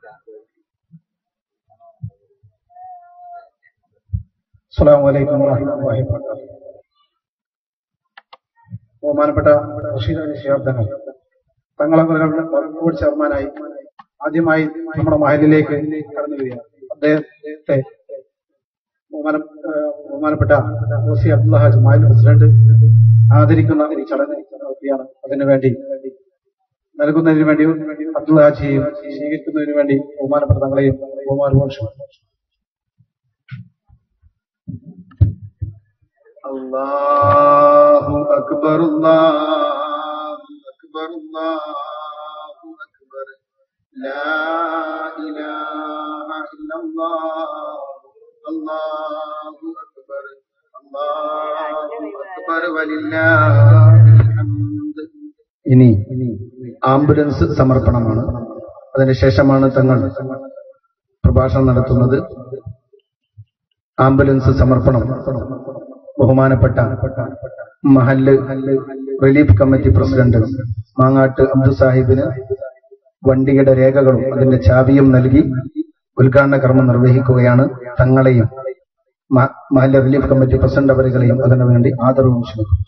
അസ്സലാമു അലൈക്കും വറഹ്മത്തുള്ളാഹി വബറകാതുഹു ബഹുമാനപ്പെട്ട റഷീദ് അലി ശിഹാബ് തങ്ങൾ തങ്ങളവരുടെ ബോർഡ് ചെയർമാനായി ആദ്യമായി നമ്മുടെ മഹലിലേക്ക് കടന്നു വരികയാണ് അദ്ദേഹത്തെ ബഹുമാന ഏഹ് ബഹുമാനപ്പെട്ട ഓസി അബ്ദുള്ള ഹാജ് മഹൽ പ്രസിഡന്റ് ആദരിക്കുന്ന ഒരു ചടങ്ങ് നടത്തിയാണ് അതിനുവേണ്ടി നൽകുന്നതിന് വേണ്ടി അബ്ദുള്ള ഹാജിയെയും സ്വീകരിക്കുന്നതിന് വേണ്ടി ബഹുമാനപ്പെട്ട തങ്ങളെയും ബഹുമാനവും ക്ഷണിക്കുന്നു അല്ലാഹു അക്ബർ അല്ലാഹു അക്ബർ അല്ലാഹു അക്ബർ ലാ ഇലാഹ ഇല്ലല്ലാഹ് അല്ലാഹു അക്ബർ അല്ലാഹു അക്ബർ വലില്ലാഹിൽ ഹംദ് ഇനി ആംബുലൻസ് സമർപ്പണമാണ് അതിനുശേഷമാണ് തങ്ങൾ പ്രഭാഷണം നടത്തുന്നത് ആംബുലൻസ് സമർപ്പണം ബഹുമാനപ്പെട്ട മഹല്ല് relief committee president Mangattu Abdu സാഹിബിന് വണ്ടിയുടെ രേഖകളും അതിന്റെ ചാവിയും നൽകി ഉദ്ഘാടന കർമ്മം നിർവഹിക്കുകയാണ് തങ്ങളെയും മ- മഹല്ല് റിലീഫ് കമ്മിറ്റി പ്രസിഡന്റ് അവരുകളെയും അതിനു വേണ്ടി ആദരവും ക്ഷണിക്കുന്നു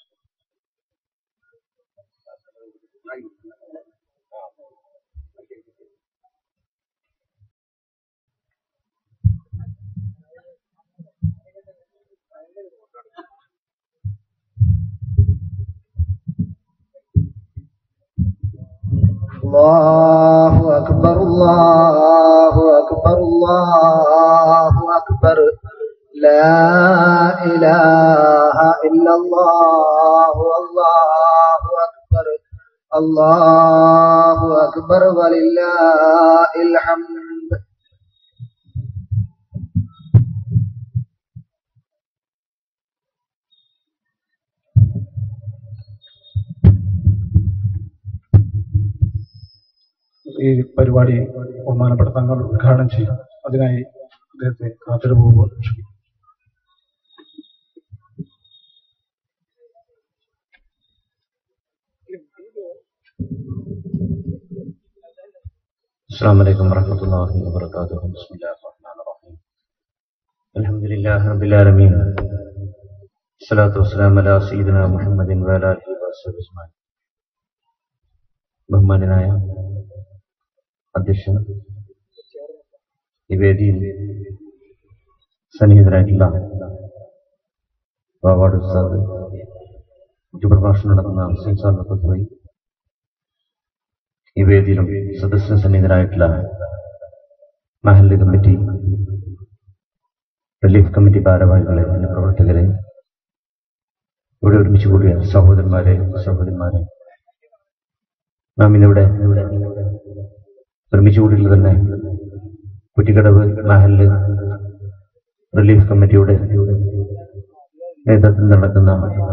الله أكبر الله أكبر الله أكبر لا إله إلا الله الله أكبر الله أكبر ولله الحمد ഈ പരിപാടി ബഹുമാനപ്പെട്ട തങ്ങൾ ഉദ്ഘാടനം ചെയ്യും അതിനായി അദ്ദേഹത്തെ ആദരപൂർവ്വം ക്ഷണിക്കുന്നു السلام عليكم ورحمة الله وبركاته بسم الله الرحمن الرحيم الحمد لله رب العالمين الصلاة والسلام على سيدنا محمد وعلى آله وصحبه أجمعين ബഹുമാനായ അധ്യക്ഷൻ ഈ വേദിയിൽ സന്നിഹിതരായിട്ടുള്ള വാവാട് ഉസ്താദ് മുഖ്യപ്രഭാഷണം നടത്തുന്ന ഹുസൈൻ സാറിനെ പോയി ഈ വേദിയിലും സദസ്യ സന്നിഹിതരായിട്ടുള്ള മഹല്ല് കമ്മിറ്റി റിലീഫ് കമ്മിറ്റി ഭാരവാഹികളെ എന്റെ പ്രവർത്തകരെ ഇവിടെ ഒരുമിച്ച് കൂടിയ സഹോദരന്മാരെ സഹോദരിമാരെ നാം ഇന്നിവിടെ ഒരുമിച്ച് കൂടിയിട്ടുള്ളത് തന്നെ കുറ്റിക്കടവ് മഹല്ല് റിലീഫ് കമ്മിറ്റിയുടെ നേതൃത്വത്തിൽ നടക്കുന്ന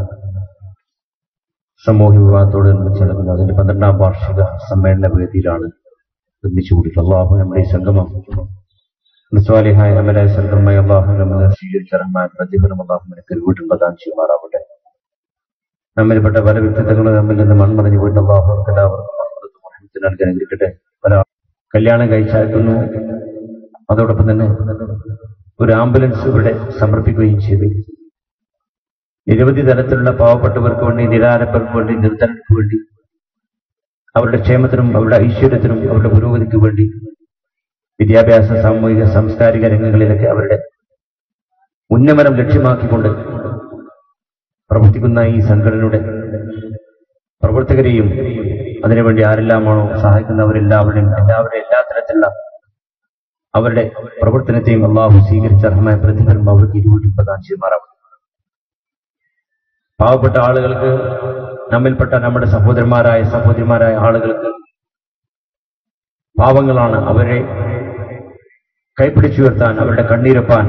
സാമൂഹ്യ വിവാഹത്തോടനുബന്ധിച്ച് നടക്കുന്ന അതിന്റെ പന്ത്രണ്ടാം വാർഷിക സമ്മേളന വേദിയിലാണ് ഒരുമിച്ച് കൂടിയിട്ടുള്ളത് അള്ളാഹു നമ്മുടെ ഈ സംഗമം നിസ്വാലിഹായ അമലായ സംഗമമായ അള്ളാഹു നമ്മൾ സ്വീകരിച്ച റഹ്മാൻ പ്രതിഫലം അള്ളാഹു നിനക്ക് വീട്ടിൽ പ്രദാനം ചെയ്യുമാറാവട്ടെ നമ്മിൽപ്പെട്ട പല വ്യക്തിത്വങ്ങളും നമ്മിൽ നിന്ന് മൺമറഞ്ഞു പോയിട്ട് അള്ളാഹു നമുക്ക് എല്ലാവർക്കും മഹ്ഫറത്തും റഹ്മത്തും നൽകി അനുഗ്രഹിക്കട്ടെ പല കല്യാണം കഴിച്ചയക്കുന്നു അതോടൊപ്പം തന്നെ ഒരു ആംബുലൻസ് ഇവിടെ സമർപ്പിക്കുകയും ചെയ്തു നിരവധി തരത്തിലുള്ള പാവപ്പെട്ടവർക്ക് വേണ്ടി നിരാലപ്പർക്ക് വേണ്ടി നിർധനർക്ക് വേണ്ടി അവരുടെ ക്ഷേമത്തിനും അവരുടെ ഐശ്വര്യത്തിനും അവരുടെ പുരോഗതിക്ക് വേണ്ടി വിദ്യാഭ്യാസ സാമൂഹിക സാംസ്കാരിക രംഗങ്ങളിലൊക്കെ അവരുടെ ഉന്നമനം ലക്ഷ്യമാക്കിക്കൊണ്ട് പ്രവർത്തിക്കുന്ന ഈ സംഘടനയുടെ പ്രവർത്തകരെയും അതിനുവേണ്ടി ആരെല്ലാമാണോ സഹായിക്കുന്നവരെല്ലാവരുടെയും എല്ലാവരുടെയും എല്ലാ തരത്തിലുള്ള അവരുടെ പ്രവർത്തനത്തെയും അള്ളാഹു സ്വീകരിച്ച അർഹമായ പ്രതിഫലം അവർക്ക് ഇരുവരും പ്രദാനം ചെയ്യുമാറാവും പാവപ്പെട്ട ആളുകൾക്ക് നമ്മിൽപ്പെട്ട നമ്മുടെ സഹോദരന്മാരായ സഹോദരിമാരായ ആളുകൾക്ക് പാവങ്ങളാണ് അവരെ കൈപ്പിടിച്ചുയർത്താൻ അവരുടെ കണ്ണീരപ്പാൻ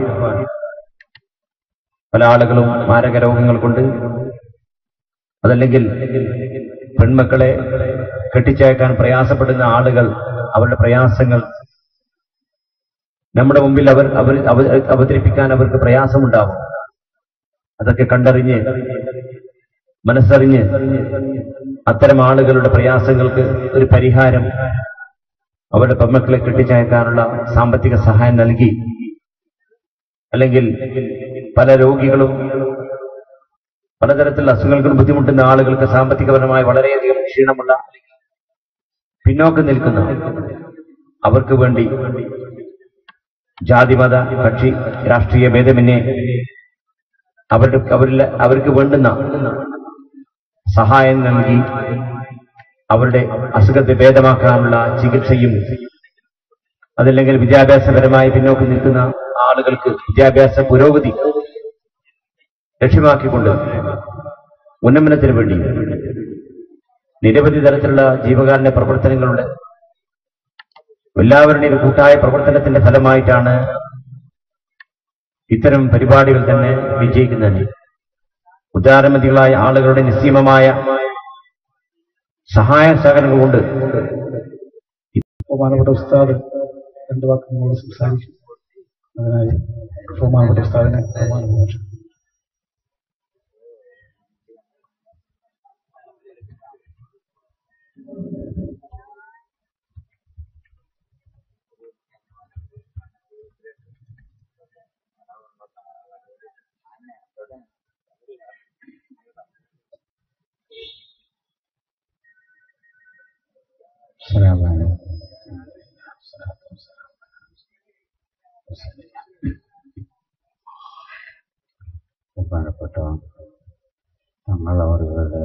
പല ആളുകളും മാരക രോഗങ്ങൾ കൊണ്ട് അതല്ലെങ്കിൽ പെൺമക്കളെ കെട്ടിച്ചയക്കാൻ പ്രയാസപ്പെടുന്ന ആളുകൾ അവരുടെ പ്രയാസങ്ങൾ നമ്മുടെ മുമ്പിൽ അവർ അവർ അവ- അവതരിപ്പിക്കാൻ അവർക്ക് പ്രയാസമുണ്ടാവും അതൊക്കെ കണ്ടറിഞ്ഞ് മനസ്സറിഞ്ഞ് അത്തരം ആളുകളുടെ പ്രയാസങ്ങൾക്ക് ഒരു പരിഹാരം അവരുടെ പെമ്മക്കളെ കെട്ടിച്ചയക്കാനുള്ള സാമ്പത്തിക സഹായം നൽകി അല്ലെങ്കിൽ പല രോഗികളും പലതരത്തിലുള്ള അസുഖങ്ങൾക്ക് ബുദ്ധിമുട്ടുന്ന ആളുകൾക്ക് സാമ്പത്തികപരമായി വളരെയധികം ക്ഷീണമുള്ള പിന്നോക്കം നിൽക്കുന്ന അവർക്ക് വേണ്ടി ജാതിമത കക്ഷി രാഷ്ട്രീയ ഭേദമന്യേ അവരുടെ അവരിൽ അവർക്ക് വേണ്ടുന്ന സഹായം നൽകി അവരുടെ അസുഖത്തെ ഭേദമാക്കാനുള്ള ചികിത്സയും അതല്ലെങ്കിൽ വിദ്യാഭ്യാസപരമായി പിന്നോക്കം നിൽക്കുന്ന ആളുകൾക്ക് വിദ്യാഭ്യാസ പുരോഗതി ലക്ഷ്യമാക്കിക്കൊണ്ട് ഉന്നമനത്തിന് വേണ്ടി നിരവധി തരത്തിലുള്ള ജീവകാരുണ്യ പ്രവർത്തനങ്ങളുടെ എല്ലാവരുടെയും കൂട്ടായ പ്രവർത്തനത്തിന്റെ ഫലമായിട്ടാണ് ഇത്തരം പരിപാടികൾ തന്നെ വിജയിക്കുന്നത് ഉദാരമതികളായ ആളുകളുടെ നിസ്സീമമായ സഹായ സഹകരണങ്ങൾ കൊണ്ട് ബഹുമാനപ്പെട്ട ഉസ്താദ് രണ്ടു വാക്ക് നമ്മളോട് സംസാരിക്കും അതിനായി ബഹുമാനപ്പെട്ട ഉസ്താദിനെ ബഹുമാനപ്പെട്ടു السلام عليكم ബഹുമാനപ്പെട്ട തങ്ങളവരുടെ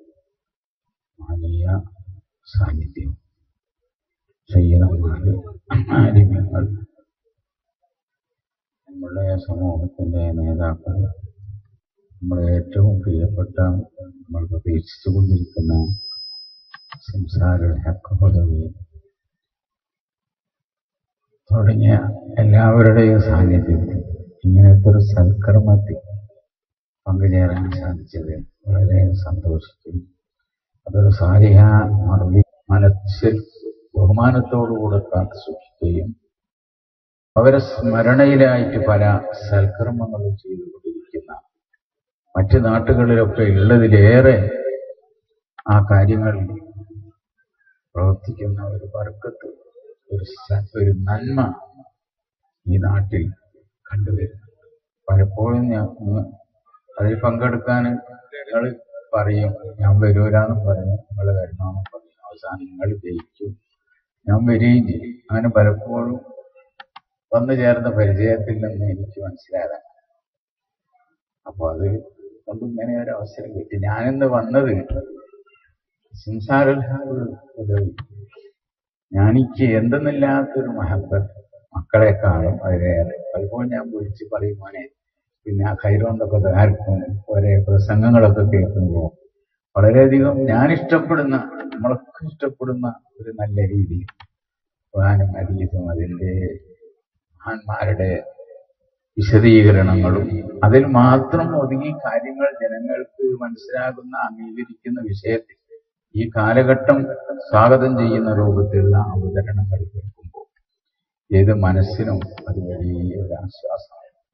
വലിയ സാന്നിധ്യം സയ്യദന്മാർ ആലിമ്യങ്ങൾ നമ്മുടെ സമൂഹത്തിന്റെ നേതാക്കൾ നമ്മളെ ഏറ്റവും പ്രിയപ്പെട്ട നമ്മൾ പ്രതീക്ഷിച്ചുകൊണ്ടിരിക്കുന്ന സംസാര ഹക്ക് പദവി തുടങ്ങിയ എല്ലാവരുടെയും സാന്നിധ്യത്തിൽ ഇങ്ങനത്തെ ഒരു സൽക്കർമ്മത്തിൽ പങ്കുചേരാൻ സാധിച്ചത് വളരെ സന്തോഷിച്ചു അതൊരു സാരിഹ മറുപടി മനസ്സിൽ ബഹുമാനത്തോടുകൂടെ കാത്തു സൂക്ഷിക്കുകയും അവരെ സ്മരണയിലായിട്ട് പല സൽക്കർമ്മങ്ങളും ചെയ്തുകൊണ്ടിരിക്കുന്ന മറ്റ് നാട്ടുകളിലൊക്കെ ഉള്ളതിലേറെ ആ കാര്യങ്ങൾ പ്രവർത്തിക്കുന്ന ഒരു വർക്കത്ത് ഒരു സ- ഒരു നന്മ ഈ നാട്ടിൽ കണ്ടുവരുന്നു പലപ്പോഴും ഞാൻ ഉം അതിൽ പങ്കെടുക്കാൻ നിങ്ങൾ പറയും ഞാൻ വരൂരാന്നും പറയും നിങ്ങൾ വരണമെന്നും പറയും അവസാനം നിങ്ങൾ ജയിച്ചു ഞാൻ വരികയും ചെയ്യും അങ്ങനെ പലപ്പോഴും വന്നു ചേർന്ന പരിചയത്തിൽ നിന്ന് എനിക്ക് മനസ്സിലാകാൻ അപ്പൊ അത് കൊണ്ട് ഇങ്ങനെ ഒരു അവസരം കിട്ടി ഞാനിന്ന് വന്നത് സംസാരം ഉദവി ഞാനിക്ക് എന്തെന്നില്ലാത്തൊരു മഹബത്ത് മക്കളെ കാണും അതിലേറെ പലപ്പോഴും ഞാൻ വിളിച്ച് പറയും മോനെ പിന്നെ ആ കൈരോണ്ടൊക്കെ ആർക്കും ഒരേ പ്രസംഗങ്ങളൊക്കെ കേൾക്കുമ്പോൾ വളരെയധികം ഞാൻ ഇഷ്ടപ്പെടുന്ന നമ്മളൊക്കെ ഇഷ്ടപ്പെടുന്ന ഒരു നല്ല രീതി ഖുർആനും ഹദീസും അതിൻ്റെ മഹാന്മാരുടെ വിശദീകരണങ്ങളും അതിൽ മാത്രം ഒതുങ്ങി കാര്യങ്ങൾ ജനങ്ങൾക്ക് മനസ്സിലാകുന്ന അംഗീകരിക്കുന്ന വിഷയത്തിൽ ഈ കാലഘട്ടം സ്വാഗതം ചെയ്യുന്ന രൂപത്തിലുള്ള അവതരണങ്ങൾ കേൾക്കുമ്പോൾ ഏത് മനസ്സിനും അത് വലിയൊരു ആശ്വാസമാണ്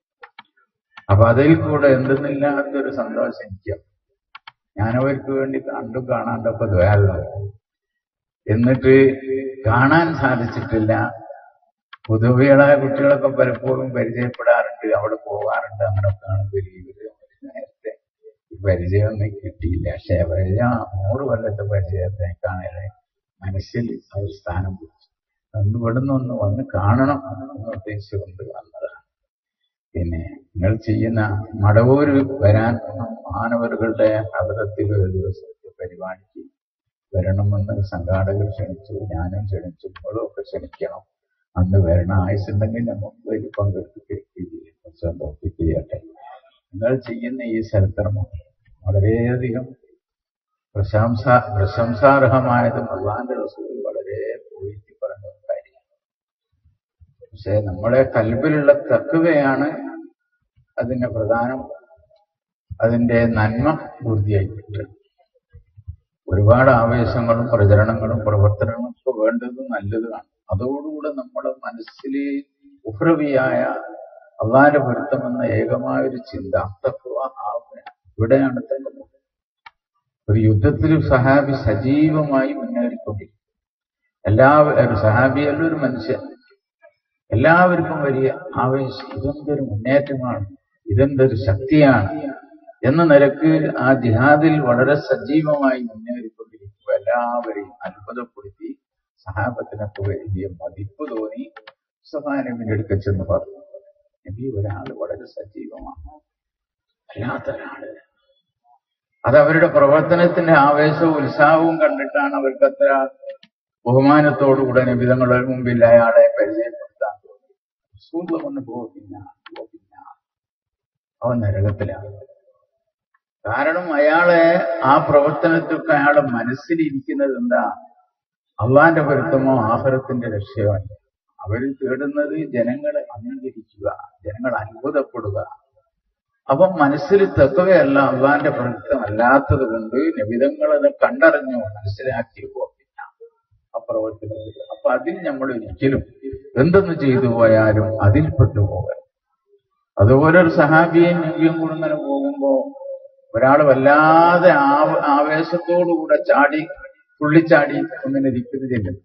അപ്പൊ അതിൽ കൂടെ എന്തെന്നില്ലാത്തൊരു സന്തോഷം എനിക്ക് ഞാനവർക്ക് വേണ്ടി കണ്ടും കാണാണ്ടൊക്കെ ദ്വയാലോ എന്നിട്ട് കാണാൻ സാധിച്ചിട്ടില്ല പൊതുവെയുള്ള കുട്ടികളൊക്കെ പലപ്പോഴും പരിചയപ്പെടാറുണ്ട് അവിടെ പോകാറുണ്ട് അങ്ങനെയൊക്കെ കാണുമ്പോൾ ഇവര് നേരത്തെ ഈ പരിചയമൊന്നും കിട്ടിയില്ല പക്ഷെ പരിചയം നൂറ് കൊല്ലത്തെ പരിചയത്തേക്കാണ് മനസ്സിൽ ആ ഒരു സ്ഥാനം പിടിച്ചു അന്ന് ഇവിടുന്ന് ഒന്ന് വന്ന് കാണണം എന്ന് ഉദ്ദേശിച്ചുകൊണ്ട് വന്നതാണ് പിന്നെ നിങ്ങൾ ചെയ്യുന്ന മടവൂര് വരാൻ മാനവരുടെ അബദ്ധത്തിൽ ഒരു ദിവസത്തെ പരിപാടിക്ക് വരണമെന്ന് സംഘാടകർ ക്ഷണിച്ചു ഞാനും ക്ഷണിച്ചു നിങ്ങളും ഒക്കെ ക്ഷണിക്കണം അന്ന് വരണം ആയുസുണ്ടെങ്കിൽ നമുക്ക് വലിയ പങ്കെടുക്കുകയും തോപ്പിക്കുകയട്ടെ നിങ്ങൾ ചെയ്യുന്ന ഈ സൽക്കർമ്മം വളരെയധികം പ്രശംസ പ്രശംസാർഹമായതും അള്ളാന്റെ റസൂൽ വളരെ പോയിട്ട് പറഞ്ഞ ഒരു കാര്യമാണ് പക്ഷെ നമ്മുടെ കൽബിലുള്ള തക്കുകയാണ് അതിന്റെ പ്രധാനം അതിന്റെ നന്മ പൂർത്തിയായി കിട്ടുക ഒരുപാട് ആവേശങ്ങളും പ്രചരണങ്ങളും പ്രവർത്തനങ്ങളും ഒക്കെ വേണ്ടത് നല്ലതാണ് അതോടുകൂടെ നമ്മുടെ മനസ്സിൽ ഉഹ്രവിയായ അള്ളാന്റെ പൊരുത്തമെന്ന ഏകമായ ഒരു ചിന്ത തഖ്വ ആവുക ഇവിടെയാണ് തന്നെ ഒരു യുദ്ധത്തിൽ സഹാബി സജീവമായി മുന്നേറിക്കൊണ്ടിരിക്കും എല്ലാവരും സഹാബിയല്ല ഒരു മനുഷ്യൻ എല്ലാവർക്കും വലിയ ആവേശം ഇതെന്തൊരു മുന്നേറ്റമാണ് ഇതെന്തൊരു ശക്തിയാണ് എന്ന നിലക്ക് ആ ജിഹാദിൽ വളരെ സജീവമായി മുന്നേറിക്കൊണ്ടിരിക്കുക എല്ലാവരെയും അത്ഭുതപ്പെടുത്തി സഹാബത്തിനൊക്കെ വലിയ മതിപ്പ് തോന്നി സഹാനബിന്റെ അടുക്ക ചെന്ന് പറഞ്ഞു നബി ഒരാൾ വളരെ സജീവമാണ് അല്ലാത്ത ഒരാള് അത് അവരുടെ പ്രവർത്തനത്തിന്റെ ആവേശവും ഉത്സാഹവും കണ്ടിട്ടാണ് അവർക്ക് അത്ര ബഹുമാനത്തോടുകൂടെ നിബിതങ്ങളുടെ മുമ്പിൽ അയാളെ പരിചയപ്പെടുത്താൻ തോന്നി റസൂൽ ഒന്ന് പോകില്ല പോകില്ല അവൻ നരകത്തിലാണ് കാരണം അയാളെ ആ പ്രവർത്തനത്തിലൊക്കെ അയാളെ മനസ്സിലിരിക്കുന്നത് എന്താ അള്ളാന്റെ പൊരുത്തമോ ആഹരത്തിന്റെ രക്ഷയോ അല്ല അവർ തേടുന്നത് ജനങ്ങളെ അംഗീകരിക്കുക ജനങ്ങൾ അത്ഭുതപ്പെടുക അപ്പം മനസ്സിൽ തത്വയല്ല അള്ളാന്റെ പൊരുത്തമല്ലാത്തത് കൊണ്ട് നിബിതങ്ങളത് കണ്ടറിഞ്ഞു മനസ്സിലാക്കി പോകില്ല ആ പ്രവർത്തനത്തിൽ അപ്പൊ അതിൽ നമ്മൾ ഒരിക്കലും എന്തെന്ന് ചെയ്തു പോയാലും അതിൽപ്പെട്ടു പോകരുത് അതുപോലെ ഒരു സഹാബിയും നബിയും കൂടെ ഇങ്ങനെ പോകുമ്പോ ഒരാൾ വല്ലാതെ ആവ- ആവേശത്തോടുകൂടെ ചാടി തുള്ളിച്ചാടി ഒന്നിനെ ദിക്കത് ചെല്ലും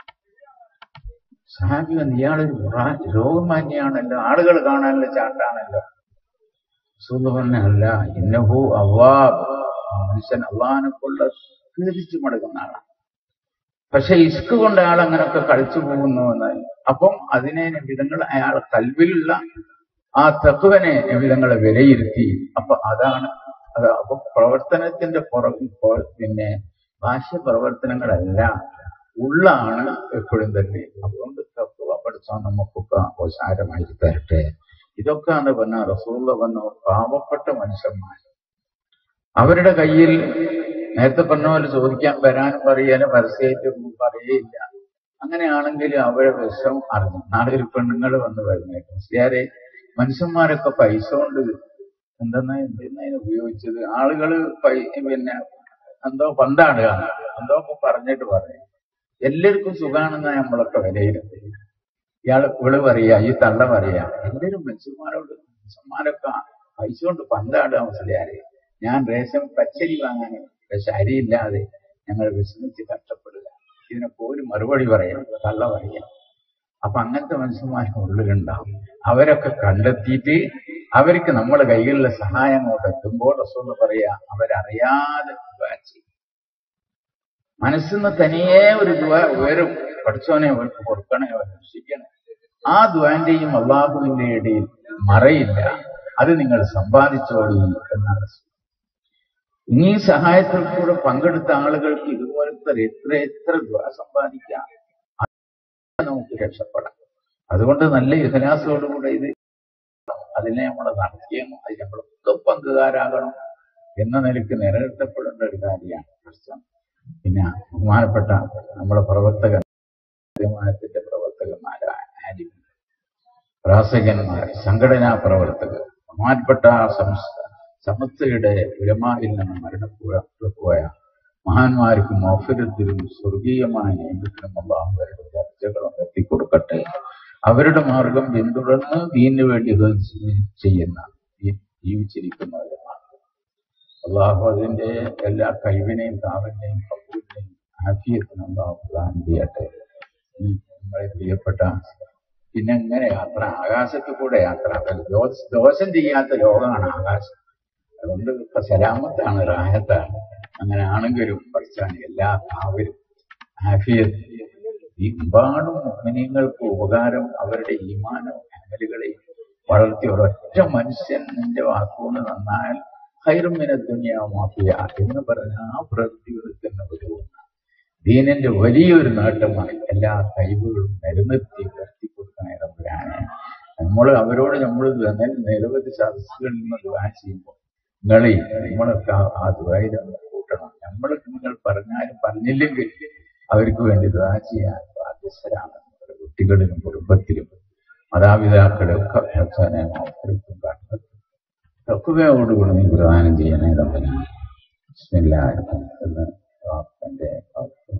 സഹാബി വന്ന് ഇയാളൊരു റാ- രോഗമാന്യാണല്ലോ ആളുകൾ കാണാനുള്ള ചാട്ടാണല്ലോ സുഹൃത്ത് പറഞ്ഞ അല്ല ഇന്നഹു അവാബ് ആ മനുഷ്യൻ അള്ളഹാനെ കൊണ്ട് തിരിച്ചു മടങ്ങുന്ന ആളാണ് പക്ഷെ ഇഷ്ക് കൊണ്ട് അയാൾ അങ്ങനെയൊക്കെ കളിച്ചു പോകുന്നു എന്നാൽ അപ്പം അതിനെ വിധങ്ങൾ അയാൾ കൽവിലുള്ള ആ തത്വനെ വിധങ്ങളെ വിലയിരുത്തി അപ്പൊ അതാണ് അത് അപ്പൊ പ്രവർത്തനത്തിന്റെ പുറകിൽ ഇപ്പോൾ പിന്നെ ബാഹ്യ പ്രവർത്തനങ്ങളല്ല ഉള്ളാണ് എപ്പോഴും തന്നെ അതുകൊണ്ട് തത്വ പഠിച്ചാൽ നമുക്കൊക്കെ അവസാരമായി തരട്ടെ ഇതൊക്കെ എന്ന് പറഞ്ഞാൽ റസൂള്ള പറഞ്ഞ പാവപ്പെട്ട മനുഷ്യന്മാർ അവരുടെ കയ്യിൽ നേരത്തെ പറഞ്ഞ പോലെ ചോദിക്കാൻ വരാനും പറയാനും പരസ്യമായിട്ടൊന്നും പറയേയില്ല അങ്ങനെയാണെങ്കിൽ അവരെ വിഷം അറിഞ്ഞു നാളെ ഒരു പെണ്ണുങ്ങൾ വന്ന് വരുന്നേക്കും മുസ്ലിയാരെ മനുഷ്യന്മാരൊക്കെ പൈസ കൊണ്ട് എന്തെന്നാ എന്തെന്നതിന് ഉപയോഗിച്ചത് ആളുകള് പൈ പിന്നെ എന്തോ പന്താടുക എന്തോ ഒക്കെ പറഞ്ഞിട്ട് പറയും എല്ലാവർക്കും സുഖാണെന്നാ നമ്മളൊക്കെ വിലയിരുത്തുന്നത് ഇയാള് ഇവള് പറയാ ഈ തള്ള പറയാ എല്ലാവരും മനുഷ്യന്മാരോട് മനുഷ്യന്മാരൊക്കെ പൈസ കൊണ്ട് പന്താടുക മുസ്ലിയാരെ ഞാൻ റേഷൻ പച്ചരി വാങ്ങാൻ പക്ഷെ അരിയില്ലാതെ ഞങ്ങൾ വിശ്രമിച്ച് കഷ്ടപ്പെടുക ഇതിനൊക്കെ ഒരു മറുപടി പറയാം തള്ള പറയാം അപ്പൊ അങ്ങനത്തെ മനുഷ്യന്മാർ ഉള്ളിലുണ്ടാവും അവരൊക്കെ കണ്ടെത്തിയിട്ട് അവർക്ക് നമ്മുടെ കൈകളിലെ സഹായം അങ്ങോട്ട് എത്തുമ്പോൾ റസൂൽ പറയാ അവരറിയാതെ ദുആ ചെയ്യും മനസ്സിന്ന് തനിയെ ഒരു ദുആ ഉയരും പഠിച്ചോനെ അവർക്ക് കൊടുക്കണേ അവർ രക്ഷിക്കണേ ആ ദ്വാന്റെയും അള്ളാഹുവിന്റെ ഇടയിൽ മറയില്ല അത് നിങ്ങൾ സമ്പാദിച്ചോളി എന്നാണ് റസൂൽ. ഈ സഹായത്തിൽ കൂടെ പങ്കെടുത്ത ആളുകൾക്ക് ഇതുപോലത്തെ എത്ര എത്ര ദ്വാ സമ്പാദിക്കാം അത് നമുക്ക് രക്ഷപ്പെടാം അതുകൊണ്ട് നല്ല ഇഹലാസോടുകൂടെ ഇത് അതിനെ നമ്മൾ നടത്തിയെന്നും അത് നമ്മളൊക്കെ പങ്കുകാരാകണം എന്ന നിലയ്ക്ക് നിലനിർത്തപ്പെടേണ്ട ഒരു കാര്യമാണ് പ്രശ്നം പിന്നെ ബഹുമാനപ്പെട്ട നമ്മുടെ പ്രവർത്തകർ തീരുമാനത്തിന്റെ പ്രവർത്തകന്മാരായ ആലിം പ്രാസകന്മാർ സംഘടനാ പ്രവർത്തകർ ബഹുമാനപ്പെട്ട സംസ്ഥ സമസ്തയുടെ ഉലമായിൽ നിന്ന് മരണപ്പെട്ടു പോയ മഹാന്മാർക്കും മൗഫരത്തിലും സ്വർഗീയമായ നിയമത്തിലും അള്ളാഹു അവരുടെ ചർച്ചകളും എത്തിക്കൊടുക്കട്ടെ അവരുടെ മാർഗം പിന്തുടർന്ന് ദീനു വേണ്ടി ഇത് ചെയ്യുന്ന ഈ ജീവിച്ചിരിക്കുന്നവരുടെ മാർഗം അള്ളാഹു അതിന്റെ എല്ലാ കഴിവിനെയും താവിനെയും കപ്പൂരിനെയും ആഫിയത്തിനും അള്ളാഹു പ്രദാനം ചെയ്യട്ടെ ഈ നമ്മളെ പ്രിയപ്പെട്ട പിന്നെ എങ്ങനെ യാത്ര ആകാശത്ത് കൂടെ യാത്ര അത് ദോഷ- ദോഷം ചെയ്യാത്ത ലോകമാണ് ആകാശം അതുകൊണ്ട് ഇപ്പൊ സലാമത്താണ് റാഹത്താണ് അങ്ങനെ ആണെങ്കിലും പഠിച്ചാൽ എല്ലാ കാവലും ആഫിയത്ത് ഈ ഒരുപാടും മുഅ്മിനീങ്ങൾക്ക് ഉപകാരം അവരുടെ ഈമാനവും അമലുകളെയും വളർത്തി ഒരൊറ്റ മനുഷ്യൻ നിന്റെ വാക്കുകൊണ്ട് നന്നായാൽ ഹൈറുമിന ദുനിയ മാഫിയ എന്ന് പറഞ്ഞ ആ പ്രവൃത്തികളിൽ തന്നെ ഉതകുന്ന ദീനിന്റെ വലിയൊരു നേട്ടമാണ് എല്ലാ കഴിവുകളും നിലനിർത്തി ഉയർത്തി കൊടുക്കണേ തമ്പുരാനെ നമ്മൾ അവരോട് നമ്മൾ നിരവധി സദസ്സുകളിൽ നിന്ന് ദുആ ചെയ്യുമ്പോൾ നിങ്ങളെ നമ്മളൊക്കെ ആ- ആ ദുആയിൽ ഒന്ന് കൂട്ടണം നമ്മൾ നിങ്ങൾ പറഞ്ഞാലും പറഞ്ഞില്ലെങ്കിൽ അവർക്ക് വേണ്ടി ദുആ ചെയ്യാൻ ബാധ്യസ്ഥരാണ് നമ്മുടെ കുട്ടികളിലും കുടുംബത്തിലും മാതാപിതാക്കളും ഒക്കെ അവസാനം അവസരത്തും കാട്ടുന്നത് തക്കുവയോടുകൂടി നീ പ്രദാനം ചെയ്യണേ തമ്പുരാനെ ബിസ്മില്ലാഹിർ എന്ന് വാപ്പന്റെ വാക്ക്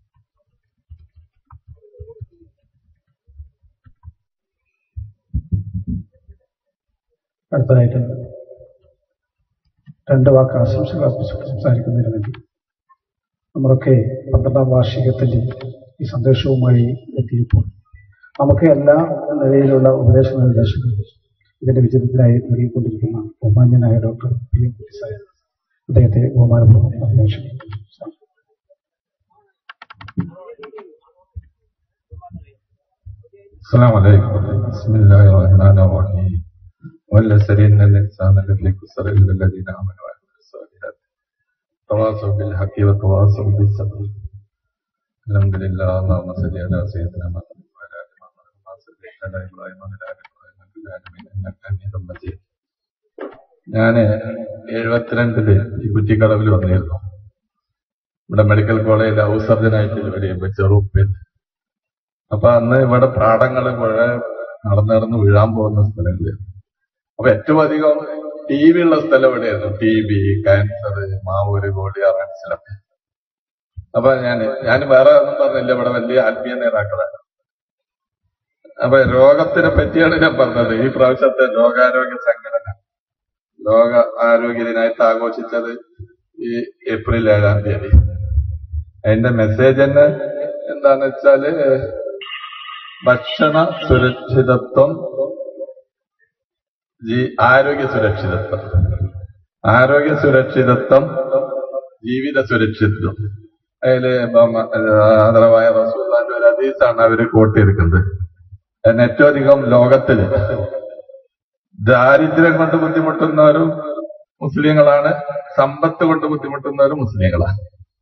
അടുത്തതായിട്ട് രണ്ട് വാക്ക് ആശംസകൾ അർപ്പിച്ചുകൊണ്ട് സംസാരിക്കുന്നതിന് വേണ്ടി നമ്മളൊക്കെ പന്ത്രണ്ടാം വാർഷികത്തിന്റെ ഈ സന്ദേശവുമായി എത്തിയപ്പോൾ നമുക്ക് എല്ലാ നിലയിലുള്ള ഉപദേശ നിർദ്ദേശങ്ങളും ഇതിന്റെ വിചിത്രത്തിനായി നൽകിക്കൊണ്ടിരിക്കുന്ന ബഹുമാന്യനായ ഡോക്ടർ പി എം കുട്ടി സാഹിബ് അദ്ദേഹത്തെ ബഹുമാനപൂർവ്വം അഭിലാഷിക്കുന്നു السلام عليكم بسم الله الرحمن الرحيم والذين الإنسان الذي كسر إلا الذين آمنوا وعملوا الصالحات تواصوا بالحق وتواصوا بالصبر الحمد لله اللهم صل على سيدنا محمد وعلى آل محمد كما صليت على إبراهيم وعلى آل إبراهيم في العالمين إنك حميد مجيد ഞാൻ എഴുപത്തിരണ്ടില് ഈ കുറ്റിക്കടവിൽ വന്നിരുന്നു ഇവിടെ മെഡിക്കൽ കോളേജിൽ ഹൗസ് സർജനായിട്ട് ജോലി ചെയ്യുമ്പോൾ ചെറുപ്പിൽ അപ്പൊ അന്ന് ഇവിടെ പാടങ്ങൾ കുറെ നടന്നു നടന്ന് വീഴാൻ പോകുന്ന സ്ഥലങ്ങളിൽ അപ്പൊ ഏറ്റവും അധികം ടി വി ഉള്ള സ്ഥലം എവിടെയായിരുന്നു T B cancer Mavoor Gwalior മനസ്സിലൊക്കെ അപ്പൊ ഞാൻ ഞാൻ വേറെ ഒന്നും പറഞ്ഞില്ല ഇവിടെ വലിയ ആത്മീയ നേതാക്കളാണ് അപ്പൊ രോഗത്തിനെ പറ്റിയാണ് ഞാൻ പറഞ്ഞത് ഈ പ്രാവശ്യത്തെ ലോകാരോഗ്യ സംഘടന ലോക ആരോഗ്യ ദിനമായിട്ട് ആഘോഷിച്ചത് ഈ ഏപ്രിൽ ഏഴാം തീയതി അതിന്റെ മെസ്സേജ് തന്നെ എന്താന്ന് വെച്ചാല് ഭക്ഷണ സുരക്ഷിതത്വം ജീ- ആരോഗ്യ സുരക്ഷിതത്വം ആരോഗ്യ സുരക്ഷിതത്വം ജീവിത സുരക്ഷിതത്വം അതില് ഇപ്പം ആദരവായ റസൂല്ലാന്റെ ഒരു ഹദീസാണ് അവര് കോട്ട് ചെയ്തിരിക്കുന്നത് അതിന് ഏറ്റവും അധികം ലോകത്തില് ദാരിദ്ര്യം കൊണ്ട് ബുദ്ധിമുട്ടുന്നവരും മുസ്ലിങ്ങളാണ് സമ്പത്ത് കൊണ്ട് ബുദ്ധിമുട്ടുന്നവരും മുസ്ലിങ്ങളാണ്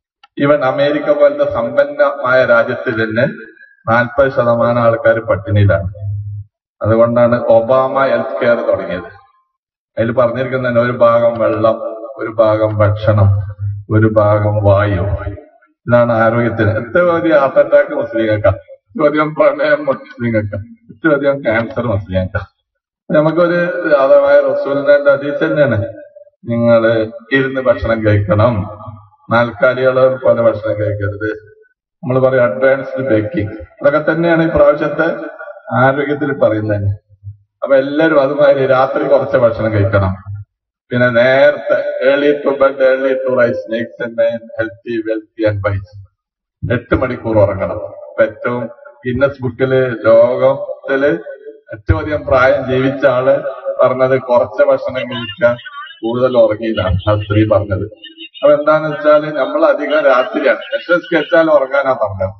ഈവൻ അമേരിക്ക പോലത്തെ സമ്പന്നമായ രാജ്യത്തിൽ തന്നെ നാൽപ്പത് ശതമാനം ആൾക്കാർ പട്ടിണിയിലാണ് അതുകൊണ്ടാണ് ഒബാമ ഹെൽത്ത് കെയർ തുടങ്ങിയത് അതിൽ പറഞ്ഞിരിക്കുന്ന ഒരു ഭാഗം വെള്ളം ഒരു ഭാഗം ഭക്ഷണം ഒരു ഭാഗം വായു ഇതാണ് ആരോഗ്യത്തിന് ഏറ്റവും അധികം ഹാർട്ട് അറ്റാക്ക് മുസ്ലിങ്ങൾക്കാം ഏറ്റവും അധികം പ്രണയം മുസ്ലിങ്ങൾക്കാം ഏറ്റവും അധികം ക്യാൻസർ മുസ്ലിങ്ങൾക്കാം നമുക്കൊരു അഥവായ റസൂലിന്റെ അതീസ് തന്നെയാണ് നിങ്ങള് ഇരുന്ന് ഭക്ഷണം കഴിക്കണം നാൽക്കാലികളെ പോലെ ഭക്ഷണം കഴിക്കരുത് നമ്മൾ പറയും അഡ്വാൻസ്ഡ് ബേക്കിംഗ് അതൊക്കെ തന്നെയാണ് ഈ പ്രാവശ്യത്തെ ആരോഗ്യത്തിൽ പറയുന്നത് അപ്പൊ എല്ലാവരും അതുമാതിരി രാത്രി കുറച്ച് ഭക്ഷണം കഴിക്കണം പിന്നെ നേരത്തെ early to bed early to rise makes healthy wealthy and wise എട്ട് മണിക്കൂർ ഉറങ്ങണം അപ്പൊ ഏറ്റവും ഗിന്നസ് ബുക്കില് ലോകത്തില് ഏറ്റവും അധികം പ്രായം ജീവിച്ച ആള് പറഞ്ഞത് കുറച്ച് ഭക്ഷണം കഴിക്കാൻ കൂടുതൽ ഉറങ്ങിയിലാണ് ആ സ്ത്രീ പറഞ്ഞത് അപ്പൊ എന്താന്ന് വെച്ചാല് നമ്മൾ അധികം രാത്രിയാണ് എസ് കഴിച്ചാൽ ഉറങ്ങാനാ പറഞ്ഞത്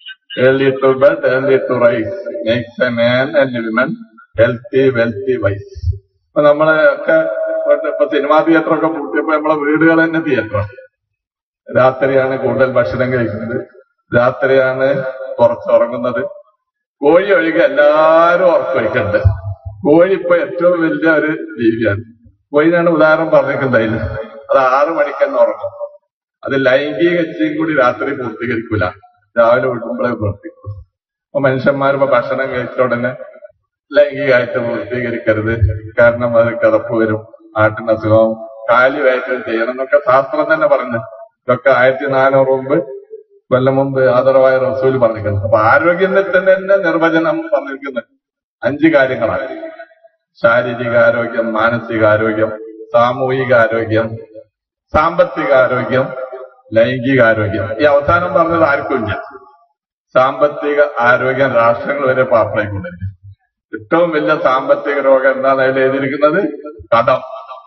early to bed early to rise makes a man and women healthy wealthy wise അപ്പൊ നമ്മളെ ഒക്കെ ഇപ്പൊ സിനിമാ തിയേറ്റർ ഒക്കെ പൂട്ടിയപ്പോ നമ്മളെ വീടുകൾ തന്നെ തിയേറ്റർ രാത്രിയാണ് കൂടുതൽ ഭക്ഷണം കഴിക്കുന്നത് രാത്രിയാണ് കുറച്ച് ഉറങ്ങുന്നത് കോഴി ഒഴികെ എല്ലാരും ഉറക്കൊഴിക്കുന്നുണ്ട് കോഴി ഇപ്പൊ ഏറ്റവും വലിയ ഒരു ജീവിയാണ് കോഴിനാണ് ഉദാഹരണം പറഞ്ഞിരിക്കുന്നത് അതിൽ അത് ആറു മണിക്ക് തന്നെ ഉറങ്ങും അത് ലൈംഗിക ഇച്ഛയും കൂടി രാത്രി പൂർത്തീകരിക്കൂല രാവിലെ വിട്ടുമ്പോഴേ പ്രവർത്തിക്കും അപ്പൊ മനുഷ്യന്മാർ ഇപ്പൊ ഭക്ഷണം കഴിച്ച ഉടനെ ലൈംഗികമായിട്ട് പൂർത്തീകരിക്കരുത് കാരണം അത് കിടപ്പ് വരും ആട്ടിന് അസുഖവും കാലി വയറ്റം ചെയ്യണം എന്നൊക്കെ ശാസ്ത്രം തന്നെ പറഞ്ഞു ഇതൊക്കെ ആയിരത്തി നാനൂറ് മുമ്പ് കൊല്ലം മുമ്പ് ആദരവായ റസൂൽ പറഞ്ഞിരിക്കുന്നത് അപ്പൊ ആരോഗ്യത്തിന്റെ തന്നെ നിർവചനം പറഞ്ഞിരിക്കുന്നത് അഞ്ച് കാര്യങ്ങളാണ് ശാരീരികാരോഗ്യം മാനസികാരോഗ്യം സാമൂഹികാരോഗ്യം സാമ്പത്തികാരോഗ്യം ലൈംഗികാരോഗ്യം ഈ അവസാനം പറഞ്ഞത് ആർക്കും ഇല്ല സാമ്പത്തിക ആരോഗ്യം രാഷ്ട്രങ്ങൾ വരെ പാർട്ടിക്കൊണ്ടിരിക്കും ഏറ്റവും വലിയ സാമ്പത്തിക രോഗം എന്താണ് അതിൽ എഴുതിയിരിക്കുന്നത് കടം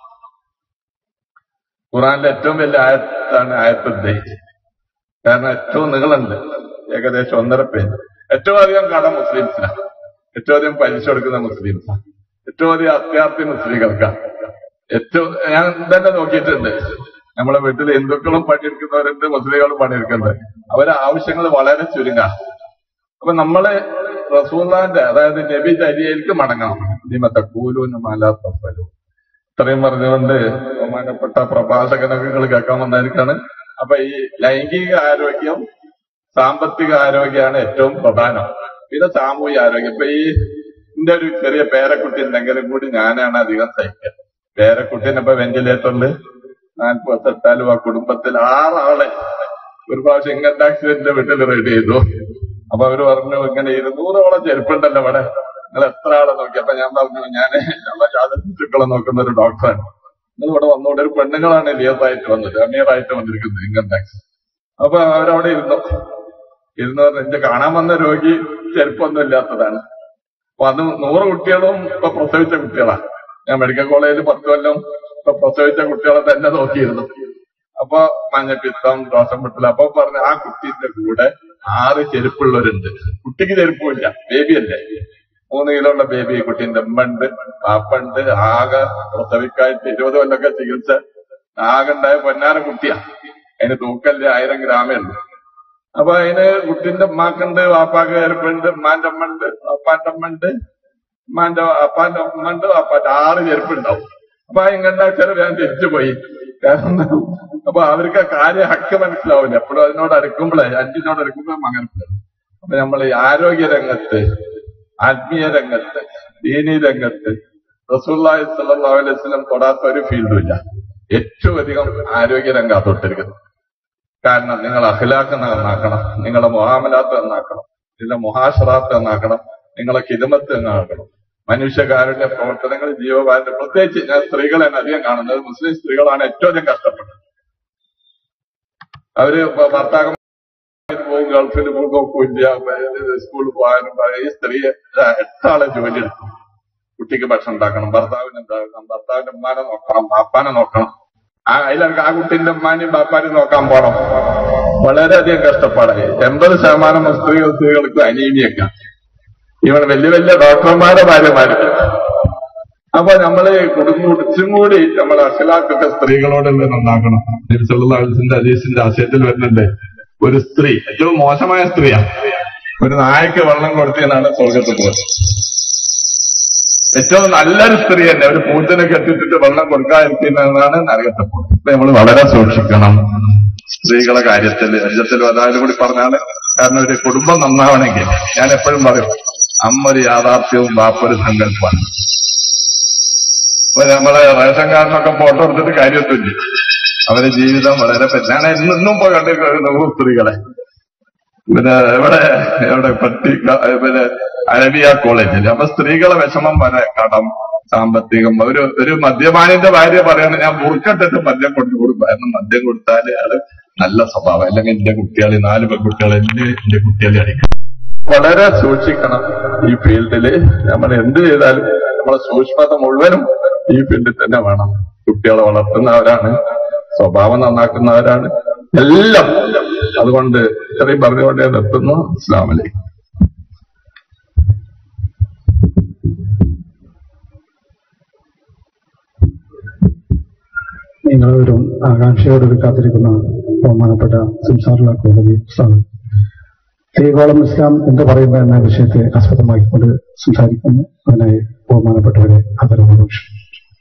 ഖുറാനിലെ ഏറ്റവും വലിയ ആയത്താണ് ആയത്തുദ്ദൈ കാരണം ഏറ്റവും നീളമുണ്ട് ഏകദേശം ഒന്നര പേജ് ഏറ്റവും അധികം കടം മുസ്ലിംസിനാണ് ഏറ്റവും അധികം പലിശ കൊടുക്കുന്ന മുസ്ലിംസാണ് ഏറ്റവും അധികം അത്യാർത്ഥി മുസ്ലിങ്ങൾക്കാണ് ഏറ്റവും ഞാൻ തന്നെ നോക്കിയിട്ടുണ്ട് നമ്മളെ വീട്ടിൽ ഹിന്ദുക്കളും പണിയെടുക്കുന്നവരുണ്ട് മുസ്ലിങ്ങളും പണിയെടുക്കുന്നുണ്ട് അവരെ ആവശ്യങ്ങൾ വളരെ ചുരുങ്ങ അപ്പൊ നമ്മള് റസൂല്ലാന്റെ അതായത് നബി ചര്യയിലേക്ക് മടങ്ങണം നിമത്തെ കൂലൂന്ന് മാലാത്തഫലു ഇത്രയും പറഞ്ഞുകൊണ്ട് ബഹുമാനപ്പെട്ട പ്രഭാഷകനൊക്കെ നിങ്ങൾ കേൾക്കാൻ വന്നായിരിക്കാണ് അപ്പൊ ഈ ലൈംഗിക ആരോഗ്യം സാമ്പത്തിക ആരോഗ്യമാണ് ഏറ്റവും പ്രധാനം പിന്നെ സാമൂഹിക ആരോഗ്യം ഇപ്പൊ ഈ എന്റെ ഒരു ചെറിയ പേരക്കുട്ടി ഉണ്ടെങ്കിലും കൂടി ഞാനാണ് അധികം സഹിക്കുക പേരക്കുട്ടീനെ ഇപ്പൊ വെന്റിലേറ്ററിൽ നാൽപ്പത് എട്ടാലും ആ കുടുംബത്തിൽ ആറാളെ ഒരു പ്രാവശ്യം ഇങ്ങനത്തെ ആക്സിഡന്റ് വീട്ടിൽ റെഡി ചെയ്തു അപ്പൊ അവര് പറഞ്ഞു ഇങ്ങനെ ഇരുന്നൂറോളം ചെരുപ്പുണ്ടല്ലോ ഇവിടെ നിങ്ങൾ എത്ര ആളെ നോക്കി അപ്പൊ ഞാൻ പറഞ്ഞു ഞാൻ ശിശുക്കളെ നോക്കുന്ന ഒരു ഡോക്ടറാണ് നിങ്ങൾ ഇവിടെ വന്നുകൊണ്ട് ഒരു പെണ്ണുങ്ങളാണ് ലിയറായിട്ട് വന്നത് അമീറായിട്ട് വന്നിരിക്കുന്നത് ഇൻകം ടാക്സ് അപ്പൊ അവരവിടെ ഇരുന്നു ഇരുന്ന് പറഞ്ഞ എന്റെ കാണാൻ വന്ന രോഗി ചെരുപ്പൊന്നും ഇല്ലാത്തതാണ് അപ്പൊ അത് നൂറ് കുട്ടികളും ഇപ്പൊ പ്രസവിച്ച കുട്ടികളാണ് ഞാൻ മെഡിക്കൽ കോളേജിൽ പത്ത് കൊല്ലം ഇപ്പൊ പ്രസവിച്ച കുട്ടികളെ തന്നെ നോക്കിയിരുന്നു അപ്പൊ മഞ്ഞപ്പിത്തം ദോഷം വിട്ടില്ല അപ്പൊ പറഞ്ഞ ആ കുട്ടീന്റെ കൂടെ ആറ് ചെരുപ്പുള്ളവരുണ്ട് കുട്ടിക്ക് ചെരുപ്പില്ല ബേബിയല്ലേ മൂന്ന് കിലോ ഉള്ള ബേബി കുട്ടീന്റെ ഉമ്മ ഉണ്ട് പാപ്പുണ്ട് ആകെ പ്രസവിക്കായിട്ട് ഇരുപത് കൊല്ലൊക്കെ ചികിത്സ ആകെ ഉണ്ടായ പൊന്നാര കുട്ടിയാ അതിന് തൂക്കല്ലേ ആയിരം ഗ്രാമേ ഉള്ളൂ അപ്പൊ അതിന് കുട്ടിന്റെ ഉമ്മാക്കുണ്ട് വാപ്പാക്ക് ചെരുപ്പുണ്ട് ഉമ്മാന്റെ അമ്മ ഉണ്ട് വാപ്പാന്റെ അമ്മ ഉണ്ട് ഉമ്മാന്റെ അപ്പാന്റെ അമ്മ ഉണ്ട് വാപ്പാന്റെ ആറ് ചെരുപ്പുണ്ടാവും അപ്പൊ ഇങ്ങനെ ചില ഞാൻ തിരിച്ചു പോയി കാരണം അപ്പൊ അവർക്ക് ആ കാര്യം ഹക്ക് മനസ്സിലാവില്ല എപ്പോഴും അതിനോട് അടുക്കുമ്പോഴേ അഞ്ചിനോട് അടുക്കുമ്പോൾ മനസ്സിലാവും അപ്പൊ നമ്മൾ ഈ ആരോഗ്യ രംഗത്ത് ആത്മീയ രംഗത്ത് ദീനീ രംഗത്ത് റസൂല്ലാഹി സല്ലല്ലാഹു അലൈഹി വസല്ലം തൊടാത്ത ഒരു ഫീൽഡും ഇല്ല ഏറ്റവും അധികം ആരോഗ്യ രംഗം തൊട്ടിരിക്കുന്നത് കാരണം നിങ്ങൾ അഖിലാക്ക് നന്നാക്കണം നിങ്ങളെ മുഹാമലാത്ത് നന്നാക്കണം നിങ്ങളെ മുഹാഷറാത്ത് നന്നാക്കണം നിങ്ങളെ കിതമത്ത് നന്നാക്കണം മനുഷ്യകാരുടെ പ്രവർത്തനങ്ങൾ ജീവകാരുടെ പ്രത്യേകിച്ച് ഞാൻ സ്ത്രീകളെ അധികം കാണുന്നത് മുസ്ലിം സ്ത്രീകളാണ് ഏറ്റവും അധികം കഷ്ടപ്പെട്ടത് അവര് ഇപ്പൊ ഭർത്താക്കന്മാർ പോകും ഗൾഫിൽ പോകുമില്ല സ്കൂളിൽ പോകാനും ഈ സ്ത്രീയെ എട്ടാളെ ജോലി എടുക്കും കുട്ടിക്ക് ഭക്ഷണം ഉണ്ടാക്കണം ഭർത്താവിന് ഉണ്ടാക്കണം ഭർത്താവിന്റെ ഉമ്മാനെ നോക്കണം ബാപ്പാനെ നോക്കണം ആ അതിലൊക്കെ ആ കുട്ടിന്റെ ഉമ്മാനെയും ബാപ്പാനെയും നോക്കാൻ പോണം വളരെയധികം കഷ്ടപ്പാടായി എൺപത് ശതമാനം സ്ത്രീകൾ സ്ത്രീകൾക്ക് അനീമിയൊക്കെ ഇവിടെ വലിയ വലിയ ഡോക്ടർമാരുടെ ഭാര്യമാര് അപ്പൊ നമ്മള് കുടുംബം കൂടി നമ്മൾ അഖിലാക്കൊക്കെ സ്ത്രീകളോട് നന്നാക്കണം നബിസല്ലാസിന്റെ അജീസിന്റെ ആശയത്തിൽ വരുന്നുണ്ട് ഒരു സ്ത്രീ ഏറ്റവും മോശമായ സ്ത്രീയാ ഒരു നായക്ക് വെള്ളം കൊടുത്തതിനാണ് സ്വർഗത്ത് പോയത് ഏറ്റവും നല്ലൊരു സ്ത്രീ തന്നെ ഒരു പൂത്തിനെ കെട്ടിട്ടിട്ട് വെള്ളം കൊടുക്കാതിരിക്കുന്നതാണ് നരകത്തെ പോകുന്നത് അപ്പൊ നമ്മൾ വളരെ സൂക്ഷിക്കണം സ്ത്രീകളെ കാര്യത്തിൽ അജത്തിൽ അതായത് കൂടി പറഞ്ഞാണ് കാരണം ഒരു കുടുംബം നന്നാവണമെങ്കിൽ ഞാൻ എപ്പോഴും പറയും അമ്മ ഒരു യാഥാർത്ഥ്യവും ബാപ്പൊരു സങ്കല്പമാണ് ഇപ്പൊ നമ്മളെ റേഷൻ കാർഡിനൊക്കെ ഫോട്ടോ എടുത്തിട്ട് കാര്യമൊന്നുമില്ല അവരെ ജീവിതം വളരെ പെ- ഞാൻ എന്നും പോയി കണ്ടിരിക്കുന്നു സ്ത്രീകളെ പിന്നെ എവിടെ എവിടെ പട്ടി പിന്നെ അരബിയ കോളേജിൽ അപ്പൊ സ്ത്രീകളെ വിഷമം വരെ കടം സാമ്പത്തികം ഒരു ഒരു മദ്യപാനിന്റെ ഭാര്യ പറയാണ് ഞാൻ മുറുക്കട്ടിട്ട് മദ്യം കൊണ്ടു കൊടുക്കും കാരണം മദ്യം കൊടുത്താൽ അയാള് നല്ല സ്വഭാവം അല്ലെങ്കിൽ എന്റെ കുട്ടികളെ നാല് പെൺകുട്ടികളെ എന്റെ എന്റെ കുട്ടികളെ അടിക്കും വളരെ സൂക്ഷിക്കണം ഈ ഫീൽഡില് നമ്മൾ എന്ത് ചെയ്താലും നമ്മളെ സൂക്ഷ്മത മുഴുവനും ഈ ഫീൽഡിൽ തന്നെ വേണം കുട്ടികളെ വളർത്തുന്നവരാണ് സ്വഭാവം നന്നാക്കുന്നവരാണ് എല്ലാം അതുകൊണ്ട് ഇത്രയും പറഞ്ഞുകൊണ്ട് ഞാൻ നിർത്തുന്നു അസ്സാം വലൈക്കും നിങ്ങളൊരും ആകാംക്ഷയോടൊരു കാത്തിരിക്കുന്ന ബഹുമാനപ്പെട്ട സംസാറുള്ള കോടതി ഉസ്താദ് തീകോളം ഇസ്ലാം എന്ന് പറയുന്ന എന്ന വിഷയത്തെ ആസ്പദമാക്കിക്കൊണ്ട് സംസാരിക്കുന്നു അതിനായി ബഹുമാനപ്പെട്ടവരെ ആദരവോടും ക്ഷണിക്കുന്നു.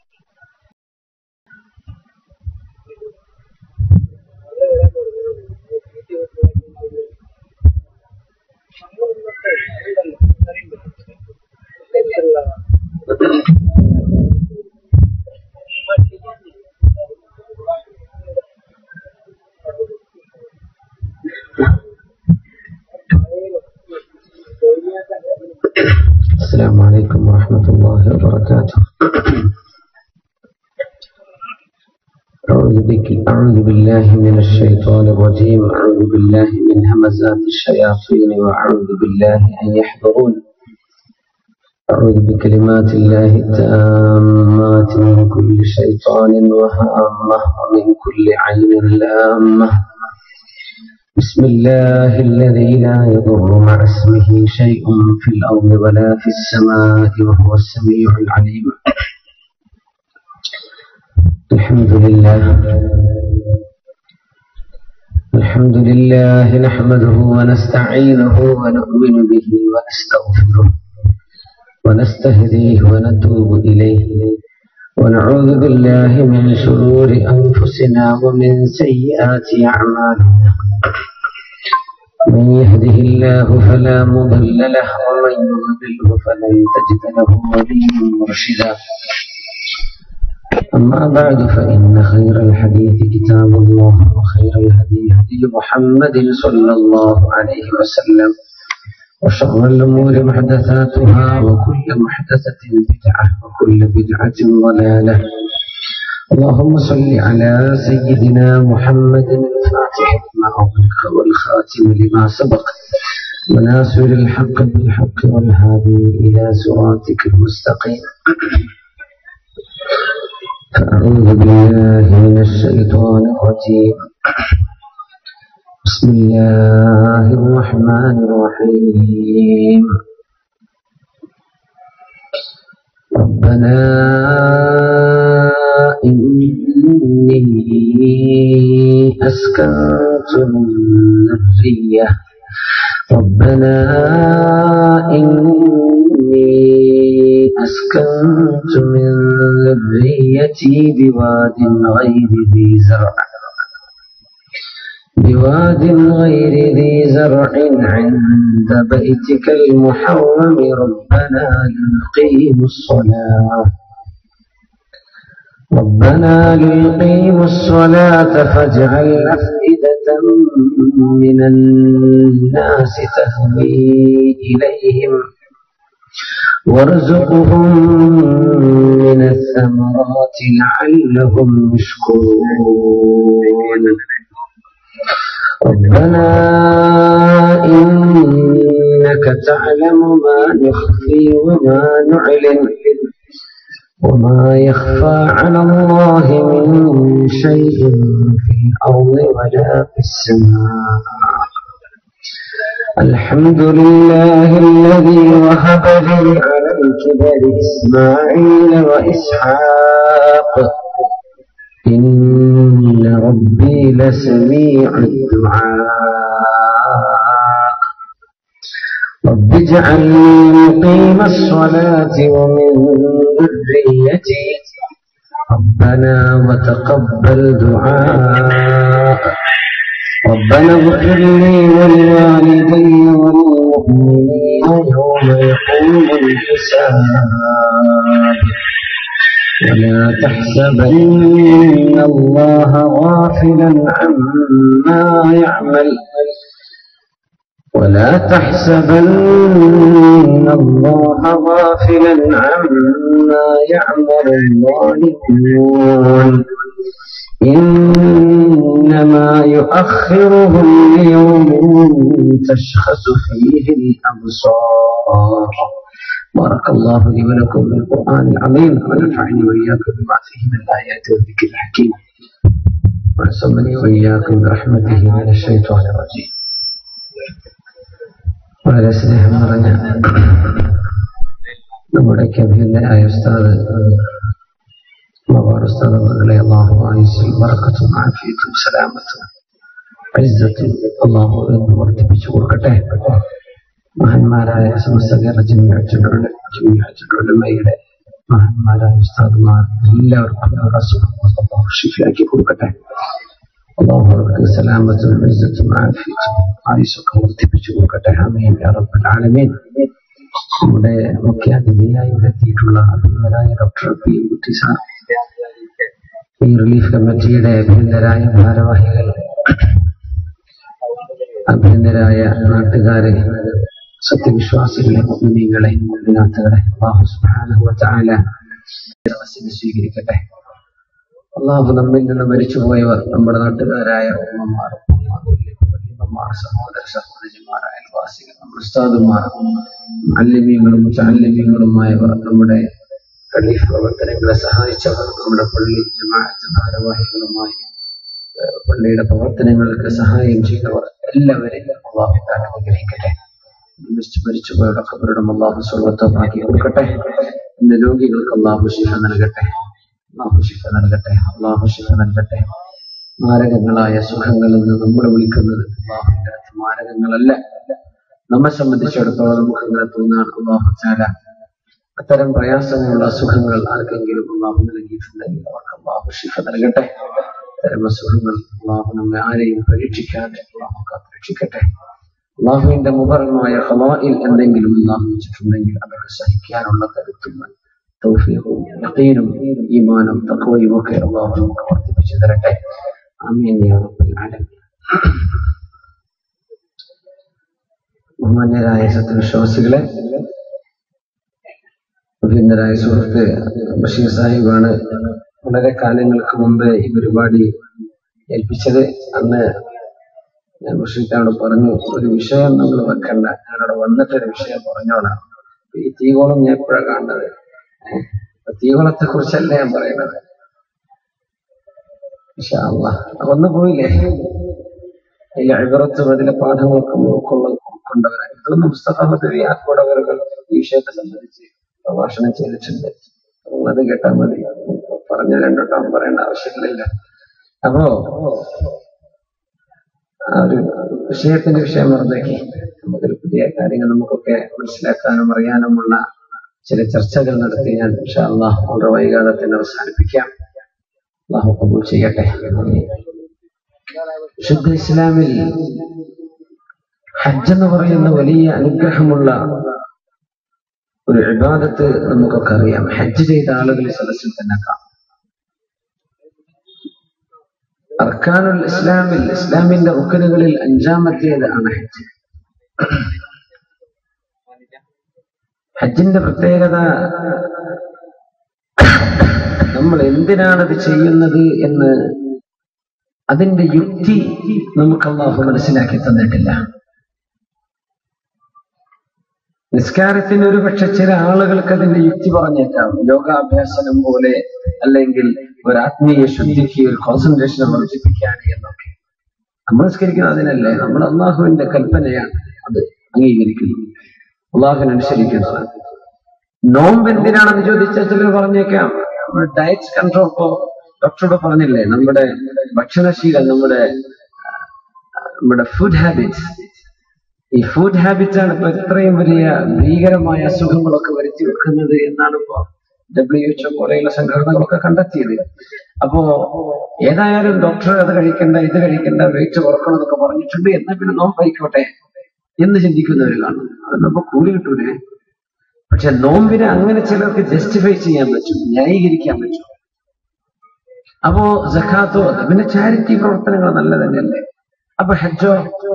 السلام عليكم ورحمة الله وبركاته أعوذ بك أعوذ بالله من الشيطان الرجيم أعوذ بالله من همزات الشياطين وأعوذ بالله أن يحضرون أعوذ بكلمات الله التامات من كل شيطان وهامة ومن كل عين لامة بسم الله الذي لا يضر مع اسمه شيء في الأرض ولا في السماء وهو السميع العليم الحمد لله الحمد لله نحمده ونستعينه ونؤمن به ونستغفره ونستهديه ونتوب إليه ونعوذ بالله من شرور أنفسنا ومن سيئات أعمالنا من يهده الله فلا مضل له ومن يضلله فلن تجد له وليا مرشدا أما بعد فإن خير الحديث كتاب الله وخير الهدي هدي محمد صلى الله عليه وسلم وشر الأمور محدثاتها وكل محدثة بدعة وكل بدعة ضلالة اللهم صل على سيدنا محمد الفاتح لما أغلق والخاتم لما سبق وناصر الحق بالحق والهادي إلى صراطك المستقيم فأعوذ بالله من الشيطان الرجيم بسم الله الرحمن الرحيم ربنا إني أسكنت من ذرية ربنا إني أسكنت من ذريتي بواد غير ذي زرع بواد غير ذي زرع عند بيتك المحرم ربنا ليقيموا الصلاة ربنا ليقيموا الصلاة فاجعل أفئدة من الناس تهوي إليهم وارزقهم من الثمرات لعلهم يشكرون ربنا إنك تعلم ما نخفي وما نعلن وما يخفى على الله من شيء في الأرض ولا في السماء الحمد لله الذي وهب لي على الكبر إسماعيل وإسحاق إن ربي لسميع الدعاء رب اجعلني مقيم الصلاة ومن ذريتي ربنا وتقبل دعاء ربنا اغفر لي ولوالدي وللمؤمنين يوم يقوم الحساب ولا تحسبن الله غافلا عما يعمل ولا تحسبن الله غافلا عما يعمل الظالمون إنما يؤخرهم ليوم تشخص فيه الأبصار بارك الله لي ولكم بالقرآن العظيم ونفعني وإياكم بما فيه من الآيات والذكر الحكيم وعصمني وإياكم برحمته من الشيطان الرجيم വളരെ സ്നേഹം നിറഞ്ഞ നമ്മുടെ അഭിനന്ദനായ ഉസ്താദ് മവാർ ഉസ്താദ് മകളെ അള്ളാഹു ആയുസിൽ വറക്കത്തും ആഫിയത്തും സലാമത്തും ഐസത്തും അള്ളാഹു എന്ന് വർദ്ധിപ്പിച്ചു കൊടുക്കട്ടെ മഹാന്മാരായ സമസ്ത കേരള ജമിയുടെ മഹാന്മാരായ ഉസ്താദുമാർ എല്ലാവർക്കും അവരുടെ സുഖം അള്ളാഹു ഷിഫിയാക്കി കൊടുക്കട്ടെ അള്ളാഹു അവർക്ക് സലാമത്തും ഇസ്സത്തും ആഫിയത്തും ആയുസൊക്കെ വർദ്ധിപ്പിച്ചു കൊടുക്കട്ടെ ആമീൻ യാ റബ്ബൽ ആലമീൻ നമ്മുടെ മുഖ്യാതിഥിയായി ഇവിടെ എത്തിയിട്ടുള്ള അഭിനന്ദനായ doctor P M Kutty sir ഈ റിലീഫ് കമ്മിറ്റിയുടെ അഭിനന്ദരായ ഭാരവാഹികൾ അഭിനന്ദരായ നാട്ടുകാരെ സത്യവിശ്വാസികളെ മുഗ്നീകളെ മുഗ്നാഥകളെ അള്ളാഹു സുബ്ഹാനഹു വതആല സ്വീകരിക്കട്ടെ അള്ളാഹു നമ്മിൽ നിന്ന് മരിച്ചുപോയവർ നമ്മുടെ നാട്ടുകാരായ ഉമ്മമാർ വല്യമ്മമാർ സഹോദര സഹോദരിമാർ അയൽവാസികൾ നമ്മുടെ ഉസ്താദുമാർ അല്ലിമീങ്ങളും ചാല്ലിമീങ്ങളുമായവർ നമ്മുടെ ഖലീഫ് പ്രവർത്തനങ്ങളെ സഹായിച്ചവർ നമ്മുടെ പള്ളി ജമാഅത്ത് ഭാരവാഹികളുമായി ഏഹ് പള്ളിയുടെ പ്രവർത്തനങ്ങൾക്ക് സഹായം ചെയ്തവർ എല്ലാവരെയും അള്ളാഹു താൻ അനുഗ്രഹിക്കട്ടെ മരിച്ചുപോയവരുടെ ഖബറിടം അള്ളാഹു സ്വർഗത്തമാക്കി കൊടുക്കട്ടെ ഇന്ന് രോഗികൾക്ക് അള്ളാഹു ശിഫ നൽകട്ടെ അള്ളാഹു ശിഫ നൽകട്ടെ അള്ളാഹു ശിഫ നൽകട്ടെ മാരകങ്ങളായ സുഖങ്ങളിൽ നിന്ന് നമ്മൾ വിളിക്കുന്നത് അള്ളാഹുവിന്റെ അടുത്ത് മാരകങ്ങളല്ല നമ്മെ സംബന്ധിച്ചിടത്തോളം നമുക്ക് ഇങ്ങനെ തോന്നുകയാണ് അള്ളാഹു ചാല അത്തരം പ്രയാസങ്ങളുള്ള അസുഖങ്ങൾ ആർക്കെങ്കിലും അള്ളാഹു നൽകിയിട്ടുണ്ടെങ്കിൽ അവർക്ക് അള്ളാഹു ശിഫ നൽകട്ടെ അത്തരം അസുഖങ്ങൾ അള്ളാഹു നമ്മെ ആരെയും പരീക്ഷിക്കാതെ അള്ളാഹു കാത്തുരക്ഷിക്കട്ടെ അള്ളാഹുവിന്റെ മുബറമായ ഹവായിൽ എന്തെങ്കിലും അള്ളാഹു വെച്ചിട്ടുണ്ടെങ്കിൽ അതൊക്കെ സഹിക്കാനുള്ള കരുത്തും തൗഫീഖും യഖീനും ഈമാനും തഖ്വയും ഒക്കെ അള്ളാഹു നമുക്ക് വർദ്ധിപ്പിച്ചു തരട്ടെ ആമീൻ യാ റബ്ബൽ ആലമീൻ ബഹുമാന്യരായ സത്യവിശ്വാസികളെ അഭിന്നരായ സുഹൃത്ത് ബഷീർ സാഹിബാണ് വളരെ കാലങ്ങൾക്ക് മുമ്പ് ഈ പരിപാടി ഏൽപ്പിച്ചത് അന്ന് ഞാൻ മുഷിക്കാരോട് പറഞ്ഞു ഒരു വിഷയം നമ്മൾ വെക്കണ്ട ഞാനവിടെ വന്നിട്ടൊരു വിഷയം പറഞ്ഞോളാം ഈ തീകോളം ഞാൻ എപ്പോഴാണ് കാണുന്നത് ഏഹ്? അപ്പൊ തീകോളത്തെ കുറിച്ചല്ല ഞാൻ പറയുന്നത് ഇൻഷാ അല്ലാ. അപ്പൊ ഒന്ന് പോയില്ലേ അതിലെ അഴിബറത്തും അതിലെ പാഠങ്ങളൊക്കെ ഉൾക്കൊള്ള ഉൾക്കൊണ്ടവരാണ് ഇതൊന്നും മുസ്തഫാബത്ത് ആക്കോടവരുകൾ ഈ വിഷയത്തെ സംബന്ധിച്ച് പ്രഭാഷണം ചെയ്തിട്ടുണ്ട് അപ്പോൾ അത് കേട്ടാൽ മതി പറഞ്ഞ രണ്ടോട്ടം പറയേണ്ട ആവശ്യമില്ല അപ്പോ ആ ഒരു വിഷയത്തിന്റെ വിഷയം മറന്നേക്ക് നമുക്കൊരു പുതിയ കാര്യങ്ങൾ നമുക്കൊക്കെ മനസ്സിലാക്കാനും അറിയാനുമുള്ള ചില ചർച്ചകൾ നടത്തി ഞാൻ ഇൻഷാ അള്ളാഹ് വളരെ വൈകാതെ തന്നെ അവസാനിപ്പിക്കാം അള്ളാഹു കബൂൽ ചെയ്യട്ടെ ശുദ്ധ ഇസ്ലാമിൽ ഹജ്ജ് എന്ന് പറയുന്ന വലിയ അനുഗ്രഹമുള്ള ഒരു ഇബാദത്ത് നമുക്കൊക്കെ അറിയാം ഹജ്ജ് ചെയ്ത ആളുകൾ ഈ സദസ്സിൽ തന്നെ കാണാം അർക്കാനുൽ ഇസ്ലാമിൽ ഇസ്ലാമിന്റെ റുക്കനുകളിൽ അഞ്ചാമത്തേത് ആണ് ഹജ്ജ് ഹജ്ജിന്റെ പ്രത്യേകത നമ്മൾ എന്തിനാണത് ചെയ്യുന്നത് എന്ന് അതിന്റെ യുക്തി നമുക്ക് അള്ളാഹു മനസ്സിലാക്കി തന്നിട്ടില്ല നിസ്കാരത്തിന് ഒരു പക്ഷെ ചില ആളുകൾക്ക് അതിന്റെ യുക്തി പറഞ്ഞേക്കാം യോഗാഭ്യാസനം പോലെ അല്ലെങ്കിൽ ഒരു ആത്മീയ ശുദ്ധിക്ക് ഒരു കോൺസെൻട്രേഷൻ വർദ്ധിപ്പിക്കുകയാണ് എന്നൊക്കെ നമ്മൾ നിസ്കരിക്കുന്നത് അതിനല്ലേ നമ്മൾ അള്ളാഹുവിന്റെ കൽപ്പനയാണ് അത് അംഗീകരിക്കുന്നു അള്ളാഹുവിനനുസരിക്കുന്നതാണ് നോമ്പ് എന്തിനാണെന്ന് ചോദിച്ചാൽ ചിലർ പറഞ്ഞേക്കാം ഡയറ്റ് കൺട്രോൾ ഇപ്പോ ഡോക്ടറോട് പറഞ്ഞില്ലേ നമ്മുടെ ഭക്ഷണശീലം നമ്മുടെ നമ്മുടെ ഫുഡ് ഹാബിറ്റ്സ് ഈ ഫുഡ് ഹാബിറ്റ് ആണ് ഇപ്പൊ ഇത്രയും വലിയ ഭീകരമായ അസുഖങ്ങളൊക്കെ വരുത്തി വെക്കുന്നത് എന്നാണ് ഇപ്പോ ഡബ്ല്യു എച്ച്ഒ പോലെയുള്ള സംഘടനകളൊക്കെ കണ്ടെത്തിയത് അപ്പോ ഏതായാലും ഡോക്ടർ അത് കഴിക്കണ്ട ഇത് കഴിക്കണ്ട വെയിറ്റ് കുറക്കണം എന്നൊക്കെ പറഞ്ഞിട്ടുണ്ട് എന്നാ പിന്നെ നോമ്പായിക്കോട്ടെ എന്ന് ചിന്തിക്കുന്നവർ കാണും അത് നമുക്ക് കൂലി കിട്ടൂലേ പക്ഷെ നോമ്പിനെ അങ്ങനെ ചിലർക്ക് ജസ്റ്റിഫൈ ചെയ്യാൻ പറ്റും ന്യായീകരിക്കാൻ പറ്റും അപ്പോ ജക്കാത്തോ പിന്നെ ചാരിറ്റി പ്രവർത്തനങ്ങൾ നല്ല തന്നെയല്ലേ അപ്പൊ ഹജ്ജോ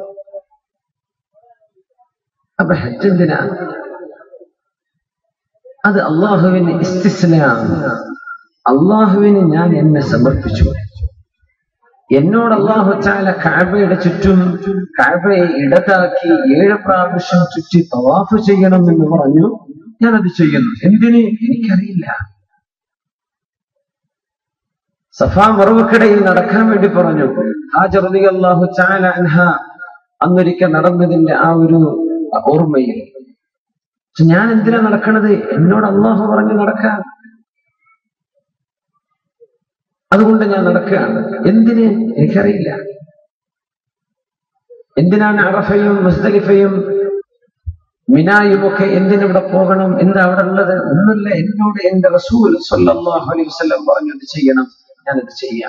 അപ്പൊ ഹജ്ജ് എന്തിനാ അത് അള്ളാഹുവിന് ഇസ്തിസ്ലാം അള്ളാഹുവിന് ഞാൻ എന്നെ സമർപ്പിച്ചു എന്നോട് അള്ളാഹു ചാല കാബയുടെ ചുറ്റും കാബയെ ഇടതാക്കി ഏഴ് പ്രാവശ്യം ചുറ്റി തവാഫ് ചെയ്യണം എന്ന് പറഞ്ഞു ഞാനത് ചെയ്യുന്നു എന്തിന് എനിക്കറിയില്ല സഫാ മറവക്കിടയിൽ നടക്കാൻ വേണ്ടി പറഞ്ഞു ഹാജർ അള്ളാഹു ചാല അൻഹ അന്നൊരിക്കൽ നടന്നതിന്റെ ആ ഒരു ഓർമ്മയിൽ പക്ഷെ ഞാൻ എന്തിനാ നടക്കണത് എന്നോട് അള്ളാഹു പറഞ്ഞു നടക്കാൻ അതുകൊണ്ട് ഞാൻ നടക്കുകയാണ് എന്തിന് എനിക്കറിയില്ല എന്തിനാണ് അറഫയും മുസ്തലിഫയും മിനായും ഒക്കെ എന്തിനവിടെ പോകണം എന്താ അവിടെ ഉള്ളത് ഒന്നുമില്ല എന്നോട് എന്റെ റസൂൽ സല്ലല്ലാഹു അലൈഹി വസല്ലം പറഞ്ഞു ഇത് ചെയ്യണം ഞാനത് ചെയ്യാം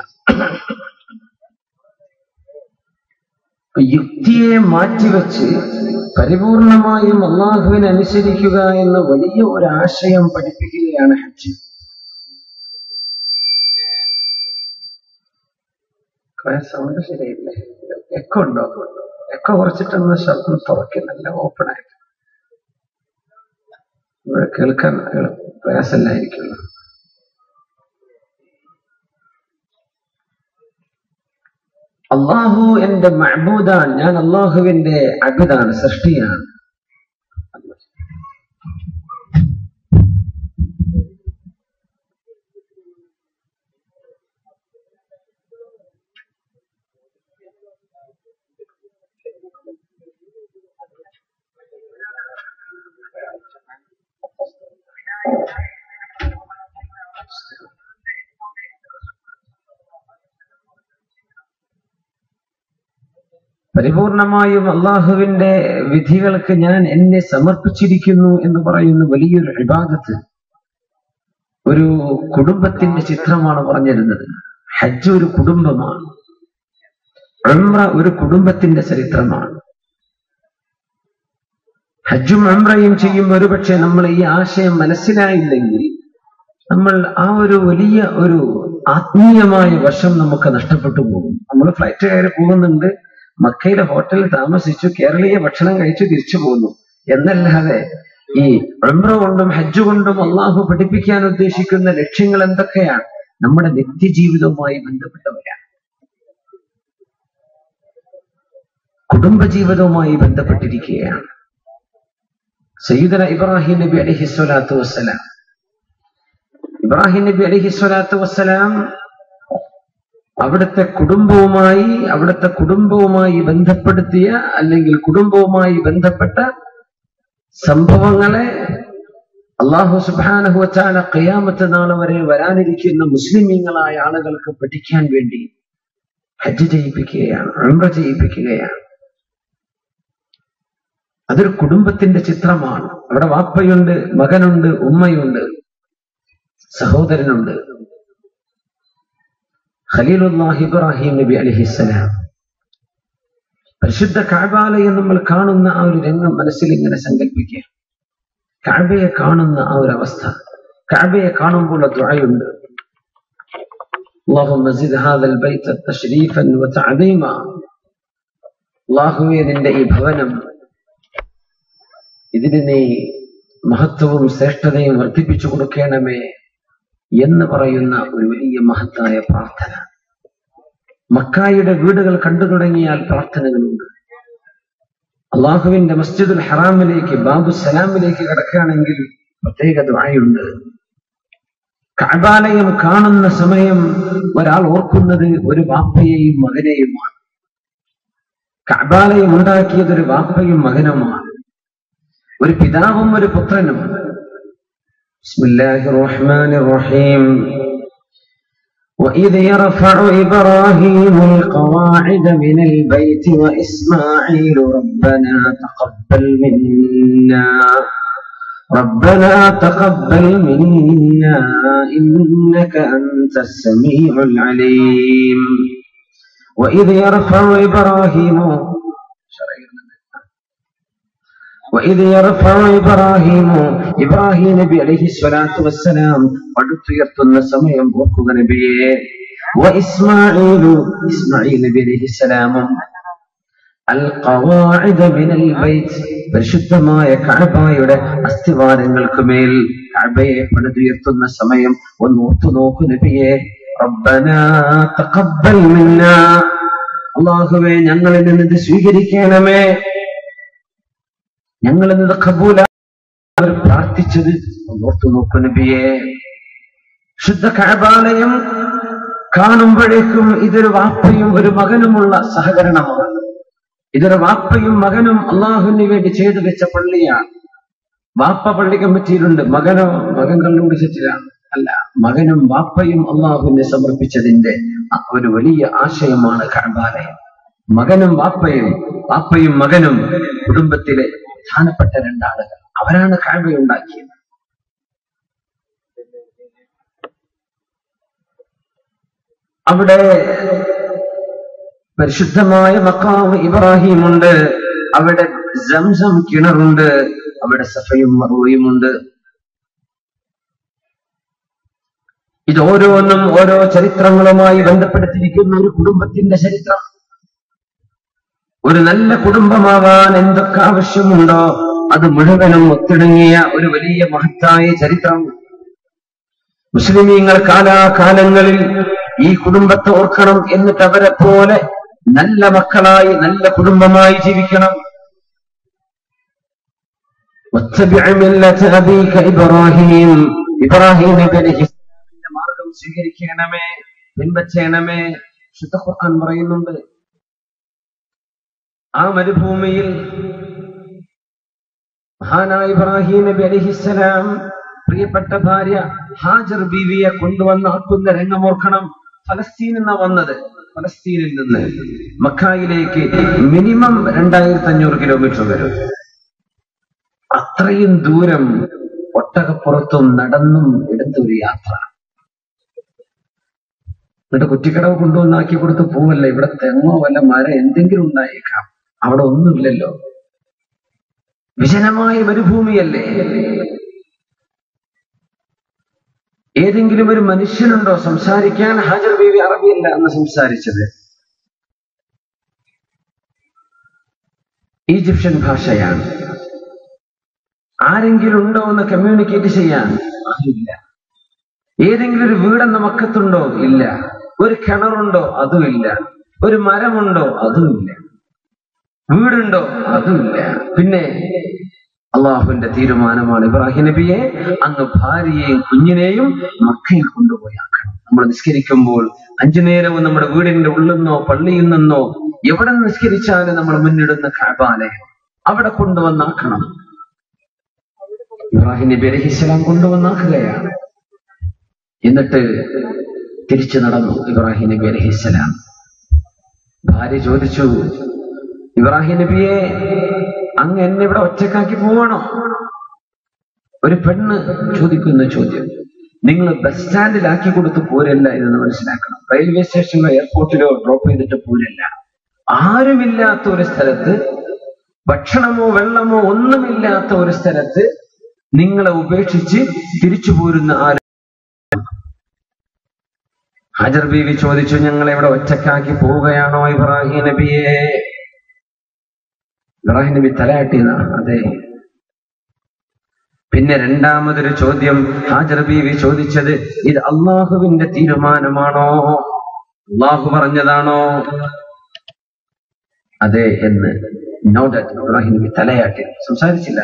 യുക്തിയെ മാറ്റിവെച്ച് പരിപൂർണമായും അള്ളാഹുവിനെ അനുസരിക്കുക എന്ന വലിയ ഒരു ആശയം പഠിപ്പിക്കുകയാണ് ഹജ്ജ് സൗണ്ട് ശരിയില്ലേ എക്കോ ഉണ്ടോ എക്കോ കുറച്ചിട്ടൊന്ന് ശബ്ദം തുറക്കുന്നില്ല ഓപ്പൺ ആയിട്ട് ഇവിടെ കേൾക്കാൻ പ്രയാസമില്ലായിരിക്കുമല്ലോ അള്ളാഹു എന്റെ മഹബൂദാണ് ഞാൻ അള്ളാഹുവിന്റെ അബിതാണ് സൃഷ്ടിയാണ് പരിപൂർണമായും അള്ളാഹുവിന്റെ വിധികൾക്ക് ഞാൻ എന്നെ സമർപ്പിച്ചിരിക്കുന്നു എന്ന് പറയുന്ന വലിയൊരു ഇബാദത്ത് ഒരു കുടുംബത്തിന്റെ ചിത്രമാണ് പറഞ്ഞിരുന്നത് ഹജ്ജ് ഒരു കുടുംബമാണ് ഉംറ ഒരു കുടുംബത്തിന്റെ ചരിത്രമാണ് ഹജ്ജും ഉംറയും ചെയ്യും ഒരുപക്ഷെ നമ്മൾ ഈ ആശയം മനസ്സിലായില്ലെങ്കിൽ നമ്മൾ ആ ഒരു വലിയ ഒരു ആത്മീയമായ വശം നമുക്ക് നഷ്ടപ്പെട്ടു പോകും നമ്മൾ ഫ്ലൈറ്റ് കയറി പോകുന്നുണ്ട് മക്കയിലെ ഹോട്ടലിൽ താമസിച്ചു കേരളീയ ഭക്ഷണം കഴിച്ചു തിരിച്ചു പോന്നു എന്നല്ലാതെ ഈ ഉംറ കൊണ്ടും ഹജ്ജ് കൊണ്ടും അള്ളാഹു പഠിപ്പിക്കാൻ ഉദ്ദേശിക്കുന്ന ലക്ഷ്യങ്ങൾ എന്തൊക്കെയാണ് നമ്മുടെ നിത്യജീവിതവുമായി ബന്ധപ്പെട്ടവരാണ് കുടുംബജീവിതവുമായി ബന്ധപ്പെട്ടിരിക്കുകയാണ് സയ്യിദന ഇബ്രാഹിം നബി അലഹി സ്വലാത്തു വസ്സലാം ഇബ്രാഹിം നബി അലഹി സ്വലാത്തു വസ്സലാം അവിടുത്തെ കുടുംബവുമായി അവിടുത്തെ കുടുംബവുമായി ബന്ധപ്പെടുത്തിയ അല്ലെങ്കിൽ കുടുംബവുമായി ബന്ധപ്പെട്ട സംഭവങ്ങളെ അള്ളാഹു സുബാനഹു വച്ചാല കയ്യാമത്തെ നാൾ വരെ വരാനിരിക്കുന്ന മുസ്ലിമീങ്ങളായ ആളുകൾക്ക് പഠിക്കാൻ വേണ്ടി ഹജ്ജ് ചെയ്യിപ്പിക്കുകയാണ് അമ്ര ചെയ്യിപ്പിക്കുകയാണ് അതൊരു കുടുംബത്തിന്റെ ചിത്രമാണ് അവിടെ വാപ്പയുണ്ട് മകനുണ്ട് ഉമ്മയുണ്ട് സഹോദരനുണ്ട് ഖലീലുല്ലാഹി ഇബ്രാഹിം നബി അലഹിസ്സലാം പരിശുദ്ധ കാബാലയം നമ്മൾ കാണുന്ന ആ ഒരു രംഗം മനസ്സിൽ ഇങ്ങനെ സങ്കല്പിക്കുക കാബയെ കാണുന്ന ആ ഒരു അവസ്ഥ കാബയെ കാണുമ്പോൾ ദുആയുണ്ട് اللهم زد هذا البيت تشريفا وتعظيما അള്ളാഹുവേ നിന്റെ ഈ ഭവനം ഇതിന് നീ മഹത്വവും ശ്രേഷ്ഠതയും വർദ്ധിപ്പിച്ചു കൊടുക്കണമേ എന്ന് പറയുന്ന ഒരു വലിയ മഹത്തായ പ്രാർത്ഥന മക്കായുടെ വീടുകൾ കണ്ടു തുടങ്ങിയാൽ പ്രാർത്ഥനകളുണ്ട് അള്ളാഹുവിന്റെ മസ്ജിദുൽ ഹറാമിലേക്ക് ബാബു സലാമിലേക്ക് കിടക്കുകയാണെങ്കിൽ പ്രത്യേക ദ്വായുണ്ട് കഅബാലയം കാണുന്ന സമയം ഒരാൾ ഓർക്കുന്നത് ഒരു വാപ്പയെയും മകനെയുമാണ് കഅബാലയം ഉണ്ടാക്കിയത് ഒരു വാപ്പയും മകനുമാണ് ഒരു പിതാവും ഒരു പുത്രനും ബിസ്മില്ലാഹിർ റഹ്മാനിർ റഹീം وإذ يرفع إبراهيم القواعد من البيت وإسماعيل ربنا تقبل منا ربنا تقبل منا إنك أنت السميع العليم وإذ يرفع إبراهيم وإذ يرفع إبراهيم ഇബ്രാഹിം നബി അലൈഹി സ്വലാത്തു വസ്സലാം പടുത്തുയർത്തുന്ന സമയം ഓർക്കുക നബിയെ വ ഇസ്മാഈലു ഇസ്മായിൽ നബി അലൈഹി സ്വലാമും അൽ ഖവാഇദ മിനൽ ബൈത്ത് പരിശുദ്ധമായ കഅബയുടെ അസ്ഥിവാരങ്ങൾക്ക് മേൽ കഅബയെ പടുത്തുയർത്തുന്ന സമയം ഒന്ന് ഓർത്തു നോക്കൂ നബിയെ റബ്ബനാ തഖബ്ബൽ മിന്നാ അല്ലാഹുവേ ഞങ്ങളിൽ നിന്ന് ഇത് സ്വീകരിക്കണമേ ഞങ്ങളിൽ നിന്ന് കബൂല അവർ പ്രാർത്ഥിച്ചത് ഓർത്തു നോക്കൂ നബിയെ ശുദ്ധ കഅബാലയം കാണുമ്പോഴേക്കും ഇതൊരു വാപ്പയും ഒരു മകനുമുള്ള സഹകരണമാണ് ഇതൊരു വാപ്പയും മകനും അള്ളാഹുവിന് വേണ്ടി ചെയ്തു വെച്ച പള്ളിയാണ് വാപ്പ പള്ളി കമ്മിറ്റിയിലുണ്ട് മകനോ മകൻ കണ്ടുപിടിച്ചിട്ടില്ല അല്ല മകനും വാപ്പയും അള്ളാഹുവിനെ സമർപ്പിച്ചതിന്റെ ആ ഒരു വലിയ ആശയമാണ് കഅബാലയം മകനും വാപ്പയും വാപ്പയും മകനും കുടുംബത്തിലെ പ്രധാനപ്പെട്ട രണ്ടാളുകൾ അവരാണ് കാഴ്വയുണ്ടാക്കിയത് അവിടെ പരിശുദ്ധമായ മക്കാവ് ഇബ്രാഹിം ഉണ്ട് അവിടെ സംസം കിണറുണ്ട് അവിടെ സഫയും മറുവയുമുണ്ട് ഇത് ഓരോന്നും ഓരോ ചരിത്രങ്ങളുമായി ബന്ധപ്പെടുത്തിയിരിക്കുന്ന ഒരു കുടുംബത്തിന്റെ ചരിത്രം ഒരു നല്ല കുടുംബമാവാൻ എന്തൊക്കെ ആവശ്യമുണ്ടോ അത് മുഴുവനും ഒത്തിണങ്ങിയ ഒരു വലിയ മഹത്തായ ചരിത്രം മുസ്ലിമീങ്ങൾ കാലാകാലങ്ങളിൽ ഈ കുടുംബത്തെ ഓർക്കണം എന്നിട്ട് അവരെ പോലെ നല്ല മക്കളായി നല്ല കുടുംബമായി ജീവിക്കണം واتبع ملة أبيك إبراهيم ഇബ്രാഹിം നബി അലൈഹിസ്സലാമിന്റെ മാർഗം സ്വീകരിക്കണമേ പിൻപറ്റണമേ ശുദ്ധ ഖുർആൻ പറയുന്നുണ്ട് ആ മരുഭൂമിയിൽ മഹാനായ ഇബ്രാഹിം നബി അലഹിസ്സലാം പ്രിയപ്പെട്ട ഭാര്യ ഹാജർ ബീവിയെ കൊണ്ടുവന്നാക്കുന്ന രംഗമോർക്കണം ഫലസ്തീനിൽ നിന്നാ വന്നത് ഫലസ്തീനിൽ നിന്ന് മക്കായിലേക്ക് മിനിമം രണ്ടായിരത്തി അഞ്ഞൂറ് കിലോമീറ്റർ വരും അത്രയും ദൂരം ഒട്ടകപ്പുറത്തും നടന്നും എടുത്ത ഒരു യാത്ര എന്നിട്ട് കുറ്റിക്കടവ് കൊണ്ടുവന്നാക്കി കൊടുത്ത് പോവല്ല ഇവിടെ തെങ്ങോ വല്ല മരം എന്തെങ്കിലും ഉണ്ടായേക്കാം അവിടെ ഒന്നുമില്ലല്ലോ വിജനമായ മരുഭൂമിയല്ലേ ഏതെങ്കിലും ഒരു മനുഷ്യനുണ്ടോ സംസാരിക്കാൻ ഹാജർ ബീവി അറബിയല്ല അന്ന് സംസാരിച്ചത് ഈജിപ്ഷ്യൻ ഭാഷയാണ് ആരെങ്കിലും ഉണ്ടോ എന്ന് കമ്മ്യൂണിക്കേറ്റ് ചെയ്യാൻ ആരുമില്ല ഏതെങ്കിലും ഒരു വീടെന്ന മക്കത്തുണ്ടോ ഇല്ല ഒരു കിണറുണ്ടോ അതുമില്ല ഒരു മരമുണ്ടോ അതുമില്ല വീടുണ്ടോ അതുമില്ല പിന്നെ അള്ളാഹുവിന്റെ തീരുമാനമാണ് ഇബ്രാഹിം നബിയെ അങ്ങ് ഭാര്യയെയും കുഞ്ഞിനെയും മക്കയിൽ കൊണ്ടുപോയാക്കണം നമ്മൾ നിസ്കരിക്കുമ്പോൾ അഞ്ചു നേരവും നമ്മുടെ വീടിന്റെ ഉള്ളിൽ നിന്നോ പള്ളിയിൽ നിന്നോ എവിടെ നിസ്കരിച്ചാലും നമ്മൾ മുന്നിടുന്ന കാബാലയം അവിടെ കൊണ്ടുവന്നാക്കണം ഇബ്രാഹിം നബി അലഹിസ്സലാം കൊണ്ടുവന്നാക്കുകയാണ് എന്നിട്ട് തിരിച്ചു നടന്നു ഇബ്രാഹിം നബി അലഹിസ്സലാം ഭാര്യ ചോദിച്ചു ഇബ്രാഹിം നബിയെ അങ്ങ് എന്നെ ഇവിടെ ഒറ്റക്കാക്കി പോവാണോ ഒരു പെണ്ണ് ചോദിക്കുന്ന ചോദ്യം നിങ്ങൾ ബസ് സ്റ്റാൻഡിലാക്കി കൊടുത്ത് പോരല്ല എന്ന് മനസ്സിലാക്കണം റെയിൽവേ സ്റ്റേഷനിലോ എയർപോർട്ടിലോ ഡ്രോപ്പ് ചെയ്തിട്ട് പോരല്ല ആരുമില്ലാത്ത ഒരു സ്ഥലത്ത് ഭക്ഷണമോ വെള്ളമോ ഒന്നുമില്ലാത്ത ഒരു സ്ഥലത്ത് നിങ്ങളെ ഉപേക്ഷിച്ച് തിരിച്ചു പോരുന്ന ആര് ഹാജർ ബീവി ചോദിച്ചു ഞങ്ങളെ ഇവിടെ ഒറ്റക്കാക്കി പോവുകയാണോ ഇബ്രാഹിം നബിയെ ഇബ്രാഹിം നബി തലയാട്ടിയതാണ് അതെ പിന്നെ രണ്ടാമതൊരു ചോദ്യം ഹാജർ ബീവി ചോദിച്ചത് ഇത് അള്ളാഹുവിന്റെ തീരുമാനമാണോ അള്ളാഹു പറഞ്ഞതാണോ അതെ എന്ന് നോട്ടഡ് ഇബ്രാഹിം നബി തലയാട്ടി സംസാരിച്ചില്ല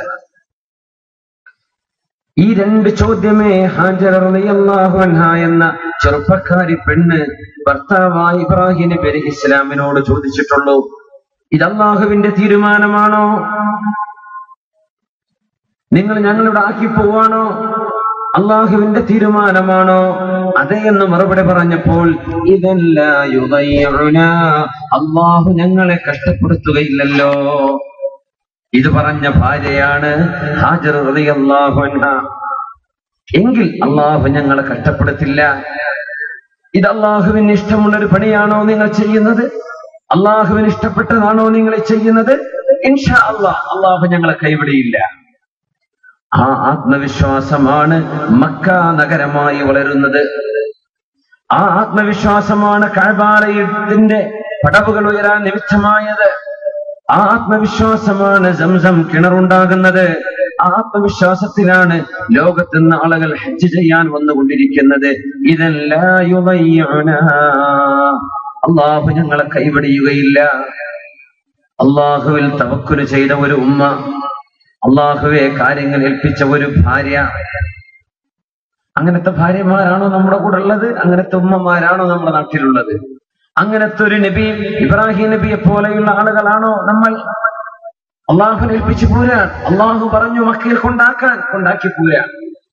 ഈ രണ്ട് ചോദ്യമേ ഹാജർ റളിയല്ലാഹു അൻഹ എന്ന ചെറുപ്പക്കാരി പെണ്ണ് ഭർത്താവായ ഇബ്രാഹിം നബി അലൈഹി ഇസ്ലാമിനോട് ചോദിച്ചിട്ടുള്ളൂ ഇത് അള്ളാഹുവിന്റെ തീരുമാനമാണോ നിങ്ങൾ ഞങ്ങളിവിടെ ആക്കി പോവാണോ അള്ളാഹുവിന്റെ തീരുമാനമാണോ അതെ എന്ന് മറുപടി പറഞ്ഞപ്പോൾ ഇതല്ല അള്ളാഹു ഞങ്ങളെ കഷ്ടപ്പെടുത്തുകയില്ലല്ലോ ഇത് പറഞ്ഞ ഭാര്യയാണ് ഹാജർ റളിയല്ലാഹു അൻഹ എങ്കിൽ അള്ളാഹു ഞങ്ങളെ കഷ്ടപ്പെടുത്തില്ല ഇത് അള്ളാഹുവിന് ഇഷ്ടമുള്ള ഒരു പണിയാണോ നിങ്ങൾ ചെയ്യുന്നത് അള്ളാഹുവിന് ഇഷ്ടപ്പെട്ടതാണോ നിങ്ങൾ ചെയ്യുന്നത് ഇൻഷാ അള്ളാഹ് അള്ളാഹു ഞങ്ങളെ കൈവിടിയില്ല ആ ആത്മവിശ്വാസമാണ് മക്ക നഗരമായി വളരുന്നത് ആ ആത്മവിശ്വാസമാണ് കഴബാലയത്തിന്റെ പടവുകൾ ഉയരാൻ നിമിത്തമായത് ആ ആത്മവിശ്വാസമാണ് സംസം കിണറുണ്ടാകുന്നത് ആ ആത്മവിശ്വാസത്തിലാണ് ലോകത്ത് നിന്ന് ആളുകൾ ഹജ്ജ് ചെയ്യാൻ വന്നുകൊണ്ടിരിക്കുന്നത് ഇതെല്ലാം അള്ളാഹു ഞങ്ങളെ കൈവടിയുകയില്ല അള്ളാഹുവിൽ തവക്കുല് ചെയ്ത ഒരു ഉമ്മ അള്ളാഹുവെ കാര്യങ്ങൾ ഏൽപ്പിച്ച ഒരു ഭാര്യ അങ്ങനത്തെ ഭാര്യമാരാണോ നമ്മുടെ കൂടെ ഉള്ളത് അങ്ങനത്തെ ഉമ്മമാരാണോ നമ്മുടെ നാട്ടിലുള്ളത് അങ്ങനത്തെ ഒരു നബി ഇബ്രാഹിം നബിയെ പോലെയുള്ള ആളുകളാണോ നമ്മൾ അള്ളാഹു ഏൽപ്പിച്ചു പോരാൻ അള്ളാഹു പറഞ്ഞു മക്കയിൽ കൊണ്ടാക്കാൻ കൊണ്ടാക്കി പോരാൻ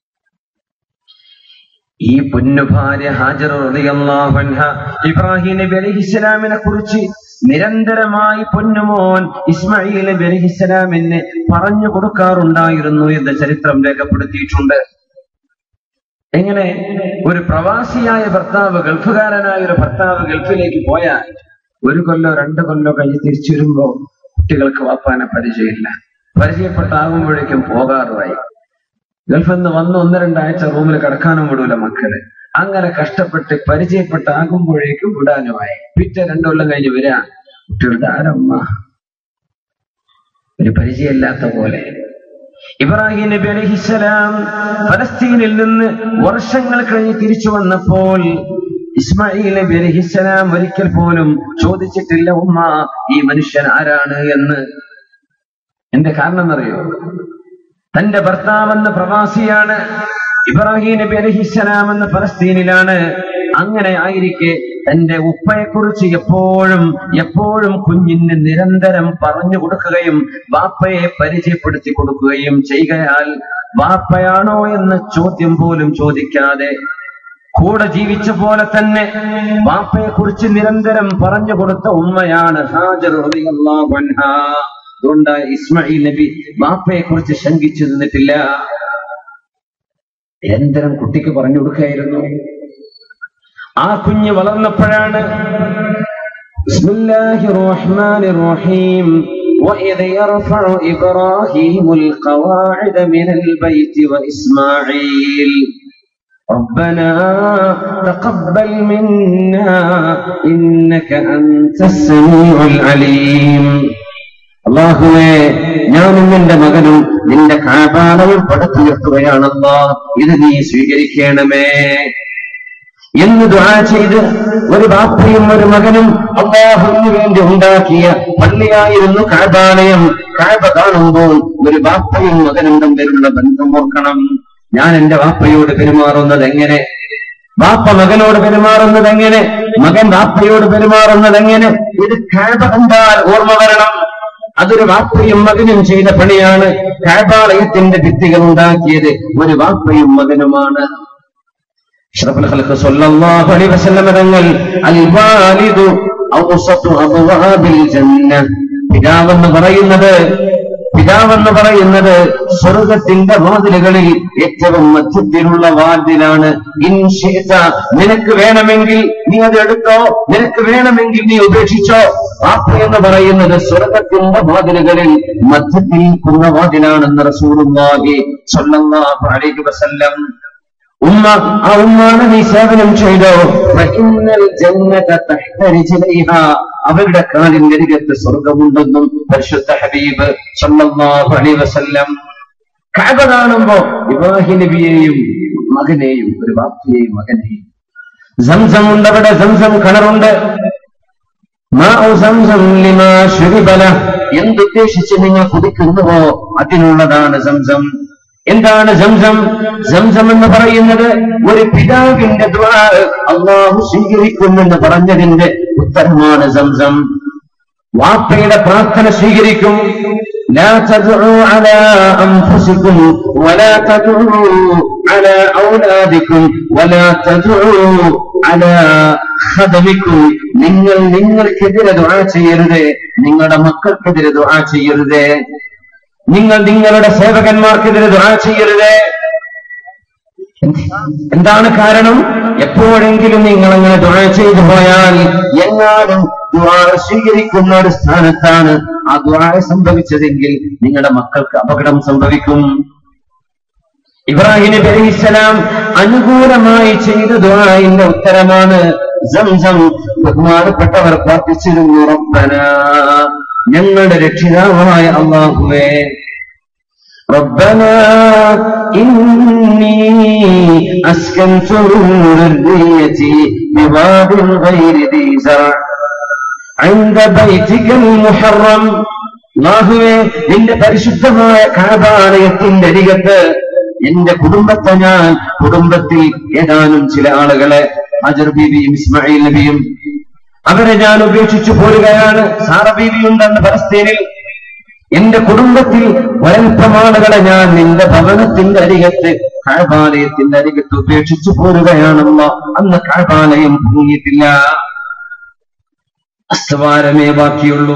ഈ പൊന്നു ഭാര്യ ഹാജർ റളിയല്ലാഹു അൻഹ ഇബ്രാഹിം നബി അലൈഹിസ്സലാമിനെ കുറിച്ച് നിരന്തരമായി പൊന്നുമോൻ ഇസ്മായിൽ നബി അലൈഹിസ്സലാമിന് പറഞ്ഞു കൊടുക്കാറുണ്ടായിരുന്നു എന്ന് ചരിത്രം രേഖപ്പെടുത്തിയിട്ടുണ്ട് എങ്ങനെ ഒരു പ്രവാസിയായ ഭർത്താവ് ഗൾഫുകാരനായ ഒരു ഭർത്താവ് ഗൾഫിലേക്ക് പോയാൽ ഒരു കൊല്ലോ രണ്ട് കൊല്ലോ കഴിഞ്ഞ് തിരിച്ചു വരുമ്പോ കുട്ടികൾക്ക് വാപ്പാനെ പരിചയമില്ല പരിചയപ്പെട്ടാകുമ്പോഴേക്കും പോകാറുമായി ഗൾഫിൽ നിന്ന് വന്ന് ഒന്ന് രണ്ടാഴ്ച റൂമിൽ കിടക്കാനും വിടൂല മക്കള് അങ്ങനെ കഷ്ടപ്പെട്ട് പരിചയപ്പെട്ടാകുമ്പോഴേക്കും വിടാനുമായി പിറ്റേ രണ്ടു കൊല്ലം കഴിഞ്ഞ് വരാ കുട്ടികളുടെ ആരമ്മ ഒരു പരിചയമില്ലാത്ത പോലെ ഇബ്രാഹിം നബി അലഹിസലാം ഫലസ്തീനിൽ നിന്ന് വർഷങ്ങൾ കഴിഞ്ഞ് തിരിച്ചു വന്നപ്പോൾ ഇസ്മായിൽ നബി അലഹിസലാം ഒരിക്കൽ പോലും ചോദിച്ചിട്ടില്ല ഉമ്മ ഈ മനുഷ്യൻ ആരാണ് എന്ന് എന്റെ കാരണം എന്നറിയോ തന്റെ ഭർത്താവ് എന്ന പ്രവാസിയാണ് ഇബ്രാഹിം നബി അലഹിസലാം എന്ന ഫലസ്തീനിലാണ് അങ്ങനെ ആയിരിക്കെ തന്റെ ഉപ്പയെക്കുറിച്ച് എപ്പോഴും എപ്പോഴും കുഞ്ഞിന് നിരന്തരം പറഞ്ഞു കൊടുക്കുകയും വാപ്പയെ പരിചയപ്പെടുത്തി കൊടുക്കുകയും ചെയ്യുകയാൽ വാപ്പയാണോ എന്ന ചോദ്യം പോലും ചോദിക്കാതെ കൂടെ ജീവിച്ച പോലെ തന്നെ വാപ്പയെ കുറിച്ച് നിരന്തരം പറഞ്ഞു കൊടുത്ത ഉമ്മയാണ് ഹാജർ റളിയല്ലാഹു അൻഹ അതുകൊണ്ട് ഇസ്മായിൽ നബി വാപ്പയെ കുറിച്ച് ശങ്കിച്ചു നിന്നിട്ടില്ല നിരന്തരം കുട്ടിക്ക് പറഞ്ഞു കൊടുക്കുകയായിരുന്നു ആ കുഞ്ഞ് വളർന്നപ്പോഴാണ് ബിസ്മില്ലാഹിർ റഹ്മാനിർ റഹീം وإذ يرفع إبراهيم القواعد من البيت وإسماعيل ربنا تقبل منا إنك أنت السميع العليم അള്ളാഹുവേ ഞാനും നിന്റെ മകനും നിന്റെ കാപാലയം പടുത്തുയർത്തുകയാണല്ലോ ഇത് നീ സ്വീകരിക്കണമേ എന്ന് ദുആ ചെയ്ത് ഒരു ബാപ്പയും ഒരു മകനും അള്ളാഹുവിന് വേണ്ടി ഉണ്ടാക്കിയ പള്ളിയായിരുന്നു കാബാലയം കാബ കാണുമ്പോൾ ഒരു ബാപ്പയും മകനും തമ്മിലുള്ള ബന്ധം ഓർക്കണം ഞാൻ എന്റെ ബാപ്പയോട് പെരുമാറുന്നത് എങ്ങനെ ബാപ്പ മകനോട് പെരുമാറുന്നത് എങ്ങനെ മകൻ ബാപ്പയോട് പെരുമാറുന്നത് എങ്ങനെ ഇത് കാബ കണ്ടാൽ ഓർമ്മ വരണം അതൊരു വാപ്പയും മകനും ചെയ്ത പണിയാണ് കാബാലയത്തിന്റെ ഭിത്തികൾ ഉണ്ടാക്കിയത് ഒരു വാപ്പയും മകനുമാണ് അഷ്റഫുൽ ഖൽഖ് സ്വല്ലല്ലാഹു അലൈഹി വസല്ലം തങ്ങൾ അൽ വാലിദു ഔസതു അബ്വാബിൽ ജന്ന പിതാവെന്ന് പറയുന്നത് പിതാവെന്ന് പറയുന്നത് സ്വർഗത്തിന്റെ വാതിലുകളിൽ ഏറ്റവും മധ്യത്തിലുള്ള വാതിലാണ് ഇൻഷിത നിനക്ക് വേണമെങ്കിൽ നീ അത് എടുത്തോ നിനക്ക് വേണമെങ്കിൽ നീ ഉപേക്ഷിച്ചോ വാപ്പ എന്ന് പറയുന്നത് സ്വർഗത്തിന്റെ വാതിലുകളിൽ മധ്യത്തിൽ നിൽക്കുന്ന വാതിലാണെന്ന് റസൂലുള്ളാഹി സ്വല്ലല്ലാഹു അലൈഹി വസല്ലം ഉമ്മ ആ ഉമ്മാണ് നീ സേവനം ചെയ്തോ ഫഇന്നൽ ജന്നത തഹ്ത റിജ്ലൈഹ അവരുടെ കാലിന്റെ അരികത്ത് സ്വർഗമുണ്ടെന്നും പരിശുദ്ധ ഹബീബ് സല്ലല്ലാഹു അലൈഹി വസല്ലം കഅബ കാണുമ്പോ ഇബ്രാഹിം നബിയെയും മകനെയും ഒരു ബാപ്പയെയും മകനെയും സംസം ഉണ്ട് അവിടെ സംസം കിണറുണ്ട് മാഉ സംസം ലിമാ ശുരിബല എന്തുദ്ദേശിച്ച് നിങ്ങൾ കുടിക്കുന്നുവോ അതിനുള്ളതാണ് സംസം എന്താണ് സംസം സംസം എന്ന് പറയുന്നത് ഒരു പിതാവിന്റെ ദ്വാ അള്ളാഹു സ്വീകരിക്കുമെന്ന് പറഞ്ഞതിന്റെ ഉത്തരമാണ് സംസം വാപ്പയുടെ പ്രാർത്ഥന സ്വീകരിക്കും لا تدعوا على أنفسكم ولا تدعوا على أولادكم ولا تدعوا على خدمكم നിങ്ങൾ നിങ്ങൾക്കെതിരെ ദുആ ചെയ്യരുത് നിങ്ങളുടെ മക്കൾക്കെതിരെ ദുആ ചെയ്യരുത് നിങ്ങൾ നിങ്ങളുടെ സേവകന്മാർക്കെതിരെ ദുആ ചെയ്യരുത് എന്താണ് കാരണം എപ്പോഴെങ്കിലും നിങ്ങൾ അങ്ങനെ ദുആ ചെയ്തു പോയാൽ എങ്ങാനും ദുആ സ്വീകരിക്കുന്ന ഒരു സ്ഥാനത്താണ് ആ ദുആ സംഭവിച്ചതെങ്കിൽ നിങ്ങളുടെ മക്കൾക്ക് അപകടം സംഭവിക്കും ഇബ്രാഹിം നബി അലൈഹിസ്സലാം അനുകൂലമായി ചെയ്ത ദുആഇന്റെ ഉത്തരമാണ് സംസം ബഹുമാനപ്പെട്ടവർ പ്രാർത്ഥിച്ചിരുന്നു റബ്ബന ഞങ്ങളുടെ രക്ഷിതാവായ അള്ളാഹുവേ ربنا إني أسكنت من ذريتي بواد غير ذي زرع عند بيتك المحرم അള്ളാഹുവേ നിന്റെ പരിശുദ്ധമായ കാബാലയത്തിന്റെ അരികത്ത് എന്റെ കുടുംബത്തെ ഞാൻ കുടുംബത്തിൽ ഏതാനും ചില ആളുകളെ ഹജർ ബീവിയും ഇസ്മായിൽ നബിയും അവരെ ഞാൻ ഉപേക്ഷിച്ചു പോരുകയാണ് സാറ ബീവിയുണ്ടെന്ന് ഫലസ്തീനിൽ എന്റെ കുടുംബത്തിൽ ഒരൽപ്പമാളുകളെ ഞാൻ നിന്റെ ഭവനത്തിന്റെ അരികത്ത് കാഴ്പാലയത്തിന്റെ അരികത്ത് ഉപേക്ഷിച്ചു പോരുകയാണല്ലോ അന്ന് കാഴ്പാലയം ഭൂങ്ങിയിട്ടില്ല അസ്തവാരമേ ബാക്കിയുള്ളൂ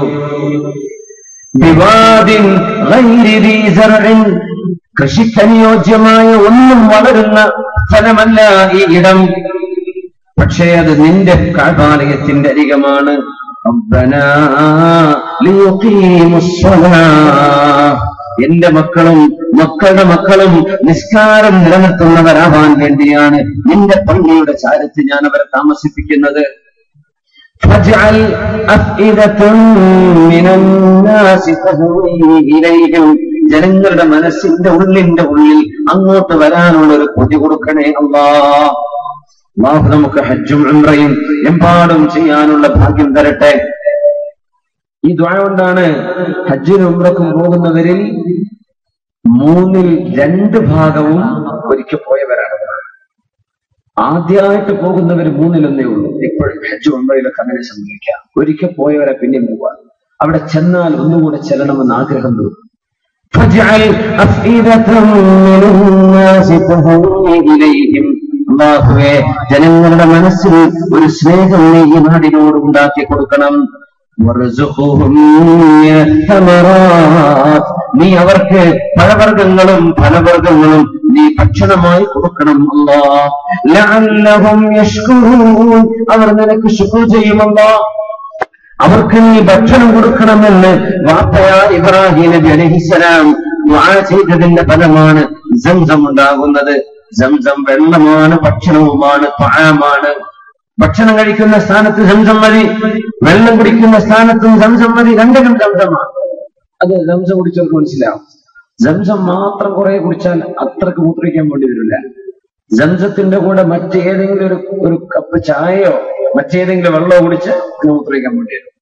വിവാദിൻ ഗൈരി ദീ സർഇൻ കൃഷിക്കനുയോജ്യമായ ഒന്നും വളരുന്ന സ്ഥലമല്ല ഈ ഇടം പക്ഷേ അത് നിന്റെ കാഴ്പാലയത്തിന്റെ അരികമാണ് ربنا ليقيموا الصلاة എന്റെ മക്കളും മക്കളുടെ മക്കളും നിസ്കാരം നിലനിർത്തുന്നവരാവാൻ വേണ്ടിയാണ് നിന്റെ പള്ളിയുടെ ചാരത്ത് ഞാൻ അവരെ താമസിപ്പിക്കുന്നത് فاجعل أفئدة من الناس تهوي إليهم ജനങ്ങളുടെ മനസ്സിന്റെ ഉള്ളിന്റെ ഉള്ളിൽ അങ്ങോട്ട് വരാനുള്ള ഒരു കൊതി കൊടുക്കണേ അല്ലാ അള്ളാഹു നമുക്ക് ഹജ്ജും ഉംറയും എമ്പാടും ചെയ്യാനുള്ള ഭാഗ്യം തരട്ടെ ഈ ദ്വായ കൊണ്ടാണ് ഹജ്ജിനും ഉംറക്കും പോകുന്നവരിൽ മൂന്നിൽ രണ്ട് ഭാഗവും ഒരിക്കൽ പോയവരാണ് ആദ്യമായിട്ട് പോകുന്നവർ മൂന്നിലൊന്നേ ഉള്ളൂ എപ്പോഴും ഹജ്ജ് ഉംറയിലൊക്കെ അങ്ങനെ സംഭവിക്കാം ഒരിക്കൽ പോയവരെ പിന്നെയും പോവാം അവിടെ ചെന്നാൽ ഒന്നുകൂടെ ചെല്ലണമെന്ന് ആഗ്രഹം തോന്നും فاجعل أفئدة من الناس تهوي إليهم അള്ളാഹുവെ ജനങ്ങളുടെ മനസ്സിൽ ഒരു സ്നേഹം നീ ഈ നാടിനോട് ഉണ്ടാക്കി കൊടുക്കണം വറസുഖുഹും മിന ثمرات. നീ അവർക്ക് പഴവർഗ്ഗങ്ങളും ഫലവർഗ്ഗങ്ങളും നീ ഭക്ഷണമായി കൊടുക്കണം അല്ലാ ലഅല്ലഹും യഷ്കുറൂൻ അവർ നിനക്ക് ശുക്ർ ചെയ്യുമല്ലോ അവർക്ക് നീ ഭക്ഷണം കൊടുക്കണമെന്ന് വാപ്പയ ഇബ്രാഹിം നബി അലഹിസലാം ദുആ ചെയ്തതിന്റെ ഫലമാണ് സംസം ഉണ്ടാകുന്നത് സംസം വെള്ളമാണ് ഭക്ഷണവുമാണ് പാഴമാണ് ഭക്ഷണം കഴിക്കുന്ന സ്ഥാനത്ത് സംസം മതി വെള്ളം കുടിക്കുന്ന സ്ഥാനത്തും സംസം മതി രണ്ടിനും സംസമാണ് അത് സംസം കുടിച്ചവർക്ക് മനസ്സിലാവും സംസം മാത്രം കുറെ കുടിച്ചാൽ അത്രക്ക് മൂത്രിക്കാൻ വേണ്ടി വരില്ല സംസത്തിന്റെ കൂടെ മറ്റേതെങ്കിലും ഒരു ഒരു കപ്പ് ചായയോ മറ്റേതെങ്കിലും വെള്ളമോ കുടിച്ച് പിന്നെ മൂത്രിക്കാൻ വേണ്ടി വരും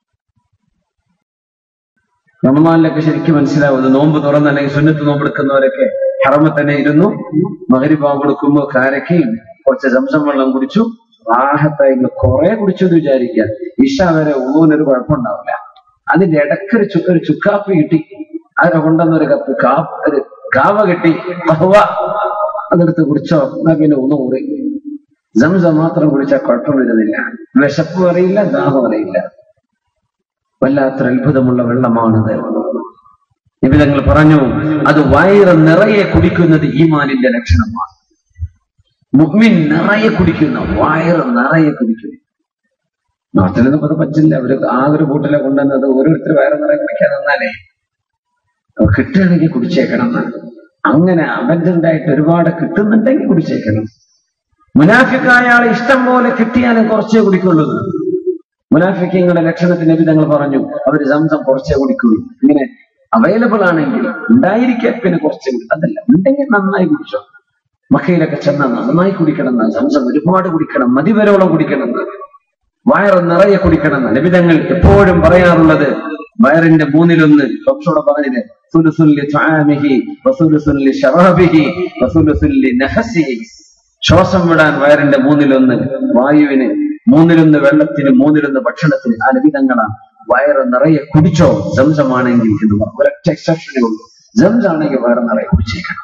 റമദാനിലൊക്കെ ശരിക്കും മനസ്സിലാവുന്നത് നോമ്പ് തുറന്ന് അല്ലെങ്കിൽ സുന്നത്ത് നോമ്പെടുക്കുന്നവരൊക്കെ ഹറമ തന്നെ ഇരുന്നു മകരിഭാവം കൊടുക്കുമ്പോ കാരക്കയും കുറച്ച് സംസം വെള്ളം കുടിച്ചു റാഹത്തായി കുറെ കുടിച്ചു എന്ന് വിചാരിക്കുക ഇഷ വരെ ഊന്നൊരു കുഴപ്പമുണ്ടാവില്ല അതിന്റെ ഇടയ്ക്ക് ഒരു ചു- ഒരു ചുക്കാപ്പി കിട്ടി അതിനെ കൊണ്ടുവന്ന ഒരു കപ്പ് കാ ഒരു കാവ കിട്ടി കഹ്വ അതെടുത്ത് കുടിച്ചോ എന്നാ പിന്നെ ഒന്ന് കൂടി സംസം മാത്രം കുടിച്ചാൽ കുഴപ്പം വരുന്നില്ല വിശപ്പ് അറിയില്ല ദാഹം അറിയില്ല വല്ലാത്തൊരു അത്ഭുതമുള്ള വെള്ളമാണത് നിബിതങ്ങൾ പറഞ്ഞു അത് വയറ് നിറയെ കുടിക്കുന്നത് ഈമാനിന്റെ ലക്ഷണമാണ് മുഹ്മിൻ നിറയെ കുടിക്കുന്ന വയറ് നിറയെ കുടിക്കുന്നു നാട്ടിലൊന്നും അത് പറ്റില്ല അവര് ആ ഒരു കൂട്ടിലെ കൊണ്ടുവന്നത് ഓരോരുത്തർ വയറ് നിറയെ കുടിക്കാൻ തന്നാലേ അത് കിട്ടുകയാണെങ്കിൽ കുടിച്ചേക്കണം എന്നാണ് അങ്ങനെ അവന്റുണ്ടായിട്ട് ഒരുപാട് കിട്ടുന്നുണ്ടെങ്കിൽ കുടിച്ചേക്കണം മുനാഫിക്കായ ആളെ ഇഷ്ടം പോലെ കിട്ടിയാലും കുറച്ചേ കുടിക്കുള്ളൂ മുനാഫിക്കങ്ങളുടെ ലക്ഷണത്തിന് നബി തങ്ങൾ പറഞ്ഞു അവര് സംസം കുറച്ചേ കുടിക്കുള്ളൂ ഇങ്ങനെ അവൈലബിൾ ആണെങ്കിൽ ഉണ്ടായിരിക്കെ പിന്നെ കുറച്ചേ കുടി അതല്ല ഉണ്ടെങ്കിൽ നന്നായി കുടിച്ചോ മക്കയിലൊക്കെ ചെന്നാൽ നന്നായി കുടിക്കണം എന്നാ സംസം ഒരുപാട് കുടിക്കണം മതിവരോളം കുടിക്കണം എന്ന് വയറ് നിറയെ കുടിക്കണം എന്ന് നബിതങ്ങൾ എപ്പോഴും പറയാറുള്ളത് വയറിന്റെ മൂന്നിലൊന്ന് ഡോക്ടറോട് പറഞ്ഞത് സുലുസുല്ലി ത്വാമിഹി വസുലുസുല്ലി ഷറാബിഹി വസുലുസുല്ലി നഹസിഹി ശ്വാസം വിടാൻ വയറിന്റെ മൂന്നിലൊന്ന് വായുവിന് മൂന്നിലൊന്ന് വെള്ളത്തിന് മൂന്നിലൊന്ന് ഭക്ഷണത്തിന് ആ ലഭിതങ്ങളാണ് വയറ് നിറയെ കുടിച്ചോ ജംസമാണെങ്കിൽ എന്ന് പറഞ്ഞു. ഒരൊറ്റ എക്സെപ്ഷനേ ഉള്ളൂ ജംസാണെങ്കിൽ വയറ് നിറയെ കുടിച്ചേക്കണം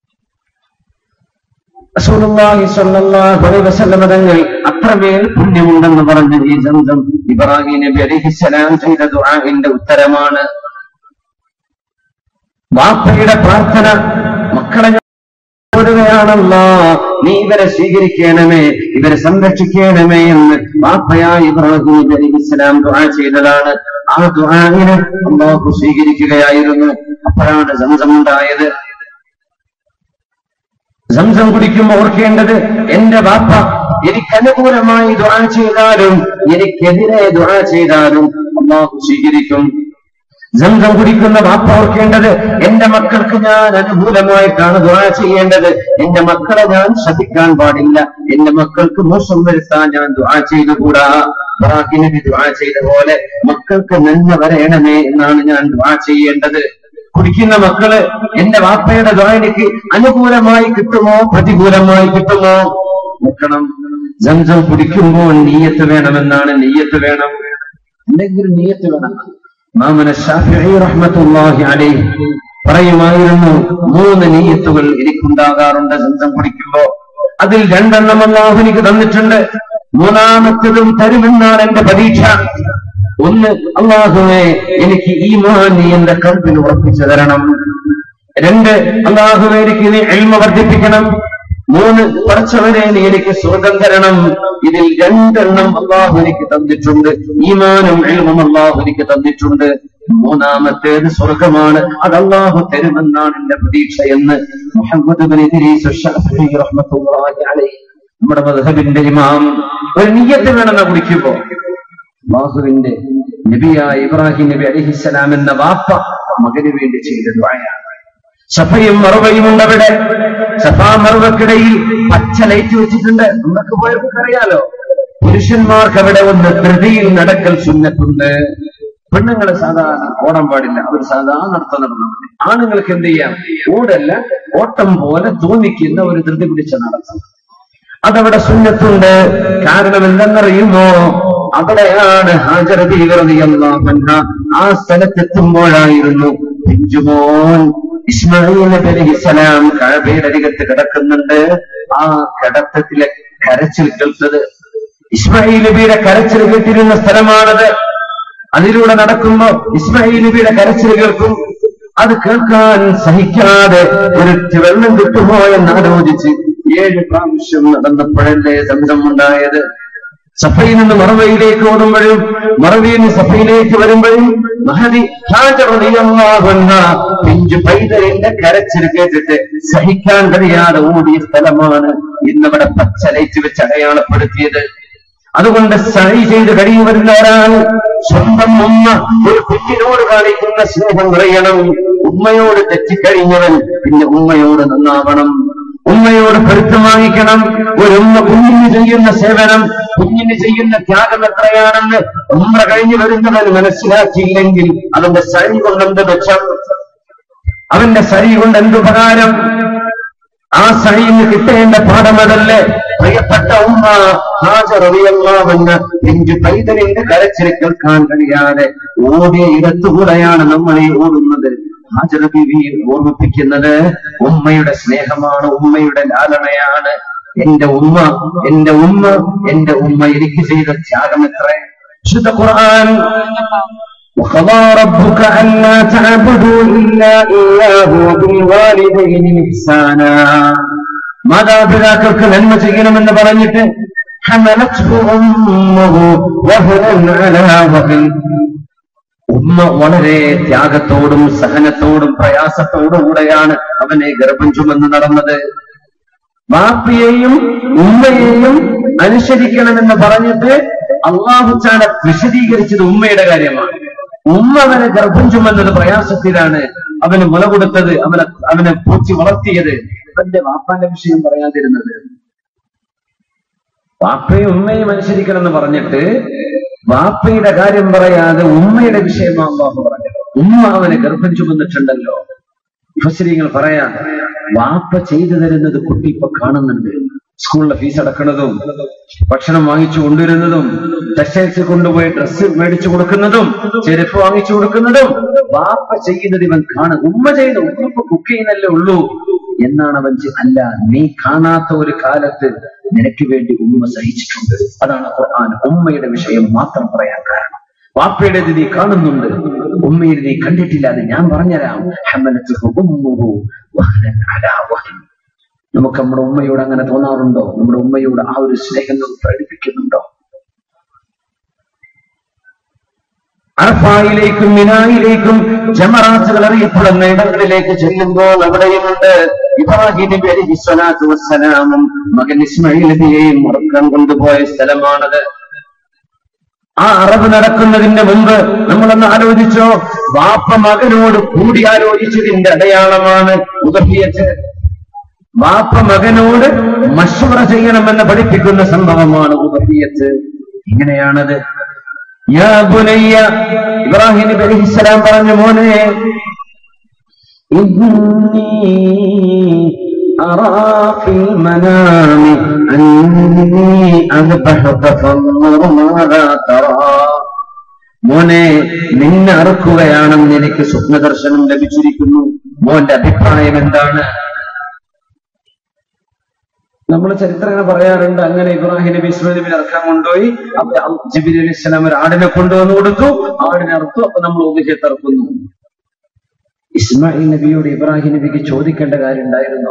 റസൂലുള്ളാഹി സ്വല്ലല്ലാഹു അലൈഹി വസല്ലം തങ്ങൾ അത്രമേൽ പുണ്യമുണ്ടെന്ന് പറഞ്ഞ ഈ സംസം ഇബ്രാഹിം നബി അലൈഹിസ്സലാം ചെയ്ത ദുആഇന്റെ ഉത്തരമാണ് വാപ്പയുടെ പ്രാർത്ഥന മക്കളെ ഓടുകയാണല്ലോ നീ ഇവരെ സ്വീകരിക്കണമേ ഇവരെ സംരക്ഷിക്കണമേ എന്ന് വാപ്പയായ ഇബ്രാഹിം നബി അലൈഹിസ്സലാം ദുആ ചെയ്തതാണ് ആ ദുആഇനെ അള്ളാഹു സ്വീകരിക്കുകയായിരുന്നു അപ്പോഴാണ് സംസം ഉണ്ടായത് സംസം കുടിക്കുമ്പോൾ ഓർക്കേണ്ടത് എന്റെ ബാപ്പ എനിക്ക് അനുകൂലമായി ദുആ ചെയ്താലും എനിക്കെതിരെ ദുആ ചെയ്താലും അള്ളാഹു സ്വീകരിക്കും സംസം കുടിക്കുന്ന ബാപ്പ ഓർക്കേണ്ടത് എന്റെ മക്കൾക്ക് ഞാൻ അനുകൂലമായിട്ടാണ് ദുആ ചെയ്യേണ്ടത് എന്റെ മക്കളെ ഞാൻ ശ്രദ്ധിക്കാൻ പാടില്ല എന്റെ മക്കൾക്ക് മോശം വരുത്താൻ ഞാൻ ദുആ ചെയ്തുകൂടാ ഇബ്രാഹിം നബി ദുആ ചെയ്ത പോലെ മക്കൾക്ക് നന്മ വരയണമേ എന്നാണ് ഞാൻ ദുആ ചെയ്യേണ്ടത് കുടിക്കുന്ന മക്കള് എന്റെ വാപ്പയുടെ ദ്വാരക്ക് അനുകൂലമായി കിട്ടുമോ പ്രതികൂലമായി കിട്ടുമോ നോക്കണം ജംസം കുടിക്കുമ്പോൾ നീയത്ത് വേണമെന്നാണ് നീയത്ത് വേണം എന്തെങ്കിലും നീയത്ത് വേണം മാമന ഷാഫിഈ റഹ്മത്തുള്ളാഹി അലൈഹി പറയുമായിരുന്നു മൂന്ന് നീയത്തുകൾ എനിക്കുണ്ടാകാറുണ്ട് ജംസം കുടിക്കുമ്പോ അതിൽ രണ്ടെണ്ണം അള്ളാഹു എനിക്ക് തന്നിട്ടുണ്ട് മൂന്നാമത്തതും തരുമെന്നാണ് എന്റെ പ്രതീക്ഷ ഒന്ന് അള്ളാഹുവെ എനിക്ക് ഈമാൻ നീ എന്റെ കൽപ്പിൽ ഉറപ്പിച്ചു തരണം രണ്ട് അള്ളാഹുവെ എനിക്ക് നീ എൽമ വർദ്ധിപ്പിക്കണം മൂന്ന് പറച്ചവനെ നീ എനിക്ക് സ്വർഗം തരണം ഇതിൽ രണ്ടെണ്ണം അള്ളാഹു എനിക്ക് തന്നിട്ടുണ്ട് ഈമാനും എൽമും അള്ളാഹു എനിക്ക് തന്നിട്ടുണ്ട് മൂന്നാമത്തേത് സ്വർഗമാണ് അത് അള്ളാഹു തരുമെന്നാണ് എന്റെ പ്രതീക്ഷ എന്ന് മുഹമ്മദ് ബിൻ ഇദ്രീസ് ശാഫിഈ റഹ്മത്തുള്ളാഹി അലൈഹി നമ്മുടെ മദ്ഹബിന്റെ ഇമാം ഒരു നിയ്യത്ത് വേണമെന്ന് കുടിക്കുമ്പോ അള്ളാഹുവിന്റെ നബിയായ ഇബ്രാഹിം നബി അലിഹിസ്സലാം എന്ന വാപ്പ മകന് വേണ്ടി ചെയ്ത ദ്വായാണ് സഫയും മറുവയും ഉണ്ട് അവിടെ സഫാ മറുവക്കിടയിൽ പച്ച ലൈറ്റ് വെച്ചിട്ടുണ്ട് നമുക്ക് പോയവർക്ക് അറിയാലോ പുരുഷന്മാർക്ക് അവിടെ ഒന്ന് ധൃതിയിൽ നടക്കൽ സുന്നത്തുണ്ട് പെണ്ണുങ്ങൾ സാധാരണ ഓടാൻ പാടില്ല അവർ സാധാരണ നടത്തം നടന്നു ആണുങ്ങൾക്ക് എന്ത് ചെയ്യാം ഓടല്ല ഓട്ടം പോലെ തോന്നിക്കുന്ന ഒരു ധൃതി പിടിച്ച നടത്തം അതവിടെ സുന്നത്തുണ്ട് കാരണം എന്തെന്നറിയുമോ അവിടെയാണ് ഹാജർ തീവ്രതയല്ല ആ സ്ഥലത്തെത്തുമ്പോഴായിരുന്നു പിഞ്ചുമോൻ ഇസ്മായിൽ നബി അലൈഹിസ്സലാം കഴബയുടെ അരികത്ത് കിടക്കുന്നുണ്ട് ആ കിടത്തത്തിലെ കരച്ചിൽ കേൾത്തത് ഇസ്മായിൽ നബിയുടെ കരച്ചിൽ കേട്ടിരുന്ന സ്ഥലമാണത് അതിലൂടെ നടക്കുമ്പോ ഇസ്മായിൽ നബിയുടെ കരച്ചിൽ കേൾക്കും അത് കേൾക്കാൻ സഹിക്കാതെ ഒരു വെള്ളം കിട്ടുമോ എന്ന് ആലോചിച്ച് ഏഴ് പ്രാവശ്യം നടന്നപ്പോഴല്ലേ സംഘം ഉണ്ടായത് സഫയിൽ നിന്ന് മറവയിലേക്ക് ഓടുമ്പോഴും മറവിയിൽ നിന്ന് സഫയിലേക്ക് വരുമ്പോഴും മഹതി ഹാജർ റളിയല്ലാഹു അൻഹ പിഞ്ചു പൈതലിന്റെ കരച്ചിൽ കേട്ടിട്ട് സഹിക്കാൻ കഴിയാതെ ഓടിയ സ്ഥലമാണ് ഇന്നിവിടെ പച്ച ലൈറ്റ് വെച്ച് അടയാളപ്പെടുത്തിയത് അതുകൊണ്ട് സഴി ചെയ്ത് കഴിഞ്ഞു വരുന്ന ഒരാൾ സ്വന്തം ഉമ്മ ഒരു കുഞ്ഞിനോട് കാണിക്കുന്ന സ്നേഹം അറിയണം ഉമ്മയോട് തെറ്റിക്കഴിഞ്ഞവൻ പിന്നെ ഉമ്മയോട് നന്നാവണം ഉമ്മയോട് പൊരുത്തം വാങ്ങിക്കണം ഒരു ഉമ്മ കുഞ്ഞിന് ചെയ്യുന്ന സേവനം കുഞ്ഞിന് ചെയ്യുന്ന ത്യാഗം എത്രയാണെന്ന് ഉമ്മ കഴിഞ്ഞു വരുന്നവൻ മനസ്സിലാക്കിയില്ലെങ്കിൽ അവന്റെ സഴി കൊണ്ടെന്ത് മെച്ചം അവന്റെ സഴി കൊണ്ട് എന്തുപകാരം ആ സഴിന്ന് കിട്ടേണ്ട പാഠമതല്ലേ പ്രിയപ്പെട്ട ഉമ്മ ഹാജറിയല്ലാവെന്ന് എന്റെ പൈതലിന്റെ കരച്ചിൽ കേൾക്കാൻ കഴിയാതെ ഓടിയ ഇടത്തുകൂടെയാണ് നമ്മൾ ഈ ഓടുന്നത് ഹാജർ ബിവിയെ ഓർമ്മിപ്പിക്കുന്നത് ഉമ്മയുടെ സ്നേഹമാണ് ഉമ്മയുടെ ലാലനയാണ് എന്റെ ഉമ്മ എന്റെ ഉമ്മ എന്റെ ഉമ്മ എനിക്ക് ചെയ്ത ത്യാഗം എത്ര ശുദ്ധ ഖുർആൻ وقضى ربك ألا تعبدوا إلا إياه وبالوالدين إحسانا മാതാപിതാക്കൾക്ക് നന്മ ചെയ്യണമെന്ന് പറഞ്ഞിട്ട് حملته أمه وهنا على وهن ഉമ്മ വളരെ ത്യാഗത്തോടും സഹനത്തോടും പ്രയാസത്തോടും കൂടെയാണ് അവനെ ഗർഭം ചുമന്ന് നടന്നത് ബാപ്പിയെയും ഉമ്മയെയും അനുസരിക്കണമെന്ന് പറഞ്ഞിട്ട് അള്ളാഹു ചാല വിശദീകരിച്ചത് ഉമ്മയുടെ കാര്യമാണ് ഉമ്മ അവനെ ഗർഭം ചുമന്നത് പ്രയാസത്തിലാണ് അവന് മുല കൊടുത്തത് അവനെ അവനെ പൂച്ചി വളർത്തിയത് അവന്റെ വാപ്പാന്റെ വിഷയം പറയാതിരുന്നത് വാപ്പയും ഉമ്മയും അനുസരിക്കണം എന്ന് പറഞ്ഞിട്ട് വാപ്പയുടെ കാര്യം പറയാതെ ഉമ്മയുടെ വിഷയമാണ് അള്ളാഹു പറഞ്ഞത് ഉമ്മ അവനെ ഗർഭം ചുമന്നിട്ടുണ്ടല്ലോ മുഫസ്സിരിങ്ങൾ പറയാം വാപ്പ ചെയ്തു തരുന്നത് കുട്ടി ഇപ്പൊ കാണുന്നുണ്ട് സ്കൂളിലെ ഫീസ് അടക്കുന്നതും ഭക്ഷണം വാങ്ങിച്ചു കൊണ്ടുവരുന്നതും ടെക്സ്റ്റൈൽസിൽ കൊണ്ടുപോയി ഡ്രസ്സ് മേടിച്ചു കൊടുക്കുന്നതും ചെരുപ്പ് വാങ്ങിച്ചു കൊടുക്കുന്നതും വാപ്പ ചെയ്യുന്നത് ഇവൻ കാണും ഉമ്മ ചെയ്യുന്നു ഉമ്മ ഇപ്പൊ കുക്ക് ചെയ്യുന്നല്ലേ ഉള്ളൂ എന്നാണ് അവൻ ചെ- അല്ല നീ കാണാത്ത ഒരു കാലത്ത് നിനക്ക് വേണ്ടി ഉമ്മ സഹിച്ചിട്ടുണ്ട് അതാണ് ഖുർആൻ ഉമ്മയുടെ വിഷയം മാത്രം പറയാൻ കാരണം വാപ്പയുടേത് നീ കാണുന്നുണ്ട് ഉമ്മയുടെ നീ കണ്ടിട്ടില്ല എന്ന് ഞാൻ പറഞ്ഞുതരാം ഹമലത്തുഹു ഉമ്മുഹു വഹ്നൻ അലാ വഹ്ൻ. നമുക്ക് നമ്മുടെ ഉമ്മയോട് അങ്ങനെ തോന്നാറുണ്ടോ നമ്മുടെ ഉമ്മയോട് ആ ഒരു സ്നേഹം നമുക്ക് പ്രകടിപ്പിക്കുന്നുണ്ടോ അർഫായിലേക്കും മിനായിലേക്കും ജമറാത്തുകൾ അറിയപ്പെടുന്ന ഇടങ്ങളിലേക്ക് ചെല്ലുമ്പോൾ അവിടെയുമുണ്ട് ഇബ്രാഹിം നബി അലൈഹി സ്വലാത്തു വസ്സലാമും മകൻ ഇസ്മായിൽ നബിയെയും ഉറക്കാൻ കൊണ്ടുപോയ സ്ഥലമാണത് ആ അറബ് നടക്കുന്നതിന്റെ മുമ്പ് നമ്മളൊന്ന് ആലോചിച്ചോ വാപ്പ മകനോട് കൂടി ആലോചിച്ചതിന്റെ അടയാളമാണ് ഉദർഹിയത്ത് വാപ്പ മകനോട് മഷൂറ ചെയ്യണമെന്ന് പഠിപ്പിക്കുന്ന സംഭവമാണ് ഉദർഹിയത്ത് ഇങ്ങനെയാണത് യാ ബുനയ്യ ഇബ്രാഹിം നബി അലൈഹിസ്സലാം പറഞ്ഞു മോനെ إني أرى في المنام أني أذبحك فانظر ماذا ترى മോനെ നിന്നെ അറുക്കുകയാണെന്ന് എനിക്ക് സ്വപ്നദർശനം ലഭിച്ചിരിക്കുന്നു മോന്റെ അഭിപ്രായം എന്താണ് നമ്മൾ ചരിത്രം ഇങ്ങനെ പറയാറുണ്ട് അങ്ങനെ ഇബ്രാഹിം നബി ഇസ്മായിൽ നബിനെ ഇറക്കാൻ കൊണ്ടുപോയി അപ്പൊ ജിബിലി അലി ഇസ്ലാം ഒരു ആടിനെ കൊണ്ടുവന്ന് കൊടുത്തു ആടിനെ അറുത്തു അപ്പൊ നമ്മൾ ഉപജയത്ത് ഇറക്കുന്നു ഇസ്മായിൽ നബിയോട് ഇബ്രാഹിം നബിക്ക് ചോദിക്കേണ്ട കാര്യം ഉണ്ടായിരുന്നോ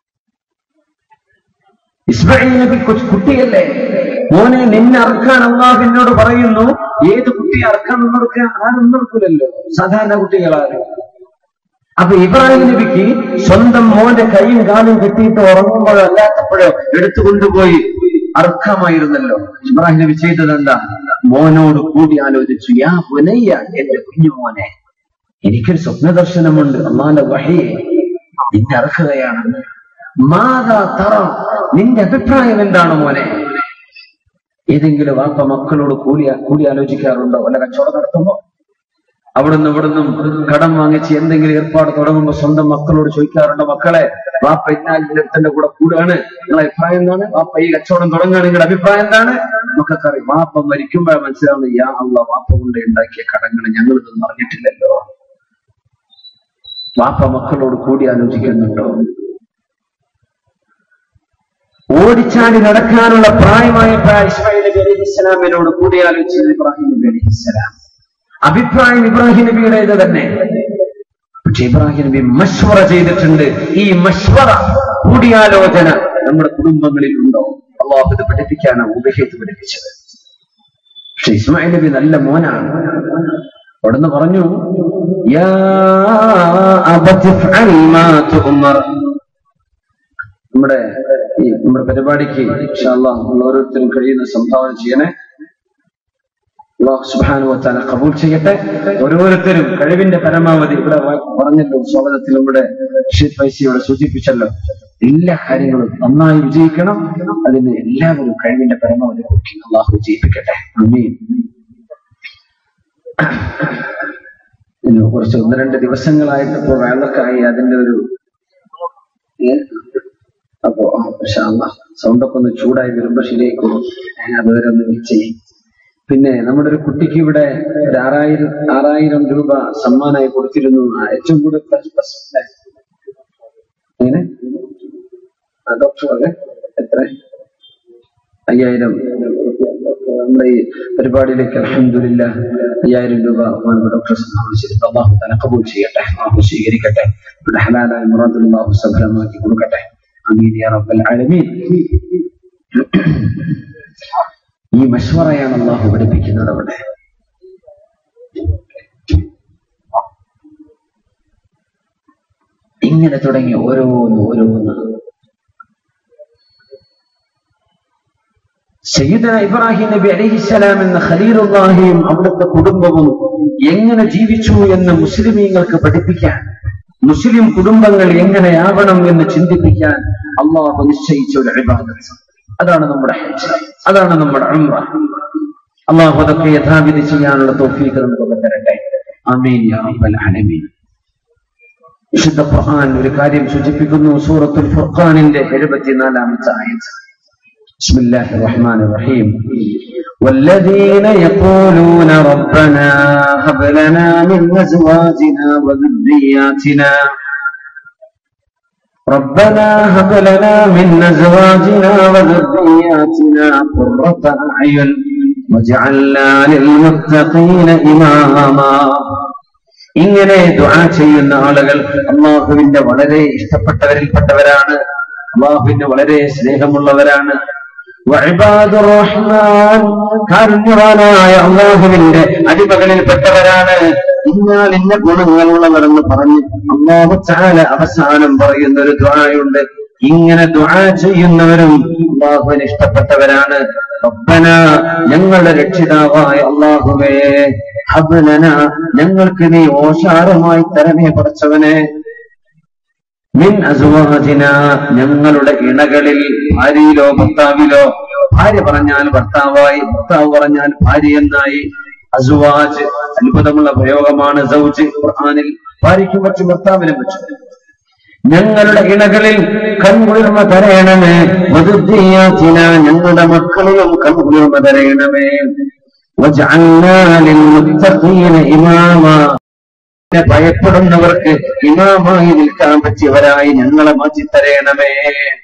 ഇസ്മായിൽ നബി കൊച്ചു കുട്ടിയല്ലേ മോനെ നിന്നെ അറക്കാൻ അള്ളാഹു എന്നോട് പറയുന്നു ഏത് കുട്ടിയെ അറക്കാൻ നിന്നൊടുക്കുക ആരും നിന്നൊടുക്കില്ലല്ലോ സാധാരണ കുട്ടികളാരും അപ്പൊ ഇബ്രാഹിം നബിക്ക് സ്വന്തം മോന്റെ കൈയും കാലും കെട്ടിയിട്ട് ഉറങ്ങുമ്പോഴോ അല്ലാത്തപ്പോഴോ എടുത്തുകൊണ്ടുപോയി അർഹമായിരുന്നല്ലോ ഇബ്രാഹിം നബി ചെയ്തത് എന്താ മോനോട് കൂടി ആലോചിച്ചു യാ പുനയ്യ എന്റെ കുഞ്ഞു മോനെ എനിക്കൊരു സ്വപ്നദർശനമുണ്ട് അള്ളാന്റെ വഹയെ നിന്നെ അർഹതയാണ് മാതാ തറ നിന്റെ അഭിപ്രായം എന്താണ് മോനെ ഏതെങ്കിലും വാപ്പ മക്കളോട് കൂടി കൂടി ആലോചിക്കാറുണ്ടോ വല്ല കച്ചവടം നടത്തുമ്പോ അവിടുന്ന് ഇവിടുന്നും കടം വാങ്ങിച്ച് എന്തെങ്കിലും ഏർപ്പാട് തുടങ്ങുമ്പോ സ്വന്തം മക്കളോട് ചോദിക്കാറുണ്ടോ മക്കളെ വാപ്പ ഇന്നാലിന്റെ കൂടെ കൂടുകയാണ് നിങ്ങളെ അഭിപ്രായം എന്താണ് വാപ്പ ഈ കച്ചവടം തുടങ്ങുകയാണ് നിങ്ങളുടെ അഭിപ്രായം എന്താണ് നമുക്കൊക്കെ അറിയാം വാപ്പ മരിക്കുമ്പോഴാണ് മനസ്സിലാവുന്നത് യാ അള്ള വാപ്പ കൊണ്ട് ഉണ്ടാക്കിയ കടങ്ങൾ ഞങ്ങൾ ഇതൊന്നും അറിഞ്ഞിട്ടില്ലല്ലോ വാപ്പ മക്കളോട് കൂടി ആലോചിക്കുന്നുണ്ടോ ഓടിച്ചാടി നടക്കാനുള്ള പ്രായമായപ്പോഴ ഇസ്മായിൽ നബി അലൈഹി ഇസ്ലാമിനോട് കൂടിയാലോചിച്ചത് ഇബ്രാഹിം നബി അലൈഹി ഇസ്ലാം അഭിപ്രായം ഇബ്രാഹിം നബിയുടേത് തന്നെ പക്ഷെ ഇബ്രാഹിം നബി മഷ്വറ ചെയ്തിട്ടുണ്ട് ഈ മഷ്വറ കൂടിയാലോചന നമ്മുടെ കുടുംബങ്ങളിൽ ഉണ്ടോ അള്ളാഹു ഇത് പഠിപ്പിക്കാനാണ് ഉപഹേത്ത് പഠിപ്പിച്ചത് പക്ഷെ ഇസ്മായിൽ നബി നല്ല മോനാണ് അവിടുന്ന് പറഞ്ഞു യാ അബതി ഫഅൽ മാ തുഅമർ നമ്മുടെ ഈ നമ്മുടെ പരിപാടിക്ക് ഇൻഷാ അല്ലാഹ് നമ്മൾ ഓരോരുത്തരും കഴിയുന്ന സംഭാവന ചെയ്യണേ അള്ളാഹു സുബ്ഹാനഹു വതആല കബൂൽ ചെയ്യട്ടെ ഓരോരുത്തരും കഴിവിന്റെ പരമാവധി ഇവിടെ വ- പറഞ്ഞല്ലോ സ്വാഗതത്തിൽ നമ്മുടെ ഷീഫ് ഫൈസി ഇവിടെ സൂചിപ്പിച്ചല്ലോ എല്ലാ കാര്യങ്ങളും നന്നായി വിജയിക്കണം അതിന് എല്ലാവരും കഴിവിന്റെ പരമാവധി കൊടുക്കി അള്ളാഹു വിജയിപ്പിക്കട്ടെ അമീൻ ഇനി കുറച്ച് ഒന്ന് രണ്ട് ദിവസങ്ങളായിട്ട് ഇപ്പോ വെള്ളക്കായി അതിന്റെ ഒരു ഏ? അപ്പോ സൗണ്ടൊക്കെ ഒന്ന് ചൂടായി വരുമ്പോ ശരിയായിക്കോളും ഏ, അതുവരെ ഒന്ന് വെയിറ്റ് ചെയ്യും പിന്നെ നമ്മുടെ ഒരു കുട്ടിക്ക് ഇവിടെ ഒരു ആറായിരം ആറായിരം രൂപ സമ്മാനമായി കൊടുത്തിരുന്നു ആ, ഏറ്റവും കൂടുതൽ പ്ലസ് പ്ലസ് അല്ലേ? എങ്ങനെ ആ, ഡോക്ടർ പറഞ്ഞേ എത്ര അയ്യായിരം നമ്മുടെ ഈ പരിപാടിയിലേക്ക് അലഹമില്ല അയ്യായിരം രൂപ ബഹുമാനപ്പെട്ട ഡോക്ടർ സംഭാവിച്ചിരുന്നു അള്ളാഹു തല കബൂൽ ചെയ്യട്ടെ അള്ളാഹു സ്വീകരിക്കട്ടെ ഇവിടെ ഹലാലായ മുറാദുൽ അള്ളാഹു സഫലമാക്കി കൊടുക്കട്ടെ അമീൻ യാ റബ്ബൽ ആലമീൻ ഈ മഷ്വറയാണ് അള്ളാഹു പഠിപ്പിക്കുന്നത് അവിടെ ഇങ്ങനെ തുടങ്ങി ഓരോന്ന് ഓരോന്ന് സയ്യിദന ഇബ്രാഹിം നബി അലഹിസ്സലാം എന്ന ഖലീലുല്ലാഹിയും അവിടുത്തെ കുടുംബവും എങ്ങനെ ജീവിച്ചു എന്ന് മുസ്ലിമീങ്ങൾക്ക് പഠിപ്പിക്കാൻ മുസ്ലിം കുടുംബങ്ങൾ എങ്ങനെയാവണം എന്ന് ചിന്തിപ്പിക്കാൻ അള്ളാഹു നിശ്ചയിച്ച ഒരു ഇബാദത്ത് അതാണ് നമ്മുടെ ഹജ്ജ് അതാണ് നമ്മുടെ ഉംറ അള്ളാഹു അതൊക്കെ യഥാവിധി ചെയ്യാനുള്ള തോഫീക്ക് നമുക്ക് തരട്ടെ അമീൻ യാ റബ്ബൽ ആലമീൻ വിശുദ്ധ ഖുർആൻ ഒരു കാര്യം സൂചിപ്പിക്കുന്നു സൂറത്തുൽ ഫുർഖാനിന്റെ എഴുപത്തിനാലാമത്തെ ആയത് بسم الله الرحمن الرحيم والذين يقولون ربنا هب لنا من ازواجنا وذرياتنا ربنا هب لنا من ازواجنا وذرياتنا قرة اعين واجعلنا للمتقين اماما ഇങ്ങനെ ദുആ ചെയ്യുന്ന ആളുകൾ അള്ളാഹുവിന്റെ വളരെ ഇഷ്ടപ്പെട്ടവരിൽപ്പെട്ടവരാണ് അള്ളാഹുവിന്റെ വളരെ സ്നേഹമുള്ളവരാണ് വഅബാദുർ റഹ്മാൻ കാരുണ്യവാനായ അള്ളാഹുവിന്റെ അടിമകളിൽപ്പെട്ടവരാണ് ഇന്നാൽ ഇന്ന ഗുണങ്ങളുള്ളവർ എന്ന് പറഞ്ഞ് അള്ളാഹു ചാല അവസാനം പറയുന്ന ഒരു ദുആയുണ്ട് ഇങ്ങനെ ദുആ ചെയ്യുന്നവരും അള്ളാഹുവിന് ഇഷ്ടപ്പെട്ടവരാണ് റബ്ബന ഞങ്ങളുടെ രക്ഷിതാവായ അള്ളാഹുവേ ഹബ്ലന ഞങ്ങൾക്ക് നീ ഓശാരമായി തരണേ പഠിച്ചവനെ മിൻ അസുവാജിന ഞങ്ങളുടെ ഇണകളിൽ ഭാര്യയിലോ ഭർത്താവിലോ ഭാര്യ പറഞ്ഞാൽ ഭർത്താവായി ഭർത്താവ് പറഞ്ഞാൽ ഭാര്യ എന്നായി അസുവാജ് അത്ഭുതമുള്ള പ്രയോഗമാണ് സൗജ് ഖുർആനിൽ ഭാര്യയ്ക്കും പറ്റും ഭർത്താവിനും പറ്റും ഞങ്ങളുടെ ഇണകളിൽ കൺകുളിർമ തരയണമേ വധുദ്ധിയാച്ചിന ഞങ്ങളുടെ മക്കളിലും കൺകുളിർമ തരയണമേ വജഅൽനാ ലിൽമുത്തഖീന ഇമാമാ എന്നെ ഭയപ്പെടുന്നവർക്ക് ഇമാമായി നിൽക്കാൻ പറ്റിയവരായി ഞങ്ങളെ മാറ്റിത്തരയണമേ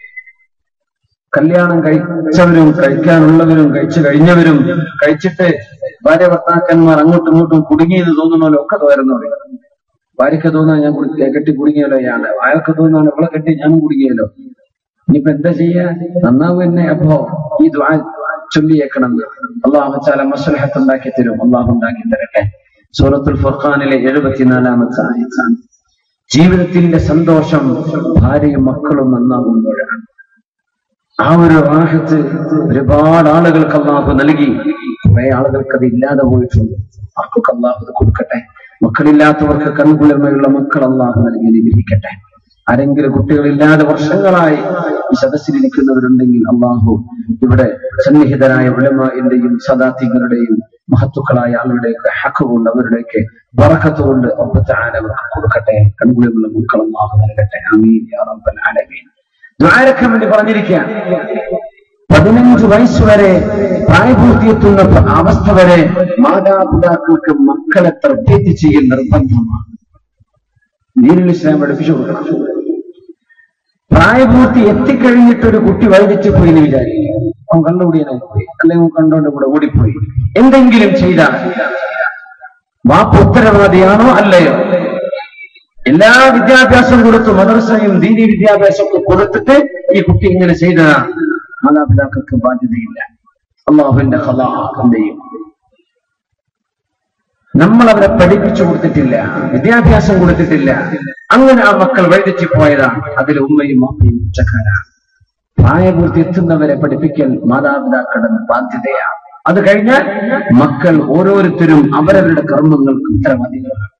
കല്യാണം കഴിച്ചവരും കഴിക്കാനുള്ളവരും കഴിച്ചു കഴിഞ്ഞവരും കഴിച്ചിട്ട് ഭാര്യ ഭർത്താക്കന്മാർ അങ്ങോട്ടും ഇങ്ങോട്ടും കുടുങ്ങിയെന്ന് തോന്നുന്നല്ലോ ഒക്കെ തോരുന്നു ഭാര്യക്ക് തോന്നുന്നത് ഞാൻ കുടി- കെട്ടി കുടുങ്ങിയല്ലോ ഇയാള് അയാൾക്ക് തോന്നുന്നതാണ് ഇവളെ കെട്ടി ഞാനും കുടുങ്ങിയല്ലോ ഇനിയിപ്പോ എന്താ ചെയ്യാ നന്നാവും തന്നെ അപ്പോ ഈ ദ്വാ ചൊല്ലിയേക്കണം അള്ളാഹു ചാല മസ്ലഹത്ത് ഉണ്ടാക്കി തരും അള്ളാഹു ഉണ്ടാക്കി തരട്ടെ സൂറത്തുൽ ഫുർഖാനിലെ എഴുപത്തിനാലാമത്തെ ആയത്താണ് ജീവിതത്തിന്റെ സന്തോഷം ഭാര്യയും മക്കളും നന്നാകുമ്പോഴാണ് ആ ഒരു റാഹത്ത് ഒരുപാട് ആളുകൾക്ക് അള്ളാഹു നൽകി കുറെ ആളുകൾക്ക് അത് ഇല്ലാതെ പോയിട്ടുണ്ട് ആർക്കൊക്കെ അള്ളാഹു അത് കൊടുക്കട്ടെ മക്കളില്ലാത്തവർക്ക് കൺകുളിർമയുള്ള മക്കൾ അള്ളാഹു നൽകി അനുഗ്രഹിക്കട്ടെ ആരെങ്കിലും കുട്ടികളില്ലാതെ വർഷങ്ങളായി ഈ സദസ്സിലിരിക്കുന്നവരുണ്ടെങ്കിൽ അള്ളാഹു ഇവിടെ സന്നിഹിതരായ ഉലമാന്റെയും സദാത്തികളുടെയും മഹത്തുക്കളായ ആളുടെയൊക്കെ ഹക്ക് കൊണ്ട് അവരുടെയൊക്കെ വറക്കത്ത് കൊണ്ട് ഒപ്പത്തെ അവർക്ക് കൊടുക്കട്ടെ കൺകുളിർമുള്ള മക്കൾ അള്ളാഹു നൽകട്ടെ അമീൻ യാ റബ്ബൽ ആലമീൻ ദ്വാരക്കാൻ വേണ്ടി പറഞ്ഞിരിക്കുക പതിനഞ്ച് വയസ്സ് വരെ പ്രായപൂർത്തിയെത്തുന്ന പ- അവസ്ഥ വരെ മാതാപിതാക്കൾക്ക് മക്കളെ തർബീത്ത് ചെയ്യൽ നിർബന്ധമാണ് ദീനുൽ ഇസ്ലാം പഠിപ്പിച്ചു കൊടുക്കണം പ്രായപൂർത്തി എത്തിക്കഴിഞ്ഞിട്ട് ഒരു കുട്ടി വൈകിച്ചു പോയി എന്ന് വിചാരിക്കുക അവൻ കണ്ടുപിടിയാനായി പോയി അല്ലെങ്കിൽ അവൻ കണ്ടോണ്ട് കൂടെ ഓടിപ്പോയി എന്തെങ്കിലും ചെയ്താൽ വാപ്പ് ഉത്തരവാദിയാണോ അല്ലയോ എല്ലാ വിദ്യാഭ്യാസം കൊടുത്തു മദർസയും ദീനി വിദ്യാഭ്യാസമൊക്കെ കൊടുത്തിട്ട് ഈ കുട്ടി ഇങ്ങനെ ചെയ്തതാണ് മാതാപിതാക്കൾക്ക് ബാധ്യതയില്ല അള്ളാഹുവിന്റെ ഖലാ എന്തെയും നമ്മൾ അവരെ പഠിപ്പിച്ചു കൊടുത്തിട്ടില്ല വിദ്യാഭ്യാസം കൊടുത്തിട്ടില്ല അങ്ങനെ ആ മക്കൾ വഴിതെറ്റി പോയതാണ് അതിൽ ഉമ്മയും അമ്മയും കുറ്റക്കാരാണ് പ്രായപൂർത്തി എത്തുന്നവരെ പഠിപ്പിക്കൽ മാതാപിതാക്കളുടെ ബാധ്യതയാണ് അത് കഴിഞ്ഞാൽ മക്കൾ ഓരോരുത്തരും അവരവരുടെ കർമ്മങ്ങൾക്ക് ഉത്തരവാദികളാണ്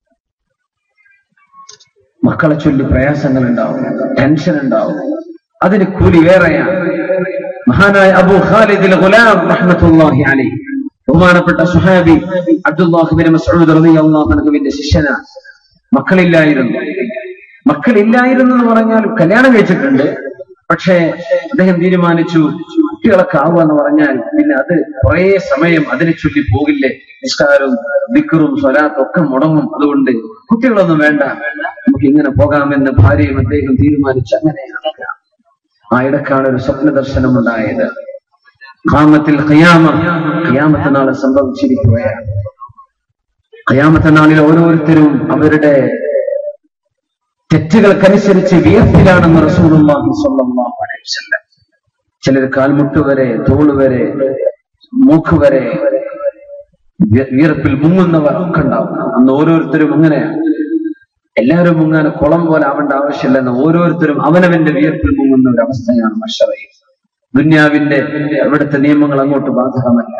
മക്കളെ ചൊല്ലി പ്രയാസങ്ങൾ ഉണ്ടാവും ടെൻഷൻ ഉണ്ടാവും അതിന് കൂലി വേറെയാണ് മഹാനായ അബു ഖാലിദ് ഗുലാം റഹ്മത്തുള്ളാഹി അലൈഹി ബഹുമാനപ്പെട്ട സുഹാബി അബ്ദുല്ലാഹിബിൻ മസ്ഊദ് റളിയല്ലാഹു അൻഹുവിന്റെ ശിഷ്യനാണ് മക്കളില്ലായിരുന്നു മക്കളില്ലായിരുന്നു എന്ന് പറഞ്ഞാൽ കല്യാണം കഴിച്ചിട്ടുണ്ട് പക്ഷേ അദ്ദേഹം തീരുമാനിച്ചു കുട്ടികളൊക്കെ ആവുക എന്ന് പറഞ്ഞാൽ പിന്നെ അത് കുറേ സമയം അതിനെ ചൊല്ലി പോകില്ലേ നിസ്കാരവും ദിക്കറും സ്വലാത്തും ഒക്കെ മുടങ്ങും അതുകൊണ്ട് കുട്ടികളൊന്നും വേണ്ട നമുക്ക് ഇങ്ങനെ പോകാമെന്ന് ഭാര്യയും അദ്ദേഹം തീരുമാനിച്ചു അങ്ങനെ നടക്കാം ആ ഇടക്കാണ് ഒരു സ്വപ്ന ദർശനം ഉണ്ടായത് ഖാമത്തിൽ ഖിയാമ ഖിയാമത്ത് നാളെ സംഭവിച്ചിരിക്കുകയാണ് ഖിയാമത്ത് നാളിൽ ഓരോരുത്തരും അവരുടെ തെറ്റുകൾക്കനുസരിച്ച് വിയർപ്പിലാണെന്ന് റസൂലുള്ളാഹി സ്വല്ലല്ലാഹു അലൈഹി വസല്ലം ചിലർ കാൽമുട്ട് വരെ തോള് വരെ മൂക്ക് വരെ വി- വിയർപ്പിൽ മുങ്ങുന്നവർ ഒക്കെ ഉണ്ടാവും അന്ന് ഓരോരുത്തരും അങ്ങനെയാണ് എല്ലാവരും മുങ്ങാൻ കുളം പോലെ ആവേണ്ട ആവശ്യമില്ലെന്ന് ഓരോരുത്തരും അവനവന്റെ വിയർപ്പിൽ മുങ്ങുന്ന ഒരു അവസ്ഥയാണ് മഷറയിൽ ദുന്യാവിന്റെ അവിടുത്തെ നിയമങ്ങൾ അങ്ങോട്ട് ബാധകമല്ല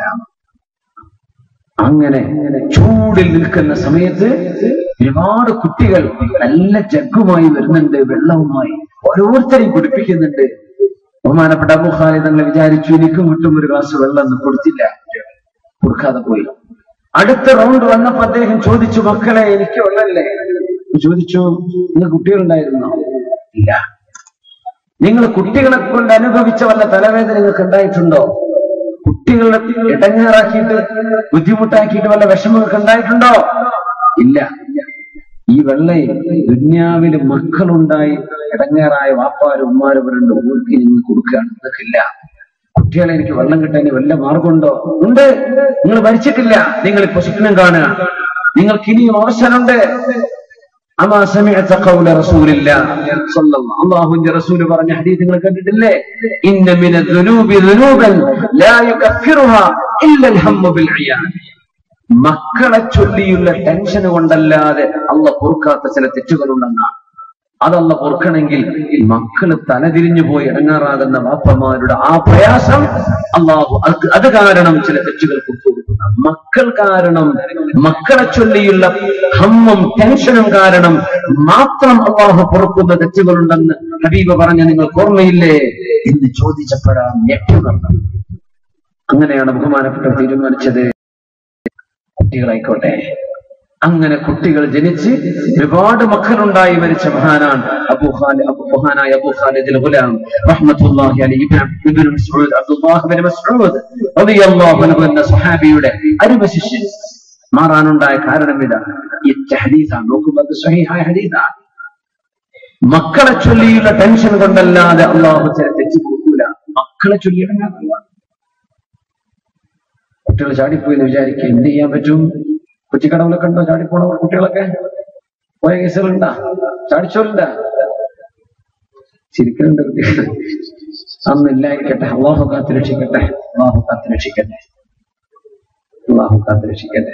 അങ്ങനെ ചൂടിൽ നിൽക്കുന്ന സമയത്ത് ഒരുപാട് കുട്ടികൾ നല്ല ജഗ്ഗുമായി വരുന്നുണ്ട് വെള്ളവുമായി ഓരോരുത്തരെയും കുടിപ്പിക്കുന്നുണ്ട് ബഹുമാനപ്പെട്ട അബു ഖാലിദ് തങ്ങൾ വിചാരിച്ചു എനിക്കും കിട്ടും ഒരു ഗ്ലാസ് വെള്ളം എന്ന് കൊടുത്തില്ല കൊടുക്കാതെ പോയി അടുത്ത റൗണ്ട് വന്നപ്പോ അദ്ദേഹം ചോദിച്ചു മക്കളെ എനിക്ക് വെള്ളമല്ലേ ചോദിച്ചു നിങ്ങൾ കുട്ടികളുണ്ടായിരുന്നോ ഇല്ല നിങ്ങൾ കുട്ടികളെ കൊണ്ട് അനുഭവിച്ച വല്ല തലവേദന നിങ്ങൾക്ക് ഉണ്ടായിട്ടുണ്ടോ കുട്ടികളെ ഇടങ്ങേറാക്കിയിട്ട് ബുദ്ധിമുട്ടാക്കിയിട്ട് വല്ല വിഷമങ്ങൾക്ക് ഉണ്ടായിട്ടുണ്ടോ ഇല്ല ഈ വെള്ളയിൽ ദുന്യാവിൽ മക്കളുണ്ടായി ഇടങ്ങേറായ വാപ്പാരും ഉമ്മാരും ഇവരുണ്ട് ഓർക്ക് നിങ്ങൾ കൊടുക്കുകയാണ് നിങ്ങൾക്കില്ല കുട്ടികളെ എനിക്ക് വെള്ളം കിട്ടാൻ വല്ല മാർഗമുണ്ടോ ഉണ്ട് നിങ്ങൾ മരിച്ചിട്ടില്ല നിങ്ങൾ ഇപ്പൊ സ്വപ്നം കാണുക നിങ്ങൾക്ക് ഇനിയും അവസരമുണ്ട് അമാ സമിഅത ഖൗല റസൂലില്ല സ്വല്ലല്ലാഹു അല്ലാഹുവിന്റെ റസൂൽ പറഞ്ഞ ഹദീസ് നിങ്ങൾ കേട്ടിട്ടില്ലേ ഇന്ന മിന ദുനൂബി ദുനൂബൻ ലാ യുകഫിറുഹാ ഇല്ല അൽഹമ്മു ബിൽ ഇയാൻ മക്കളെ ചൊല്ലിയുള്ള ടെൻഷൻ കൊണ്ടല്ലാതെ അല്ല പൊറുക്കാത്ത ചില തെറ്റുകളുണ്ടെന്നാണ് അതല്ല പൊറുക്കണമെങ്കിൽ മക്കള് തലതിരിഞ്ഞു പോയി ഇടങ്ങാറാകുന്ന വാപ്പമാരുടെ ആ പ്രയാസം അള്ളാഹു അത് അത് കാരണം ചില തെറ്റുകൾ കൊടുക്കുന്ന മക്കൾ കാരണം മക്കളെ ചൊല്ലിയുള്ള ഹമ്മും ടെൻഷനും കാരണം മാത്രം അള്ളാഹു പൊറുക്കുന്ന തെറ്റുകളുണ്ടെന്ന് ഹബീബ് പറഞ്ഞ നിങ്ങൾക്ക് ഓർമ്മയില്ലേ എന്ന് ചോദിച്ചപ്പോഴാണ് ഞെട്ടുന്നത് അങ്ങനെയാണ് ബഹുമാനപ്പെട്ട തീരുമാനിച്ചത് കുട്ടികളായിക്കോട്ടെ അങ്ങനെ കുട്ടികൾ ജനിച്ച് ഒരുപാട് മക്കളുണ്ടായി മരിച്ച മഹാനാണ് അബൂ ഖാലി അബൂ മഹാനായ അബൂ ഖാലിദ് ഗുലാം റഹ്മത്തുള്ളാഹി അലൈഹി ഇബ്നു ഇബ്നു മസ്ഊദ് അബ്ദുല്ലാഹ് ഇബ്നു മസ്ഊദ് റളിയല്ലാഹു അൻഹു എന്ന സ്വഹാബിയുടെ അരുമ ശിഷ്യൻ മാറാനുണ്ടായ കാരണം ഇതാണ് ഈ ഹദീസാണ് നോക്കുമ്പോൾ അത് സ്വഹീഹായ ഹദീസാണ് മക്കളെ ചൊല്ലിയുള്ള ടെൻഷൻ കൊണ്ടല്ലാതെ അള്ളാഹു ചില തെറ്റ് കൊടുക്കൂല മക്കളെ ചൊല്ലിയിടങ്ങാറില്ല കുട്ടികൾ ചാടിപ്പോയി എന്ന് വിചാരിക്കുക എന്ത് ചെയ്യാൻ പറ്റും കൊച്ചിക്കടവിലൊക്കെ ഉണ്ടോ ചാടിപ്പോണ കുട്ടികളൊക്കെ പോയ കേസുകളുണ്ടാ ചാടിച്ചോലുണ്ടാ ചിരിക്കുന്നുണ്ട് കുട്ടികൾ അന്നില്ലായിരിക്കട്ടെ അള്ളാഹു കാത്ത് രക്ഷിക്കട്ടെ അള്ളാഹു കാത്ത് രക്ഷിക്കട്ടെ അള്ളാഹു കാത്ത് രക്ഷിക്കട്ടെ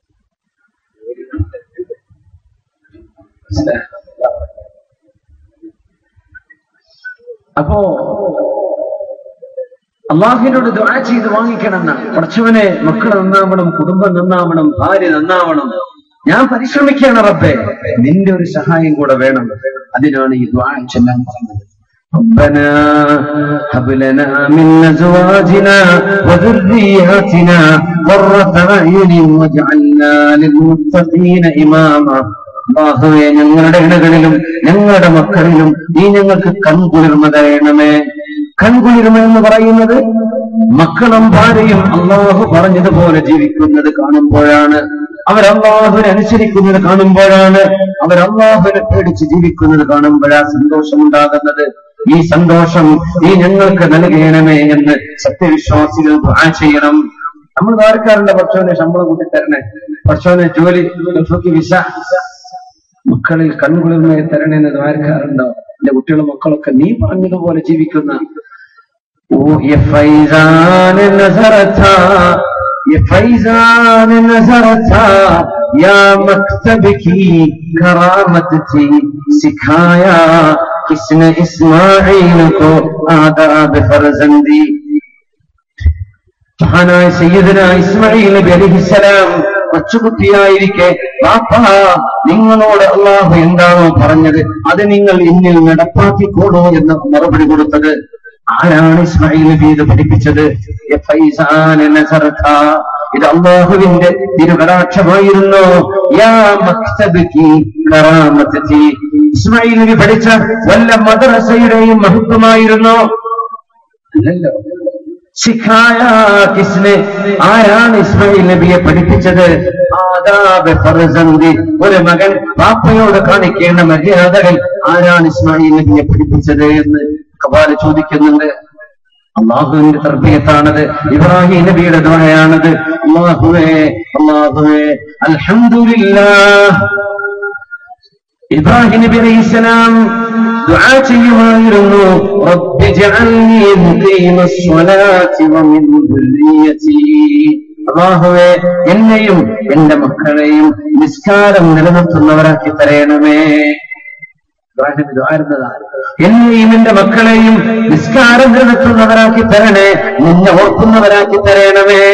അപ്പോ അള്ളാഹിനോട് ദുആ ചെയ്ത് വാങ്ങിക്കണം എന്നാണ് പഠിച്ചവനെ മക്കൾ നന്നാവണം കുടുംബം നന്നാവണം ഭാര്യ നന്നാവണം ഞാൻ പരിശ്രമിക്കുകയാണ് റബ്ബെ നിന്റെ ഒരു സഹായം കൂടെ വേണം അതിനാണ് ഈ ദുആ ചെല്ലാൻ പറഞ്ഞത് ربنا هب لنا من ازواجنا وذرياتنا قرة اعين واجعلنا للمتقين اماما അള്ളാഹുവെ ഞങ്ങളുടെ ഇണകളിലും ഞങ്ങളുടെ മക്കളിലും നീ ഞങ്ങൾക്ക് കൺകുളിർമ തരണമേ കൺകുളിർമ എന്ന് പറയുന്നത് മക്കളും ഭാര്യയും അള്ളാഹു പറഞ്ഞതുപോലെ ജീവിക്കുന്നത് കാണുമ്പോഴാണ് അവർ അള്ളാഹുവിനെ അനുസരിക്കുന്നത് കാണുമ്പോഴാണ് അവർ അള്ളാഹുവിനെ പേടിച്ച് ജീവിക്കുന്നത് കാണുമ്പോഴാണ് സന്തോഷമുണ്ടാകുന്നത് ഈ സന്തോഷം നീ ഞങ്ങൾക്ക് നൽകണമേ എന്ന് സത്യവിശ്വാസികൾ ദുആ ചെയ്യണം നമ്മൾ ദ്വാരക്കാരുണ്ട് പക്ഷോനെ ശമ്പളം കൂട്ടി തരണേ പക്ഷോനെ ജോലി ഗൾഫിക്ക് വിസ മക്കളിൽ കൺകുളിർമയെ തരണേന്ന് ദ്വാരക്കാറുണ്ടോ എന്റെ കുട്ടികളും മക്കളൊക്കെ നീ പറഞ്ഞതുപോലെ ജീവിക്കുന്ന ഓ യ ഫൈസാൻ നസറത്താ യ ഫൈസാൻ നസറത്താ या मकतब की करामत थी सिखाया किसने इस्माइल को आदाब फरजंदी മഹാനായ സയ്യിദന ഇസ്മായിൽ നബി അലിഹിസലാം കൊച്ചുകുട്ടിയായിരിക്കെ പാപ്പാ നിങ്ങളോട് അള്ളാഹു എന്താണോ പറഞ്ഞത് അത് നിങ്ങൾ ഇന്നിൽ നടപ്പാക്കിക്കോളൂ എന്ന് മറുപടി കൊടുത്തത് ആരാണ് ഇസ്മായിൽ നബി ഇത് പഠിപ്പിച്ചത് യ ഫൈസാന നസറത. ഇത് അള്ളാഹുവിന്റെ തിരുകടാക്ഷമായിരുന്നു യാ മക്തബിക്കി കറാമത്തി ഇസ്മായിൽ നബി പഠിച്ച വല്ല മദ്രസയുടെയും മഹത്വമായിരുന്നോ അല്ലല്ലോ സിഖായ കിസ്നെ ആരാണ് ഇസ്മായിൽ നബിയെ പഠിപ്പിച്ചത് ആദാബ് ഫർസന്തി ഒരു മകൻ പാപ്പയോട് കാണിക്കേണ്ട മര്യാദകൾ ആരാണ് ഇസ്മായിൽ നബിയെ പഠിപ്പിച്ചത് എന്ന് കപാല ചോദിക്കുന്നുണ്ട് അള്ളാഹുവിന്റെ തർബീയത്താണത് ഇബ്രാഹിം നബിയുടെ ദ്വാരയാണത് അള്ളാഹുവേ അള്ളാഹുവേ അൽഹംദുലില്ലാഹ് ഇബ്രാഹിം നബി അലൈഹിസ്സലാം ദുആ ചെയ്യുമായിരുന്നു റബ്ബി ജഅൽനി മുഖീമസ്സലാത്തി വമിൻ ദുർരിയതി അല്ലാഹുവേ എന്നെയും എന്റെ മക്കളെയും നിസ്കാരം നിലനിർത്തുന്നവരാക്കി തരയണമേ ഇബ്രാഹിം നബി ദുആ ഇരുന്നതാണ്. എന്നെയും എന്റെ മക്കളെയും നിസ്കാരം നിലനിർത്തുന്നവരാക്കി തരണേ നിന്നെ ഓർക്കുന്നവരാക്കി തരയണമേ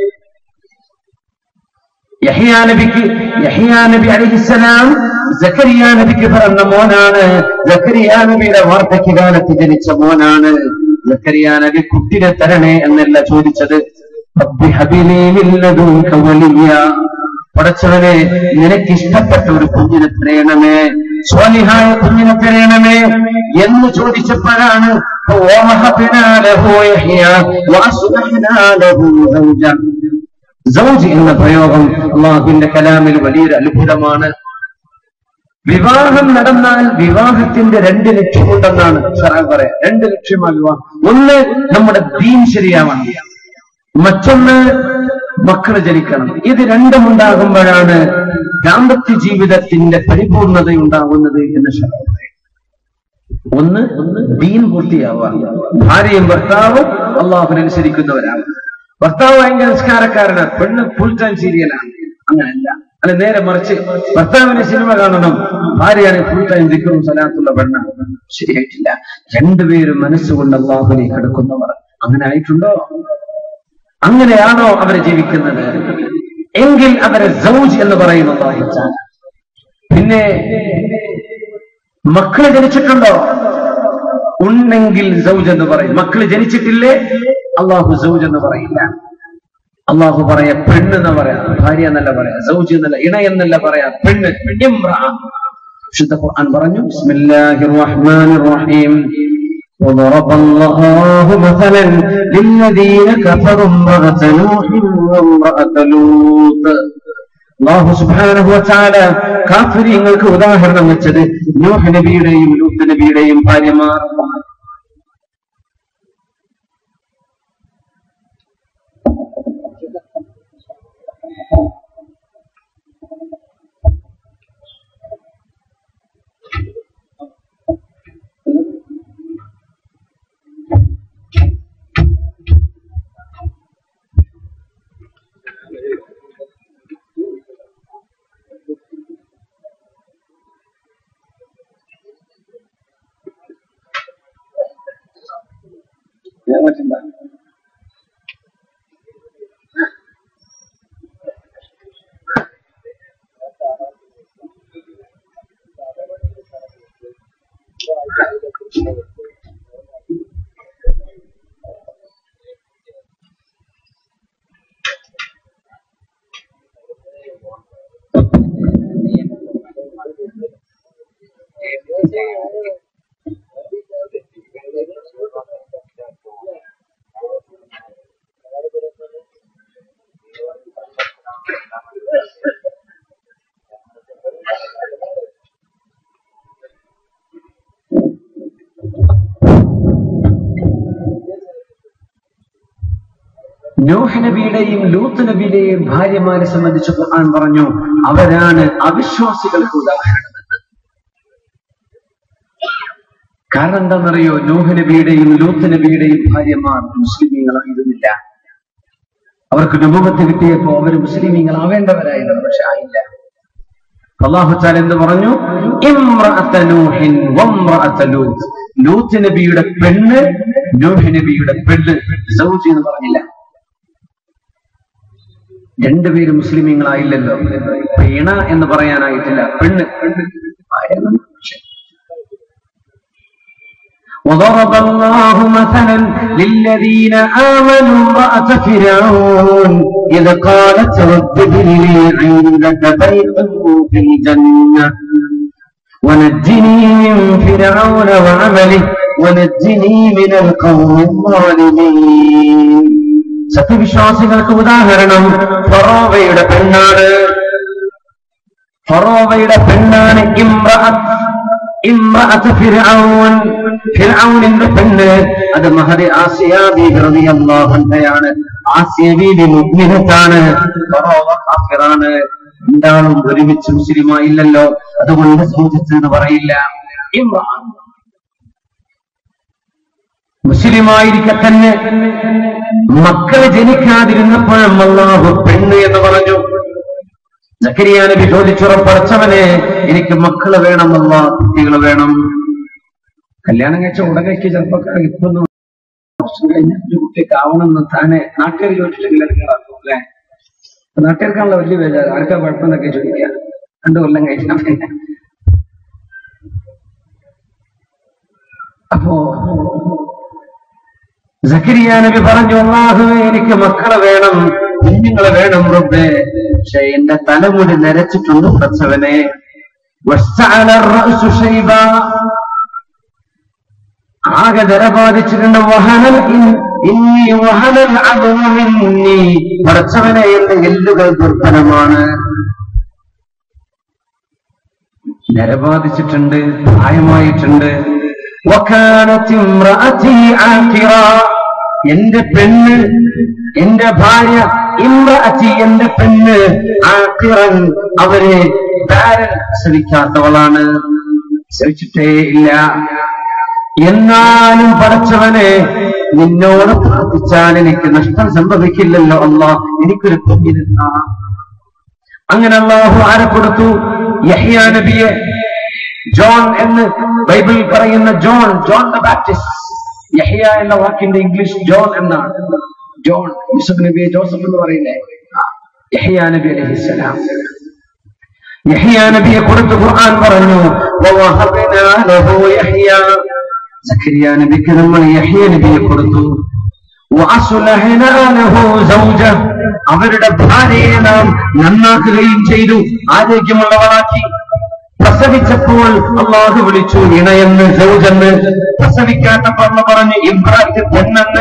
യഹ്യാ നബിക്ക് യഹ്യാ നബി അലഹിസലാം സക്കരിയ നബിക്ക് പിറന്ന മോനാണ് സക്കരിയ നബിയുടെ വാർദ്ധക്യകാലത്ത് ജനിച്ച മോനാണ് സക്കരിയ നബി കുട്ടിനെ തരണേ എന്നല്ല ചോദിച്ചത് റബ്ബി ഹബിലി മിൻ ലദുൻക വലിയ പടച്ചവനെ നിനക്ക് ഇഷ്ടപ്പെട്ട ഒരു കുഞ്ഞിനെ തരയണമേ സ്വാലിഹായ കുഞ്ഞിനെ തരയണമേ എന്ന് ചോദിച്ചപ്പോഴാണ് ووهبنا له يحيى وأصلحنا له زوجا സൗജ് എന്ന പ്രയോഗം അള്ളാഹുവിന്റെ കലാമിൽ വലിയൊരു അത്ഭുതമാണ് വിവാഹം നടന്നാൽ വിവാഹത്തിന്റെ രണ്ട് ലക്ഷ്യമുണ്ടെന്നാണ് സറാൻ പറയാം രണ്ട് ലക്ഷ്യമാണ് വിവാഹം ഒന്ന് നമ്മുടെ ദീൻ ശരിയാവണം മറ്റൊന്ന് മക്കൾ ജനിക്കണം ഇത് രണ്ടും ഉണ്ടാകുമ്പോഴാണ് ദാമ്പത്യ ജീവിതത്തിന്റെ പരിപൂർണത ഉണ്ടാകുന്നത് എന്ന് ശരണം പറയും ഒന്ന് ദീൻ പൂർത്തിയാവുക ഭാര്യയും ഭർത്താവും അള്ളാഹുവിനനുസരിക്കുന്നവരാണ് ഭർത്താവ് ഭയങ്കര നിസ്കാരക്കാരനാണ് പെണ്ണ് ഫുൾ ടൈം സീരിയലാണ് അങ്ങനെയല്ല അല്ല നേരെ മറിച്ച് ഭർത്താവിന് സിനിമ കാണണം ഭാര്യയാണ് ഫുൾ ടൈം ദിക്കറും സലാത്തുള്ള പെണ്ണാണ് ശരിയായിട്ടില്ല രണ്ടുപേരും മനസ്സുകൊണ്ട് അള്ളാഹുലേക്ക് അടുക്കുന്നവർ അങ്ങനെ ആയിട്ടുണ്ടോ അങ്ങനെയാണോ അവർ ജീവിക്കുന്നത് എങ്കിൽ അവരെ സൗജ് എന്ന് പറയുന്നു അല്ലാഹു തആല. പിന്നെ മക്കള് ജനിച്ചിട്ടുണ്ടോ ഉണ്ടെങ്കിൽ സൗജ് എന്ന് പറയും മക്കള് ജനിച്ചിട്ടില്ലേ അള്ളാഹു സൗജ് എന്ന് പറയില്ല അള്ളാഹു പറയാ പെണ്ണ് എന്ന് പറയാ ഭാര്യ എന്നല്ല പറയാ സൗജ് എന്നല്ല ഇണ എന്നല്ല പറയാ പെണ്ണ് ഇമ്രാ. വിശുദ്ധ ഖുർആൻ പറഞ്ഞു ബിസ്മില്ലാഹിർ റഹ്മാനിർ റഹീം وضرب الله مثلا للذين كفروا امرأة نوح وامرأة لوط അള്ളാഹു സുബ്ഹാനഹു വതആല കാഫിര്യങ്ങൾക്ക് ഉദാഹരണം വെച്ചത് നൂഹ് നബിയുടെയും ലൂത്ത് നബിയുടെയും ഭാര്യമാർ നൂഹ് നബിയുടെയും ലൂത്ത് നബിയുടെയും ഭാര്യമാരെ സംബന്ധിച്ച് ഖുർആൻ പറഞ്ഞു അവരാണ് അവിശ്വാസികൾക്ക് ഉദാഹരണം കാരണം എന്താണെന്നറിയോ നൂഹ് നബിയുടെയും ലൂത്ത് നബിയുടെയും ഭാര്യമാർ മുസ്ലിമീങ്ങളായിരുന്നില്ല അവർക്ക് രൂപത്ത് കിട്ടിയപ്പോ അവർ മുസ്ലിമീങ്ങളാവേണ്ടവരായിരുന്നു പക്ഷെ ആയില്ല അള്ളാഹു താല എന്ത് പറഞ്ഞു ഇമ്രഅത്ത നൂഹിൻ വമ്രഅത്ത ലൂത്ത് ലൂത്ത് നബിയുടെ പെണ്ണ് നൂഹ് നബിയുടെ പെണ്ണ് സൗജി എന്ന് പറഞ്ഞില്ല രണ്ടുപേരും മുസ്ലിമീങ്ങളായില്ലല്ലോ വീണ എന്ന് പറയാനായിട്ടില്ല പെണ്ണ് പെണ്ണ് ആരെന്നും പക്ഷേ وضرب الله مثلا للذين آمنوا امرأة فرعون إذ قالت رب ابن لي عندك بيتا في الجنة ونجني من فرعون وعمله ونجني من القوم الظالمين സത്യവിശ്വാസികൾക്ക് ഉദാഹരണം ഫറോവയുടെ പെണ്ണാണ് ഫറോവയുടെ പെണ്ണാണ് ഇമ്രഅത്ത് ഇമ്രഅത്ത് ഫിർഔൻ ഫിർഔനിന്റെ പെണ്ണ് അത് മഹദി ആസിയ ബീബി റളിയല്ലാഹു അൻഹയാണ് ആസിയ ബീബി മുഅ്മിനത്താണ് ഫറോവ കാഫിറാണ് രണ്ടാളും ഒരുമിച്ച് മുസ്ലിമായില്ലല്ലോ അതുകൊണ്ട് സൂചിച്ച് എന്ന് പറയില്ല ഇമ്രാൻ മുസ്ലിമായിരിക്കെ തന്നെ മക്കള് ജനിക്കാതിരുന്നപ്പോഴും അള്ളാഹു പെണ്ണ് എന്ന് പറഞ്ഞു സക്കരിയ നബി ചോദിച്ചുറപ്പടച്ചവനെ എനിക്ക് മക്കള് വേണം അല്ല കുട്ടികൾ വേണം കല്യാണം കഴിച്ച ഉടനെക്ക് ചെറുപ്പക്കാർ ഇപ്പൊന്നും വർഷം കഴിഞ്ഞ ഒരു കുട്ടിക്ക് ആവണമെന്ന് താനെ നാട്ടുകാർ ചോദിച്ചിട്ട് കിടക്കും അല്ലേ നാട്ടുകാർക്കാണല്ലോ വലിയ ബേജാറ് ആർക്കാ കുഴപ്പമെന്നൊക്കെ ചോദിക്കാം രണ്ടു കൊല്ലം കഴിച്ചാൽ പിന്നെ അപ്പോ സക്കരിയ നബി പറഞ്ഞു അള്ളാഹുവേ എനിക്ക് മക്കളെ വേണം കുഞ്ഞുങ്ങളെ വേണം റബ്ബേ പക്ഷെ എന്റെ തലമുടി നരച്ചിട്ടുണ്ട് പ്രസവനെ വസ്തഅല الرأس شيبا. ആകെ ധര ബാധിച്ചിട്ടുണ്ട് വഹനൽ ഇൻ- ഇന്നി വഹനൽ അദ്മു മിന്നി. പടച്ചവനെ എന്റെ എല്ലുകൾ ദുർബലമാണ് നരബാധിച്ചിട്ടുണ്ട് പ്രായമായിട്ടുണ്ട് വക്കാനത്ത് ഇമ്രഅതി ആഖിറ. എന്റെ പെണ്ണ് എന്റെ ഭാര്യ ഇമ്രഅതി എന്റെ പെണ്ണ് ആഖിറൻ അവരെ ബാരൻ ശ്രമിക്കാത്തവളാണ് ശ്രമിച്ചിട്ടേ ഇല്ല എന്നാലും പടച്ചവനെ നിന്നോട് പ്രാർത്ഥിച്ചാൽ എനിക്ക് നഷ്ടം സംഭവിക്കില്ലല്ലോ അല്ലാ എനിക്കൊരു കുഞ്ഞിന് താ അങ്ങനെ അള്ളാഹു ആരെ കൊടുത്തു യഹ്യ നബിയെ ജോൺ എന്ന് ബൈബിൾ പറയുന്ന John John the Baptist Yahya എന്ന വാക്കിന്റെ ഇംഗ്ലീഷ് ജോൺ എന്നാണ് ജോൺ യൂസഫ് നബിയെ ജോസഫ് എന്ന് പറയില്ലേ ആ, യഹ്യ നബി അലൈഹിസ്സലാം യഹ്യ നബിയെ കൊടുത്ത് ഖുർആൻ പറഞ്ഞു വവഹബ്നാ ലഹു യഹ്യ സക്കരിയ നബിക്ക് നമ്മൾ യഹ്യ നബിയെ കൊടുത്തു വഅസ്ലഹനാ ലഹു സൗജഹ അവരുടെ ഭാര്യയെ നാം നന്നാക്കുകയും ചെയ്തു ആരോഗ്യമുള്ളവളാക്കി പ്രസവിച്ചപ്പോൾ അള്ളാഹു വിളിച്ചു ഇണയെന്ന് സൗജെന്ന് പ്രസവിക്കാത്തപ്പോൾ അള്ള പറഞ്ഞു ഇബ്രാഹിം പെണ്ണെന്ന്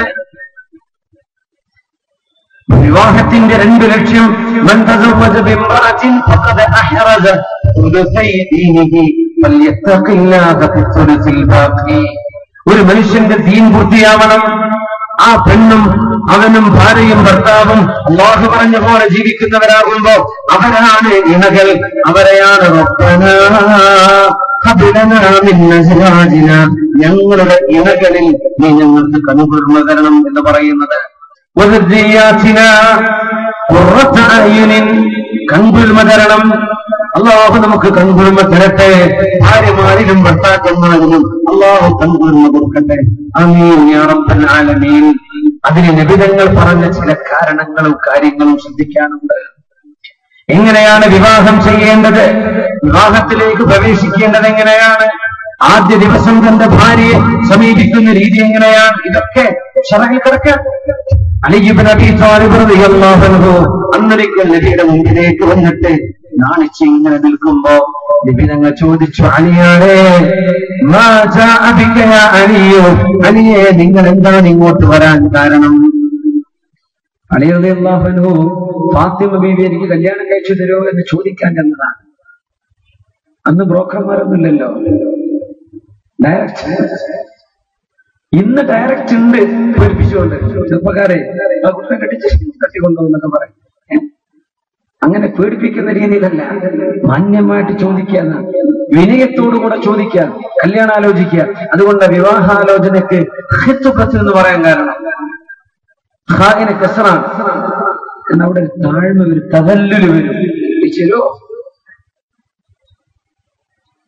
വിവാഹത്തിന്റെ രണ്ടു ലക്ഷ്യം من تزوج بامرأة فقد أحرز ثلثي دينه فليتق الله في الثلث الباقي ഒരു മനുഷ്യന്റെ ദീൻ പൂർത്തിയാവണം ആ പെണ്ണും അവനും ഭാര്യയും ഭർത്താവും അള്ളാഹു പറഞ്ഞ പോലെ ജീവിക്കുന്നവരാകുമ്പോ അവരാണ് ഇണകൾ അവരെയാണ് റബ്ബനാ ഹബ് ലനാ മിൻ അസ്വാജിനാ. ഞങ്ങളുടെ ഇണകളിൽ നീ ഞങ്ങൾക്ക് കനുകുർമ തരണം എന്ന് പറയുന്നത് وذرياتنا قرة أعين കൺകുൽമ തരണം അള്ളാഹു നമുക്ക് കൺകുൽമ തരട്ടെ ഭാര്യമാരിലും ഭർത്താക്കന്മാരിലും അള്ളാഹു കൺകുൽമ കൊടുക്കട്ടെ അമീൻ യാ റബ്ബൽ ആലമീൻ അതിന് നിബിധങ്ങൾ പറഞ്ഞ ചില കാരണങ്ങളും കാര്യങ്ങളും ശ്രദ്ധിക്കാനുണ്ട് എങ്ങനെയാണ് വിവാഹം ചെയ്യേണ്ടത് വിവാഹത്തിലേക്ക് പ്രവേശിക്കേണ്ടത് എങ്ങനെയാണ് ആദ്യ ദിവസം തന്റെ ഭാര്യയെ സമീപിക്കുന്ന രീതി എങ്ങനെയാണ് ഇതൊക്കെ ഷറയിൽ കിടക്കാൻ അലിബിൻ അബി താലിബ് റളിയല്ലാഹു അൻഹു അന്നൊരിക്കൽ നബിയുടെ മുമ്പിലേക്ക് വന്നിട്ട് നാണിച്ച് ഇങ്ങനെ നിൽക്കുമ്പോ നബി ഞങ്ങൾ ചോദിച്ചു അലിയാണേ മാ ജാഅ ബിക യാ അലിയോ അലിയെ നിങ്ങൾ എന്താണ് ഇങ്ങോട്ട് വരാൻ കാരണം അലി റളിയല്ലാഹു അൻഹു ഫാത്തിമ ബീവി എനിക്ക് കല്യാണം കഴിച്ചു തരുമോ എന്ന് ചോദിക്കാൻ ചെന്നതാണ് അന്ന് ബ്രോക്കർമാരൊന്നുമില്ലല്ലോ ഡയറക്റ്റ് ഇന്ന് ഡയറക്റ്റ് ഉണ്ട് പേടിപ്പിച്ചുകൊണ്ട് ചെറുപ്പക്കാരെ ആ കുട്ടനെ കെട്ടിച്ച് കെട്ടിക്കൊണ്ടുവന്നൊക്കെ പറയും ഏ? അങ്ങനെ പേടിപ്പിക്കുന്ന രീതിയിലല്ല മാന്യമായിട്ട് ചോദിക്കുക എന്നാ. വിനയത്തോടുകൂടെ ചോദിക്കുക കല്യാണം ആലോചിക്കുക അതുകൊണ്ട് വിവാഹാലോചനയ്ക്ക് ഹിത്തുക്കത്ത് എന്ന് പറയാൻ കാരണം ഹാഗിന് കസറാണ് കാരണം അവിടെ ഒരു താഴ്മ ഒരു തവല്ലുല് വരും ചേരോ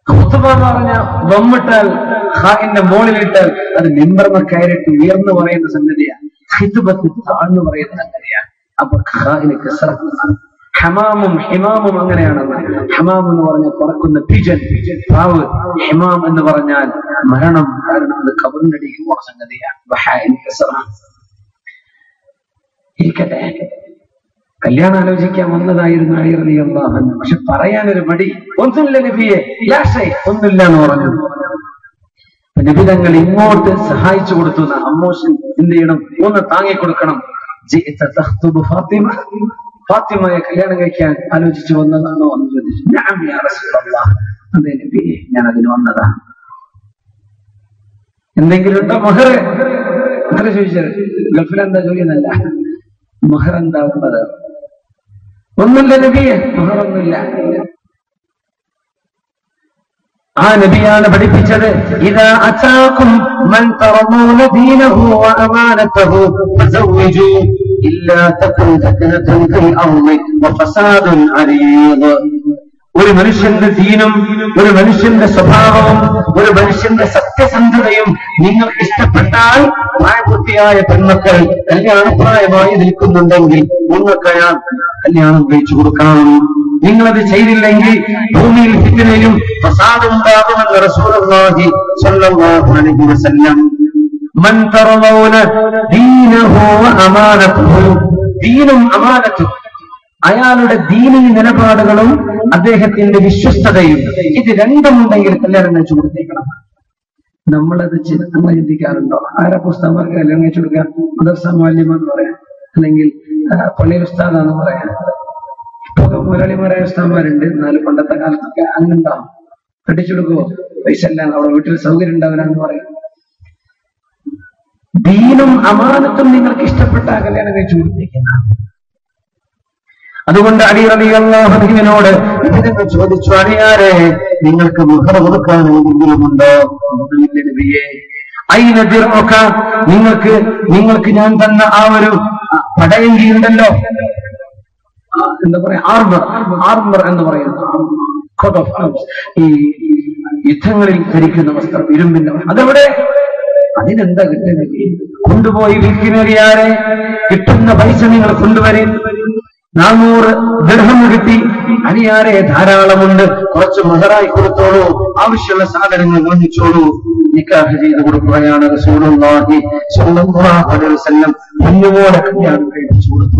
ഖുത്ബ എന്ന് പറഞ്ഞ വമ്മിട്ടാൽ ഖാഇന്റെ മുകളിലിട്ടാൽ അത് മിമ്പർമ കയറിട്ട് ഉയർന്നു പറയുന്ന സംഗതിയാണ് ഹിതുബത്ത് താഴ്ന്നു പറയുന്ന സംഗതിയാണ് അപ്പൊ ഖാഇന് കസറത്ത് ഹമാമും ഹിമാമും അങ്ങനെയാണ് ഹമാം എന്ന് പറഞ്ഞാൽ പറക്കുന്ന പിജൻ പ്രാവ് ഹിമാം എന്ന് പറഞ്ഞാൽ മരണം കാരണം അത് കബറിനടിയിൽ പോണ സംഗതിയാണ് ബഹാഇന് കസറാണ് ഇരിക്കട്ടെ കല്യാണം ആലോചിക്കാൻ വന്നതായിരുന്നു അലിറലി അള്ളാഹു പക്ഷെ പറയാനൊരു മടി ഒന്നുമില്ല നബിയെ ലാഷേ ഒന്നുമില്ല എന്ന് പറഞ്ഞു അപ്പൊ നബി തങ്ങൾ ഇങ്ങോട്ട് സഹായിച്ചു കൊടുത്തു എന്ന് അമ്മോഷൻ എന്ത് ചെയ്യണം ഒന്ന് താങ്ങി കൊടുക്കണം ജിഇത തഖ്തുബു ഫാത്തിമ ഫാത്തിമയെ കല്യാണം കഴിക്കാൻ ആലോചിച്ചു വന്നതാണോ എന്ന് ചോദിച്ചു ഞാൻ യാ റസൂലല്ലാഹ് അതെ നബിയെ ഞാൻ അതിന് വന്നതാണ് എന്തെങ്കിലും ഉണ്ടോ മഹർ മഹർ ചോദിച്ചത് ഗൾഫിൽ എന്താ ജോലി എന്നല്ല മഹർ എന്താ ഉള്ളത് ഒന്നുമില്ല നബിയെ മഹർ ഒന്നുമില്ല ആ നബിയാണ് പഠിപ്പിച്ചത് ഇതാ അച്ചാക്കും മൻ തറമൂന ദീനഹു വഅമാനതഹു ഫസവ്വിജു ഇല്ലാ തകുൻ തകനതൻ ഫിൽ അർളി വഫസാദുൻ അരീദ് ഒരു മനുഷ്യന്റെ ദീനും ഒരു മനുഷ്യന്റെ സ്വഭാവവും ഒരു മനുഷ്യന്റെ സത്യസന്ധതയും നിങ്ങൾക്ക് ഇഷ്ടപ്പെട്ടാൽ പ്രായപൂർത്തിയായ പെൺമക്കൾ കല്യാണപ്രായമായി നിൽക്കുന്നുണ്ടെങ്കിൽ നിങ്ങൾക്ക് അയാൾ കല്യാണം കഴിച്ചു കൊടുക്കണം നിങ്ങളത് ചെയ്തില്ലെങ്കിൽ ഭൂമിയിൽ ഫിത്തിനയും ഫസാദും ഉണ്ടാകുമെന്ന് റസൂലുള്ളാഹി സ്വല്ലല്ലാഹു അലൈഹി വസല്ലം മൻ തറമൗന ദീനഹു വഅമാനതുഹു ദീനും അമാനത്തും അയാളുടെ ദീനീ നിലപാടുകളും അദ്ദേഹത്തിന്റെ വിശ്വസ്തതയും ഇത് രണ്ടും ഉണ്ടെങ്കിൽ കല്യാണം കഴിച്ചു കൊടുത്തേക്കണം നമ്മളത് ചി- നമ്മൾ ചിന്തിക്കാറുണ്ടോ ആരാ പുസ്തകന്മാർക്ക് കല്യാണം കഴിച്ചു കൊടുക്കുക മദർസ മാലിമ എന്ന് പറയാം അല്ലെങ്കിൽ ആ, പള്ളിയിൽ ഉസ്താദാന്ന് പറയാം ഇപ്പൊ മുരളിമാരായ ഉസ്താദന്മാരുണ്ട് എന്നാലും പണ്ടത്തെ കാലത്തൊക്കെ അങ്ങുണ്ടാവും കെട്ടിച്ചു കൊടുക്കുവോ പൈസ അല്ല അവിടെ വീട്ടിൽ സൗകര്യം ഉണ്ടാവില്ല പറയും ദീനും അമാനത്തും നിങ്ങൾക്ക് ഇഷ്ടപ്പെട്ട ആ കല്യാണം കഴിച്ചു കൊടുത്തേക്കുന്ന അതുകൊണ്ട് അലി റബി അള്ളാഹുവിനോട് ഇതിനൊക്കെ ചോദിച്ചു അലിയാരെ നിങ്ങൾക്ക് മുഖർ കൊടുക്കാൻ എന്തെങ്കിലും ഉണ്ടോ ഒന്നുമില്ല നബിയേ അയിന ദിർമുഖ നിങ്ങൾക്ക് നിങ്ങൾക്ക് ഞാൻ തന്ന ആ ഒരു ആ, പടയങ്കി ഉണ്ടല്ലോ ആ, എന്താ പറയാ ആർമർ ആർമർ എന്ന് പറയുന്നത് കോട്ട് ഓഫ് ആർംസ് ഈ ഈ യുദ്ധങ്ങളിൽ ധരിക്കുന്ന വസ്ത്രം ഇരുമ്പിന്റെ വസ്ത്രം. അതെവിടെ അതിനെന്താ കിട്ടുന്നത് കൊണ്ടുപോയി വിൽക്കുന്നറിയാരെ കിട്ടുന്ന പൈസ നിങ്ങൾ കൊണ്ടുവരും നാനൂറ് ദൃഹം കിട്ടി അനിയാരെ ധാരാളമുണ്ട് കുറച്ച് മഹറായി കൊടുത്തോളൂ ആവശ്യമുള്ള സാധനങ്ങൾ വാങ്ങിച്ചോളൂ നിക്കാഹ് ചെയ്ത് കൊടുക്കുകയാണ് റസൂലുള്ളാഹി സ്വല്ലല്ലാഹു അലൈഹി വസല്ലം കുഞ്ഞുമോളെ കല്യാണം കഴിപ്പിച്ചു കൊടുത്തു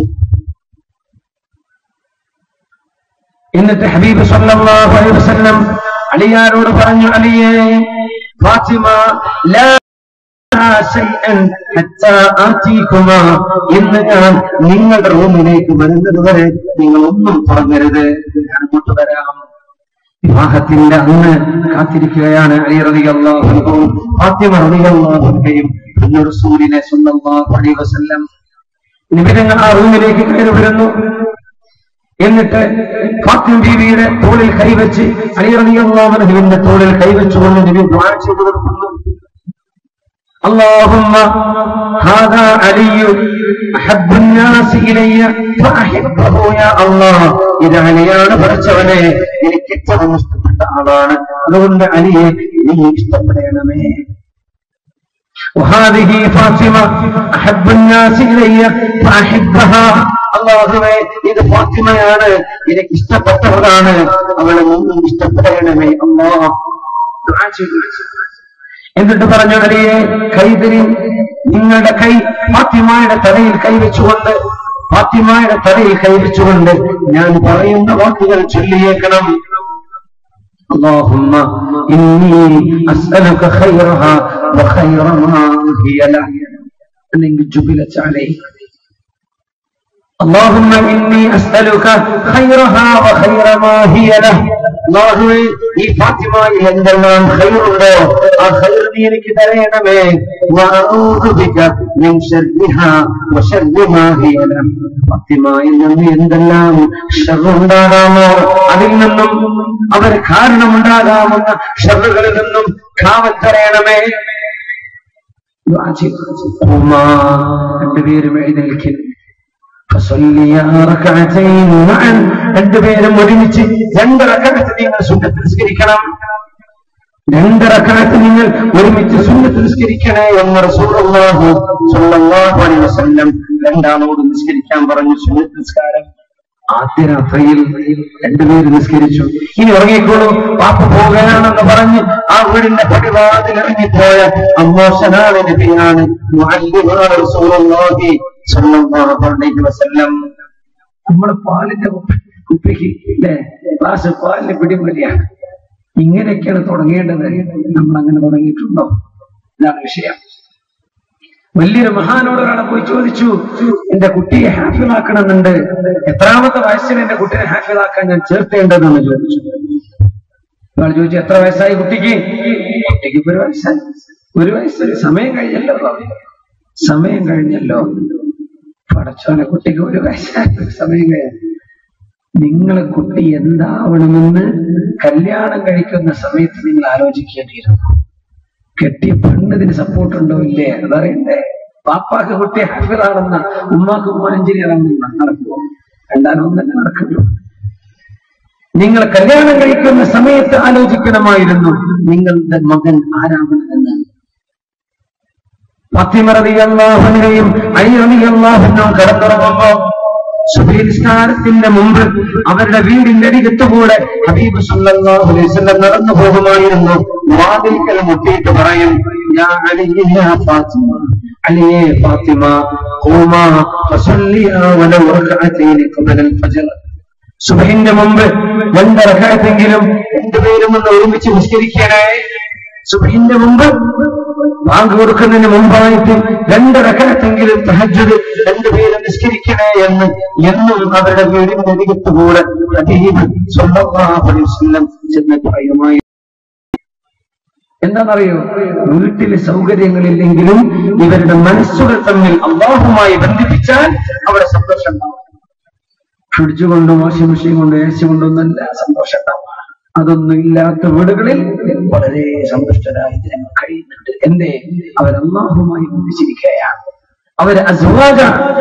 എന്നിട്ട് ഹബീബ് സല്ലല്ലാഹു അലൈഹി വസല്ലം അലിയാരോട് പറഞ്ഞു അലിയേ ഫാത്തിമ ലാ ശൈഅൻ ഹത്താ ആതീകുമാ ഇന്ന് ഞാൻ നിങ്ങളുടെ റൂമിലേക്ക് വരുന്നത് വരെ നിങ്ങൾ ഒന്നും പറഞ്ഞരുത് ഞാൻ അങ്ങോട്ട് വരാം വിവാഹത്തിന്റെ അന്ന് കാത്തിരിക്കുകയാണ് അലി റളിയല്ലാഹു അൻഹു ഫാത്തിമ റളിയല്ലാഹു അൻഹയും പിന്നെ റസൂലിനെ സ്വല്ലല്ലാഹു അലൈഹി വസല്ലം നിബിധങ്ങൾ ആ റൂമിലേക്ക് കയറി വരുന്നു എന്നിട്ട് ഫാത്തിമ ബീവിയുടെ തോളിൽ കൈവച്ച് അലി റളിയല്ലാഹു അൻഹുവിന്റെ തോളിൽ കൈവച്ചുകൊണ്ട് നബി ദുആ ചെയ്തു കൊടുക്കുന്നു اللهم هذا علي أحب الناس إلي فأحبه يا الله ഇത് അലിയാണ് പഠിച്ചവനെ എനിക്ക് ഏറ്റവും ഇഷ്ടപ്പെട്ട ആളാണ് അതുകൊണ്ട് അലിയെ നീ ഇഷ്ടപ്പെടണമേ وهذه فاطمة أحب الناس إلي فأحبها അള്ളാഹുവേ ഇത് ഫാത്തിമയാണ് എനിക്ക് ഇഷ്ടപ്പെട്ടവളാണ് അവളെ ഒന്നും ഇഷ്ടപ്പെടണമേ അള്ളാഹ് ദുആ ചെയ്തു എന്നിട്ട് പറഞ്ഞു അലിയെ കൈതരി നിങ്ങളുടെ കൈ ഫാത്തിമായുടെ തലയിൽ കൈവച്ചുകൊണ്ട് ഫാത്തിമായുടെ തലയിൽ കൈവച്ചുകൊണ്ട് ഞാൻ പറയുന്ന വാക്കുകൾ ചൊല്ലിയേക്കണം اللهم إني أسألك خيرها وخير ما هي له അല്ലെങ്കിൽ جبلت عليه اللهم إني أسألك خيرها وخير ما هي له അള്ളാഹുവേ ഈ ഫാത്തിമയിൽ എന്തെല്ലാം ഖൈറുണ്ടോ ആ ഖൈർ നീ എനിക്ക് തരയണമേ വഅഊദു ബിക മിൻ ശർരിഹാ വശർരി മാ ഹിയ ലഹ. ഫാത്തിമയിൽ നിന്ന് എന്തെല്ലാം ഷർറുണ്ടാകാമോ അതിൽ നിന്നും അവർ കാരണമുണ്ടാകാവുന്ന ഷർറുകളിൽ നിന്നും കാവൽ തരയണമേ ദുആ ചെയ്തു. ഉമ്മാ രണ്ടുപേരും എഴുന്നേൽക്കുന്നു فصليا ركعتين معا രണ്ടുപേരും ഒരുമിച്ച് രണ്ട് റക്കഅത്ത് നിങ്ങൾ സുന്നത്ത് നിസ്കരിക്കണം രണ്ടറക്കാലത്ത് നിങ്ങൾ ഒരുമിച്ച് സുന്നത്ത് നിസ്കരിക്കണേ എന്ന് റസൂലുള്ളാഹി സ്വല്ലല്ലാഹു അലൈഹി വസല്ലം രണ്ടാളോട് നിസ്കരിക്കാൻ പറഞ്ഞു സുന്നത്ത് നിസ്കാരം ആദ്യ രാത്രിയിൽ രണ്ടുപേര് നിസ്കരിച്ചു ഇനി ഉറങ്ങിക്കോളൂ പാപ്പ പോകുകയാണെന്ന് പറഞ്ഞ് ആ വീടിന്റെ പടിവാതിൽ ഇറങ്ങിപ്പോയ അമ്മോശനാണ് നബിയാണ് മുഅല്ലിമാണ് റസൂലുള്ളാഹി സ്വല്ലല്ലാഹു അലൈഹി വസല്ലം നമ്മുടെ പാലിന്റെ കുപ്പി- കുപ്പിക്ക് ഇല്ലേ ഗ്ലാസ് പാലിന് പിടിമലിയാണ് ഇങ്ങനെയൊക്കെയാണ് തുടങ്ങേണ്ടത് നമ്മൾ അങ്ങനെ തുടങ്ങിയിട്ടുണ്ടോ ഇതാണ് വിഷയം വലിയൊരു മഹാനോട് ഒരാളെ പോയി ചോദിച്ചു എന്റെ കുട്ടിയെ ഹാഫിലാക്കണമെന്നുണ്ട് എത്രാമത്തെ വയസ്സിൽ എന്റെ കുട്ടിയെ ഹാഫിലാക്കാൻ ഞാൻ ചേർത്തേണ്ടതെന്ന് ചോദിച്ചു ഒരാൾ ചോദിച്ചു എത്ര വയസ്സായി കുട്ടിക്ക് കുട്ടിക്ക് ഇപ്പൊ ഒരു വയസ്സായി ഒരു വയസ്സ് സമയം കഴിഞ്ഞല്ലോ സമയം കഴിഞ്ഞല്ലോ പടച്ചോനെ കുട്ടിക്ക് ഒരു വയസ്സായി സമയം കഴിഞ്ഞ നിങ്ങളെ കുട്ടി എന്താവണമെന്ന് കല്യാണം കഴിക്കുന്ന സമയത്ത് നിങ്ങൾ ആലോചിക്കേണ്ടിയിരുന്നു കെട്ടിയ പെണ്ണതിന് സപ്പോർട്ട് ഉണ്ടോ ഇല്ലേ അതറിയണ്ടേ പാപ്പാക്ക് കുട്ടി ഹാഫിറാണെന്ന ഉമ്മാക്ക് ഉമ്മ എഞ്ചിനീയർ ആണെന്ന നടക്കുമോ രണ്ടാലും തന്നെ നടക്കുമല്ലോ നിങ്ങൾ കല്യാണം കഴിക്കുന്ന സമയത്ത് ആലോചിക്കണമായിരുന്നു നിങ്ങളുടെ മകൻ ആരാവണമെന്ന് ഫത്തിമറതിയല്ലാഹുവിനെയും അയ്യറിയല്ലാഹുവിനും കടന്നുറങ്ങുമ്പോ സുബീനിസ്കാരത്തിന്റെ മുമ്പ് അവരുടെ വീടിന്റെ അരികത്തുകൂടെ ഹബീബ് സല്ലല്ലാഹു അലൈഹി വസല്ലം നടന്നു പോകുമായിരുന്നു വാതിൽക്കൽ മുട്ടിയിട്ട് പറയും യാ അലി യാ ഫാത്തിമ അലിയെ ഫാത്തിമ ഖൂമാ ഫസല്ലിയാ വലൗ റക്അതൈനി ഖബല അൽ-ഫജ്ർ സുബഹിന്റെ മുമ്പ് രണ്ട് റക്അത്തെങ്കിലും രണ്ടുപേരും ഒന്ന് ഒരുമിച്ച് നിസ്കരിക്കണേ സുബഹിന്റെ മുമ്പ് ബാങ്ക് കൊടുക്കുന്നതിന് മുമ്പായിട്ട് രണ്ട് റക്കനത്തെങ്കിലും തഹജ്ജുദ് രണ്ടുപേരും നിസ്കരിക്കണേ എന്ന് എന്നും അവരുടെ വീടിന്റെ അരികത്തുകൂടെ ഹബീബ് സ്വല്ലല്ലാഹു അലൈഹി വസല്ലം ചെന്ന് പറയുമായി എന്താണെന്നറിയോ വീട്ടില് സൗകര്യങ്ങളില്ലെങ്കിലും ഇവരുടെ മനസ്സുകൾ തമ്മിൽ അള്ളാഹുമായി ബന്ധിപ്പിച്ചാൽ അവിടെ സന്തോഷം ഉണ്ടാവും ഫ്രിഡ്ജ് കൊണ്ടും വാഷിംഗ് മെഷീൻ കൊണ്ടും എ സി കൊണ്ടൊന്നല്ല സന്തോഷം ഉണ്ടാവുക അതൊന്നും ഇല്ലാത്ത വീടുകളിൽ വളരെ സന്തുഷ്ടരായി ജനങ്ങൾ കഴിയുന്നുണ്ട് എന്തേ അവർ അള്ളാഹുമായി ബന്ധിച്ചിരിക്കുകയാണ് അവർ അസ്വാജ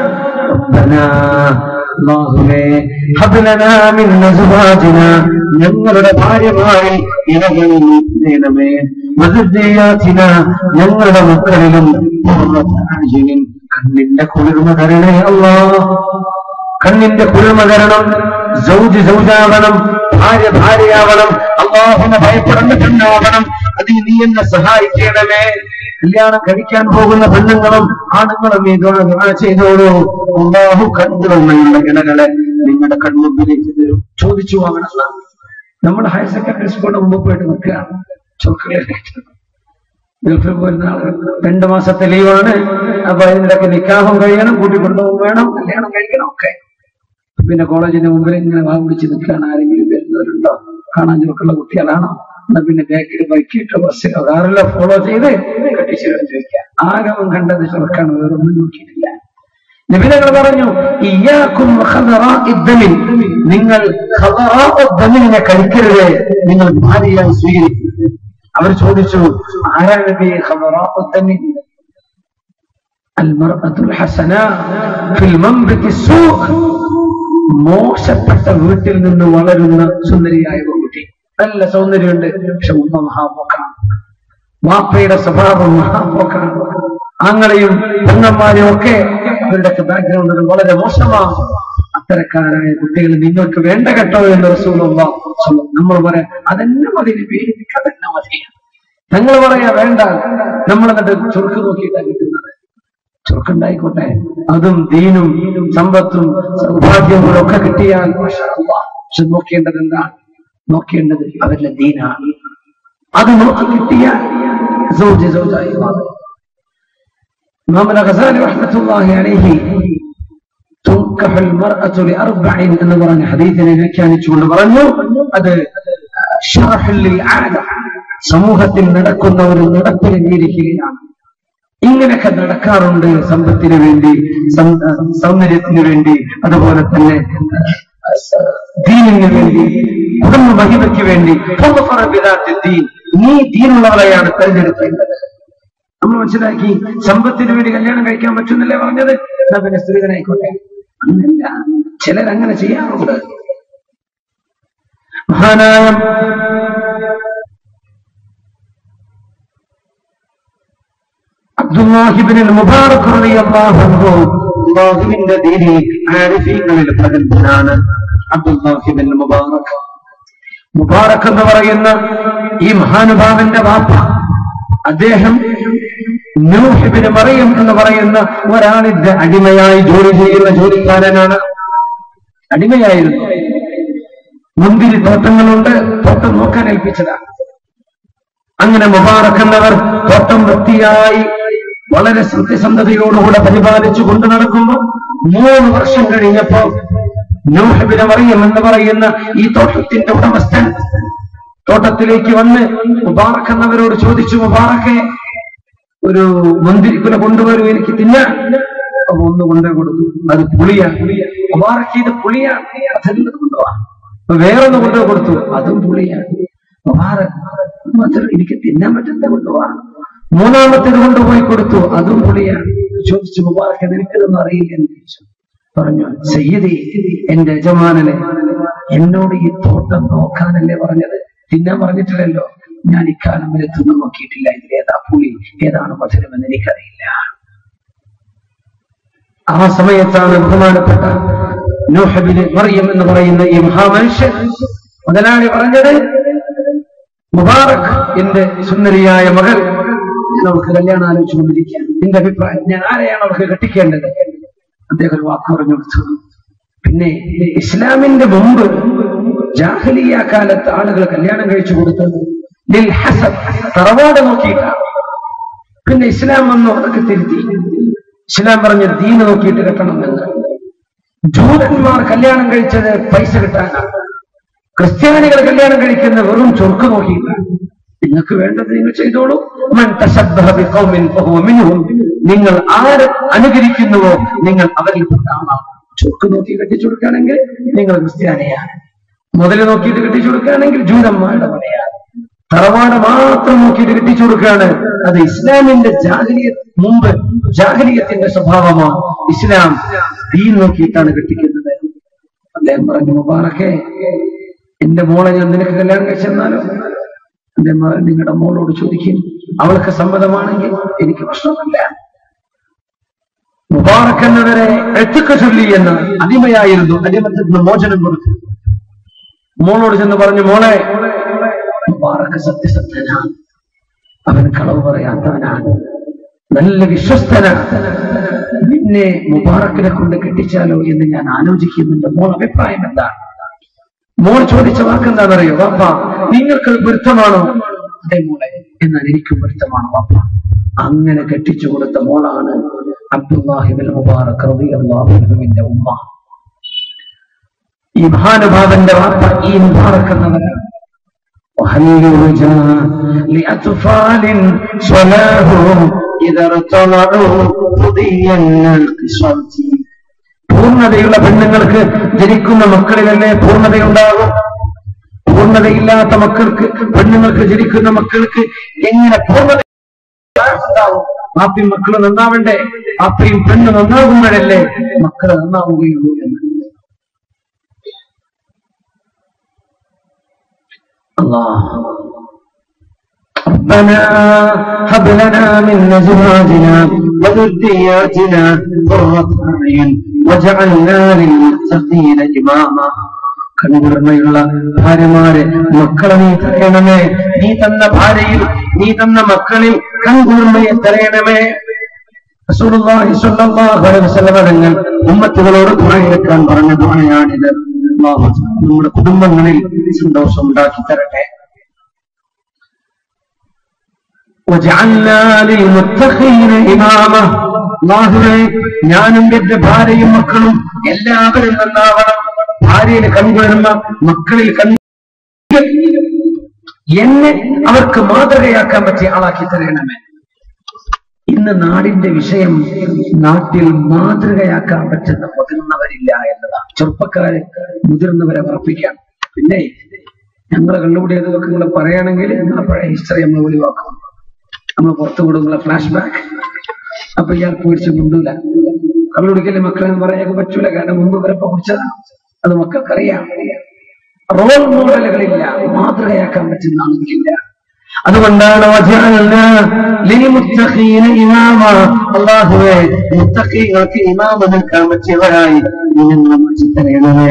ربنا അല്ലാഹുവേ ഹബ് ലനാ മിൻ അസ്വാജിനാ ഞങ്ങളുടെ ഭാര്യമാരിൽ ഇണകളിൽ നേടമേ വസുദ്ദിയാത്തിന ഞങ്ങളുടെ മക്കളിലും ഖുർറത്ത അഅ്യുനിൻ കണ്ണിന്റെ കുളിർമ തരണേ അല്ലാഹ് കണ്ണിന്റെ കുളിർമ തരണം സൗജ് സൗജാവണം ഭാര്യ ഭാര്യയാവണം അള്ളാഹുനെ ഭയപ്പെടുന്ന പെണ്ണാവണം അതിന് നീ എന്നെ സഹായിക്കണമേ കല്യാണം കഴിക്കാൻ പോകുന്ന പെണ്ണുങ്ങളും ആണുങ്ങളും ഈ ദുആ ദുആ ചെയ്തോളൂ അള്ളാഹു കണ്ടുവന്നുള്ള ഇണകളെ നിങ്ങളുടെ കൺമുമ്പിലേക്ക് തരും ചോദിച്ചു വാങ്ങണം നമ്മൾ ഹയർ സെക്കൻഡറി സ്കൂളിന് മുമ്പ് പോയിട്ട് നിൽക്കുകയാണ് ചോക്ലേറ്റ് ഗൾഫിൽ പോരുന്ന ആളുകൾ രണ്ടു മാസത്തെ ലീവാണ് അപ്പൊ അതിനിടയ്ക്ക് നിക്കാഹും കഴിയണം കൂട്ടിക്കൊണ്ടുപോകും വേണം കല്യാണം കഴിക്കണം ഒക്കെ പിന്നെ കോളേജിന്റെ മുമ്പിൽ ഇങ്ങനെ വാ പിടിച്ച് നിൽക്കുകയാണ് ആരെങ്കിലും വരുന്നവരുണ്ടോ കാണാൻ ചുരുക്കുള്ള കുട്ടികളാണോ എന്നാ പിന്നെ ബാക്കിൽ ബൈക്കിട്ടോ ബസ്സിലോ കാറിലോ ഫോളോ ചെയ്ത് കെട്ടിച്ചിരോ ചോദിക്കാം ആഗമം കണ്ടത് ചുരുക്കാണ് വേറൊന്നും നോക്കിയിട്ടില്ല നബിതങ്ങൾ പറഞ്ഞു ഇയ്യാക്കും ഖദറാഇദ്ദമിൻ. നിങ്ങൾ ഖദറാഉദ്ദമിനെ കഴിക്കരുത് നിങ്ങൾ ഭാര്യയായി സ്വീകരിക്കരുത് അവർ ചോദിച്ചു ആരാ നബി ഖദറാഉദ്ദമിൻ المرأة الحسناء في المنبت السوء മോശപ്പെട്ട വീട്ടിൽ നിന്ന് വളരുന്ന സുന്ദരിയായ പെൺകുട്ടി നല്ല സൗന്ദര്യമുണ്ട് പക്ഷെ ഉമ്മ മഹാപോക്കാണ് വാപ്പയുടെ സ്വഭാവം മഹാപോക്കാണ് ആങ്ങളെയും പെങ്ങന്മാരെയും ഒക്കെ അവരുടെ ബാക്ക്ഗ്രൗണ്ടുകൾ വളരെ മോശമാണ് അത്തരക്കാരായ കുട്ടികൾ നിങ്ങൾക്ക് വേണ്ട കേട്ടോ എന്ന് റസൂലുള്ള നമ്മൾ പറയാം അതെന്നെ മതി നബി, എനിക്ക് അതെന്നെ മതി ഞങ്ങൾ പറയാ വേണ്ട നമ്മൾ എന്നിട്ട് ചുരുക്ക് നോക്കിയിട്ടാണ് കിട്ടുന്നത് ചുരുക്കുണ്ടായിക്കോട്ടെ അതും ദീനും സമ്പത്തും സൗഭാഗ്യങ്ങളും ഒക്കെ കിട്ടിയാൽ മാഷാ അല്ലാ. പക്ഷെ നോക്കേണ്ടത് എന്താണ് നോക്കേണ്ടത് അവരുടെ ദീനാണ് അത് നോക്കി കിട്ടിയാൽ സൗജ് സൗജായി മാറും ഇമാം അൽ-ഗസാലി റഹ്മത്തുള്ളാഹി അലൈഹി തുൻകഹു അൽ-മർഅതു ലിഅർബഇൻ എന്ന് പറഞ്ഞ ഹദീസിനെ വ്യാഖ്യാനിച്ചുകൊണ്ട് പറഞ്ഞു അത് ഷറഹുൽ ലിൽ ആദ സമൂഹത്തിൽ നടക്കുന്ന ഒരു നടപ്പിനെ വിവരിക്കുകയാണ് ഇങ്ങനെയൊക്കെ നടക്കാറുണ്ട് സമ്പത്തിന് വേണ്ടി സം- സൗന്ദര്യത്തിന് വേണ്ടി അതുപോലെ തന്നെ ആ, സ- ദീനിന് വേണ്ടി കുടുംബ മഹിമയ്ക്ക് വേണ്ടി ഫദ്ഫറ ബിദാത്തി ദീൻ. നീ ദീനുള്ളവരെയാണ് തെരഞ്ഞെടുക്കേണ്ടത് നമ്മൾ മനസ്സിലാക്കി സമ്പത്തിന് വേണ്ടി കല്യാണം കഴിക്കാൻ പറ്റുന്നല്ലേ പറഞ്ഞത് എന്നാ പിന്നെ സ്ത്രീധനായിക്കോട്ടെ അങ്ങനെയല്ല ചിലരങ്ങനെ ചെയ്യാറുണ്ട് മഹാനായ അബ്ദുല്ലാഹിബിൻ മുബാറക് റളിയല്ലാഹു അൻഹു അല്ലാഹുവിന്റെ ദീനിൽ ആരിഫീങ്ങളിൽ പ്രഗത്ഭനാണ് അബ്ദുല്ലാഹിബിൻ മുബാറക് മുബാറക് എന്ന് പറയുന്ന ഈ മഹാനുഭാവന്റെ വാപ്പ അദ്ദേഹം നൂഹിബിന് മറിയം എന്ന് പറയുന്ന ഒരാളിന്റെ അടിമയായി ജോലി ചെയ്യുന്ന ജോലിക്കാരനാണ് അടിമയായിരുന്നു മുന്തിരി തോട്ടങ്ങളുണ്ട് തോട്ടം നോക്കാൻ ഏൽപ്പിച്ചതാണ് അങ്ങനെ മുബാറക് എന്നവർ തോട്ടം വൃത്തിയായി വളരെ സത്യസന്ധതയോടുകൂടെ പരിപാലിച്ചു കൊണ്ടു നടക്കുമ്പോൾ മൂന്ന് വർഷം കഴിഞ്ഞപ്പോ നൂഹബിന് മറിയം എന്ന് പറയുന്ന ഈ തോട്ടത്തിന്റെ ഉടമസ്ഥൻ തോട്ടത്തിലേക്ക് വന്ന് മുബാറക് എന്നവരോട് ചോദിച്ചു മുബാറക്കെ ഒരു മുന്തിരിക്കുല കൊണ്ടുവരൂ എനിക്ക് തിന്നാൻ അപ്പൊ ഒന്ന് കൊണ്ടേ കൊടുത്തു അത് പുളിയാണ് മുബാറക്ക് ഇത് പുളിയാണ് അതെല്ലാം കൊണ്ടുപോവാ അപ്പൊ വേറൊന്ന് കൊണ്ടു കൊടുത്തു അതും പുളിയാണ് മുബാറക് മാത്രം എനിക്ക് തിന്നാൻ പറ്റുന്ന കൊണ്ടുപോവാ മൂന്നാമത്തേത് കൊണ്ടുപോയി കൊടുത്തു അതും പുളിയാണ് ചോദിച്ചു മുബാറക്ക് നിനക്കിതൊന്നും അറിയില്ല എന്ന് ചോദിച്ചു പറഞ്ഞു സയ്യദി എന്റെ യജമാനനെ എന്നോട് ഈ തോട്ടം നോക്കാനല്ലേ പറഞ്ഞത് തിന്നാൻ പറഞ്ഞിട്ടില്ലല്ലോ ഞാൻ ഇക്കാലം വരെ തിന്നു നോക്കിയിട്ടില്ല ഇതിലേതാ പുളി ഏതാണ് മധുരമെന്ന് എനിക്കറിയില്ല ആ സമയത്താണ് ബഹുമാനപ്പെട്ട നൂഹബിന് മറിയം എന്ന് പറയുന്ന ഈ മഹാമനുഷ്യൻ മുതലാളി പറഞ്ഞത് മുബാറക് എന്റെ സുന്ദരിയായ മകൾ ഞാൻ അവൾക്ക് കല്യാണം ആലോചിച്ചുകൊണ്ടിരിക്കാൻ എന്റെ അഭിപ്രായം ഞാൻ ആരെയാണ് അവൾക്ക് കെട്ടിക്കേണ്ടത് അദ്ദേഹം ഒരു വാക്ക് പറഞ്ഞു കൊടുത്തു പിന്നെ ഇസ്ലാമിന്റെ മുമ്പ് ജാഹലിയ കാലത്ത് ആളുകൾ കല്യാണം കഴിച്ചു കൊടുത്തത് ലിൽ ഹസബ് തറവാട് നോക്കിയിട്ടാണ് പിന്നെ ഇസ്ലാം വന്നു അതൊക്കെ തിരുത്തി ഇസ്ലാം പറഞ്ഞ ദീന് നോക്കിയിട്ട് കെട്ടണമെന്ന് ജൂതന്മാർ കല്യാണം കഴിച്ചത് പൈസ കിട്ടാനാണ് ക്രിസ്ത്യാനികൾ കല്യാണം കഴിക്കുന്ന വെറും ചൊർക്ക് നോക്കിയിട്ടാണ് നിങ്ങൾക്ക് വേണ്ടത് നിങ്ങൾ ചെയ്തോളൂ മൻ തശബ്ബഹ ബിഖൗമിൻ ഫഹുവ മിൻഹും. നിങ്ങൾ ആര് അനുകരിക്കുന്നുവോ നിങ്ങൾ അവരിൽ പെട്ട ആളാണ് ചൊർക്ക് നോക്കി കെട്ടിച്ചു കൊടുക്കുകയാണെങ്കിൽ നിങ്ങൾ ക്രിസ്ത്യാനിയാണ് മുതല് നോക്കിയിട്ട് കെട്ടിച്ചു കൊടുക്കുകയാണെങ്കിൽ ജൂതന്മാരുടെ പണിയാണ് തറവാട് മാത്രം നോക്കിയിട്ട് കെട്ടിച്ചു കൊടുക്കുകയാണ് അത് ഇസ്ലാമിന്റെ ജാഹലിയ മുമ്പ് ജാഹലിയത്തിന്റെ സ്വഭാവമാണ് ഇസ്ലാം ദീൻ നോക്കിയിട്ടാണ് കെട്ടിക്കുന്നത് അദ്ദേഹം പറഞ്ഞു മുബാറക്കെ എന്റെ മോളെ ഞാൻ നിനക്ക് കല്യാണം കഴിച്ചെന്നാലോ എന്റെ മകൻ നിങ്ങളുടെ മോളോട് ചോദിക്കും അവൾക്ക് സമ്മതമാണെങ്കിൽ എനിക്ക് പ്രശ്നമില്ല മുബാറക്ക് എന്നവരെ എഴുത്തൊക്കെ ചൊല്ലി എന്ന് അടിമയായിരുന്നു അടിമത്തിൽ നിന്ന് മോചനം കൊടുത്തു മോളോട് ചെന്ന് പറഞ്ഞു മോളെ മുബാറക്ക് സത്യസന്ധനാണ് അവൻ കളവ് പറയാത്തവനാണ് നല്ല വിശ്വസ്തനാണ് നിന്നെ മുബാറക്കിനെ കൊണ്ട് കെട്ടിച്ചാലോ എന്ന് ഞാൻ ആലോചിക്കുന്നുണ്ട് മോൾ അഭിപ്രായം എന്താണ് മോൾ ചോദിച്ച വാക്കെന്താണെന്നറിയോ വാപ്പ നിങ്ങൾക്ക് പൊരുത്തമാണോ അതെ മോളെ എന്നാൽ എനിക്ക് പൊരുത്തമാണ് വാപ്പ അങ്ങനെ കെട്ടിച്ചു കൊടുത്ത മോളാണ് അബ്ദുല്ലാഹിബിൻ മുബാറക് റളിയല്ലാഹുവിന്റെ ഉമ്മ ഈ മഹാനുഭാവന്റെ വാപ്പ ഈ മുബാറക് എന്നവരാണ് وهل يرجى لأطفال صلاهم إذا ارتضعوا قضي القصة പൂർണ്ണതയുള്ള പെണ്ണുങ്ങൾക്ക് ജനിക്കുന്ന മക്കളിലല്ലേ പൂർണ്ണതയുണ്ടാകും പൂർണ്ണതയില്ലാത്ത മക്കൾക്ക് പെണ്ണുങ്ങൾക്ക് ജനിക്കുന്ന മക്കൾക്ക് എങ്ങനെ പൂർണ്ണത ഉണ്ടാവും പാപ്പയും മക്കള് നന്നാവണ്ടേ പാപ്പയും പെണ്ണ് നന്നാകുമ്പോഴല്ലേ മക്കള് നന്നാവുകയുള്ളൂ എന്ന് الله ربنا هب لنا من ازواجنا وذرياتنا قرة اعين وجعلنا للمتقين اماما കൺകുർമ്മയുള്ള ഭാര്യമാരെ മക്കളെ നീ തരയണമേ നീ തന്ന ഭാര്യയിൽ നീ തന്ന മക്കളിൽ കൺകുർമ്മയെ തരയണമേ റസൂലുള്ളാഹി സ്വല്ലല്ലാഹു അലൈഹി വസല്ലം തങ്ങൾ ഉമ്മത്തുകളോട് ദുആയെടുക്കാൻ പറഞ്ഞ ദുആയാണിത് അല്ലാഹു നമ്മുടെ കുടുംബങ്ങളിൽ സന്തോഷം ഉണ്ടാക്കി തരട്ടെ وجعلنا للمتقين إماما അള്ളാഹുവേ ഞാനും എന്റെ ഭാര്യയും മക്കളും എല്ലാവരും നന്നാവണം ഭാര്യയിൽ കൺകുളിർമ മക്കളിൽ കൺ എന്നെ അവർക്ക് മാതൃകയാക്കാൻ പറ്റിയ ആളാക്കി തരണമേ ഇന്ന് നാടിന്റെ വിഷയം നാട്ടിൽ മാതൃകയാക്കാൻ പറ്റുന്ന മുതിർന്നവരില്ല എന്നതാണ് ചെറുപ്പക്കാരെ മുതിർന്നവരെ ഉറപ്പിക്കാം പിന്നെ ഞങ്ങൾ കണ്ടുപിടിയതൊക്കെ നിങ്ങൾ പറയുകയാണെങ്കിൽ നിങ്ങളെ പഴയ ഹിസ്റ്ററി നമ്മൾ ഒഴിവാക്കും നമ്മൾ പുറത്തു വിടുന്നുള്ള ഫ്ലാഷ് ബാക്ക് അപ്പൊ ഇയാൾ പേടിച്ച് കൊണ്ടൂല കള്ളുടിക്കല് മക്കളെന്ന് പറയാൻ പറ്റൂല കാരണം മുമ്പ് ഇവരൊക്കെ കുടിച്ചതാണ് അത് മക്കൾക്കറിയാം റോൾ മോഡലുകളില്ല മാതൃകയാക്കാൻ പറ്റുന്ന ആളുകളില്ല അതുകൊണ്ടാണ് വജഅൽനാ ലിൽമുത്തഖീന ഇമാമ അല്ലാഹുവേ മുത്തഖീങ്ങൾക്ക് ഇമാമ നിൽക്കാൻ പറ്റിയവരായി നീ ഞങ്ങളെ മാറ്റി തരണമേ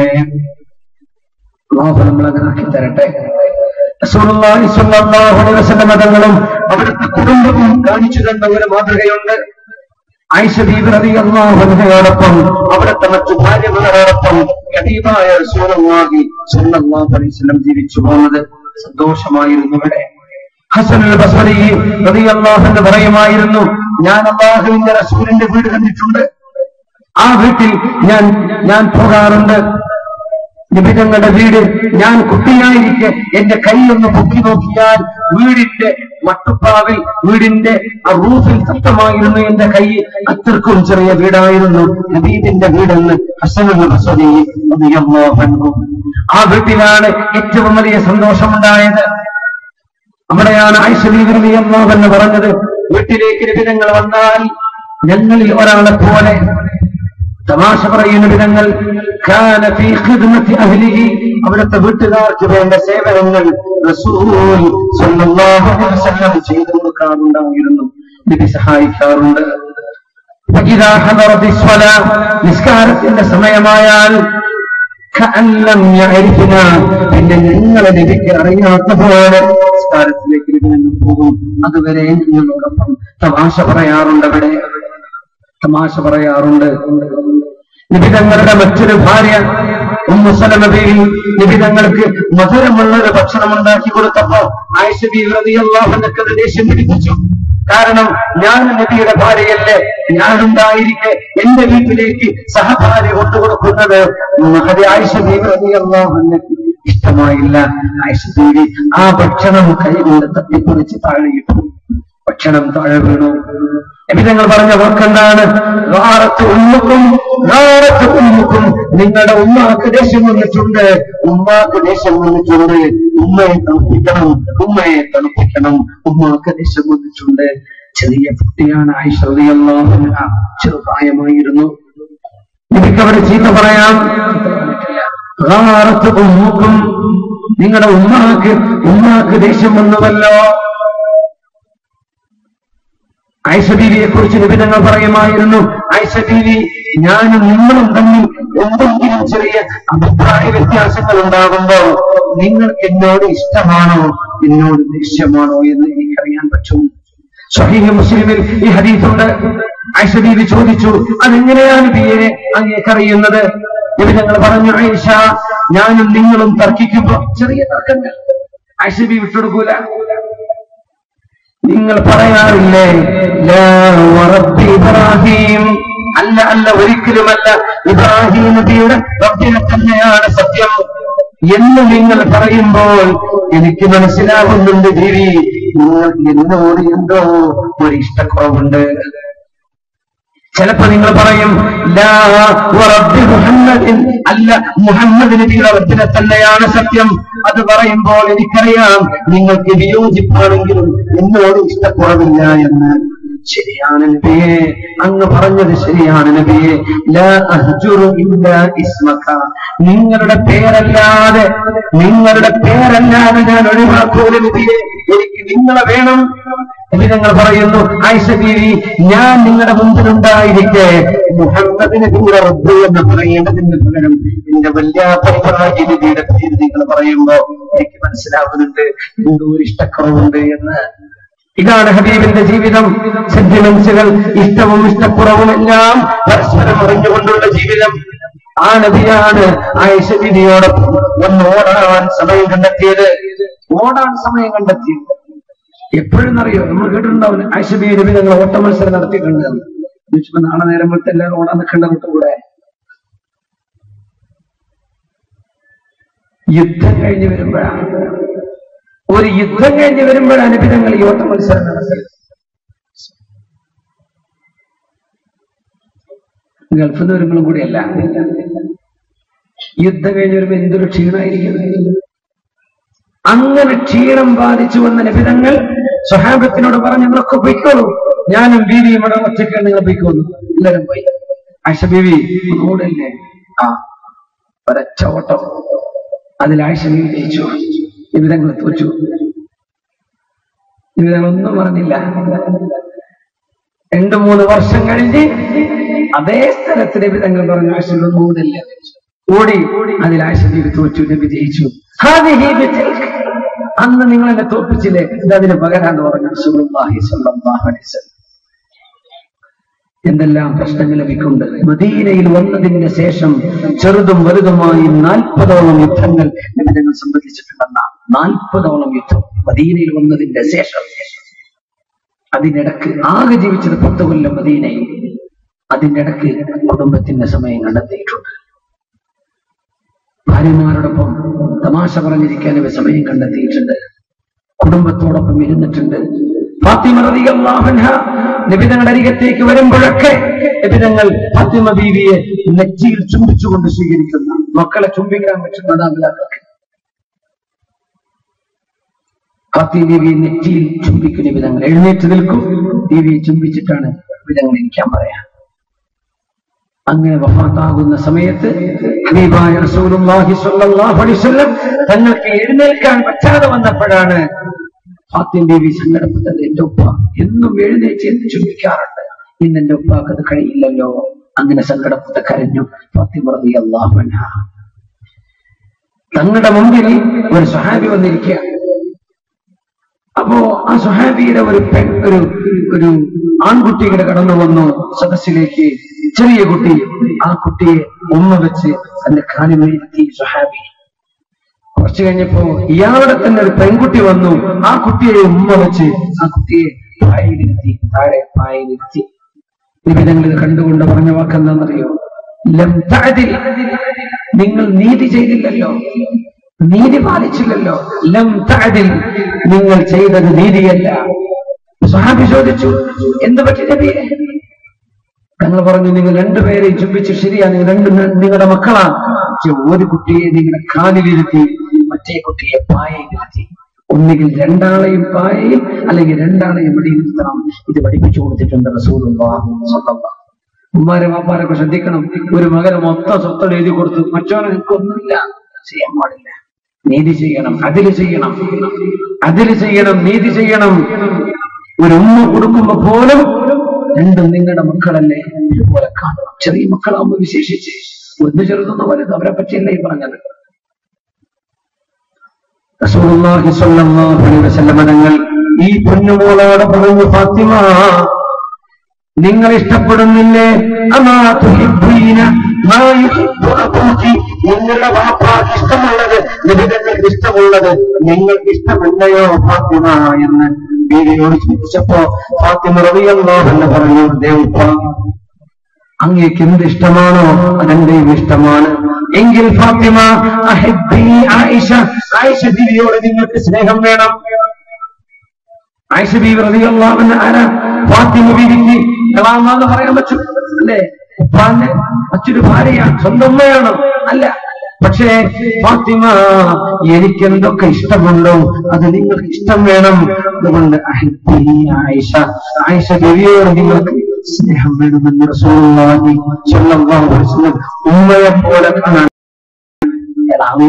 അള്ളാഹു നമ്മളങ്ങനെ ആക്കി തരട്ടെ റസൂലുള്ളാഹി സ്വല്ലല്ലാഹു അലൈഹി വസല്ലം തങ്ങളും അവിടുത്തെ കുടുംബവും കാണിച്ചു തന്ന ഒരു മാതൃകയുണ്ട് ആയിഷ ബീബി റളിയല്ലാഹു അൻഹയോടൊപ്പം അവിടുത്തെ മറ്റു ഭാര്യമാരോടൊപ്പം ഖദീബായ റസൂലുള്ളാഹി സ്വല്ലല്ലാഹു അലൈഹി വസല്ലം ജീവിച്ചു പോകുന്നത് സന്തോഷമായിരുന്നു ഇവിടെ ഹസനുൽ ബസ്രി റളിയല്ലാഹു അൻഹു പറയുമായിരുന്നു ഞാൻ അല്ലാഹുവിന്റെ റസൂലിന്റെ വീട് കണ്ടിട്ടുണ്ട് ആ വീട്ടിൽ ഞാൻ ഞാൻ പോകാറുണ്ട് നിബിതങ്ങളുടെ വീട് ഞാൻ കുട്ടിയായിരിക്കെ എന്റെ കൈയൊന്ന് പൊക്കി നോക്കിയാൽ വീടിന്റെ മട്ടുപ്പാവിൽ വീടിന്റെ ആ റൂഫിൽ സത്യമായിരുന്നു എന്റെ കൈ അത്രക്കും ചെറിയ വീടായിരുന്നു നബീബിന്റെ വീടെന്ന് ഹസനുള്ള ബസരി റളിയല്ലാഹു അൻഹു. ആ വീട്ടിലാണ് ഏറ്റവും വലിയ സന്തോഷമുണ്ടായത് അവിടെയാണ് ഐശ്വര്യവി എന്ന് പറഞ്ഞത് വീട്ടിലേക്ക് നിബിതങ്ങൾ വന്നാൽ ഞങ്ങളിൽ ഒരാളെ പോലെ തമാശ പറയുന്ന വിധങ്ങൾ കാന ഫീ ഖിദ്മത്തി അഹ്ലിഹി അവിടുത്തെ വീട്ടുകാർക്ക് വേണ്ട സേവനങ്ങൾ റസൂൽ സ്വല്ലല്ലാഹു അലൈഹി വസല്ലം ചെയ്തു കൊടുക്കാറുണ്ടായിരുന്നു നബി സഹായിക്കാറുണ്ട് فإذا حضرت الصلاة നിസ്കാരത്തിന്റെ സമയമായാൽ كأن لم يعرفنا പിന്നെ നിങ്ങളെ നബിക്ക് അറിയാത്ത പോലെ നിസ്കാരത്തിലേക്ക് നബി നിന്ന് പോകും അതുവരെ നിങ്ങളോടൊപ്പം തമാശ പറയാറുണ്ട് അവിടെ തമാശ പറയാറുണ്ട് നിബിതങ്ങളുടെ മറ്റൊരു ഭാര്യ ഉമ്മുസലമബിയിൽ നിബിതങ്ങൾക്ക് മധുരമുള്ള ഒരു ഭക്ഷണം ഉണ്ടാക്കി കൊടുത്തപ്പോ ആയിഷ ബിഅള്ളാഹുനക്ക് ദേഷ്യം പിടിപ്പിച്ചു കാരണം ഞാൻ നബിയുടെ ഭാര്യയല്ലേ ഞാനുണ്ടായിരിക്കെ എന്റെ വീട്ടിലേക്ക് സഹഭാര്യ കൊണ്ടുകൊടുക്കുന്നത് മഹതി ആയിഷ ബീവി അള്ളാഹുനക്ക് ഇഷ്ടമായില്ല ആയിഷ ബീവി ആ ഭക്ഷണം കൈകൊണ്ട് തട്ടിപ്പറിച്ച് താഴെയിട്ടു ഭക്ഷണം താഴെ വീണു എബിതങ്ങൾ പറഞ്ഞ വാക്കെന്താണ് റാറത്ത് ഉമ്മുക്കും റാറത്ത് ഉമ്മുക്കും നിങ്ങളുടെ ഉമ്മാക്ക് ദേഷ്യം വന്നിട്ടുണ്ട് ഉമ്മാക്ക് ദേഷ്യം വന്നിട്ടുണ്ട് ഉമ്മയെ തണുപ്പിക്കണം ഉമ്മയെ തണുപ്പിക്കണം ഉമ്മാക്ക് ദേഷ്യം വന്നിട്ടുണ്ട് ചെറിയ കുട്ടിയാണ് ആയിഷറിയുള്ള ചെറുപ്രായമായിരുന്നു എനിക്ക് അവരെ ചീത്ത പറയാം റാറത്ത് ഉമ്മുക്കും നിങ്ങളുടെ ഉമ്മാക്ക് ഉമ്മാക്ക് ദേഷ്യം വന്നുവല്ലോ ഐഷബീവിയെ കുറിച്ച് നിബിധങ്ങൾ പറയുമായിരുന്നു ഐഷബീവി ഞാനും നിങ്ങളും തമ്മിൽ എന്തെങ്കിലും ചെറിയ അഭിപ്രായ വ്യത്യാസങ്ങൾ ഉണ്ടാകുമ്പോ നിങ്ങൾക്ക് എന്നോട് ഇഷ്ടമാണോ എന്നോട് ദേഷ്യമാണോ എന്ന് എനിക്കറിയാൻ പറ്റും സ്വഹീഹ് മുസ്ലിമിൽ ഈ ഹദീസുണ്ട് ഐഷബീവി ചോദിച്ചു അതെങ്ങനെയാണ് ബിയെ അങ്ങേക്കറിയുന്നത് നിബിധങ്ങൾ പറഞ്ഞു ഐഷ ഞാനും നിങ്ങളും തർക്കിക്കുമ്പോ ചെറിയ തർക്കങ്ങൾ ഐഷബി വിട്ടുകൊടുക്കൂല നിങ്ങൾ പറയാറില്ലേ ലാ വറബ്ബി ഇബ്രാഹിം അല്ല അല്ല ഒരിക്കലുമല്ല ഇബ്രാഹിം നബിയുടെ റബ്ബിനെ തന്നെയാണ് സത്യം എന്ന് നിങ്ങൾ പറയുമ്പോൾ എനിക്ക് മനസ്സിലാവുന്നുണ്ട് ദേവി നിങ്ങൾ എന്നോട് എന്തോ ഒരു ഇഷ്ടക്കുറവുണ്ട് ചിലപ്പോ നിങ്ങൾ പറയും ലാ വറബ്ബി മുഹമ്മദിൻ അല്ല മുഹമ്മദ് നബിയുടെ റബ്ബിനെ തന്നെയാണ് സത്യം അത് പറയുമ്പോൾ എനിക്കറിയാം നിങ്ങൾക്ക് വിയോജിപ്പാണെങ്കിലും എന്നോട് ഇഷ്ടക്കുറവില്ല എന്ന് ശരിയാണ് നബിയെ അങ്ങ് പറഞ്ഞത് ശരിയാണ് നബിയെ ലാ അഹ്ജുറു ഇല്ലാ ഇസ്മക നിങ്ങളുടെ പേരല്ലാതെ നിങ്ങളുടെ പേരല്ലാതെ ഞാൻ ഒഴിവാക്കൂല നബിയെ എനിക്ക് നിങ്ങളെ വേണം നിങ്ങൾ പറയുന്നു ആയിഷ ബീവി ഞാൻ നിങ്ങളുടെ മുമ്പിലുണ്ടായിരിക്കെ മുഹമ്മദ് നബിയുടെ റബ്ബ് എന്ന് പറയേണ്ടതിന് പകരം എന്റെ വല്യാപ്പി നബിയുടെ പേര് നിങ്ങൾ പറയുമ്പോ എനിക്ക് മനസ്സിലാവുന്നുണ്ട് എന്തോ ഒരു ഇഷ്ടക്കുറവുണ്ട് എന്ന് ഇതാണ് ഹബീബിന്റെ ജീവിതം സെന്റിമെന്റ്സുകൾ ഇഷ്ടവും ഇഷ്ടക്കുറവും എല്ലാം പരസ്പരം അറിഞ്ഞുകൊണ്ടുള്ള ജീവിതം ആ നബിയാണ് ആയിഷ ബീവിയോടൊപ്പം ഒന്ന് ഓടാൻ സമയം കണ്ടെത്തിയത് ഓടാൻ സമയം കണ്ടെത്തിയത് എപ്പോഴും അറിയോ നമ്മൾ കേട്ടിട്ടുണ്ടാവില്ല ആയിഷബി നബി ഞങ്ങൾ ഓട്ട മത്സരം നടത്തിയിട്ടുണ്ട് എന്ന്. ചോദിച്ചപ്പോ നാളെ നേരം പോലത്തെ എല്ലാവരും ഓടാൻ നിൽക്കേണ്ട കൂടെ യുദ്ധം കഴിഞ്ഞ് വരുമ്പോഴാണ് ഒരു യുദ്ധം കഴിഞ്ഞ് വരുമ്പോഴാണ് നബി ഞങ്ങൾ ഈ ഓട്ട മത്സരം നടത്തിയത് ഗൾഫിൽ നിന്ന് വരുമ്പോഴും കൂടിയല്ല യുദ്ധം കഴിഞ്ഞ് വരുമ്പോ എന്തൊരു ക്ഷീണമായിരിക്കും അങ്ങനെ ക്ഷീണം ബാധിച്ചു വന്ന നിബിധങ്ങൾ സ്വഹാബത്തിനോട് പറഞ്ഞു നിങ്ങളൊക്കെ പൊയ്ക്കോളൂ ഞാനും ബീവിയും ഇവിടെ ഒറ്റയ്ക്ക് നിങ്ങൾ പൊയ്ക്കോളൂ എല്ലാവരും പോയി ആയിഷ ബീവി കൂടല്ലേ ആ ഒരൊറ്റ ഓട്ടം അതിൽ ആയിഷ ബീവി ജയിച്ചു നിബിധങ്ങൾ തോറ്റു നിബിതങ്ങളൊന്നും പറഞ്ഞില്ല രണ്ടു മൂന്ന് വർഷം കഴിഞ്ഞ് അതേ സ്ഥലത്ത് നിബിതങ്ങൾ പറഞ്ഞു ആശുപത്രി മൂന്നില്ല ഓടി അതിൽ ആശുപത്രി തോറ്റു നബി ജയിച്ചു ഹാദിഹി ബിതിൽക. അന്ന് നിങ്ങൾ എന്നെ തോൽപ്പിച്ചില്ലേ ഇത് അതിന് പകരാന്ന് പറഞ്ഞു റസൂലുള്ളാഹി സ്വല്ലല്ലാഹു അലൈഹി വസല്ലം എന്തെല്ലാം പ്രശ്നങ്ങൾ ലഭിക്കുന്നുണ്ട് മദീനയിൽ വന്നതിന് ശേഷം ചെറുതും വലുതുമായി നാൽപ്പതോളം യുദ്ധങ്ങൾ നിബിധങ്ങൾ സംബന്ധിച്ചിട്ടുണ്ടെന്നാണ് നാൽപ്പതോളം യുദ്ധം മദീനയിൽ വന്നതിന്റെ ശേഷം അതിനിടക്ക് ആകെ ജീവിച്ചത് പത്ത് കൊല്ലം മദീനയിൽ അതിന്റെ ഇടക്ക് കുടുംബത്തിന്റെ സമയം കണ്ടെത്തിയിട്ടുണ്ട് ഭാര്യമാരോടൊപ്പം തമാശ പറഞ്ഞിരിക്കാൻ ഇവ സമയം കണ്ടെത്തിയിട്ടുണ്ട് കുടുംബത്തോടൊപ്പം ഇരുന്നിട്ടുണ്ട് ഫാത്തിമ റളിയല്ലാഹു അൻഹ നിബിതങ്ങളുടെ അരികത്തേക്ക് വരുമ്പോഴൊക്കെ നിബിതങ്ങൾ ഫാത്തിമ ബീവിയെ നെറ്റിയിൽ ചുംബിച്ചുകൊണ്ട് സ്വീകരിക്കുന്ന മക്കളെ ചുംബിക്കാൻ പറ്റും മാതാപിതാക്കൾക്ക് ഫാത്തിമ ബീവിയെ നെറ്റിയിൽ ചുംബിക്കുന്ന വിധങ്ങൾ എഴുന്നേറ്റ് നിൽക്കും ബീവിയെ ചുംബിച്ചിട്ടാണ് വിധങ്ങൾ ഇരിക്കാൻ പറയാം അങ്ങനെ വഫാത്താകുന്ന സമയത്ത് ഹബീബായ റസൂലുള്ളാഹി സ്വല്ലല്ലാഹു അലൈഹി വസല്ലം തങ്ങൾക്ക് എഴുന്നേൽക്കാൻ പറ്റാതെ വന്നപ്പോഴാണ് ഫാത്തിം ബീവി സങ്കടപ്പെട്ടത് എന്റെ ഉപ്പ എന്നും എഴുന്നേറ്റ് എന്ന് ചുംബിക്കാറുണ്ട് ഇന്ന് എന്റെ ഉപ്പാക്ക് അത് കഴിയില്ലല്ലോ അങ്ങനെ സങ്കടപ്പെട്ട് കരഞ്ഞു ഫാത്തിമ റളിയല്ലാഹു അൻഹ തങ്ങളുടെ മുമ്പിൽ ഒരു സ്വഹാബി വന്നിരിക്കുക അപ്പോ ആ സുഹാബിയുടെ ഒരു പെൺ ഒരു ഒരു ആൺകുട്ടിയുടെ കടന്നു വന്നു സദസ്സിലേക്ക് ചെറിയ കുട്ടി ആ കുട്ടിയെ ഉമ്മ വെച്ച് തന്റെ കാലിമേലെത്തി സുഹാബി കുറച്ചു കഴിഞ്ഞപ്പോ ഇയാളുടെ തന്നെ ഒരു പെൺകുട്ടി വന്നു ആ കുട്ടിയെ ഉമ്മ വെച്ച് ആ കുട്ടിയെ പായയിലിരുത്തി താഴെ പായയിലിരുത്തി നിബിധങ്ങൾ ഇത് കണ്ടുകൊണ്ട് പറഞ്ഞ വാക്ക് എന്താണെന്നറിയോ ലം തഅദിൽ. നിങ്ങൾ നീതി ചെയ്തില്ലല്ലോ നീതി പാലിച്ചില്ലല്ലോ ലം തഅദിൽ. നിങ്ങൾ ചെയ്തത് നീതിയല്ല സ്വഹാബി ചോദിച്ചു എന്ത് പറ്റി നബിയെ ഞങ്ങൾ പറഞ്ഞു നിങ്ങൾ രണ്ടുപേരെയും ചുംബിച്ചു ശരിയാ നിങ്ങൾ രണ്ട് നിങ്ങളുടെ മക്കളാണ് പക്ഷെ ഒരു കുട്ടിയെ നിങ്ങളുടെ കാലിലിരുത്തി മറ്റേ കുട്ടിയെ പായയിലിരുത്തി ഒന്നുകിൽ രണ്ടാളെയും പായയിൽ അല്ലെങ്കിൽ രണ്ടാളെയും വെടിയിരുത്തണം ഇത് പഠിപ്പിച്ചു കൊടുത്തിട്ടുണ്ട് റസൂലുള്ളാഹി സ്വല്ലല്ലാഹു ഉമ്മാരെ വാപ്പാരൊക്കെ ശ്രദ്ധിക്കണം ഒരു മകന് മൊത്തം സ്വത്തോട് എഴുതി കൊടുത്തു മറ്റവനെ നിനക്കൊന്നുമില്ല ചെയ്യാൻ പാടില്ല നീതി ചെയ്യണം അതില് ചെയ്യണം അതില് ചെയ്യണം നീതി ചെയ്യണം ഒരു ഉമ്മ കൊടുക്കുമ്പോ പോലും രണ്ടും നിങ്ങളുടെ മക്കളല്ലേ ഇതുപോലെ കാണണം ചെറിയ മക്കളാകുമ്പോ വിശേഷിച്ച് ഒന്ന് ചെറുതൊന്ന് വലുത് അവരെ പറ്റിയല്ലേ ഈ പറഞ്ഞത് റസൂലുള്ളാഹി സ്വല്ലല്ലാഹു അലൈഹി വസല്ലം തങ്ങൾ ഈ പൊന്നുമോളോട് പറഞ്ഞു ഫാത്തിമ നിങ്ങൾ ഇഷ്ടപ്പെടുന്നില്ലേ അമാ തുഹിബ്ബീന മാ യുഹിബ്ബു അബൂക്കി നിങ്ങളുടെ വാപ്പാക്ക് ഇഷ്ടമുള്ളത് നിബിതങ്ങൾക്ക് ഇഷ്ടമുള്ളത് നിങ്ങൾക്ക് ഇഷ്ടമില്ലയോ ഫാത്തിമ എന്ന് ബീവിയോട് ചോദിച്ചപ്പോ ഫാത്തിമ റളിയല്ലാഹു അൻഹ പറഞ്ഞു ദേവുപ്പ അങ്ങേക്ക് എന്ത് ഇഷ്ടമാണോ അതെന്റെയും ഇഷ്ടമാണ് എങ്കിൽ ഫാത്തിമ അഹിബ്ബി ആയിഷ ആയിഷ ബീവിയോട് നിങ്ങൾക്ക് സ്നേഹം വേണം ആയിഷ ബീവി റളിയല്ലാഹു അൻഹ ആരാ ഫാത്തിമ ബീവിക്ക് ഇളാമെന്ന് പറയാൻ പറ്റും അല്ലേ ഉപ്പാന്റെ മറ്റൊരു ഭാര്യയാണ് സ്വന്തം ഉമ്മയാണ് അല്ല പക്ഷേ ഫാത്തിമ എനിക്ക് എന്തൊക്കെ ഇഷ്ടമുണ്ടോ അത് നിങ്ങൾക്ക് ഇഷ്ടം വേണം അതുകൊണ്ട് അഹിബ്ബി ആയിഷ ആയിഷ ബീവിയോട് നിങ്ങൾക്ക് സ്നേഹം വേണമെന്ന് റസൂലുള്ളാഹി സ്വല്ലല്ലാഹു അലൈഹി വസല്ലം ഉമ്മയെ പോലെ കാണാൻ ഇളാമേ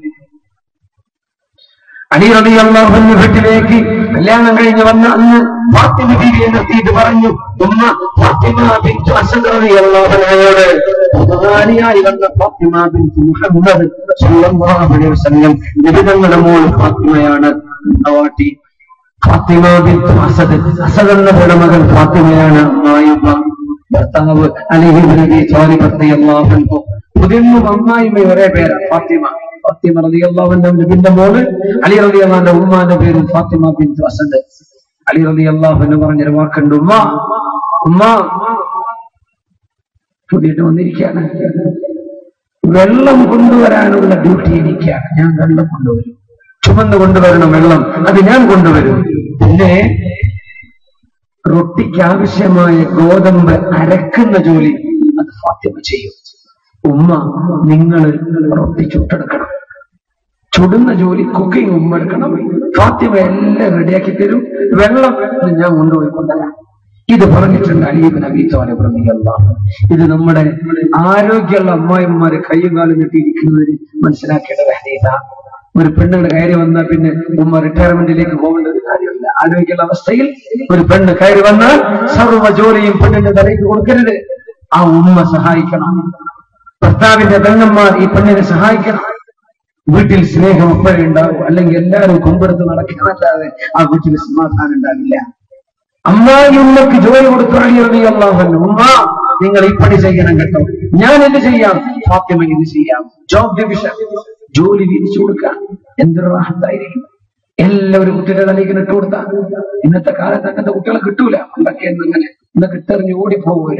അലി റളിയല്ലാഹുവിന്റെ വീട്ടിലേക്ക് കല്യാണം കഴിഞ്ഞ് വന്ന അന്ന് ഫാത്തിമ ബീവിയെ നിർത്തിയിട്ട് പറഞ്ഞു ഉമ്മ ഫാത്തിമ ബിൻതു അസദ് റളിയല്ലാഹുവിനോട് ബഹുമാനിയായി വന്ന ഫാത്തിമ ബിൻതു മുഹമ്മദ് സ്വല്ലല്ലാഹു അലൈഹി വസല്ലം നബിതങ്ങളുടെ മോൾ ഫാത്തിമയാണ് നവാട്ടി ഫാത്തിമ ബിൻതു അസദ് അസദ് എന്ന മകൻ ഫാത്തിമയാണ് അമ്മായിമ്മ ഭർത്താവ് അലിഹി നബി ത്വാലിബ് റളിയല്ലാഹു അൻഹു പുതിയൊന്നും അമ്മായിമ്മ ഒരേ പേരാണ് ഫാത്തിമ ഫാത്തിമ റളിയല്ലാഹുവിന്റെ നബിന്റെ മോള് അലി റളിയല്ലാഹുവിന്റെ ഉമ്മാന്റെ പേര് ഫാത്തിമ ബിൻതു അസദ് അലി റളിയല്ലാഹുവിന് പറഞ്ഞൊരു വാക്കുണ്ട് ഉമ്മ ഉമ്മ പുതിയിട്ട് വന്നിരിക്കുകയാണ് വെള്ളം കൊണ്ടുവരാനുള്ള ഡ്യൂട്ടി എനിക്കാണ് ഞാൻ വെള്ളം കൊണ്ടുവരും ചുമന്ന് കൊണ്ടുവരണം വെള്ളം അത് ഞാൻ കൊണ്ടുവരും പിന്നെ റൊട്ടിക്ക് ആവശ്യമായ ഗോതമ്പ് അരക്കുന്ന ജോലി അത് ഫാത്തിമ ചെയ്യും ഉമ്മ നിങ്ങൾ റൊട്ടി ചുട്ടെടുക്കണം ചുടുന്ന ജോലി കുക്കിംഗ് ഉമ്മ എടുക്കണം ഫാത്തിമ എല്ലാം റെഡിയാക്കി തരും വെള്ളം ഇത് ഞാൻ കൊണ്ടുപോയി കൊണ്ടുവരാം ഇത് പറഞ്ഞിട്ടുണ്ട് അലീബ് നബി തോലെ പ്രതികരണം ഇത് നമ്മുടെ ആരോഗ്യമുള്ള അമ്മായിമാരെ കയ്യും കാലും കെട്ടിയിരിക്കുന്നതിന് മനസ്സിലാക്കേണ്ട ഹദീസ ഒരു പെണ്ണുങ്ങളുടെ കയറി വന്നാൽ പിന്നെ ഉമ്മ റിട്ടയർമെന്റിലേക്ക് പോകേണ്ട ഒരു കാര്യമല്ല ആലോചിക്കുന്ന അവസ്ഥയിൽ ഒരു പെണ്ണ് കയറി വന്നാൽ സർവ്വ ജോലിയും പെണ്ണിന്റെ തലയ്ക്ക് കൊടുക്കരുത് ആ ഉമ്മ സഹായിക്കണം ഭർത്താവിന്റെ പെങ്ങന്മാർ ഈ പെണ്ണിനെ സഹായിക്കണം വീട്ടിൽ സ്നേഹം എപ്പോഴും ഉണ്ടാവും അല്ലെങ്കിൽ എല്ലാവരും കൊമ്പെടുത്ത് നടക്കാനല്ലാതെ ആ വീട്ടിൽ സമാധാനം ഉണ്ടാവില്ല അമ്മായി ഉമ്മക്ക് ജോലി കൊടുത്തു അടിയറണി അള്ളാഹു ഉമ്മ നിങ്ങൾ ഈ പണി ചെയ്യണം കേട്ടോ ഞാൻ എന്ത് ചെയ്യാം ഫാത്തിമ ഇത് ചെയ്യാം ജോബ് ഡിവിഷൻ ജോലി വിരിച്ചു കൊടുക്കാം എന്തൊരു റാഹത്തായിരിക്കും എല്ലാവരും കുട്ടിയുടെ തലയ്ക്ക് ഇട്ട് കൊടുത്താ ഇന്നത്തെ കാലത്ത് അങ്ങനത്തെ കുട്ടികളെ കിട്ടൂല പണ്ടൊക്കെ അങ്ങനെ ഇന്ന് കിട്ടെറിഞ്ഞ് ഓടിപ്പോകൂലെ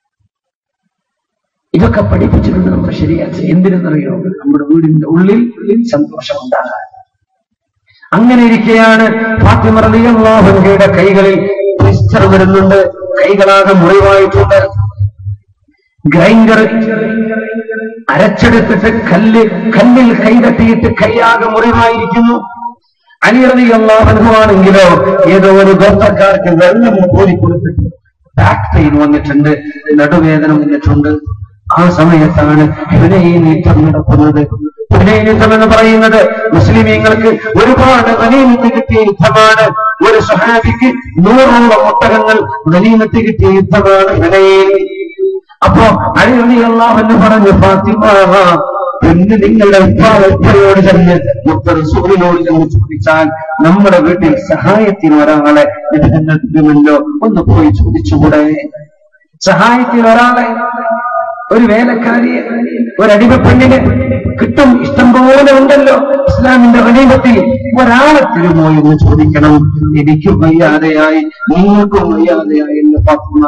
ഇതൊക്കെ പഠിപ്പിച്ചിട്ടുണ്ട് നമ്മുടെ ശരിയാച്ച എന്തിനെന്നറിയോ നമ്മുടെ വീടിന്റെ ഉള്ളിൽ സന്തോഷം ഉണ്ടാകാൻ അങ്ങനെ ഇരിക്കെയാണ് ഫാത്തിമ റളിയല്ലാഹുവിന്റെ കൈകളിൽ ട്വിസ്റ്റർ വരുന്നുണ്ട് കൈകളാകെ മുറിവായിട്ടുണ്ട് ഗ്രൈൻഡർ അരച്ചെടുത്തിട്ട് കല്ല് കല്ലിൽ കൈ തട്ടിയിട്ട് കൈയാകെ മുറിവായിരിക്കുന്നു അലിയറതി അള്ളാഹുവാണെങ്കിലോ ഏതോ ഒരു ഗോത്രക്കാർക്ക് വെള്ളം കോരി കൊടുത്തിട്ട് ബാക്ക് പെയിൻ വന്നിട്ടുണ്ട് നടുവേദന വന്നിട്ടുണ്ട് ആ സമയത്താണ് ഹുനൈൻ യുദ്ധം നടക്കുന്നത് ഹുനൈൻ യുദ്ധം എന്ന് പറയുന്നത് മുസ്ലിമീങ്ങൾക്ക് ഒരുപാട് ഗനീമത്ത് കിട്ടിയ യുദ്ധമാണ് ഒരു സഹാബിക്ക് നൂറോളം ഒട്ടകങ്ങൾ ഗനീമത്ത് കിട്ടിയ യുദ്ധമാണ് ഹുനൈൻ അപ്പോ അലിറതി അള്ളാഹെന്ന് പറഞ്ഞു ഫാത്തിമ പിന്നെ നിങ്ങളുടെ ഉപ്പാവയോട് ചെന്ന് മുത്തറസൂലിനോട് ചെന്ന് ചോദിച്ചാൽ നമ്മുടെ വീട്ടിൽ സഹായത്തിന് ഒരാളെ നിങ്ങൾ തരുമല്ലോ ഒന്ന് പോയി ചോദിച്ചുകൂടെ സഹായത്തിന് ഒരാളെ ഒരു വേലക്കാരിയെ ഒരു അടിമപ്പെണ്ണിനെ കിട്ടും ഇഷ്ടം പോലെ ഉണ്ടല്ലോ ഇസ്ലാമിന്റെ ഗനീമത്തിൽ ഒരാളെ തരുമോ എന്ന് ചോദിക്കണം എനിക്കും വയ്യാതെയായി നിങ്ങൾക്കും വയ്യാതെയായി എന്ന് ഫാത്തിമ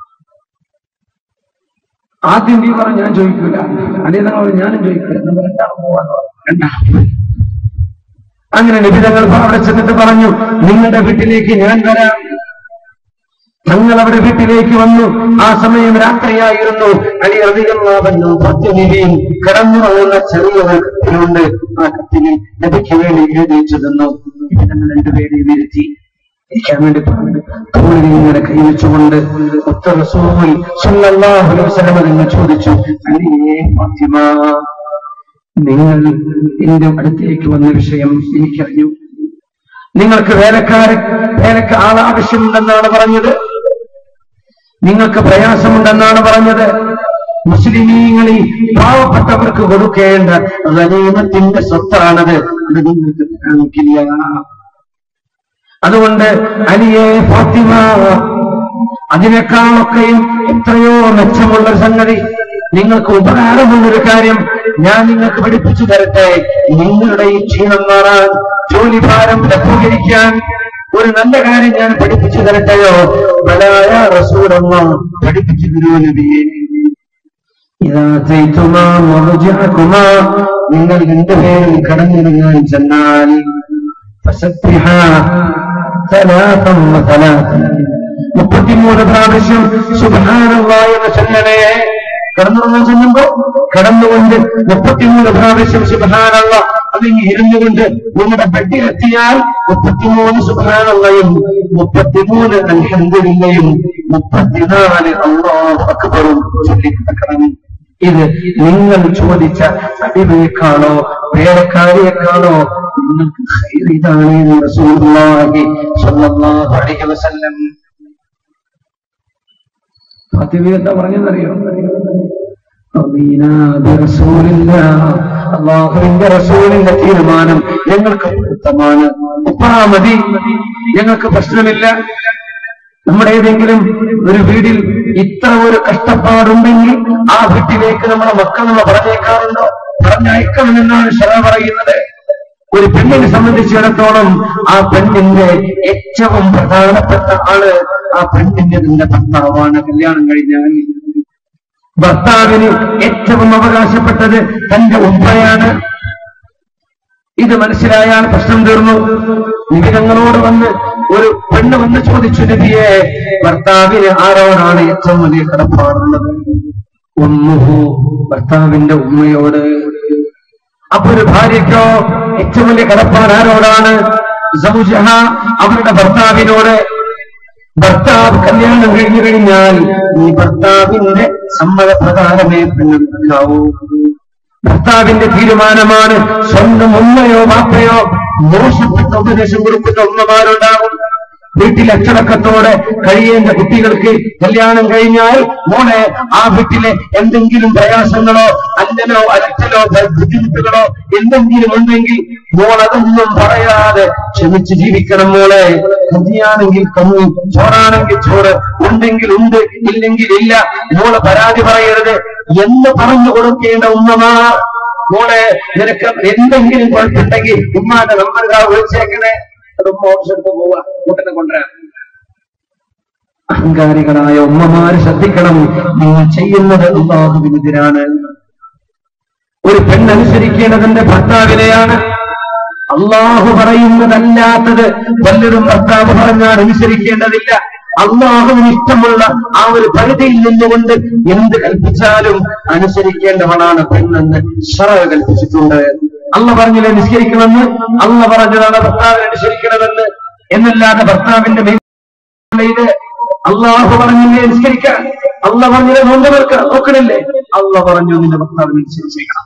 ആദ്യം നീ പറഞ്ഞു ഞാൻ ചോദിക്കൂല അല്ലെ നിങ്ങൾ ഞാനും ചോദിക്കൂല നമ്മൾ രണ്ടാളും പോവാന്ന് പറഞ്ഞു രണ്ടാളും പോയി. അങ്ങനെ നിബിധങ്ങൾ അവിടെ ചെന്നിട്ട് പറഞ്ഞു നിങ്ങളുടെ വീട്ടിലേക്ക് ഞാൻ വരാം തങ്ങൾ അവിടെ വീട്ടിലേക്ക് വന്നു ആ സമയം രാത്രിയായിരുന്നു അലി അധികമാവന്നു പത്തുനിധിയും കിടന്നുറങ്ങുന്ന ചെറിയ ഒരു കത്തിലുണ്ട് ആ കത്തിലിൽ നബിക്ക് വേണ്ടി എഴുതിച്ചു തന്നു ഇവരങ്ങൾ രണ്ടുപേരെയും ഇരുത്തി ഇരിക്കാൻ വേണ്ടി പറഞ്ഞു തോളിൽ ഇങ്ങനെ കൈവച്ചുകൊണ്ട് ഒത്ത റസൂൽ സല്ലല്ലാഹു അലൈഹി വസല്ലം എന്ന് ചോദിച്ചു അലിയേ ഫാത്തിമ നിങ്ങൾ എന്റെ അടുത്തേക്ക് വന്ന വിഷയം എനിക്കറിഞ്ഞു നിങ്ങൾക്ക് വേലക്കാരെ വേലക്ക് ആളാവശ്യമുണ്ടെന്നാണ് പറഞ്ഞത് നിങ്ങൾക്ക് പ്രയാസമുണ്ടെന്നാണ് പറഞ്ഞത് മുസ്ലിമീങ്ങളിൽ പാവപ്പെട്ടവർക്ക് കൊടുക്കേണ്ട ഗനീമത്തിന്റെ സ്വത്താണത് അത് നിങ്ങൾക്ക് കാണിക്കില്ല അതുകൊണ്ട് അലിയെ ഫാത്തിമ അതിനേക്കാളൊക്കെയും എത്രയോ മെച്ചമുള്ള ഒരു സംഗതി നിങ്ങൾക്ക് ഉപകാരമുള്ളൊരു കാര്യം ഞാൻ നിങ്ങൾക്ക് പഠിപ്പിച്ചു തരട്ടെ നിങ്ങളുടെ ഈ ക്ഷീണം മാറാൻ ജോലിഭാരം ലഘൂകരിക്കാൻ ഒരു നല്ല കാര്യം ഞാൻ പഠിപ്പിച്ചു തരട്ടെയോ ബലായ റസൂലമ്മ പഠിപ്പിച്ചു തരൂ നബിയെ ഇതാ ചെയ്തുമാ മറുജാക്കുമാ നിങ്ങൾ രണ്ടുപേരും കടന്നിറങ്ങാൻ ചെന്നാൽ فسبحا ثلاثا وثلاثا മുപ്പത്തിമൂന്ന് പ്രാവശ്യം സുബാനുള്ള എന്ന് ചൊല്ലണേ കടന്നുറങ്ങാൻ ചെല്ലുമ്പോ കടന്നുകൊണ്ട് മുപ്പത്തിമൂന്ന് പ്രാവശ്യം സുബാനുള്ള അതിങ്ങ് ഇരുന്നുകൊണ്ട് നിങ്ങളുടെ ബെഡിലെത്തിയാൽ മുപ്പത്തിമൂന്ന് സുബാനുള്ളയും മുപ്പത്തിമൂന്ന് അൽഹന്ദില്ലയും മുപ്പത്തിനാല് അള്ളാഹു അക്ബറും ചൊല്ലിക്കിടക്കണം ഇത് നിങ്ങൾ ചോദിച്ച അടിമയെക്കാണോ വേലക്കാരിയെക്കാണോ നിങ്ങൾക്ക് ഖൈർ ഇതാണ് എന്ന് റസൂലുള്ളാഹി സ്വല്ലല്ലാഹു അലൈഹി വസല്ലം ഫാത്തിമ എന്താ പറഞ്ഞെന്നറിയോ റദീനാ ബിറസൂലില്ലാഹ്. അള്ളാഹുവിന്റെ റസൂലിന്റെ തീരുമാനം ഞങ്ങൾക്ക് പൊരുത്തമാണ് ഉപ്പാ മതി ഞങ്ങൾക്ക് പ്രശ്നമില്ല നമ്മുടെ ഏതെങ്കിലും ഒരു വീടിൽ ഇത്ര ഒരു കഷ്ടപ്പാടുണ്ടെങ്കിൽ ആ വീട്ടിലേക്ക് നമ്മളെ മക്കൾ നമ്മൾ പറഞ്ഞേക്കാറുണ്ടോ പറഞ്ഞയക്കണമെന്നാണ് ശര പറയുന്നത് ഒരു പെണ്ണിനെ സംബന്ധിച്ചിടത്തോളം ആ പെണ്ണിന്റെ ഏറ്റവും പ്രധാനപ്പെട്ട ആള് ആ പെണ്ണിന്റെ നിന്റെ ഭർത്താവാണ് കല്യാണം കഴിഞ്ഞാൽ ഭർത്താവിന് ഏറ്റവും അവകാശപ്പെട്ടത് തന്റെ ഉമ്മയാണ് ഇത് മനസ്സിലായാൽ പ്രശ്നം തീർന്നു നബി തങ്ങളോട് വന്ന് ഒരു പെണ്ണ് വന്ന് ചോദിച്ചു നബിയെ ഭർത്താവിന് ആരോടാണ് ഏറ്റവും വലിയ കടപ്പാടുള്ളത് ഉമ്മുഹു ഭർത്താവിന്റെ ഉമ്മയോട് അപ്പൊ ഒരു ഭാര്യയ്ക്കോ ഏറ്റവും വലിയ കടപ്പാട് ആരോടാണ് സൗജഹ അവരുടെ ഭർത്താവിനോട് ഭർത്താവ് കല്യാണം കഴിഞ്ഞു കഴിഞ്ഞാൽ ഈ ഭർത്താവിന്റെ സമ്മതപ്രകാരമേ പെണ്ണെടുക്കാവൂ ഭർത്താവിന്റെ തീരുമാനമാണ് സ്വന്തം ഉമ്മയോ വാപ്പയോ മോശപ്പെട്ട ഉപദേശം കൊടുക്കുന്ന ഉമ്മമാരുണ്ടാകും വീട്ടിൽ അച്ചടക്കത്തോടെ കഴിയേണ്ട കുട്ടികൾക്ക് കല്യാണം കഴിഞ്ഞാൽ മോളെ ആ വീട്ടിലെ എന്തെങ്കിലും പ്രയാസങ്ങളോ അല്ലനോ അലച്ചലോ ബുദ്ധിമുട്ടുകളോ എന്തെങ്കിലും ഉണ്ടെങ്കിൽ മോൾ അതൊന്നും പറയാതെ ക്ഷമിച്ച് ജീവിക്കണം മോളെ കഞ്ഞിയാണെങ്കിൽ കഞ്ഞി ചോറാണെങ്കിൽ ചോറ് ഉണ്ടെങ്കിൽ ഉണ്ട് ഇല്ലെങ്കിൽ ഇല്ല മോള് പരാതി പറയരുത് എന്ന് പറഞ്ഞു കൊടുക്കേണ്ട ഉമ്മമാർ മോളെ നിനക്ക് എന്തെങ്കിലും കുഴപ്പമുണ്ടെങ്കിൽ ഉമ്മാന്റെ നമ്പർ വിളിച്ചേക്കണേ അത് മോക്ഷത്ത് പോവാ കൂട്ടനെ കൊണ്ടുവരാൻ അഹങ്കാരികളായ ഉമ്മമാര് ശ്രദ്ധിക്കണം നിങ്ങൾ ചെയ്യുന്നത് അള്ളാഹുവിനെതിരാണ് ഒരു പെണ്ണനുസരിക്കേണ്ടതിന്റെ ഭർത്താവിനെയാണ് അള്ളാഹു പറയുന്നതല്ലാത്തത് വല്ലതും ഭർത്താവ് പറഞ്ഞാൽ അനുസരിക്കേണ്ടതില്ല അള്ളാഹുവിന് ഇഷ്ടമുള്ള ആ ഒരു പരിധിയിൽ നിന്നുകൊണ്ട് എന്ത് കൽപ്പിച്ചാലും അനുസരിക്കേണ്ടവളാണ് പെണ്ണെന്ന് ഷറ കൽപ്പിച്ചിട്ടുണ്ട് അള്ള പറഞ്ഞില്ലേ നിസ്കരിക്കണമെന്ന് അള്ള പറഞ്ഞതാണ് ഭർത്താവിനെ അനുസരിക്കണമെന്ന് എന്നല്ലാതെ ഭർത്താവിന്റെ മേൽ അള്ളാഹു പറഞ്ഞില്ലേ നിസ്കരിക്കാൻ അള്ള പറഞ്ഞില്ലേ നോമ്പ് നിൽക്കാൻ നോക്കണില്ലേ അള്ള പറഞ്ഞു നിന്റെ ഭർത്താവിനെ അനുസരിച്ചേക്കണം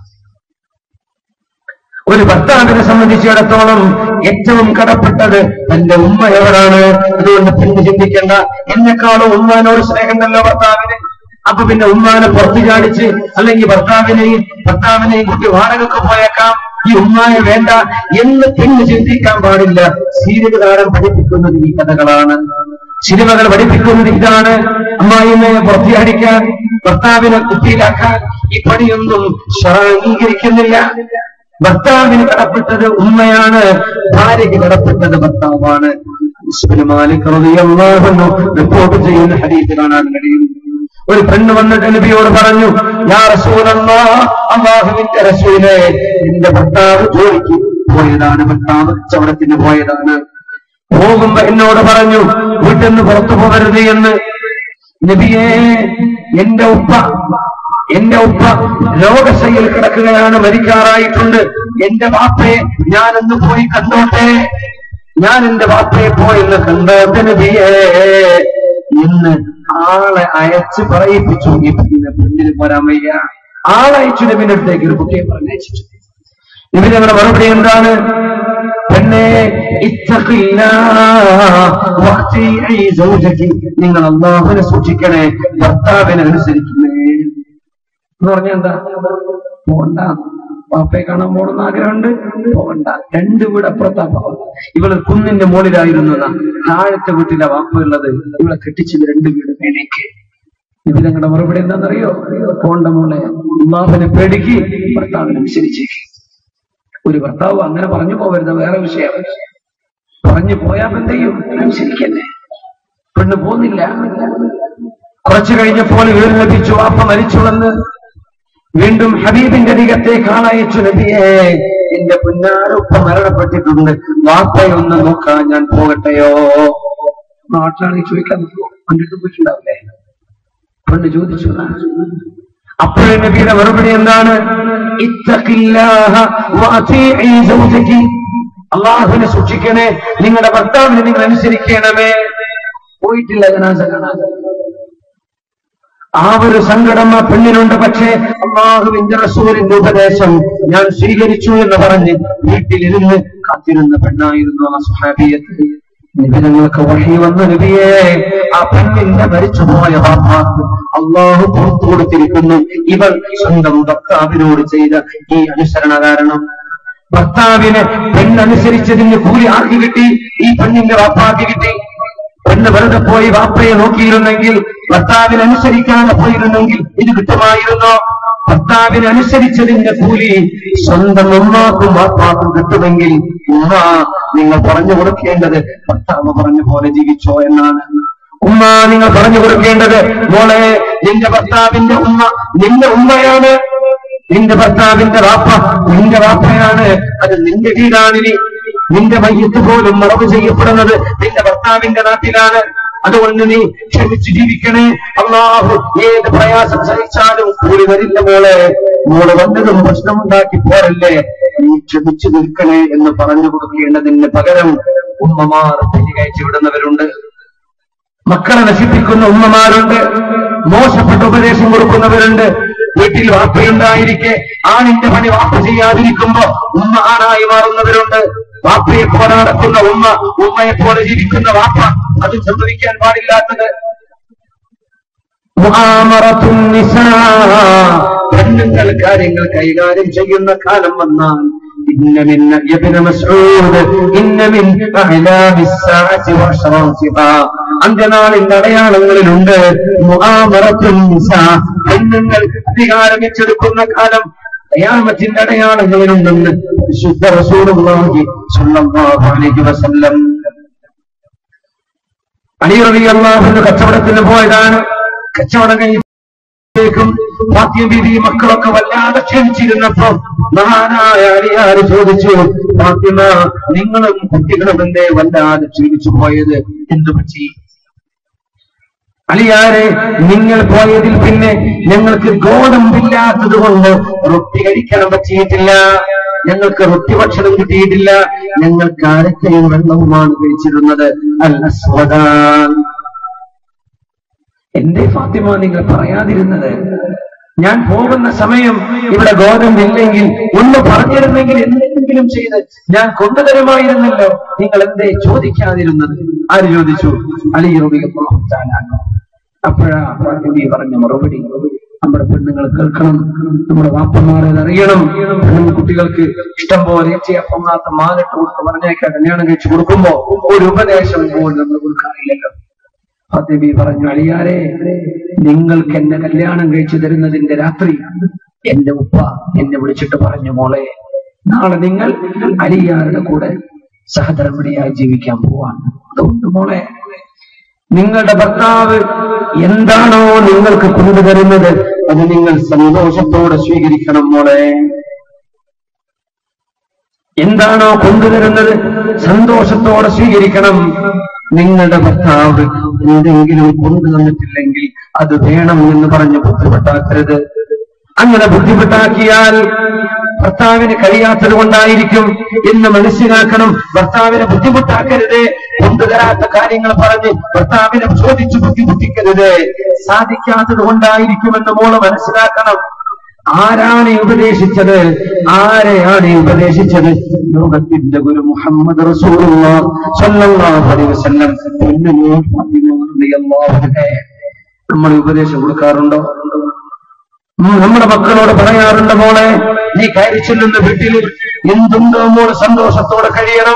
ഒരു ഭർത്താവിനെ സംബന്ധിച്ചിടത്തോളം ഏറ്റവും കടപ്പെട്ടത് തന്റെ ഉമ്മയോടാണ് അതുകൊണ്ട് പിന്നെ ചിന്തിക്കേണ്ട എന്നെക്കാളും ഉമ്മാനോട് സ്നേഹമുണ്ടല്ലോ ഭർത്താവിന് അപ്പൊ പിന്നെ ഉമ്മാനെ പുറത്തു ചാടിച്ച് അല്ലെങ്കിൽ ഭർത്താവിനെയും ഭർത്താവിനെയും കുട്ടി വാടകയ്ക്ക് പോയേക്കാം ഈ ഉമ്മായ വേണ്ട എന്ന് പിന്നെ ചിന്തിക്കാൻ പാടില്ല സീരിയലുകാരൻ പഠിപ്പിക്കുന്നത് ഈ കഥകളാണ് സിനിമകൾ പഠിപ്പിക്കുന്നത് ഇതാണ് അമ്മായിമ്മയെ പുറത്തിയടിക്കാൻ ഭർത്താവിനെ കുട്ടിയിലാക്കാൻ ഈ പണിയൊന്നും ശറ അംഗീകരിക്കുന്നില്ല ഭർത്താവിന് കടപ്പെട്ടത് ഉമ്മയാണ് ഭാര്യയ്ക്ക് കടപ്പെട്ടത് ഭർത്താവാണ് ഇസ്ബിന് മാലിക് റളിയല്ലാഹു അൻഹു റിപ്പോർട്ട് ചെയ്യുന്ന ഹദീസ് കാണാൻ കഴിയും ഒരു പെണ്ണ് വന്നിട്ട് നബിയോട് പറഞ്ഞു യാ റസൂലല്ലാഹ് അല്ലാഹുവിന്റെ റസൂലേ നിന്റെ ഭർത്താവ് ജോലിക്ക് പോയതാണ് ഭർത്താവ് കച്ചവടത്തിന് പോയതാണ് പോകുമ്പോ എന്നോട് പറഞ്ഞു വീട്ടിൽ നിന്ന് പുറത്തു പോകരുത് എന്ന് നബിയേ എന്റെ ഉപ്പ എന്റെ ഉപ്പ രോഗശയിൽ കിടക്കുകയാണ് മരിക്കാറായിട്ടുണ്ട് എന്റെ വാപ്പയെ ഞാനൊന്ന് പോയി കണ്ടോട്ടെ ഞാൻ എന്റെ വാപ്പയെ പോയെന്ന് കണ്ടോട്ടെ നബിയേ എന്ന് ആളെ അയച്ച് പറയിപ്പിച്ചു ഈ പിന്നെ പെണ്ണിന് പോരാൻ വയ്യ ആളയച്ചു നബിന്റെ അടുത്തേക്ക് ഒരു കുട്ടിയെ പറഞ്ഞയച്ചിട്ടു നബി നമ്മുടെ മറുപടി എന്താണ് പെണ്ണെ ഇത്തഖില്ലാഹ് സൗജക്കി നിങ്ങൾ അള്ളാഹുവിനെ സൂക്ഷിക്കണേ ഭർത്താവിനെ അനുസരിക്കുന്നേ എന്ന് പറഞ്ഞാൽ എന്താ പോണ്ട പാപ്പയെ കാണാൻ പോകണമെന്ന് ആഗ്രഹമുണ്ട് പോകണ്ട രണ്ട് വീട് അപ്പുറത്താ പാവം ഇവള് കുന്നിന്റെ മുകളിലായിരുന്നു എന്നാ താഴത്തെ വീട്ടിലെ വാപ്പ ഉള്ളത് ഇവളെ കെട്ടിച്ചത് രണ്ട് വീട് മേലേക്ക് ഇതിനങ്ങളുടെ മറുപടി എന്താണെന്നറിയോ പോണ്ട മോളെ ഉമ്മാവിനെ പേടിക്ക് ഭർത്താവിനെ അനുസരിച്ചേക്ക് ഒരു ഭർത്താവ് അങ്ങനെ പറഞ്ഞു പോകരുത് വേറെ വിഷയം പറഞ്ഞു പോയാൽ എന്ത് ചെയ്യും അനുസരിക്കന്നെ പെണ്ണ് പോന്നില്ല കുറച്ചു കഴിഞ്ഞപ്പോൾ വിവരം ലഭിച്ചു വാപ്പ മരിച്ചുവെന്ന് വീണ്ടും ഹബീബിന്റെ അരികത്തേക്ക് ആളയച്ചു നബിയെ എന്റെ പുന്നാരൊപ്പ മരണപ്പെട്ടിട്ടുണ്ട് വാപ്പയെ ഒന്ന് നോക്കാൻ ഞാൻ പോകട്ടെയോ നാട്ടിലാണെങ്കിൽ ചോദിക്കാൻ നിൽക്കുമോ കണ്ടിട്ട് പോയിട്ടുണ്ടാവില്ലേ പെണ്ണ് ചോദിച്ചു അപ്പോഴേ നബിയുടെ മറുപടി എന്താണ് ഇത്തഖില്ലാഹ വഅതീഇ സൗജകി അള്ളാഹുവിനെ സൂക്ഷിക്കണേ നിങ്ങളുടെ ഭർത്താവിനെ നിങ്ങൾ അനുസരിക്കണമേ പോയിട്ടില്ല ജനാസ കാണാൻ ആ ഒരു സങ്കടം ആ പെണ്ണിനുണ്ട് പക്ഷേ അള്ളാഹുവിന്റെ റസൂലിന്റെ ഉപദേശം ഞാൻ സ്വീകരിച്ചു എന്ന് പറഞ്ഞ് വീട്ടിലിരുന്ന് കാത്തിരുന്ന പെണ്ണായിരുന്നു ആ സുഹാബിയത്ത് നിബിധങ്ങൾക്ക് വഴി വന്ന നബിയെ ആ പെണ്ണിന്റെ മരിച്ചുപോയ വാപ്പാക്ക് അള്ളാഹു പുറത്തു കൊടുത്തിരിക്കുന്നു ഇവൾ സ്വന്തം ഭർത്താവിനോട് ചെയ്ത ഈ അനുസരണ കാരണം ഭർത്താവിനെ പെണ്ണനുസരിച്ചതിന് കൂലി ആർക്ക് കിട്ടി ഈ പെണ്ണിന്റെ വാപ്പാക്ക് കിട്ടി പെണ്ണ് വെറുതെ പോയി വാപ്പയെ നോക്കിയിരുന്നെങ്കിൽ ഭർത്താവിനെ അനുസരിക്കാതെ പോയിരുന്നെങ്കിൽ ഇത് കിട്ടുമായിരുന്നോ ഭർത്താവിനെ അനുസരിച്ചതിന്റെ കൂലി സ്വന്തം ഉമ്മാക്കും വാപ്പാക്കും കിട്ടുമെങ്കിൽ ഉമ്മ നിങ്ങൾ പറഞ്ഞു കൊടുക്കേണ്ടത് ഭർത്താവ് പറഞ്ഞ പോലെ ജീവിച്ചോ എന്നാണ് ഉമ്മ നിങ്ങൾ പറഞ്ഞു കൊടുക്കേണ്ടത് മോളെ നിന്റെ ഭർത്താവിന്റെ ഉമ്മ നിന്റെ ഉമ്മയാണ് നിന്റെ ഭർത്താവിന്റെ വാപ്പ നിന്റെ വാപ്പയാണ് അത് നിന്റെ വീടാണിനി നിന്റെ മയ്യത്ത് പോലും മറവ് ചെയ്യപ്പെടുന്നത് നിന്റെ ഭർത്താവിന്റെ നാട്ടിലാണ് അതുകൊണ്ട് നീ ക്ഷമിച്ച് ജീവിക്കണേ അള്ളാഹു ഏത് പ്രയാസം സഹിച്ചാലും കൂടി വരില്ല മോളെ മോള് വന്നതും പ്രശ്നമുണ്ടാക്കി പോരല്ലേ നീ ക്ഷമിച്ചു നിൽക്കണേ എന്ന് പറഞ്ഞു കൊടുക്കേണ്ടതിന് പകരം ഉമ്മമാർ തിരികയച്ചു വിടുന്നവരുണ്ട് മക്കളെ നശിപ്പിക്കുന്ന ഉമ്മമാരുണ്ട് മോശപ്പെട്ട ഉപദേശം കൊടുക്കുന്നവരുണ്ട് വീട്ടിൽ വാപ്പയുണ്ടായിരിക്കെ ആണിന്റെ പണി വാപ്പ ചെയ്യാതിരിക്കുമ്പോ ഉമ്മ ആണായി മാറുന്നവരുണ്ട് വാപ്പയെ പോലെ നടക്കുന്ന ഉമ്മ ഉമ്മയെ പോലെ ജീവിക്കുന്ന വാപ്പ അത് സംഭവിക്കാൻ പാടില്ലാത്തത് മുആമറത്തുൻ നിസാ. പെണ്ണുങ്ങൾ കാര്യങ്ങൾ കൈകാര്യം ചെയ്യുന്ന കാലം വന്നാൽ ഇന്ന മിൻ യബ്ന മസ്ഊദ് ഇന്ന മിൻ അഹ്ലാമിസ് സാഅത്തി വഅശ്റാസിഹാ അന്ത്യനാളിന്റെ അടയാളങ്ങളിലുണ്ട് മുആമറത്തുൻ നിസാ. പെണ്ണുങ്ങൾ അധികാരം ഏറ്റെടുക്കുന്ന കാലം ഖിയാമത്തിന്റെ അടയാളങ്ങളിലുണ്ടെന്ന് വിശുദ്ധ റസൂലുള്ളാഹി സ്വല്ലല്ലാഹു അലൈഹി വസല്ലം അലി റളിയല്ലാഹു കച്ചവടത്തിന് പോയതാണ് കച്ചവടം കഴിഞ്ഞേക്കും ഫാത്തിമ ബീവി മക്കളൊക്കെ വല്ലാതെ ക്ഷണിച്ചിരുന്നപ്പോ മഹാനായ അലിയാര് ചോദിച്ചു ഫാത്തിമ നിങ്ങളും കുട്ടികളും എന്തേ വല്ലാതെ ക്ഷീണിച്ചു പോയത് എന്തു പറ്റി അലിയാരെ നിങ്ങൾ പോയതിൽ പിന്നെ ഞങ്ങൾക്ക് ഗോതമ്പില്ലാത്തത് കൊണ്ട് റൊട്ടി കഴിക്കാൻ പറ്റിയിട്ടില്ല ഞങ്ങൾക്ക് റൊട്ടി ഭക്ഷണം കിട്ടിയിട്ടില്ല ഞങ്ങൾക്ക് അരക്കയും വെള്ളവുമാണ് കഴിച്ചിരുന്നത് അൽ അസ്വദാൻ എന്തേ ഫാത്തിമ നിങ്ങൾ പറയാതിരുന്നത് ഞാൻ പോകുന്ന സമയം ഇവിടെ ഗോതമ്പില്ലെങ്കിൽ ഒന്ന് പറഞ്ഞിരുന്നെങ്കിൽ എന്തെങ്കിലും ചെയ്ത് ഞാൻ കൊണ്ടുതരുമായിരുന്നല്ലോ നിങ്ങൾ എന്തേ ചോദിക്കാതിരുന്നത് ആര് ചോദിച്ചു അലി റബിയാനോ അപ്പോഴാ ഫാത്തിമി പറഞ്ഞ മറുപടി നമ്മുടെ പെണ്ണുങ്ങൾ കേൾക്കണം നമ്മുടെ വാപ്പന്മാരെ അറിയണം പെൺകുട്ടികൾക്ക് ഇഷ്ടം പോലെ ചെയ്യാൻ പൊങ്ങാത്ത മാലിട്ട് കൊടുത്ത് പറഞ്ഞേക്കാൻ കല്യാണം കഴിച്ചു കൊടുക്കുമ്പോ ഒരു ഉപദേശം പോലും നമ്മൾ കൊടുക്കാറില്ലല്ലോ ഫാത്തിമി പറഞ്ഞു അളിയാരെ നിങ്ങൾക്ക് എന്നെ കല്യാണം കഴിച്ചു തരുന്നതിന്റെ രാത്രി എന്റെ ഉപ്പ എന്നെ വിളിച്ചിട്ട് പറഞ്ഞു മോളെ നാളെ നിങ്ങൾ അലിയാരുടെ കൂടെ സഹധർമ്മിണിയായി ജീവിക്കാൻ പോവാണ് അതുകൊണ്ട് മോളെ നിങ്ങളുടെ ഭർത്താവ് എന്താണോ നിങ്ങൾക്ക് കൊണ്ടുതരുന്നത് അത് നിങ്ങൾ സന്തോഷത്തോടെ സ്വീകരിക്കണം മോളെ എന്താണോ കൊണ്ടുതരുന്നത് സന്തോഷത്തോടെ സ്വീകരിക്കണം നിങ്ങളുടെ ഭർത്താവ് എന്തെങ്കിലും കൊണ്ടുതന്നിട്ടില്ലെങ്കിൽ അത് വേണം എന്ന് പറഞ്ഞ് ബുദ്ധിമുട്ടാക്കരുത് അങ്ങനെ ബുദ്ധിമുട്ടാക്കിയാൽ ഭർത്താവിന് കഴിയാത്തത് കൊണ്ടായിരിക്കും എന്ന് മനസ്സിലാക്കണം ഭർത്താവിനെ ബുദ്ധിമുട്ടാക്കരുത് കൊണ്ടുതരാത്ത കാര്യങ്ങൾ പറഞ്ഞ് ഭർത്താവിനെ ചോദിച്ചു ബുദ്ധിമുട്ടിക്കരുത് സാധിക്കാത്തത് കൊണ്ടായിരിക്കുമെന്ന് മോള് മനസ്സിലാക്കണം ആരാണ് ഈ ഉപദേശിച്ചത് ആരെയാണ് ഈ ഉപദേശിച്ചത് ലോകത്തിന്റെ ഗുരു മുഹമ്മദ് റസൂലുള്ളാഹ് സ്വല്ലല്ലാഹു അലൈഹി വസല്ലം പൊന്നുമോ ഫാത്തിമ റളിയല്ലാഹു അൻഹ നമ്മൾ ഉപദേശം കൊടുക്കാറുണ്ടോ ഉം, നമ്മുടെ മക്കളോട് പറയാറുണ്ട് മോളെ നീ കയറി ചെല്ലുന്ന വീട്ടിൽ എന്തുണ്ടോ മോള് സന്തോഷത്തോടെ കഴിയണം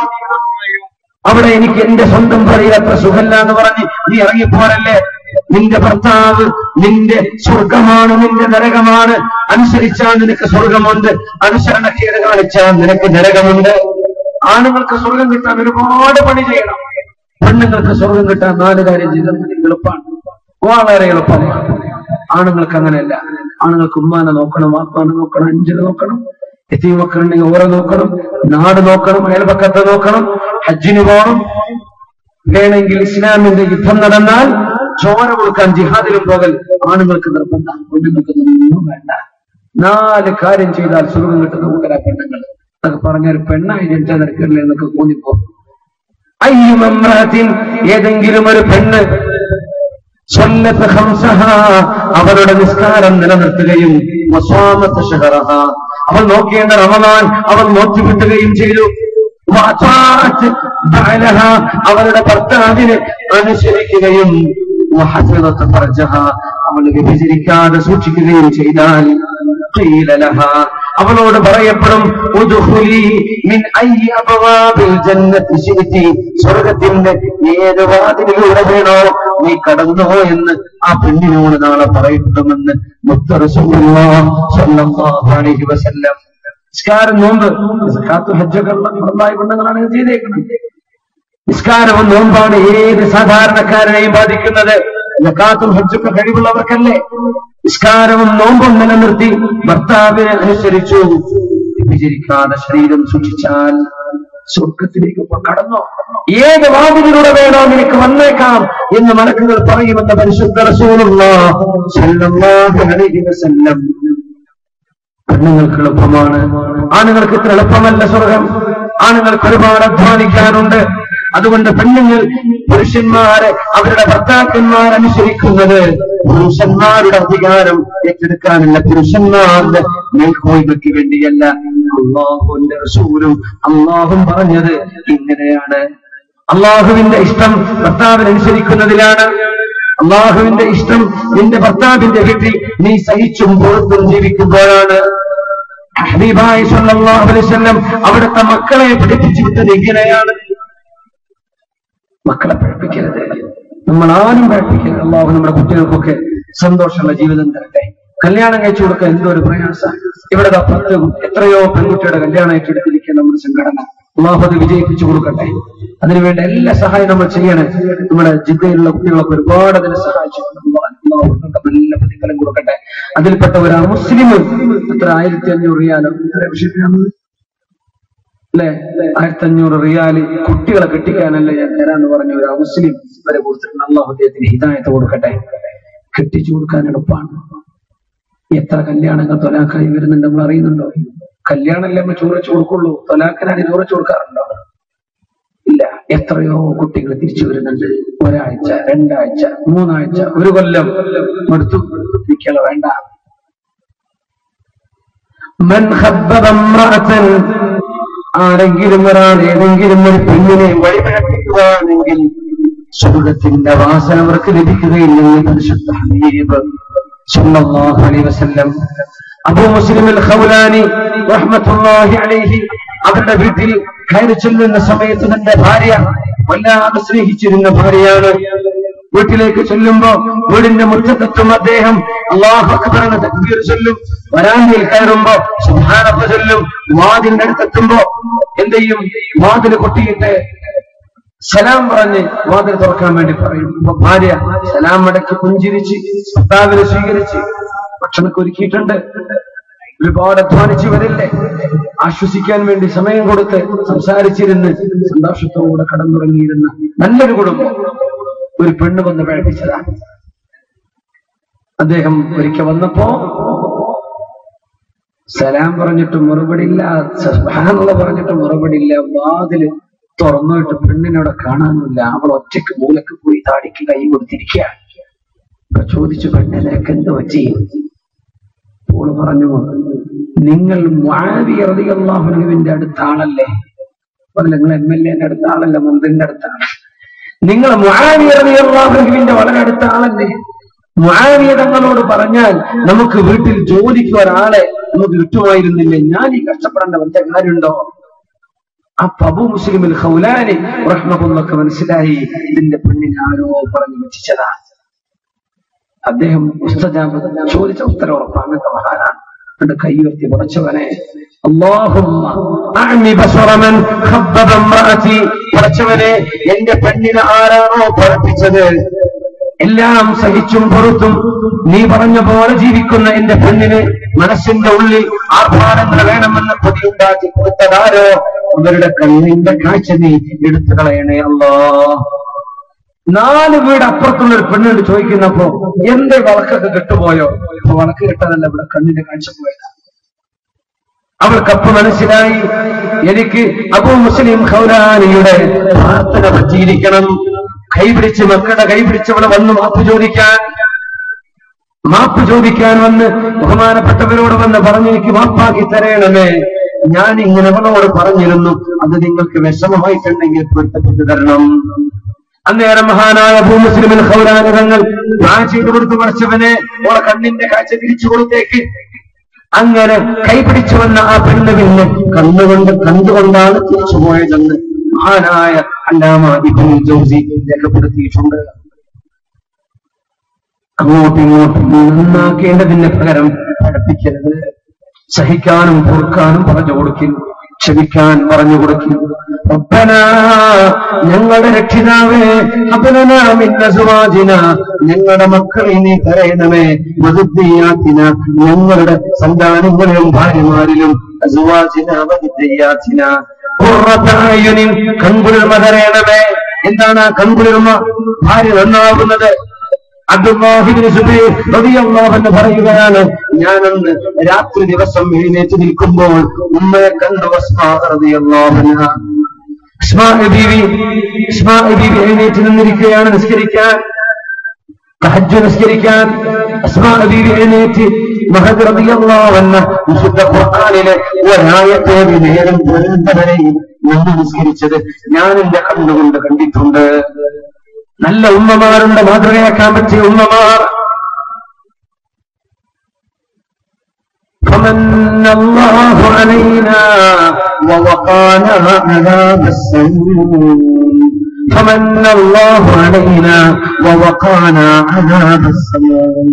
അവിടെ എനിക്ക് എന്റെ സ്വന്തം പറയത്ര സുഖല്ല എന്ന് പറഞ്ഞ് നീ ഇറങ്ങിപ്പോരല്ലേ നിന്റെ ഭർത്താവ് നിന്റെ സ്വർഗമാണ് നിന്റെ നരകമാണ് അനുസരിച്ചാൽ നിനക്ക് സ്വർഗമുണ്ട് അനുസരണക്കേട് കാണിച്ചാൽ നിനക്ക് നരകമുണ്ട് ആണുങ്ങൾക്ക് സ്വർഗം കിട്ടാൻ ഒരുപാട് പണി ചെയ്യണം പെണ്ണുങ്ങൾക്ക് സ്വർഗം കിട്ടാൻ നാല് കാര്യം ചെയ്താൽ മതി എളുപ്പമാണ് വളരെ എളുപ്പമാണ് ആണുങ്ങൾക്ക് അങ്ങനെയല്ല ആണുങ്ങൾക്ക് ഉമ്മാനെ നോക്കണം വാപ്പാനെ നോക്കണം അഞ്ചിനെ നോക്കണം എത്തി മക്കളുണ്ടെങ്കിൽ ഓരോ നോക്കണം നാട് നോക്കണം അയൽപക്കത്തെ നോക്കണം ഹജ്ജിന് പോകണം വേണമെങ്കിൽ ഇസ്ലാമിന്റെ യുദ്ധം നടന്നാൽ ചോര കൊടുക്കാൻ ജിഹാദിലും പോകൽ ആണുങ്ങൾക്ക് നിർബന്ധം പെണ്ണുങ്ങൾക്ക് ഒന്നും വേണ്ട നാല് കാര്യം ചെയ്താൽ സുഖം കിട്ടുന്ന കൂട്ടരാ പെണ്ണുങ്ങൾ അതൊക്കെ പറഞ്ഞാൽ പെണ്ണായി ജനിച്ചാൽ നിരക്കില്ല എന്നൊക്കെ തോന്നിപ്പോ അയ്യുമമ്രാത്തിൻ ഏതെങ്കിലും ഒരു പെണ്ണ് സ്വല്ലത്ത് ഖംസഹ അവളുടെ നിസ്കാരം നിലനിർത്തുകയും വസ്വാമത്ത് ഷഹറഹ അവൾ നോക്കേണ്ട റമദാൻ അവൾ നോറ്റുവിട്ടുകയും ചെയ്തു വഅത്വാഅത്ത് ബഅലഹ അവളുടെ ഭർത്താവിനെ അനുസരിക്കുകയും വഹഫിളത്ത് ഫർജഹ അവൾ വ്യഭിചരിക്കാതെ സൂക്ഷിക്കുകയും ചെയ്താൽ ഖീല ലഹ അവളോട് പറയപ്പെടും ഉദ്ഖുലി മിൻ അയ്യി അബ്വാബിൽ ജന്നത്തി ശിഅ്തി സ്വർഗ്ഗത്തിന്റെ ഏത് വാതിലിലൂടെ വേണോ നീ കടന്നോ എന്ന് ആ പെണ്ണിനോട് നാളെ പറയപ്പെടുമെന്ന് മുത്ത റസൂലുള്ളാഹി സ്വല്ലല്ലാഹു അലൈഹി വസല്ലം നിസ്കാരം നോമ്പ് സക്കാത്ത് ഹജ്ജൊക്കെ ഉള്ള ഫർദായ പെണ്ണുങ്ങളാണ് ഇത് ചെയ്തേക്കുന്നത് നിസ്കാരവും നോമ്പാണ് ഏത് സാധാരണക്കാരനെയും ബാധിക്കുന്നത് ജക്കാത്തും ഹജ്ജൊക്കെ കഴിവുള്ളവർക്കല്ലേ നിസ്കാരവും നോമ്പും നിലനിർത്തി ഭർത്താവിനെ അനുസരിച്ചു വിചരിക്കാതെ ശരീരം സൂക്ഷിച്ചാൽ സ്വർഗത്തിലേക്ക് ഇപ്പൊ കടന്നോ ഏത് വാതിലിലൂടെ വേണോ നിനക്ക് വന്നേക്കാം എന്ന് മലക്കുകൾ പറയുമെന്ന പരിശുദ്ധ റസൂലുള്ളാഹി സ്വല്ലല്ലാഹു അലൈഹി വസല്ലം പെണ്ണുങ്ങൾക്ക് എളുപ്പമാണ് ആണുങ്ങൾക്ക് ഇത്ര എളുപ്പമല്ല സ്വർഗം ആണുങ്ങൾക്ക് ഒരുപാട് അധ്വാനിക്കാനുണ്ട് അതുകൊണ്ട് പെണ്ണുങ്ങൾ പുരുഷന്മാരെ അവരുടെ ഭർത്താക്കന്മാർ അനുസരിക്കുന്നത് പുരുഷന്മാരുടെ അധികാരം ഏറ്റെടുക്കാനല്ല പുരുഷന്മാരുടെ മേൽക്കോയ്മയ്ക്ക് വേണ്ടിയല്ല അള്ളാഹുവിന്റെ റസൂലും അള്ളാഹും പറഞ്ഞത് ഇങ്ങനെയാണ് അള്ളാഹുവിന്റെ ഇഷ്ടം ഭർത്താവിനനുസരിക്കുന്നതിലാണ് അള്ളാഹുവിന്റെ ഇഷ്ടം നിന്റെ ഭർത്താവിന്റെ വീട്ടിൽ നീ സഹിച്ചും പുറത്തും ജീവിക്കുമ്പോഴാണ് ഹബീബായി സല്ലല്ലാഹു അലൈഹി വസല്ലം അവിടുത്തെ മക്കളെ പഠിപ്പിച്ചു വിട്ടത് എങ്ങനെയാണ് മക്കളെ പഠിപ്പിക്കരുത് നമ്മൾ ആരും പഠിപ്പിക്കരുത് അള്ളാഹു നമ്മുടെ കുട്ടികൾക്കൊക്കെ സന്തോഷമുള്ള ജീവിതം തരട്ടെ കല്യാണം കഴിച്ചു കൊടുക്കാൻ എന്തോ ഒരു പ്രയാസം ഇവിടെ ദാ പത്ത് എത്രയോ പെൺകുട്ടിയുടെ കല്യാണം ഏറ്റെടുത്തിരിക്കുന്ന നമ്മുടെ സംഘടന അള്ളാഹു അത് വിജയിപ്പിച്ചു കൊടുക്കട്ടെ അതിനുവേണ്ട എല്ലാ സഹായം നമ്മൾ ചെയ്യണം നമ്മുടെ ജിദ്ദയിലുള്ള കുട്ടികളൊക്കെ ഒരുപാട് അതിനെ സഹായിച്ചു അള്ളാഹു അവർക്കൊക്കെ നല്ല പ്രതിഫലം കൊടുക്കട്ടെ അതിൽപ്പെട്ട ഒരു മുസ്ലിം എത്ര ആയിരത്തി അഞ്ഞൂറ് റിയാലോ എത്ര വിഷയത്തിനാണ് അല്ലെ ആയിരത്തി അഞ്ഞൂറ് റിയാല് കുട്ടികളെ കെട്ടിക്കാനല്ലേ ഞാൻ തരാന്ന് പറഞ്ഞ ഒരു മുസ്ലിം വരെ കൊടുത്തിട്ടുണ്ട് അള്ളാഹു അദ്ദേഹത്തിന് ഹിതായത്ത് കൊടുക്കട്ടെ കെട്ടിച്ചു കൊടുക്കാൻ എളുപ്പമാണ് എത്ര കല്യാണങ്ങൾ തൊലാക്കായി വരുന്നുണ്ട് നമ്മൾ അറിയുന്നുണ്ടോ കല്യാണമല്ലേ നമ്മൾ ചോദിച്ചു കൊടുക്കുള്ളൂ തൊലാക്കിനാണ് ചോദിച്ചു കൊടുക്കാറുണ്ടോ ഇല്ല എത്രയോ കുട്ടികൾ തിരിച്ചു വരുന്നുണ്ട് ഒരാഴ്ച രണ്ടാഴ്ച മൂന്നാഴ്ച ഒരു കൊല്ലം എടുത്തു നിൽക്കല വേണ്ട മൻ ഖബ്ബബ ഇമ്രഅത്തൻ ആരെങ്കിലും ഒരാൾ ഏതെങ്കിലും ഒരു പെണ്ണിനെ വഴിപഴപ്പിക്കുകയാണെങ്കിൽ സ്വർഗത്തിന്റെ വാസന അവർക്ക് ലഭിക്കുകയില്ലെന്ന് പരിശുദ്ധ ഹബീബ് സല്ലല്ലാഹു അലൈഹി വസല്ലം അബൂ മുസ്ലിം അൽ ഖൗലാനി റഹ്മത്തുള്ളാഹി അലൈഹി അവരുടെ വീട്ടിൽ കയറി ചെല്ലുന്ന സമയത്ത് തന്റെ ഭാര്യ വല്ലാതെ സ്നേഹിച്ചിരുന്ന ഭാര്യയാണ് വീട്ടിലേക്ക് ചെല്ലുമ്പോ വീടിന്റെ മുറ്റത്തെത്തും അദ്ദേഹം അള്ളാഹു അക്ബർ എന്ന തക്ബീർ ചൊല്ലും വരാന്തയിൽ കയറുമ്പോ സുബ്ഹാനപ്പ ചൊല്ലും വാതിലിന്റെ അടുത്തെത്തുമ്പോ എന്ത് ചെയ്യും വാതിൽ കൊട്ടിയിട്ട് സലാം പറഞ്ഞ് വാതിൽ തുറക്കാൻ വേണ്ടി പറയും അപ്പൊ ഭാര്യ സലാം മടക്കി പുഞ്ചിരിച്ച് ഭർത്താവിനെ സ്വീകരിച്ച് ഭക്ഷണമൊക്കെ ഒരുക്കിയിട്ടുണ്ട് ഒരുപാട് അധ്വാനിച്ചു വരില്ലേ ആശ്വസിക്കാൻ വേണ്ടി സമയം കൊടുത്ത് സംസാരിച്ചിരുന്ന് സന്തോഷത്തോടെ കടന്നുറങ്ങിയിരുന്ന നല്ലൊരു കുടുംബം ഒരു പെണ്ണ് വന്ന് പേടിച്ചതാണ് അദ്ദേഹം ഒരിക്കൽ വന്നപ്പോ സലാം പറഞ്ഞിട്ട് മറുപടിയില്ല സുബ്ഹാനല്ല പറഞ്ഞിട്ട് മറുപടിയില്ല വാതില് തുറന്നിട്ട് പെണ്ണിനോടെ കാണാനില്ല അവൾ ഒറ്റയ്ക്ക് മൂലക്ക് പോയി താടിക്ക് കൈ കൊടുത്തിരിക്കുക അപ്പൊ ചോദിച്ചു പെണ്ണെ നിനക്ക് എന്ത് പറ്റി ഓള് പറഞ്ഞു നിങ്ങൾ മുആവിയറിയാഹുനുവിന്റെ അടുത്ത ആളല്ലേ അപ്പൊ നിങ്ങൾ എം എൽ എന്റെ അടുത്ത ആളല്ല മന്ത്രിന്റെ അടുത്താണ് നിങ്ങൾ മുആവിയറിയാഹുനുവിന്റെ വളരെ അടുത്ത ആളല്ലേ മുആവിയ തങ്ങളോട് പറഞ്ഞാൽ നമുക്ക് വീട്ടിൽ ജോലിക്ക് ഒരാളെ നമുക്ക് കിട്ടുമായിരുന്നില്ലേ ഞാൻ ഈ കഷ്ടപ്പെടേണ്ട വല്ല കാര്യമുണ്ടോ അപ്പൊ അബു മുസ്ലിമിൽ ഖൗലാനി റഹ്മഹുല്ലൊക്കെ മനസ്സിലായി ഇതിന്റെ പെണ്ണിനെ ആരോ പറഞ്ഞു വെച്ചിച്ചതാ അദ്ദേഹം ഉസ്തജാബ് ചോദിച്ച ഉത്തരം ഉറപ്പ് അങ്ങനത്തെ മഹാനാണ് എന്നിട്ട് കൈ ഉയർത്തി പടച്ചവനെ അല്ലാഹുമ്മ അഅ്മി ബസറ മൻ ഖബ്ബബ ഇംറഅതി പടച്ചവനെ എന്റെ പെണ്ണിനെ ആരാണോ പഠിപ്പിച്ചത് എല്ലാം സഹിച്ചും പുറത്തും നീ പറഞ്ഞ പോലെ ജീവിക്കുന്ന എന്റെ പെണ്ണിന് മനസ്സിന്റെ ഉള്ളിൽ ആർഭാടങ്ങൾ വേണമെന്ന് കൊതിയുണ്ടാക്കി കൊടുത്തതാരോ അവരുടെ കണ്ണിന്റെ കാഴ്ച നീ എടുത്തു കളയണേ അല്ലാ നാല് വീട് അപ്പുറത്തുള്ള ഒരു പെണ്ണുണ്ട് ചോദിക്കുന്നപ്പോ എന്റെ വളക്കൊക്കെ കെട്ടുപോയോ അപ്പൊ വളക്ക് കെട്ടതല്ല ഇവിടെ കണ്ണിന്റെ കാഴ്ച പോയതാ അവൾക്കപ്പ് മനസ്സിലായി എനിക്ക് അബൂ മുസ്ലിം ഖൗലാനിയുടെ പ്രാർത്ഥന പറ്റിയിരിക്കണം കൈപിടിച്ച് മക്കളുടെ കൈപിടിച്ചവളെ വന്ന് മാപ്പ് ചോദിക്കാൻ മാപ്പ് ചോദിക്കാൻ വന്ന് ബഹുമാനപ്പെട്ടവരോട് വന്ന് പറഞ്ഞു എനിക്ക് മാപ്പാക്കി തരയണമേ ഞാൻ ഇങ്ങനെ അവളോട് പറഞ്ഞിരുന്നു അത് നിങ്ങൾക്ക് വിഷമമായിട്ടുണ്ടെങ്കിൽ പൊരുത്തപ്പെട്ടു തരണം അന്നേരം മഹാനായ ഭൂമുസ്ലിമിൻ ഖൗരാനുകൾ ഞാൻ ചെയ്തു കൊടുത്തു മറിച്ചവനെ ഓളെ കണ്ണിന്റെ കാഴ്ച തിരിച്ചു കൊടുത്തേക്ക് അങ്ങനെ കൈപിടിച്ചു വന്ന ആ പെണ്ണ് പിന്നെ കണ്ണുകൊണ്ട് കണ്ടുകൊണ്ടാണ് തിരിച്ചു പോയതെന്ന് മഹാനായ അല്ലാമ ഇബ്നുൽ ജൗസി രേഖപ്പെടുത്തിയിട്ടുണ്ട് അങ്ങോട്ടും ഇങ്ങോട്ടും നന്നാക്കേണ്ടതിന് പകരം പഠിപ്പിക്കരുത് സഹിക്കാനും പൊറുക്കാനും പറഞ്ഞു കൊടുക്കും ക്ഷമിക്കാൻ പറഞ്ഞു കൊടുക്കും റബ്ബനാ ഞങ്ങളുടെ രക്ഷിതാവേ അപലനാ മിന്ന സുവാജിന ഞങ്ങളുടെ മക്കളെ നീ കരയണമേ വധുദ്ധിയാത്തിന ഞങ്ങളുടെ സന്താനങ്ങളിലും ഭാര്യമാരിലും അസുവാജിന വധുദ്ധിയാത്തിന പൂർണ്ണതായുനിൻ കൺകുളിർമ തരയണമേ എന്താണ് ആ കൺകുളിർമ ഭാര്യ നന്നാവുന്നത് അബ്ദുല്ലാഹിബിന് സുബൈർ റളിയല്ലാഹു അൻഹു പറയുകയാണ് ഞാനന്ന് രാത്രി ദിവസം എഴുന്നേറ്റ് നിൽക്കുമ്പോൾ ഉമ്മയെ കണ്ടു അസ്മാ റളിയല്ലാഹു അൻഹ ഇസ്മാ ബീവി ഇസ്മാ ബീവി എഴുന്നേറ്റ് നിന്നിരിക്കുകയാണ് നിസ്കരിക്കാൻ തഹജ്ജുദ് നിസ്കരിക്കാൻ അസ്മാ ബീവി എഴുന്നേറ്റ് മഹദ് റളിയല്ലാഹു അൻഹ വിശുദ്ധ ഖുർആനിലെ ഒരായത്തോട് നേരം പുലർന്നവരെയും നിന്ന് നിസ്കരിച്ചത് ഞാൻ എന്റെ കണ്ണുകൊണ്ട് കണ്ടിട്ടുണ്ട് നല്ല ഉമ്മമാരുണ്ട് മാതൃകയാക്കാൻ പറ്റിയ ഉമ്മമാർ فمن الله علينا ووقانا عذاب السموم فمن الله علينا ووقانا عذاب السموم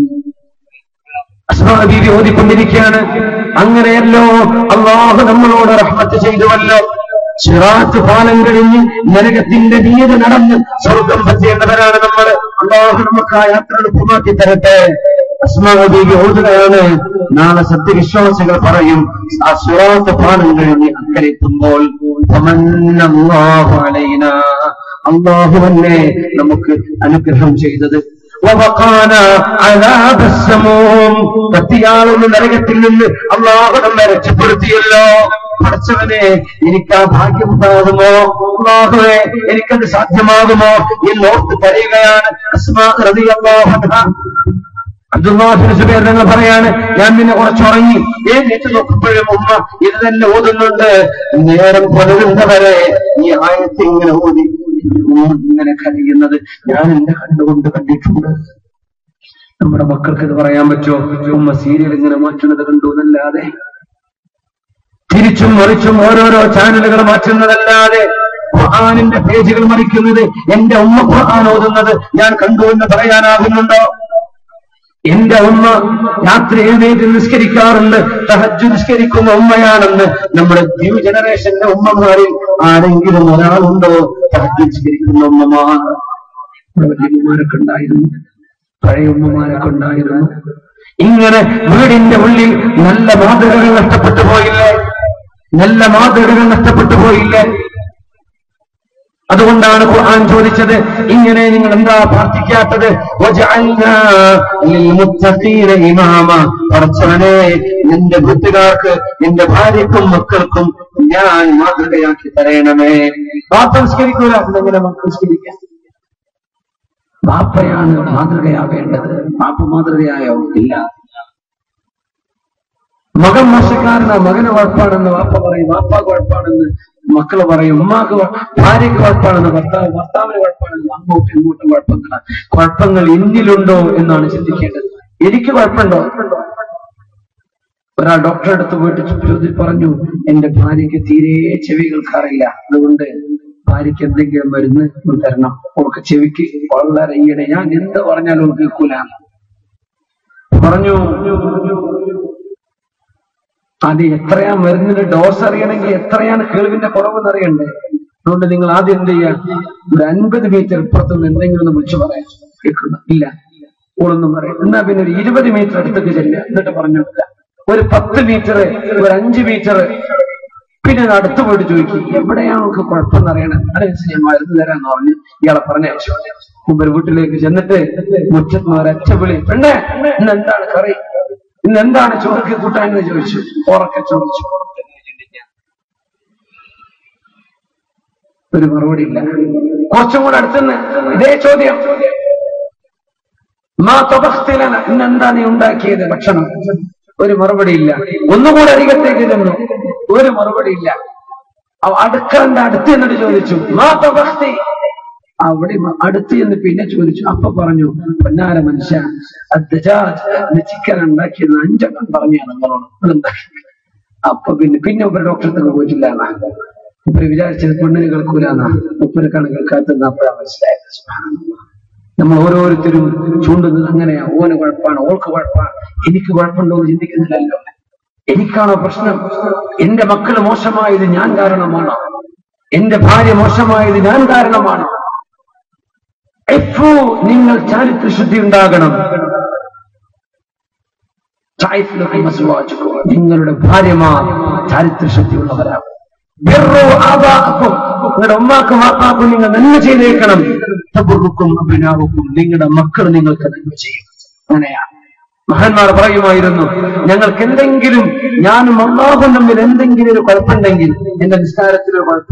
അസ്മാ ബീവി ഓതിക്കൊണ്ടിരിക്കുകയാണ് അങ്ങനെയല്ലോ അള്ളാഹു നമ്മളോട് റഹ്മത്ത് ചെയ്തുവല്ലോ സിറാത്ത് പാലം കഴിഞ്ഞ് നരകത്തിന്റെ നീതി നടന്ന് സ്വർഗം പറ്റേണ്ടവരാണ് നമ്മൾ അള്ളാഹു നമുക്ക് ആ യാത്ര എളുപ്പമാക്കി തരട്ടെ അസ്മാ ബീവി ഓതുകയാണ് നാളെ സത്യവിശ്വാസികൾ പറയും ആ സിറാത്ത് പാലം കഴിഞ്ഞ് അക്കരെ എത്തുമ്പോൾ ഫമന്നല്ലാഹു അലൈനാ അള്ളാഹു തന്നെ നമുക്ക് അനുഗ്രഹം ചെയ്തത് വവഖാന അദാബ സമൂം കത്തിയാളുന്ന നരകത്തിൽ നിന്ന് അള്ളാഹു നമ്മെ രക്ഷപ്പെടുത്തിയല്ലോ പഠിച്ചവനെ എനിക്ക് ആ ഭാഗ്യം ഉണ്ടാകുമോ അള്ളാഹുവെ എനിക്കത് സാധ്യമാകുമോ എന്നോർത്ത് കരയുകയാണ് അസ്മാ റളിയല്ലാഹു അൻഹ അബ്ദുല്ലാഹിബിൻ സുബൈർ ഞങ്ങൾ പറയാണ് ഞാൻ പിന്നെ കുറച്ചുറങ്ങി എഴുന്നേറ്റ് നോക്കുമ്പോഴും ഉമ്മ ഇത് തന്നെ ഓതുന്നുണ്ട് നേരം പുലരുന്നവരെ ഈ ആയത്ത് ഇങ്ങനെ ഓതി ഉമ്മ ഇങ്ങനെ കരയുന്നത് ഞാൻ എന്റെ കണ്ടുകൊണ്ട് കണ്ടിട്ടുണ്ട് നമ്മുടെ മക്കൾക്ക് ഇത് പറയാൻ പറ്റുമോ ഉമ്മ സീരിയൽ ഇങ്ങനെ മാറ്റുന്നത് കണ്ടു എന്നല്ലാതെ തിരിച്ചും മറിച്ചും ഓരോരോ ചാനലുകൾ മാറ്റുന്നതല്ലാതെ ഖുർആാനിന്റെ പേജുകൾ മറിക്കുന്നത് എന്റെ ഉമ്മ ഖുർആൻ ഓതുന്നത് ഞാൻ കണ്ടു എന്ന് പറയാനാകുന്നുണ്ടോ എന്റെ ഉമ്മ രാത്രി എഴുന്നേറ്റ് നിസ്കരിക്കാറുണ്ട് തഹജ് നിസ്കരിക്കുന്ന ഉമ്മയാണെന്ന് നമ്മുടെ ന്യൂ ജനറേഷന്റെ ഉമ്മമാരിൽ ആരെങ്കിലും ഒരാളുണ്ടോ തഹജ് നിസ്കരിക്കുന്ന ഉമ്മമാർ ഇവിടെ വലിയമ്മമാരൊക്കെ ഉണ്ടായിരുന്നു പഴയ ഉമ്മമാരൊക്കെ ഉണ്ടായിരുന്നു ഇങ്ങനെ വീടിന്റെ ഉള്ളിൽ നല്ല മാതൃകകൾ നഷ്ടപ്പെട്ടു പോയില്ലേ നല്ല മാതൃകകൾ നഷ്ടപ്പെട്ടു പോയില്ലേ അതുകൊണ്ടാണ് ഖുർആൻ ചോദിച്ചത് ഇങ്ങനെ നിങ്ങൾ എന്താ പ്രാർത്ഥിക്കാത്തത് വജഅൽനാ ലിൽമുത്തഖീന ഇമാമ പറച്ചവനെ നിന്റെ വീട്ടുകാർക്ക് നിന്റെ ഭാര്യക്കും മക്കൾക്കും ഞാൻ മാതൃകയാക്കി തരയണമേ ബാപ്പ സംസ്കരിക്കൂല എന്നെങ്ങനെ മക്കൾ സംസ്കരിക്കാം ബാപ്പയാണ് മാതൃകയാവേണ്ടത് ബാപ്പ മാതൃകയായോ ഇല്ല മകൻ മോശക്കാരനാ മകന് കുഴപ്പമാണെന്ന് വാപ്പ പറയും വാപ്പ കുഴപ്പമാണെന്ന് മക്കള് പറയും ഉമ്മാക്ക് കുഴ- ഭാര്യയ്ക്ക് കുഴപ്പമാണെന്ന് ഭർത്താവ് ഭർത്താവിന് കുഴപ്പമാണെന്ന് അങ്ങോട്ടും ഇങ്ങോട്ടും കുഴപ്പങ്ങളാ കുഴപ്പങ്ങൾ എന്നിലുണ്ടോ എന്നാണ് ചിന്തിക്കേണ്ടത് എനിക്ക് കുഴപ്പമുണ്ടോ ഒരാൾ ഡോക്ടറെ അടുത്ത് പോയിട്ട് ചോദ്യം പറഞ്ഞു എന്റെ ഭാര്യയ്ക്ക് തീരെ ചെവി കേൾക്കാറില്ല അതുകൊണ്ട് ഭാര്യയ്ക്ക് എന്തെങ്കിലും മരുന്ന് ഒന്ന് തരണം അവൾക്ക് ചെവിക്ക് വളരെ ഈയിടെ ഞാൻ എന്ത് പറഞ്ഞാലും അവൾക്ക് കേൾക്കൂല പറഞ്ഞു അത് എത്രയാ മരുന്നിന്റെ ഡോസ് അറിയണമെങ്കിൽ എത്രയാണ് കേൾവിന്റെ കുറവെന്ന് അറിയണ്ടേ അതുകൊണ്ട് നിങ്ങൾ ആദ്യം എന്ത് ചെയ്യാ ഒരു അൻപത് മീറ്റർ ഇപ്പുറത്തുനിന്ന് എന്തെങ്കിലും ഒന്ന് വിളിച്ചു പറയാം കേൾക്കുന്നു ഇല്ല ഓളൊന്നും പറയാം എന്നാ പിന്നെ ഒരു ഇരുപത് മീറ്റർ അടുത്തേക്ക് ചെല്ലുക എന്നിട്ട് പറഞ്ഞു കൊടുക്കുക ഒരു പത്ത് മീറ്റർ ഒരു അഞ്ച് മീറ്റർ പിന്നെ അത് അടുത്ത് പോയിട്ട് ചോദിക്കും എവിടെയാണ് നമുക്ക് കുഴപ്പമെന്ന് അറിയണം അതനുസരിച്ച് ഞാൻ മരുന്ന് തരാന്ന് പറഞ്ഞ് ഇയാളെ പറഞ്ഞയച്ചു മുമ്പ് വീട്ടിലേക്ക് ചെന്നിട്ട് മുറ്റത്ത് നിന്ന് ഒരൊറ്റ വിളി പെണ്ണേ ഇന്ന് എന്താണ് കറി ഇന്ന് എന്താണ് ചോറക്ക് കൂട്ടാൻ എന്ന് ചോദിച്ചു ഉറക്കെ ചോദിച്ചു ഒരു മറുപടി ഇല്ല കുറച്ചും കൂടെ അടുത്തുനിന്ന് ഇതേ ചോദ്യം മാ തപസ്തിലന ഇന്ന് എന്താ നീ ഉണ്ടാക്കിയത് ഭക്ഷണം ഒരു മറുപടി ഇല്ല ഒന്നുകൂടെ അരികത്തേക്ക് ചെന്നു ഒരു മറുപടി ഇല്ല അവ അടുക്കളന്റെ അടുത്ത് എന്നിട്ട് ചോദിച്ചു മാ തപസ്തി അവിടെ മ- അടുത്ത് എന്ന് പിന്നെ ചോദിച്ചു അപ്പൊ പറഞ്ഞു പൊന്നാര മനുഷ്യ ചിക്കൻ ഉണ്ടാക്കിയത് അഞ്ചെണ്ണം പറഞ്ഞു നിങ്ങളോട് നിങ്ങളുണ്ടാക്കി അപ്പൊ പിന്നെ പിന്നെ ഒരു ഡോക്ടറെ പോയിട്ടില്ല എന്നാ ഉപ്പര് വിചാരിച്ചത് പെണ്ണിന് കേൾക്കൂലെന്നാ ഉപ്പരക്കാണ് കേൾക്കാത്തതെന്ന് അപ്പോഴാണ് മനസ്സിലായത് സുബ്ഹാനല്ലാഹ്. നമ്മൾ ഓരോരുത്തരും ചൂണ്ടുന്നത് അങ്ങനെയാ ഓന് കുഴപ്പമാണ് ഓൾക്ക് കുഴപ്പമാണ് എനിക്ക് കുഴപ്പമുണ്ടോ എന്ന് ചിന്തിക്കുന്നില്ലല്ലോ എനിക്കാണോ പ്രശ്നം എന്റെ മക്കൾ മോശമായത് ഞാൻ കാരണമാണോ എന്റെ ഭാര്യ മോശമായത് ഞാൻ കാരണമാണോ എപ്പോ നിങ്ങൾ ചാരിത്രശുദ്ധി ഉണ്ടാകണം ചാരിത്രലക്കും അസ്വാജുക്കും. നിങ്ങളുടെ ഭാര്യമാർ ചാരിത്രശുദ്ധിയുള്ളവരാണ് ബിർറു ആബാഅക്കും. നിങ്ങളുടെ ഉമ്മാക്കും വാപ്പാക്കും നിങ്ങൾ നന്മ ചെയ്തേക്കണം തബുറുക്കും അഭിനാവുക്കും നിങ്ങളുടെ മക്കൾ നിങ്ങൾക്ക് നന്മ ചെയ്യും അങ്ങനെയാണ് മഹാന്മാർ പറയുമായിരുന്നു ഞങ്ങൾക്ക് എന്തെങ്കിലും ഞാനും അള്ളാഹും തമ്മിൽ എന്തെങ്കിലും ഒരു കുഴപ്പമുണ്ടെങ്കിൽ എന്റെ നിസ്കാരത്തിൽ ഒരു കുഴപ്പമോ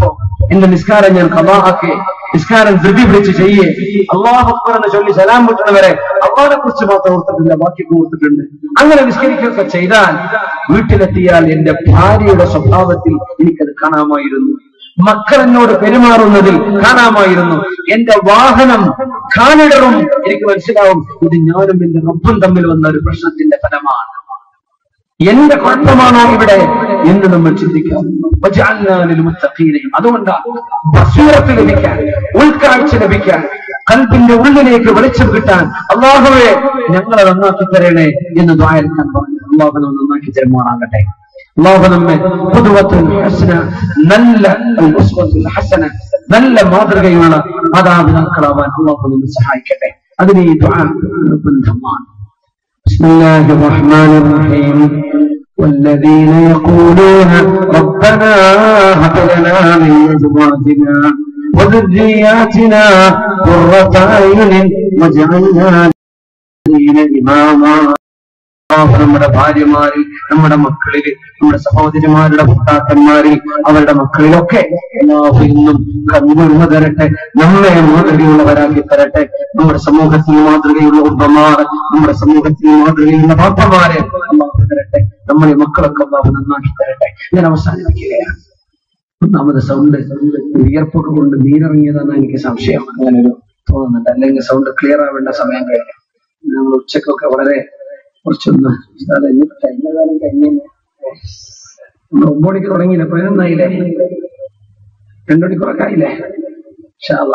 എന്റെ നിസ്കാരം ഞാൻ കഥാഹാക്കി നിസ്കാരം ധൃതി പിടിച്ച് ചെയ്യേ അള്ളാഹു അക്ബർ എന്ന് ചൊല്ലി സലാം വിട്ടുന്നവരെ അള്ളാഹിനെ കുറിച്ച് മാത്രം ഓർത്തിട്ടില്ല ബാക്കിയൊക്കെ ഓർത്തിട്ടുണ്ട് അങ്ങനെ നിസ്കരിക്കുകയൊക്കെ ചെയ്താൽ വീട്ടിലെത്തിയാൽ എന്റെ ഭാര്യയുടെ സ്വഭാവത്തിൽ എനിക്കത് കാണാമായിരുന്നു മക്കൾ എന്നോട് പെരുമാറുന്നതിൽ കാണാമായിരുന്നു എന്റെ വാഹനം കാണിടറും എനിക്ക് മനസ്സിലാവും ഇത് ഞാനും എന്റെ റബ്ബും തമ്മിൽ വന്ന ഒരു പ്രശ്നത്തിന്റെ ഫലമാണ് എന്റെ കുഴപ്പമാണോ ഇവിടെ എന്ന് നമ്മൾ ചിന്തിക്കാം വജഅൽനാലിൽ മുത്തഖീനയും അതുകൊണ്ടാ ബസീറത്ത് ലഭിക്കാൻ ഉൾക്കാഴ്ച ലഭിക്കാൻ കൽബിന്റെ ഉള്ളിലേക്ക് വെളിച്ചം കിട്ടാൻ അള്ളാഹുവെ ഞങ്ങളെ നന്നാക്കി തരണേ എന്ന് ദ്വായക്കാൻ പറഞ്ഞു അള്ളാഹു നമ്മെ നന്നാക്കി തരുമാറാകട്ടെ അള്ളാഹു നമ്മെ പുതുവത്തുൽ ഹസന നല്ല അൽ ഉസ്വത്തുൽ ഹസന നല്ല മാതൃകയുള്ള മാതാപിതാക്കളാവാൻ അള്ളാഹു നമ്മെ സഹായിക്കട്ടെ അതിന് ഈ ദ്വാ നിർബന്ധമാണ് بسم الله الرحمن الرحيم والذين يقولون ربنا هب لنا من ازواجنا وذرياتنا قرة اعين واجعلنا للمتقين اماما അള്ളാഹു നമ്മുടെ ഭാര്യമാരിൽ നമ്മുടെ മക്കളിൽ നമ്മുടെ സഹോദരിമാരുടെ ഭർത്താക്കന്മാരിൽ അവരുടെ മക്കളിലൊക്കെ അള്ളാഹു ഇന്നും കൺകുളിർമ തരട്ടെ നമ്മെ മാതൃകയുള്ളവരാക്കി തരട്ടെ നമ്മുടെ സമൂഹത്തിൽ മാതൃകയുള്ള ഉപ്പമാർ നമ്മുടെ സമൂഹത്തിൽ മാതൃകയുള്ള പാപ്പമാരെ അള്ളാഹു തരട്ടെ നമ്മുടെ മക്കളൊക്കെ അള്ളാഹു നന്നാക്കി തരട്ടെ ഞാൻ അവസാനിപ്പിക്കുകയാണ് ഒന്നാമത് സൗണ്ട് വിയർപ്പൊക്കെ കൊണ്ട് നീരിറങ്ങിയതെന്ന് എനിക്ക് സംശയം അങ്ങനെ ഒരു തോന്നുന്നുണ്ട് അല്ലെങ്കിൽ സൗണ്ട് ക്ലിയർ ആവേണ്ട സമയം കഴിഞ്ഞു നമ്മൾ ഉച്ചക്കൊക്കെ വളരെ കുറച്ചൊന്ന് സാറേ ഇനി കഴിഞ്ഞകാലം കഴിഞ്ഞ നമ്മൾ ഒമ്പത് മണിക്ക് തുടങ്ങിയില്ലേ പതിനൊന്നായില്ലേ രണ്ടു മണിക്കൂറൊക്കെ ആയില്ലേ ഇൻഷാ അള്ളാ.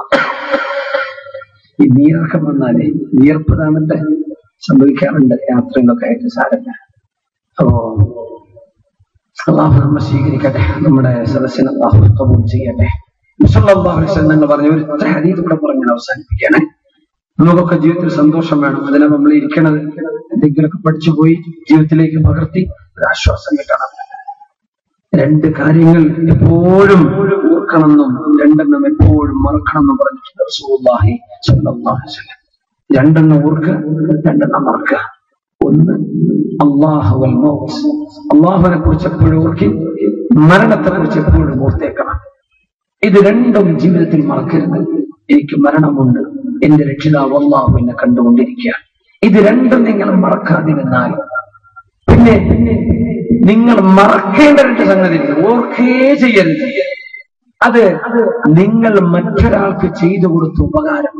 ഈ നീരിറക്കം വന്നാലേ വിയർപ്പ് താന്നിട്ട് സംഭവിക്കാറുണ്ട് യാത്രകളൊക്കെ ആയിട്ട് സാരല്ല അപ്പോ അള്ളാഹു നമ്മെ സ്വീകരിക്കട്ടെ നമ്മുടെ സദസ്സിനെ അള്ളാഹു കബൂൽ ചെയ്യട്ടെ എന്ന് പറഞ്ഞ ഒരു ഒറ്റ ഹദീത് കൂടെ പറഞ്ഞ് അവസാനിപ്പിക്കുകയാണ് നമുക്കൊക്കെ ജീവിതത്തിൽ സന്തോഷം വേണം അതിനെ നമ്മൾ ഇരിക്കണത് എന്തെങ്കിലുമൊക്കെ പഠിച്ചു പോയി ജീവിതത്തിലേക്ക് പകർത്തി ഒരു ആശ്വാസം കിട്ടണം രണ്ട് കാര്യങ്ങൾ എപ്പോഴും ഓർക്കണമെന്നും രണ്ടെണ്ണം എപ്പോഴും മറക്കണമെന്നും പറഞ്ഞിട്ടുണ്ട് റസൂലുള്ളാഹി സ്വല്ലല്ലാഹു അലൈഹി വസല്ലം രണ്ടെണ്ണം ഓർക്കുക രണ്ടെണ്ണം മറക്കുക ഒന്ന് അള്ളാഹു വൽ മൗത്ത് അള്ളാഹുവിനെ കുറിച്ച് എപ്പോഴും ഓർക്കി മരണത്തെ കുറിച്ച് എപ്പോഴും ഓർത്തേക്കണം ഇത് രണ്ടും ജീവിതത്തിൽ മറക്കരുത് എനിക്ക് മരണമുണ്ട് എന്റെ രക്ഷിതാവ് അള്ളാഹു എന്നെ കണ്ടുകൊണ്ടിരിക്കുക ഇത് രണ്ടും നിങ്ങൾ മറക്കാതിരുന്നാൽ പിന്നെ നിങ്ങൾ മറക്കേണ്ട രണ്ട് സംഗതി ഓർക്കേ ചെയ്യരുത് അത് നിങ്ങൾ മറ്റൊരാൾക്ക് ചെയ്തു കൊടുത്ത ഉപകാരം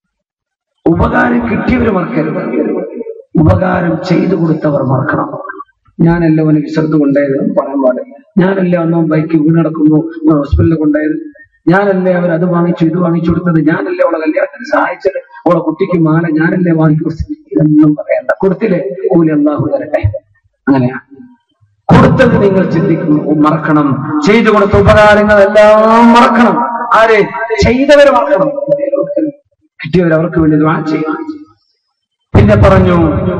ഉപകാരം കിട്ടിയവർ മറക്കരുത് ഉപകാരം ചെയ്തു കൊടുത്തവർ മറക്കണം ഞാനല്ല അവന് വിശ്രദ്ധ കൊണ്ടായത് എന്ന് പറയാൻ പാടില്ല ഞാനല്ല ഒന്നും ബൈക്ക് വീണടക്കുമ്പോ ഹോസ്പിറ്റലിൽ കൊണ്ടായത് ഞാനല്ലേ അവർ അത് വാങ്ങിച്ചു ഇത് വാങ്ങിച്ചു കൊടുത്തത് ഞാനല്ലേ അവളെ കല്യാണത്തിന് സഹായിച്ചത് അവളെ കുട്ടിക്ക് മാല ഞാനല്ലേ വാങ്ങിച്ചു കൊടുത്തത് ഇതൊന്നും പറയണ്ട കൊടുത്തില്ലേ കൂലി അള്ളാഹു തരട്ടെ അങ്ങനെയാ കൊടുത്തത് നിങ്ങൾ ചിന്തിക്കുന്നു മറക്കണം ചെയ്തു കൊടുത്ത ഉപകാരങ്ങളെല്ലാം മറക്കണം ആരെ ചെയ്തവരെ മറക്കണം കിട്ടിയവർ അവർക്ക് വേണ്ടി ദ്വാ ചെയ്യണം പിന്നെ പറഞ്ഞു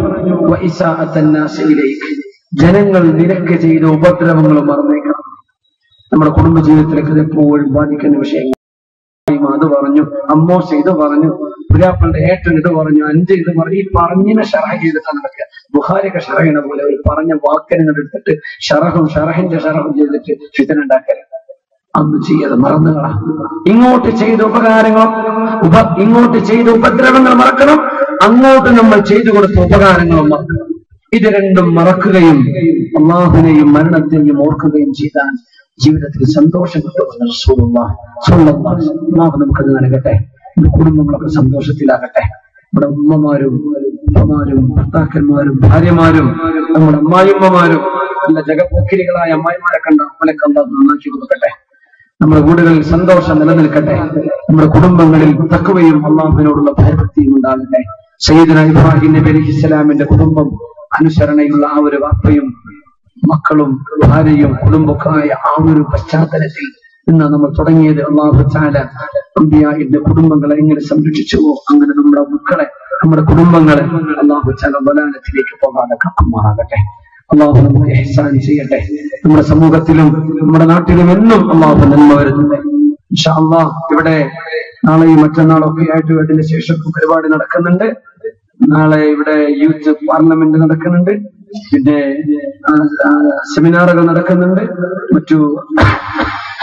വഇസാഅത്തന്നാസി ഇലൈക്. ജനങ്ങൾ നിനക്ക് ചെയ്ത ഉപദ്രവങ്ങൾ മറന്നേക്കണം നമ്മുടെ കുടുംബ ജീവിതത്തിലേക്ക് ഇത് എപ്പോഴും ബാധിക്കുന്ന വിഷയങ്ങൾ ഫാത്തിമ അത് പറഞ്ഞു അമ്മോശ ഇത് പറഞ്ഞു പുരാപ്പളുടെ ഏട്ടൻ ഇത് പറഞ്ഞു അഞ്ച് ഇത് പറഞ്ഞു ഈ പറഞ്ഞിനെ ഷറഹ ചെയ്തിട്ടാണ് നടക്കുക ബുഹാരിയൊക്കെ ഷറഹണ പോലെ ഒരു പറഞ്ഞ വാക്കനുകൾ എടുത്തിട്ട് ഷറഹും ഷറഹിന്റെ ഷറഹും ചെയ്തിട്ട് ഫിതനുണ്ടാക്കരുത് അന്ന് ചെയ്യത് മറന്നുകളാ ഇങ്ങോട്ട് ചെയ്ത ഉപകാരങ്ങൾ ഉപ ഇങ്ങോട്ട് ചെയ്ത ഉപദ്രവങ്ങൾ മറക്കണം അങ്ങോട്ട് നമ്മൾ ചെയ്തു കൊടുത്ത ഉപകാരങ്ങളും മറക്കണം ഇത് രണ്ടും മറക്കുകയും അള്ളാഹുവിനെയും മരണത്തെയും ഓർക്കുകയും ചെയ്താൽ ജീവിതത്തിൽ സന്തോഷം കിട്ടുമെന്ന് റസൂലുള്ളാഹി സ്വല്ലല്ലാഹു അലൈഹി വസല്ലം. അള്ളാഹു നമുക്കത് നൽകട്ടെ നമ്മുടെ കുടുംബങ്ങളൊക്കെ സന്തോഷത്തിലാകട്ടെ നമ്മുടെ ഉമ്മമാരും ഉപ്പമാരും ഭർത്താക്കന്മാരും ഭാര്യമാരും നമ്മുടെ അമ്മായിമ്മമാരും നല്ല ജഗപോക്കിരികളായ അമ്മായിമാരെ കണ്ട അവനൊക്കെ അള്ളാഹു നന്നാക്കി കൊടുക്കട്ടെ നമ്മുടെ വീടുകളിൽ സന്തോഷം നിലനിൽക്കട്ടെ നമ്മുടെ കുടുംബങ്ങളിൽ തക്കവയും അള്ളാഹുവിനോടുള്ള ഭയഭക്തിയും ഉണ്ടാകട്ടെ സയ്യിദന ഇബ്രാഹിം നബി അലൈഹി ഇസ്ലാമിന്റെ കുടുംബം അനുസരണയുള്ള ആ ഒരു വാപ്പയും മക്കളും ഭാര്യയും കുടുംബക്കായ ആ ഒരു പശ്ചാത്തലത്തിൽ ഇന്ന് നമ്മൾ തുടങ്ങിയത് അള്ളാഹു ചാല അമ്പിയാഹിന്റെ കുടുംബങ്ങളെ എങ്ങനെ സംരക്ഷിച്ചുവോ അങ്ങനെ നമ്മുടെ മക്കളെ നമ്മുടെ കുടുംബങ്ങളെ അള്ളാഹു ചാല ബലാലത്തിലേക്ക് പോകാതെ കാക്കുമാറാകട്ടെ അള്ളാഹു നമുക്ക് എഹ്സാൻ ചെയ്യട്ടെ നമ്മുടെ സമൂഹത്തിലും നമ്മുടെ നാട്ടിലും എന്നും അള്ളാഹു നന്മ വരുന്നുണ്ട് ഇൻഷാ അള്ളാഹ് ഇവിടെ നാളെയും മറ്റന്നാളും ഒക്കെ ആയിട്ട് അതിന് ശേഷം പരിപാടി നടക്കുന്നുണ്ട് നാളെ ഇവിടെ യൂത്ത് പാർലമെന്റ് നടക്കുന്നുണ്ട് പിന്നെ ആ, ആ, സെമിനാറുകൾ നടക്കുന്നുണ്ട് മറ്റു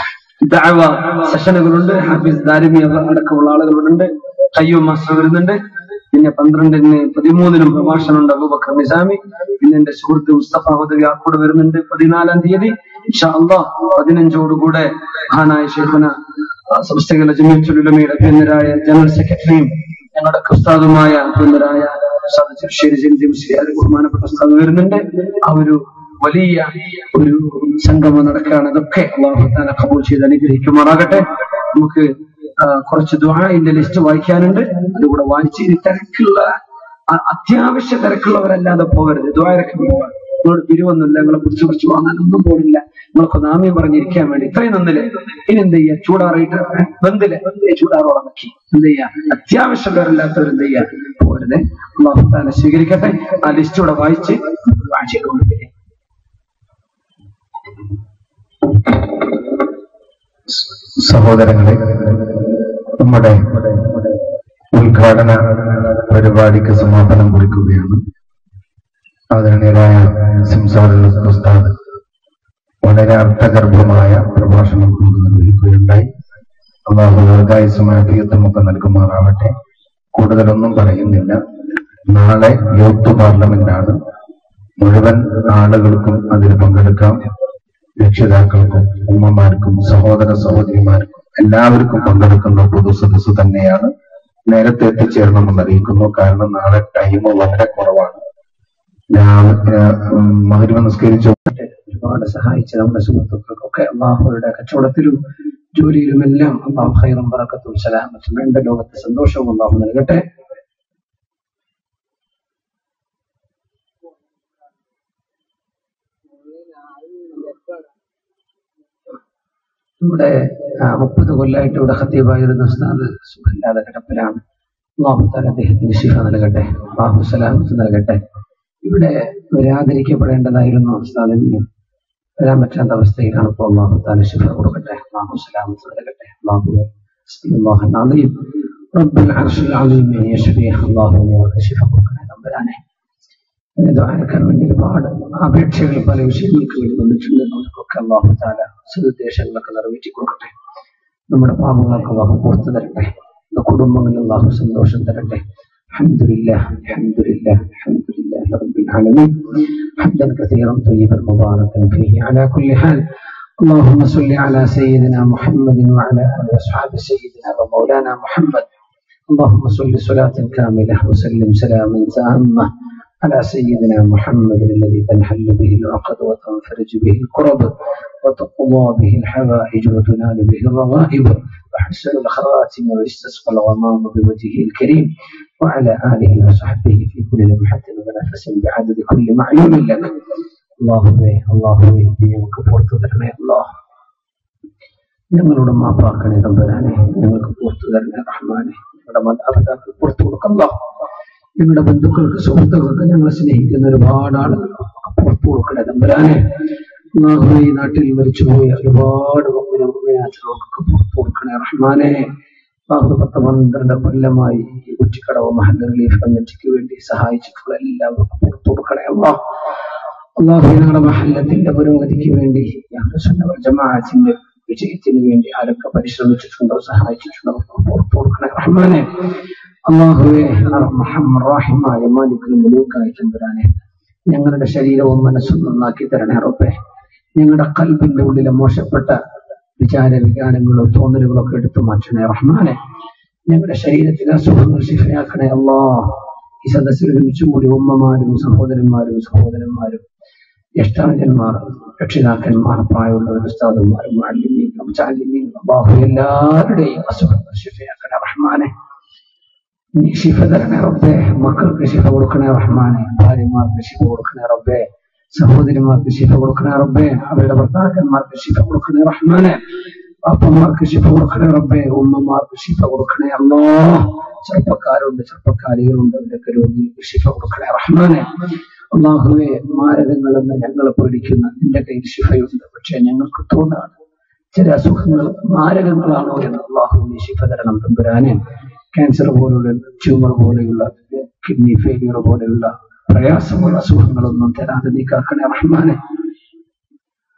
ദഅവ സെഷനുകളുണ്ട് ഹാഫിസ് ദാരിമി അടക്കമുള്ള ആളുകളുണ്ട് കയ്യൂം മാസ്റ്റർ വരുന്നുണ്ട് പിന്നെ പന്ത്രണ്ടിന് പതിമൂന്നിനും പ്രഭാഷണമുണ്ട് അബൂബക്കർ നിസാമി പിന്നെ എന്റെ സുഹൃത്ത് മുസ്തഫ ഹുദവി ആക്കോട് വരുന്നുണ്ട് പതിനാലാം തീയതി ഇൻഷാ അള്ളാഹ് പതിനഞ്ചോടുകൂടെ മഹാനായ ഷെയ്ഖുന സംസ്ഥകളുടെ ജമീത്തുലമയുടെ പിന്നരായ ജനറൽ സെക്രട്ടറിയും ഞങ്ങളുടെ ഉസ്താദുമായ പിന്നരായ ഉസ്താദ് ചെറുശ്ശേരി ജനിതി മുസ്ലിയാർ ബഹുമാനപ്പെട്ട ഉസ്താദ് വരുന്നുണ്ട് ആ ഒരു വലിയ ഒരു സംഗമം നടക്കുകയാണ് അതൊക്കെ അള്ളാഹു താല കബൂൾ ചെയ്ത് അനുഗ്രഹിക്കുമാറാകട്ടെ നമുക്ക് ആ, കുറച്ച് ദുആഇന്റെ ലിസ്റ്റ് വായിക്കാനുണ്ട് അതുകൂടെ വായിച്ച് ഇനി തിരക്കുള്ള അ- അത്യാവശ്യ തിരക്കുള്ളവരല്ലാതെ പോകരുത് ദ്വാരക്ക് പോകാൻ നിങ്ങളോട് പിരിവൊന്നുമില്ല നിങ്ങളെ പിടിച്ചു പിടിച്ചു വാങ്ങാനൊന്നും പോടില്ല നിങ്ങളൊക്കെ നാമ്യം പറഞ്ഞിരിക്കാൻ വേണ്ടി ഇത്രയും നന്നില്ലേ ഇനി എന്ത് ചെയ്യാ ചൂടാറിയിട്ട് ബന്ധിലെ ചൂടാറോളം നോക്കി എന്ത് ചെയ്യാ അത്യാവശ്യക്കാരില്ലാത്തവർ എന്ത് ചെയ്യാ പോരുതേ അള്ളാഹു താല സ്വീകരിക്കട്ടെ ആ ലിസ്റ്റ് ഇവിടെ വായിച്ച് വായിച്ചു കൊണ്ടുവരിക സഹോദരങ്ങളെ നമ്മുടെ ഉദ്ഘാടന പരിപാടിക്ക് സമാപനം കുറിക്കുകയാണ് ആദരണീയരായ സിംസാറുൽ ഉസ്താദ് വളരെ അർത്ഥഗർഭമായ പ്രഭാഷണം നമുക്ക് നിർവഹിക്കുകയുണ്ടായി അള്ളാഹു ദീർഘായുസമാഫിയത്തും ഒക്കെ നൽകുമാറാവട്ടെ കൂടുതലൊന്നും പറയുന്നില്ല നാളെ യൂത്ത് പാർലമെന്റാണ് മുഴുവൻ ആളുകൾക്കും അതിൽ പങ്കെടുക്കാം രക്ഷിതാക്കൾക്കും ഉമ്മമാർക്കും സഹോദര സഹോദരിമാർക്കും എല്ലാവർക്കും പങ്കെടുക്കുന്ന പൊതു സദസ്സ് തന്നെയാണ് നേരത്തെ എത്തിച്ചേരണമെന്ന് അറിയിക്കുന്നു കാരണം നാളെ ടൈം വളരെ കുറവാണ് രാവിലെ മകരുവ നിസ്കരിച്ചു ഒരുപാട് സഹായിച്ച നമ്മുടെ സുഹൃത്തുക്കൾക്കൊക്കെ അള്ളാഹുയുടെ കച്ചവടത്തിലും ജോലിയിലും എല്ലാം അള്ളാഹു ഹൈറും പറക്കത്തും സലാമത്തും രണ്ട് ലോകത്തെ സന്തോഷവും അള്ളാഹു നൽകട്ടെ നമ്മുടെ മുപ്പത് കൊല്ലമായിട്ട് ഇവിടെ ഖത്തീബായിരുന്ന ഉസ്താദ് സുഖമില്ലാതെ കിടപ്പിലാണ് അള്ളാഹു താല അദ്ദേഹത്തിന് ശിഫ നൽകട്ടെ അള്ളാഹു സലാമത്ത് നൽകട്ടെ ഇവിടെ വരാതിരിക്കപ്പെടേണ്ടതായിരുന്നു ഉസ്താദിന് വരാൻ പറ്റാത്ത അവസ്ഥയിലാണ് ഇപ്പോൾ അള്ളാഹു താല ശിഫ കൊടുക്കട്ടെ അള്ളാഹു സലാമത്ത് നൽകട്ടെ അള്ളാഹു الله العظيم رب العرش العظيم من يشفيه الله അവർക്ക് ശിഫ കൊടുക്കണേ നമ്പരാനെ ദ്വാരക്കാൻ വേണ്ടി ഒരുപാട് അപേക്ഷകൾ പല വിഷയങ്ങൾക്ക് വേണ്ടി വന്നിട്ടുണ്ട് അവർക്കൊക്കെ അള്ളാഹു താല സതുദ്ദേശങ്ങളൊക്കെ നിറവേറ്റി കൊടുക്കട്ടെ നമ്മുടെ പാപങ്ങളൊക്കെ അള്ളാഹു പുറത്തു തരട്ടെ നമ്മുടെ കുടുംബങ്ങളിൽ അള്ളാഹു സന്തോഷം തരട്ടെ الحمد لله الحمد لله الحمد لله رب العالمين حمدا كثيرا طيبا مباركا فيه على كل حال اللهم صل على سيدنا محمد وعلى اله واصحاب سيدنا ومولانا محمد اللهم صل صلاة كاملة وسلم سلاما تاما على سيدنا محمد الذي تنحل به العقد وتنفرج به الكرب وتقضى به الحوائج وتنال به الرغائب وحسن الخواتم ويستسقى الغمام بوجهه الكريم وعلى آله وصحبه في كل لمحة ونفس بعدد كل معلوم لك اللهم اللهم ഞങ്ങൾക്ക് പുറത്തു തരണേ അല്ലാഹ് ഞങ്ങളോട് മാപ്പാക്കണേ തമ്പുരാനെ ഞങ്ങൾക്ക് പുറത്തു തരണേ റഹ്മാനെ ഞങ്ങളുടെ മാതാപിതാക്കൾ പുറത്തു കൊടുക്കല്ലോ ഞങ്ങളുടെ ബന്ധുക്കൾക്ക് സുഹൃത്തുക്കൾക്ക് ഞങ്ങളെ സ്നേഹിക്കുന്ന ഒരുപാട് ആളുകൾ പുറത്തു കൊടുക്കണേ തമ്പുരാനെ അല്ലാഹുവേ, ഈ നാട്ടിൽ മരിച്ചുപോയ ഒരുപാട് മുഗ്മിനാഥികൾക്ക് പുറത്തു കൊടുക്കണേ റഹ്മാനെ അള്ളാഹു പത്ത് പന്ത്രണ്ട് കൊല്ലമായി ഈ കുറ്റിക്കടവ് മഹൽ റിലീഫ് കമ്മിറ്റിക്ക് വേണ്ടി സഹായിച്ചിട്ടുള്ള എല്ലാവർക്കും പുറത്തു കൊടുക്കണേ അള്ളാഹ് അള്ളാഹു ഞങ്ങളുടെ മഹല്ലത്തിന്റെ പുരോഗതിക്ക് വേണ്ടി ഞങ്ങളുടെ സ്വന്തം ജമാഅത്തിന്റെ വിജയത്തിന് വേണ്ടി ആരൊക്കെ പരിശ്രമിച്ചിട്ടുണ്ടോ സഹായിച്ചിട്ടുണ്ടോ അവർക്ക് പുറത്തു കൊടുക്കണേ റഹ്മാനെ അള്ളാഹുവെ റഹിമായ മാലിക്കലും മുലൂക്കായി തമ്പുരാനെ ഞങ്ങളുടെ ശരീരവും മനസ്സും നന്നാക്കി തരണേ റബ്ബേ ഞങ്ങളുടെ കൽബിന്റെ ഉള്ളിലെ മോശപ്പെട്ട വിചാര വികാരങ്ങളോ തോന്നലുകളോ ഒക്കെ എടുത്തു മാറ്റണേ റഹ്മാനെ ഞങ്ങളുടെ ശരീരത്തിലെ അസുഖങ്ങൾ ശിഫയാക്കണേ അല്ലാ ഈ സദസ്സിൽ ഒരുമിച്ച് കൂടി ഉമ്മമാരും സഹോദരന്മാരും സഹോദരന്മാരും ജ്യേഷ്ഠാനുജന്മാർ രക്ഷിതാക്കന്മാർ പ്രായമുള്ളവർ ഉസ്താദന്മാരും മാലിന്യങ്ങളും ചാലിന്യങ്ങളും അള്ളാഹു എല്ലാവരുടെയും അസുഖങ്ങൾ ശിഫയാക്കണേ റഹ്മാനെ നീ ശിഫ തരണേ റബ്ബേ മക്കൾക്ക് ശിഫ കൊടുക്കണേ റഹ്മാനെ ഭാര്യമാർക്ക് ശിഫ കൊടുക്കണേ റബ്ബേ സഹോദരിമാർക്ക് ശിഫ കൊടുക്കണേ റബ്ബേ അവരുടെ ഭർത്താക്കന്മാർക്ക് ശിഫ കൊടുക്കണേ റഹ്മാനെ പാപ്പന്മാർക്ക് ശിഫ കൊടുക്കണേ റബ്ബേ ഉമ്മമാർക്ക് ശിഫ കൊടുക്കണേ അല്ലോ ചെറുപ്പക്കാരുണ്ട് ചെറുപ്പക്കാരികളുണ്ട് അവരൊക്കെ രോഗികൾക്ക് ശിഫ കൊടുക്കണേ റഹ്മാനെ അള്ളാഹുവെ മാരകങ്ങളെന്ന് ഞങ്ങൾ പേടിക്കുന്ന നിന്റെ കയ്യിൽ ശിഫയുണ്ട് പക്ഷെ ഞങ്ങൾക്ക് തോന്നാണ് ചില അസുഖങ്ങൾ മാരകങ്ങളാണോ എന്ന് അള്ളാഹു നീ ശിഫ തരണം തമ്പുരാനെ ക്യാൻസർ പോലുള്ള ട്യൂമർ പോലെയുള്ള കിഡ്നി ഫെയിലിയർ പോലെയുള്ള പ്രയാസമുള്ള അസുഖങ്ങളൊന്നും തരാതെ നീ കാക്കണേ റഹ്മാനെ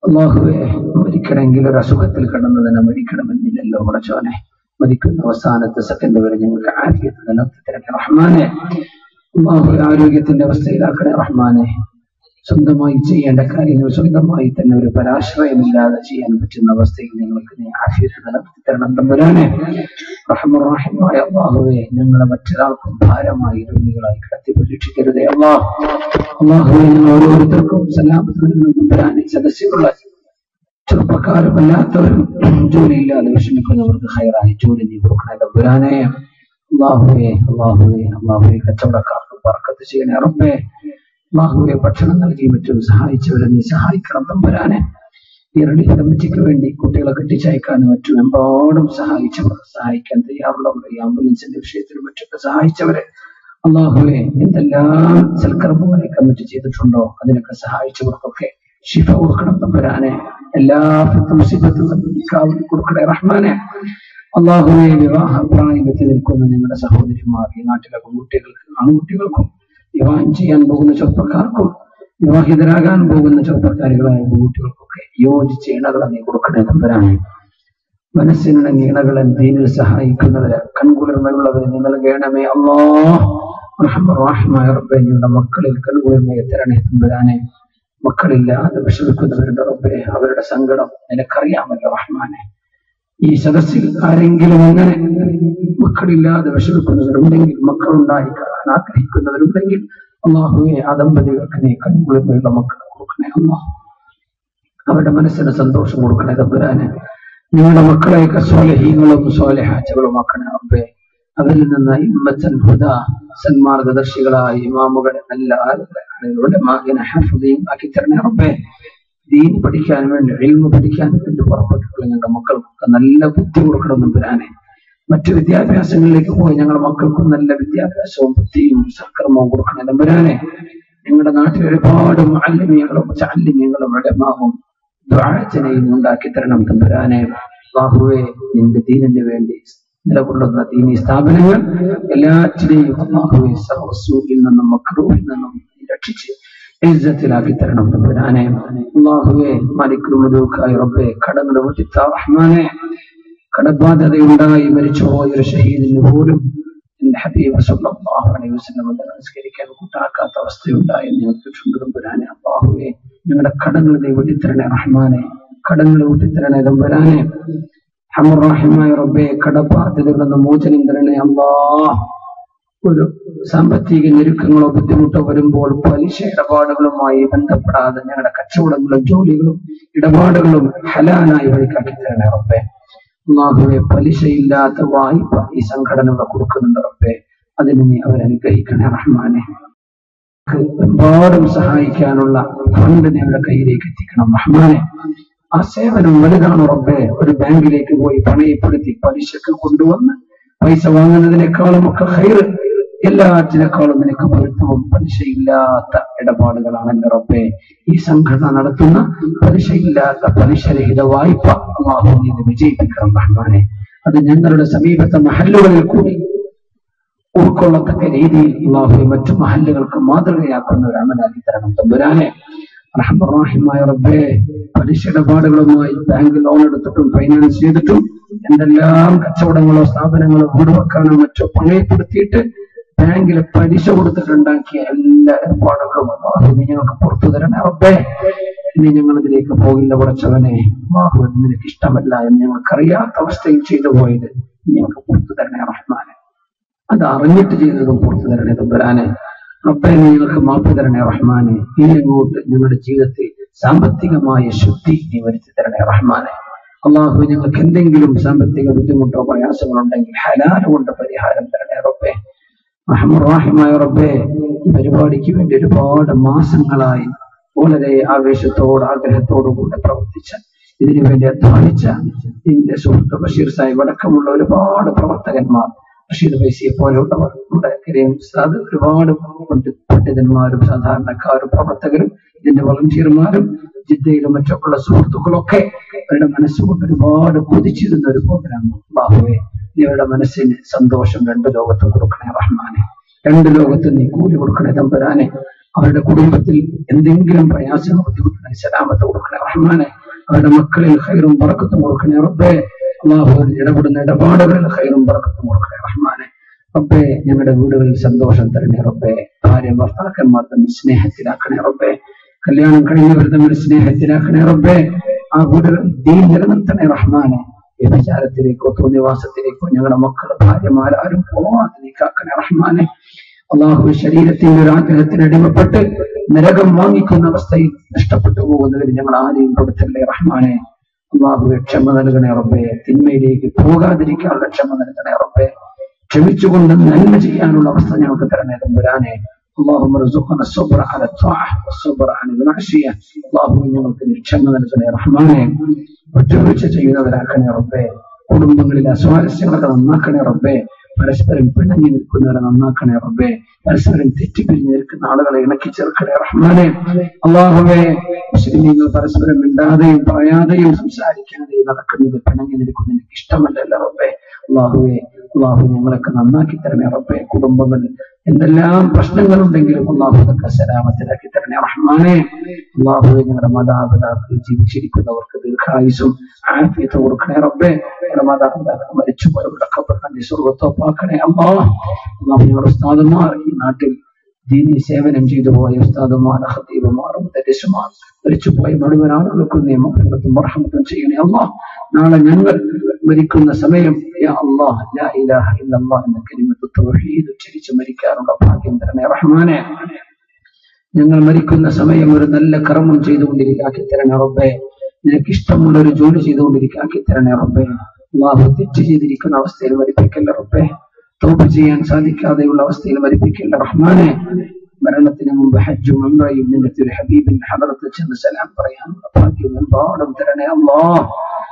അള്ളാഹുവെ മരിക്കണമെങ്കിൽ ഒരു അസുഖത്തിൽ കിടന്നതിനെ മരിക്കണമെന്നില്ലല്ലോ കുറച്ചോനെ മരിക്കുന്ന അവസാനത്തെ സെക്കൻഡ് വരെ ഞങ്ങൾക്ക് ആരോഗ്യത്തെ നിലനിർത്തി തരണേ റഹ്മാനെ അള്ളാഹു ആരോഗ്യത്തിന്റെ അവസ്ഥയിലാക്കണേ റഹ്മാനെ സ്വന്തമായി ചെയ്യേണ്ട കാര്യങ്ങൾ സ്വന്തമായി തന്നെ ഒരു പരാശ്രയമില്ലാതെ ചെയ്യാൻ പറ്റുന്ന അവസ്ഥയിൽ ഞങ്ങൾക്ക് നീ ആഫിയത്ത് നിലനിർത്തി തരണം തമ്പുരാനെ റഹ്മുറാഹിമായ അള്ളാഹുവെ ഞങ്ങളെ മറ്റൊരാൾക്കും ഭാരമായി രോഗികളായി കിടത്തി പരീക്ഷിക്കരുതേ അള്ളാഹ് അള്ളാഹുവെ ഞങ്ങൾ ഓരോരുത്തർക്കും സലാമത്ത് നൽകുന്ന തമ്പുരാനെ സദസ്യമുള്ള ചെറുപ്പക്കാരും അല്ലാത്തവരും ജോലിയില്ലാതെ വിഷമിക്കുന്നവർക്ക് ഹൈറായി ജോലി നീ കൊടുക്കണേ തമ്പുരാനെ അള്ളാഹുവെ അള്ളാഹുവെ അള്ളാഹുവെ കച്ചവടക്കാർക്ക് പറക്കത്ത് ചെയ്യണേ റബ്ബേ അള്ളാഹുവെ ഭക്ഷണം നൽകി മറ്റും സഹായിച്ചവരെ നീ സഹായിക്കണം തമ്പുരാനെ ഈ റിലീഫ് കമ്മിറ്റിക്ക് വേണ്ടി കുട്ടികളെ കെട്ടിച്ചയക്കാനും മറ്റും എമ്പാടും സഹായിച്ചവർ സഹായിക്കാൻ തയ്യാറുള്ളവർ ഈ ആംബുലൻസിന്റെ വിഷയത്തിലും മറ്റൊക്കെ സഹായിച്ചവരെ അള്ളാഹുവെ എന്തെല്ലാം സൽക്കർമ്മങ്ങൾ ഈ കമ്മിറ്റി ചെയ്തിട്ടുണ്ടോ അതിനൊക്കെ സഹായിച്ചവർക്കൊക്കെ ശിഫ കൊടുക്കണം തമ്പുരാനെ എല്ലാ മുസീബത്തും കൊടുക്കണേ റഹ്മാനെ അള്ളാഹുവെ വിവാഹ പ്രായമെത്തി നിൽക്കുന്ന ഞങ്ങളുടെ സഹോദരിമാർ ഈ നാട്ടിലെ പെൺകുട്ടികൾക്ക് ആൺകുട്ടികൾക്കും വിവാഹം ചെയ്യാൻ പോകുന്ന ചെറുപ്പക്കാർക്കും വിവാഹിതരാകാൻ പോകുന്ന ചെറുപ്പക്കാരികളായ പെൺകുട്ടികൾക്കൊക്കെ യോജിച്ച ഇണകളെ നീ കൊടുക്കണേ തമ്പുരാനെ മനസ്സിനിണങ്ങി ഇണകളെ ദീനിൽ സഹായിക്കുന്നവരെ കൺകുളിർമയുള്ളവരെ നീ നൽകണമേ അല്ലോ റഹ്മായ റബ്ബെ ഞങ്ങളുടെ മക്കളിൽ കൺകുളിർമയെ തരണേ തമ്പുരാനെ മക്കളില്ലാതെ വിഷമിക്കുന്നവരുടെ റബ്ബെ അവരുടെ സങ്കടം നിനക്കറിയാമല്ലോ റഹ്മാനെ ഈ സദസ്സിൽ ആരെങ്കിലും അങ്ങനെ മക്കളില്ലാതെ വിഷമിക്കുന്നവരുണ്ടെങ്കിൽ മക്കളുണ്ടായി കാണാൻ ആഗ്രഹിക്കുന്നവരുണ്ടെങ്കിൽ അള്ളാഹുവെ ആ ദമ്പതികൾക്ക് നീ കൺകുളിർമയുള്ള മക്കളെ കൊടുക്കണേ അള്ളാഹ് അവരുടെ മനസ്സിന് സന്തോഷം കൊടുക്കണേ തമ്പുരാനെ നിങ്ങളുടെ മക്കളെയൊക്കെ സ്വാലഹീങ്ങളും സ്വാലഹാച്ചകളും ആക്കണേ റബ്ബേ അവരിൽ നിന്ന് ഇമ്മത്തൻ ഹുദ സന്മാർഗദർശികളായ ഇമാമുകളെ നല്ല ആളുകളുടെ മാഹിനെ ഹഫുദയും ആക്കി തരണേ റബ്ബേ ദീൻ പഠിക്കാൻ വേണ്ടി എൽമ പഠിക്കാൻ വേണ്ടി പുറപ്പെട്ടിട്ടുള്ള ഞങ്ങളുടെ മക്കൾക്കൊക്കെ നല്ല ബുദ്ധി കൊടുക്കണം തമ്പുരാനെ മറ്റു വിദ്യാഭ്യാസങ്ങളിലേക്ക് പോയി ഞങ്ങളുടെ മക്കൾക്കും നല്ല വിദ്യാഭ്യാസവും ബുദ്ധിയും സൽക്കർമ്മവും കൊടുക്കണം തമ്പുരാനെ ഞങ്ങളുടെ നാട്ടിൽ ഒരുപാട് മാലിന്യങ്ങളും ചാലിന്യങ്ങളും ഇടമാവും ദ്വാരചനയും ഉണ്ടാക്കി തരണം തമ്പുരാനെ ബാഹുവെ നിന്റെ ദീനിന് വേണ്ടി നിലകൊള്ളുന്ന ദീനി സ്ഥാപനങ്ങൾ എല്ലാറ്റിനെയും അള്ളാഹുവെ സർവസൂരിൽ നിന്നും മക്രൂവിൽ നിന്നും രക്ഷിച്ച് ഇജ്ജത്തിലാക്കി തരണം തമ്പുരാനെ അള്ളാഹുവെ മലിക്കുലുക്കായി റബ്ബെ കടങ്ങൾ വീട്ടിത്ത റഹ്മാനെ കടബാധ്യതയുണ്ടായി മരിച്ചുപോയ ഒരു ഷഹീദിന് പോലും എന്റെ ഹബീബ് സല്ലല്ലാഹു അലൈഹി വസല്ലം നമസ്കരിക്കാൻ കൂട്ടാക്കാത്ത അവസ്ഥയുണ്ടായി ഞങ്ങൾക്ക് തമ്പുരാനെ അള്ളാഹുവെ ഞങ്ങളുടെ കടങ്ങൾ നീ വെട്ടിത്തരണേ റഹ്മാനെ കടങ്ങൾ വെട്ടിത്തരണേ തമ്പുരാനെ ഹമുറാഹിമായ റബ്ബെ കടബാധ്യതകളിൽ നിന്ന് മോചനം തരണേ അല്ലാ ഒരു സാമ്പത്തിക ഞെരുക്കങ്ങളോ ബുദ്ധിമുട്ടോ വരുമ്പോൾ പലിശ ഇടപാടുകളുമായി ബന്ധപ്പെടാതെ ഞങ്ങളുടെ കച്ചവടങ്ങളും ജോലികളും ഇടപാടുകളും ഹലാനായി വഴിക്കാക്കി തരണേ റബ്ബെ അള്ളാഹുവെ പലിശയില്ലാത്ത വായ്പ ഈ സംഘടനകൾ കൊടുക്കുന്നുണ്ട് റബ്ബെ അതിന് നീ അവരനുഗ്രഹിക്കണേ റഹ്മാനെ ഒരുപാടും സഹായിക്കാനുള്ള ഫണ്ട് ഞങ്ങളുടെ കയ്യിലേക്ക് എത്തിക്കണം റഹ്മാനെ ആ സേവനം വലുതാണ് റബ്ബെ ഒരു ബാങ്കിലേക്ക് പോയി പണയപ്പെടുത്തി പലിശക്ക് കൊണ്ടുവന്ന് പൈസ വാങ്ങുന്നതിനേക്കാളും ഒക്കെ ഹൈറ് എല്ലാറ്റിനേക്കാളും നിനക്ക് പൊരുത്തവും പലിശയില്ലാത്ത ഇടപാടുകളാണല്ലോ റബ്ബെ ഈ സംഘടന നടത്തുന്ന പലിശയില്ലാത്ത പലിശരഹിത വായ്പ അള്ളാഹു നീ ഇത് വിജയിപ്പിക്കണം റഹ്മാനെ അത് ഞങ്ങളുടെ സമീപത്തെ മഹല്ലുകളിൽ കൂടി ഉൾക്കൊള്ളത്തക്ക രീതിയിൽ അള്ളാഹു മറ്റു മഹല്ലുകൾക്ക് മാതൃകയാക്കുന്ന ഒരു അമലാക്കി തരണം തമ്പുരാനെ റഹ്മായ റബ്ബേ പലിശ ഇടപാടുകളുമായി ബാങ്ക് ലോൺ എടുത്തിട്ടും ഫൈനാൻസ് ചെയ്തിട്ടും എന്തെല്ലാം കച്ചവടങ്ങളോ സ്ഥാപനങ്ങളോ വീട് വെക്കാനോ മറ്റോ പണയപ്പെടുത്തിയിട്ട് ബാങ്കിലെ പലിശ കൊടുത്തിട്ടുണ്ടാക്കിയ എല്ലാ ഏർപ്പാടുകളും അള്ളാഹു നീ ഞങ്ങൾക്ക് പുറത്തു തരണേ റബ്ബേ ഇനി ഞങ്ങൾ ഇതിലേക്ക് പോകില്ല കുറച്ചവനെ അള്ളാഹു അത് നിനക്ക് ഇഷ്ടമല്ല എന്ന് ഞങ്ങൾക്കറിയാത്ത അവസ്ഥയിൽ ചെയ്തു പോയത് നീ ഞങ്ങൾക്ക് പുറത്തു തരണേ റഹ്മാനെ അത് അറിഞ്ഞിട്ട് ചെയ്തതും പുറത്തു തരണേ തമ്പുരാനെ റബ്ബെ നീ ഞങ്ങൾക്ക് മാപ്പ് തരണേ റഹ്മാനെ ഇനി അങ്ങോട്ട് ഞങ്ങളുടെ ജീവിതത്തിൽ സാമ്പത്തികമായ ശുദ്ധി നീ വരുത്തി തരണേ റഹ്മാനെ അള്ളാഹു ഞങ്ങൾക്ക് എന്തെങ്കിലും സാമ്പത്തിക ബുദ്ധിമുട്ടോ പ്രയാസങ്ങളോ ഉണ്ടെങ്കിൽ ഹലാല കൊണ്ട് പരിഹാരം തരണേ റബ്ബെ റഹ്മുറാഹിമായ റബ്ബെ ഈ പരിപാടിക്ക് വേണ്ടി ഒരുപാട് മാസങ്ങളായി വളരെ ആവേശത്തോട് ആഗ്രഹത്തോടു കൂടെ പ്രവർത്തിച്ച ഇതിനു വേണ്ടി അധ്വാനിച്ച എന്റെ സുഹൃത്ത് ബഷീർ സാഹിബ് അടക്കമുള്ള ഒരുപാട് പ്രവർത്തകന്മാർ ബഷീർ വൈസിയെ പോലെയുള്ളവർ നമ്മുടെ കരീം ഉസ്താദ് ഒരുപാട് പണ്ഡി- പണ്ഡിതന്മാരും സാധാരണക്കാരും പ്രവർത്തകരും ഇതിന്റെ വളണ്ടിയർമാരും ജിദ്ദയിലും മറ്റൊക്കെയുള്ള സുഹൃത്തുക്കളൊക്കെ അവരുടെ മനസ്സുകൊണ്ട് ഒരുപാട് കൊതിച്ചിരുന്ന ഒരു പ്രോഗ്രാം ബാഹുവെ നീ അവരുടെ മനസ്സിന് സന്തോഷം രണ്ട് ലോകത്തും കൊടുക്കണേ റഹ്മാനെ രണ്ട് ലോകത്തും നീ കൂലി കൊടുക്കണേ തമ്പുരാനെ അവരുടെ കുടുംബത്തിൽ എന്തെങ്കിലും പ്രയാസങ്ങൾ ബുദ്ധിമുട്ടുണ്ടെങ്കിൽ സലാമത്ത് കൊടുക്കണേ റഹ്മാനെ അവരുടെ മക്കളിൽ ഹൈറും പറക്കത്തും കൊടുക്കണേ റബ്ബേ അള്ളാഹു ഇടപെടുന്ന ഇടപാടുകളിൽ ഹൈറും പറക്കത്തും കൊടുക്കണേ റഹ്മാനെ റബ്ബേ ഞങ്ങളുടെ വീടുകളിൽ സന്തോഷം തരണേ റബ്ബേ ഭാര്യ ഭർത്താക്കന്മാർ തമ്മിൽ സ്നേഹത്തിലാക്കണേ റബ്ബേ കല്യാണം കഴിഞ്ഞവർ തമ്മിൽ സ്നേഹത്തിലാക്കണേ റബ്ബേ ആ വീടുകളിൽ ദീൻ നിലനിർത്തണേ റഹ്മാനെ വ്യഭിചാരത്തിലേക്കോ തോന്നിവാസത്തിലേക്കോ ഞങ്ങളുടെ മക്കൾ ഭാര്യമാരാരും പോവാതെ നീക്കാക്കണേ റഹ്മാനെ അള്ളാഹു ശരീരത്തിന്റെ ഒരു ആഗ്രഹത്തിന് അടിമപ്പെട്ട് നരകം വാങ്ങിക്കുന്ന അവസ്ഥയിൽ നഷ്ടപ്പെട്ടു പോകുന്നവർ ഞങ്ങൾ ആരെയും കൊടുത്തല്ലേ റഹ്മാനെ അള്ളാഹുവെ ക്ഷമ നൽകണേ റബ്ബേ തിന്മയിലേക്ക് പോകാതിരിക്കാനുള്ള ക്ഷമ നൽകണേ റബ്ബേ ക്ഷമിച്ചുകൊണ്ട് നന്മ ചെയ്യാനുള്ള അവസ്ഥ ഞങ്ങൾക്ക് തരണേ തമ്പുരാനെ اللهم ارزقنا الصبر على الطاعة والصبر عن المعصية اللهم ഞങ്ങൾക്ക് നീ ക്ഷമ നൽകണേ റഹ്മാനെ ഒറ്റവീഴ്ച ചെയ്യുന്നവരാക്കണേ റബ്ബേ കുടുംബങ്ങളിലെ അസ്വാരസ്യങ്ങളൊക്കെ നന്നാക്കണേ റബ്ബേ പരസ്പരം പിണങ്ങി നിൽക്കുന്നവരെ നന്നാക്കണേ റബ്ബേ പരസ്പരം തെറ്റിപ്പിരിഞ്ഞ് നിൽക്കുന്ന ആളുകളെ ഇണക്കി ചേർക്കണേ റഹ്മാനെ അള്ളാഹുവേ മുസ്ലിമീങ്ങൾ പരസ്പരം മിണ്ടാതെയും പറയാതെയും സംസാരിക്കാതെയും നടക്കുന്നത് പിണങ്ങി നിൽക്കുന്നത് എനിക്ക് ഇഷ്ടമല്ലല്ലോ റബ്ബേ അള്ളാഹുവേ അള്ളാഹു ഞങ്ങളൊക്കെ നന്നാക്കി തരണേ റബ്ബേ കുടുംബങ്ങളിൽ എന്തെല്ലാം പ്രശ്നങ്ങളുണ്ടെങ്കിലും അള്ളാഹു അതൊക്കെ സലാമത്തിലാക്കി തരണേ റഹ്മാനെ അള്ളാഹുവെ ഞങ്ങളുടെ മാതാപിതാക്കൾ ജീവിച്ചിരിക്കുന്നവർക്ക് ദീർഘായുസും ആഫിയത്ത് കൊടുക്കണേ റബ്ബേ ഞങ്ങളുടെ മാതാപിതാക്കൾ മരിച്ചുപോയവരുടെ ഖബറിനെ സ്വർഗത്തോപ്പാക്കണേ അള്ളാഹ് അള്ളാഹു ഞങ്ങളുടെ ഉസ്താദന്മാർ ഈ നാട്ടിൽ ദീനി സേവനം ചെയ്തു പോയ ഉസ്താദുമാർ ഹത്തീബുമാർ മുത്തരിസുമാർ മരിച്ചുപോയ മുഴുവൻ ആളുകൾക്കും നിയമത്തും മർഹമത്തും ചെയ്യണേ അള്ളാഹ് നാളെ ഞങ്ങൾ മരിക്കുന്ന സമയം യാ അള്ളാഹ് ലാ ഇലാഹ ഇല്ലല്ലാഹ് എന്ന കലിമത്ത് തൗഹീദ് ഉച്ചരിച്ച് മരിക്കാനുള്ള ഭാഗ്യം തരണേ റഹ്മാനെ ഞങ്ങൾ മരിക്കുന്ന സമയം ഒരു നല്ല കർമ്മം ചെയ്തുകൊണ്ടിരിക്കാക്കി തരണേ റബ്ബേ നിനക്ക് ഇഷ്ടമുള്ള ഒരു ജോലി ചെയ്തുകൊണ്ടിരിക്കാക്കി തരണേ റബ്ബേ അള്ളാഹു തെറ്റ് ചെയ്തിരിക്കുന്ന അവസ്ഥയിൽ മരിപ്പിക്കല്ല റബ്ബേ തോപ് ചെയ്യാൻ സാധിക്കാതെയുള്ള അവസ്ഥയിൽ മരിപ്പിക്കല്ല റഹ്മാനെ മരണത്തിന് മുമ്പ് ഹജ്ജും അമ്രയും നിന്റെ തിരു ഹബീബിന്റെ ഹദറത്ത് ചെന്ന് സലാം പറയാനുള്ള ഭാഗ്യം എമ്പാടും തരണേ അള്ളാഹ്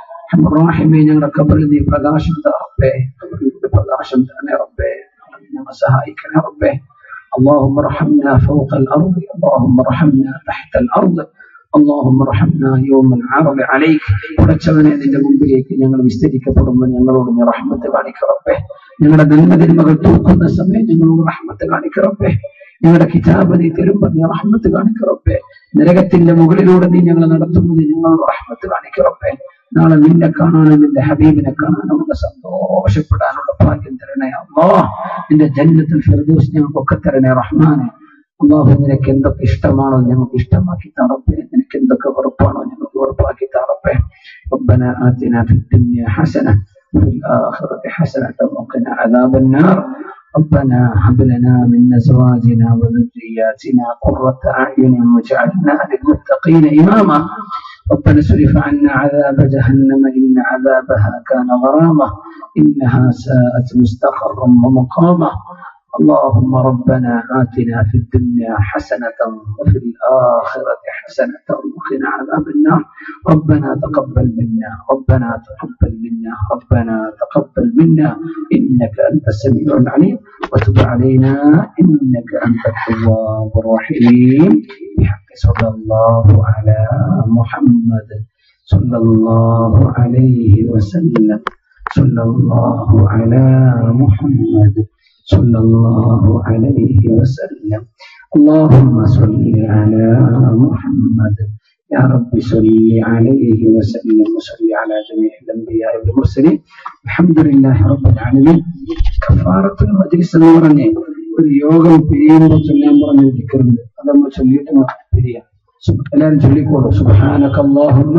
റഹ്മേ ഞങ്ങളുടെ കബറിൽ നീ പ്രകാശം തറപ്പേ കബറിലൂടെ പ്രകാശം തരണേ റബ്ബേ ഞങ്ങളെ സഹായിക്കണേ റബ്ബേ اللهم ارحمنا فوق الأرض اللهم ارحمنا تحت الأرض اللهم ارحمنا يوم العرض عليك പടച്ചവനെ നിന്റെ മുമ്പിലേക്ക് ഞങ്ങൾ വിസ്തരിക്കപ്പെടുമ്പോൾ ഞങ്ങളോട് നീ റഹ്മത്ത് കാണിക്കറപ്പേ ഞങ്ങളുടെ നന്മതിന്മകൾ തൂക്കുന്ന സമയം ഞങ്ങളോട് റഹ്മത്ത് കാണിക്കറപ്പേ ഞങ്ങളുടെ കിതാബ് നീ തരുമ്പോൾ നീ റഹ്മത്ത് കാണിക്കറപ്പേ നരകത്തിന്റെ മുകളിലൂടെ നീ ഞങ്ങളെ നടത്തുന്നത് ഞങ്ങളോട് റഹ്മത്ത് കാണിക്കറപ്പേ നാളെ നിന്നെ കാണാനും നിന്റെ ഹബീബിനെ കാണാനും ഉള്ള സന്തോഷപ്പെടാനുള്ള ഭാഗ്യം തരണേ അള്ളാ നിന്റെ ജന്മത്തിൽ ഫിർദൂസ് ഞങ്ങൾക്കൊക്കെ തരണേ റഹ്മാനെ അള്ളാഹു നിനക്ക് എന്തൊക്കെ ഇഷ്ടമാണോ ഞങ്ങൾക്ക് ഇഷ്ടമാക്കി താറപ്പേ നിനക്ക് എന്തൊക്കെ വെറുപ്പാണോ ഞങ്ങൾക്ക് വെറുപ്പാക്കി താറപ്പേ ربنا آتنا في الدنيا حسنة وفي الآخرة حسنة وقنا عذاب النار ربنا هب لنا من أزواجنا وذرياتنا قرة أعين واجعلنا للمتقين إماما ربنا اصرف عنا عذاب جهنم إن عذابها كان غرامة إنها ساءت مستقرا ومقاما اللهم ربنا آتنا في الدنيا حسنة وفي الآخرة حسنة وقنا عذاب النار ربنا تقبل منا ربنا تقبل منا ربنا تقبل منا إنك أنت السميع العليم وتب علينا إنك أنت التواب الرحيم بحق صلى الله على محمد صلى الله عليه وسلم صلى الله على محمد صلى الله عليه وسلم اللهم صل على محمد يا رب صل عليه وسلم وصل على جميع الانبياء والمرسلين الحمد لله رب العالمين كفارة المجلس എന്ന് പറഞ്ഞ് ഒരു യോഗം പിരിയുമ്പോൾ ചൊല്ലാൻ പറഞ്ഞ ദിക്കറുണ്ട് അത് നമ്മൾ ചൊല്ലിയിട്ട് പിരിയാം സുബ്- എല്ലാവരും ചൊല്ലിക്കോളൂ സുബ്ഹാനക അല്ലാഹുമ്മ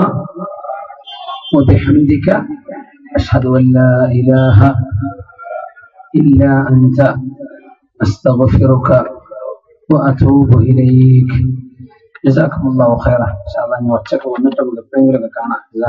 وبحمدك أشهد أن لا إله إلا أنت أستغفرك وأتوب إليك جزاكم الله خيرا إن شاء الله نوچك ونتبقى بين കാണാം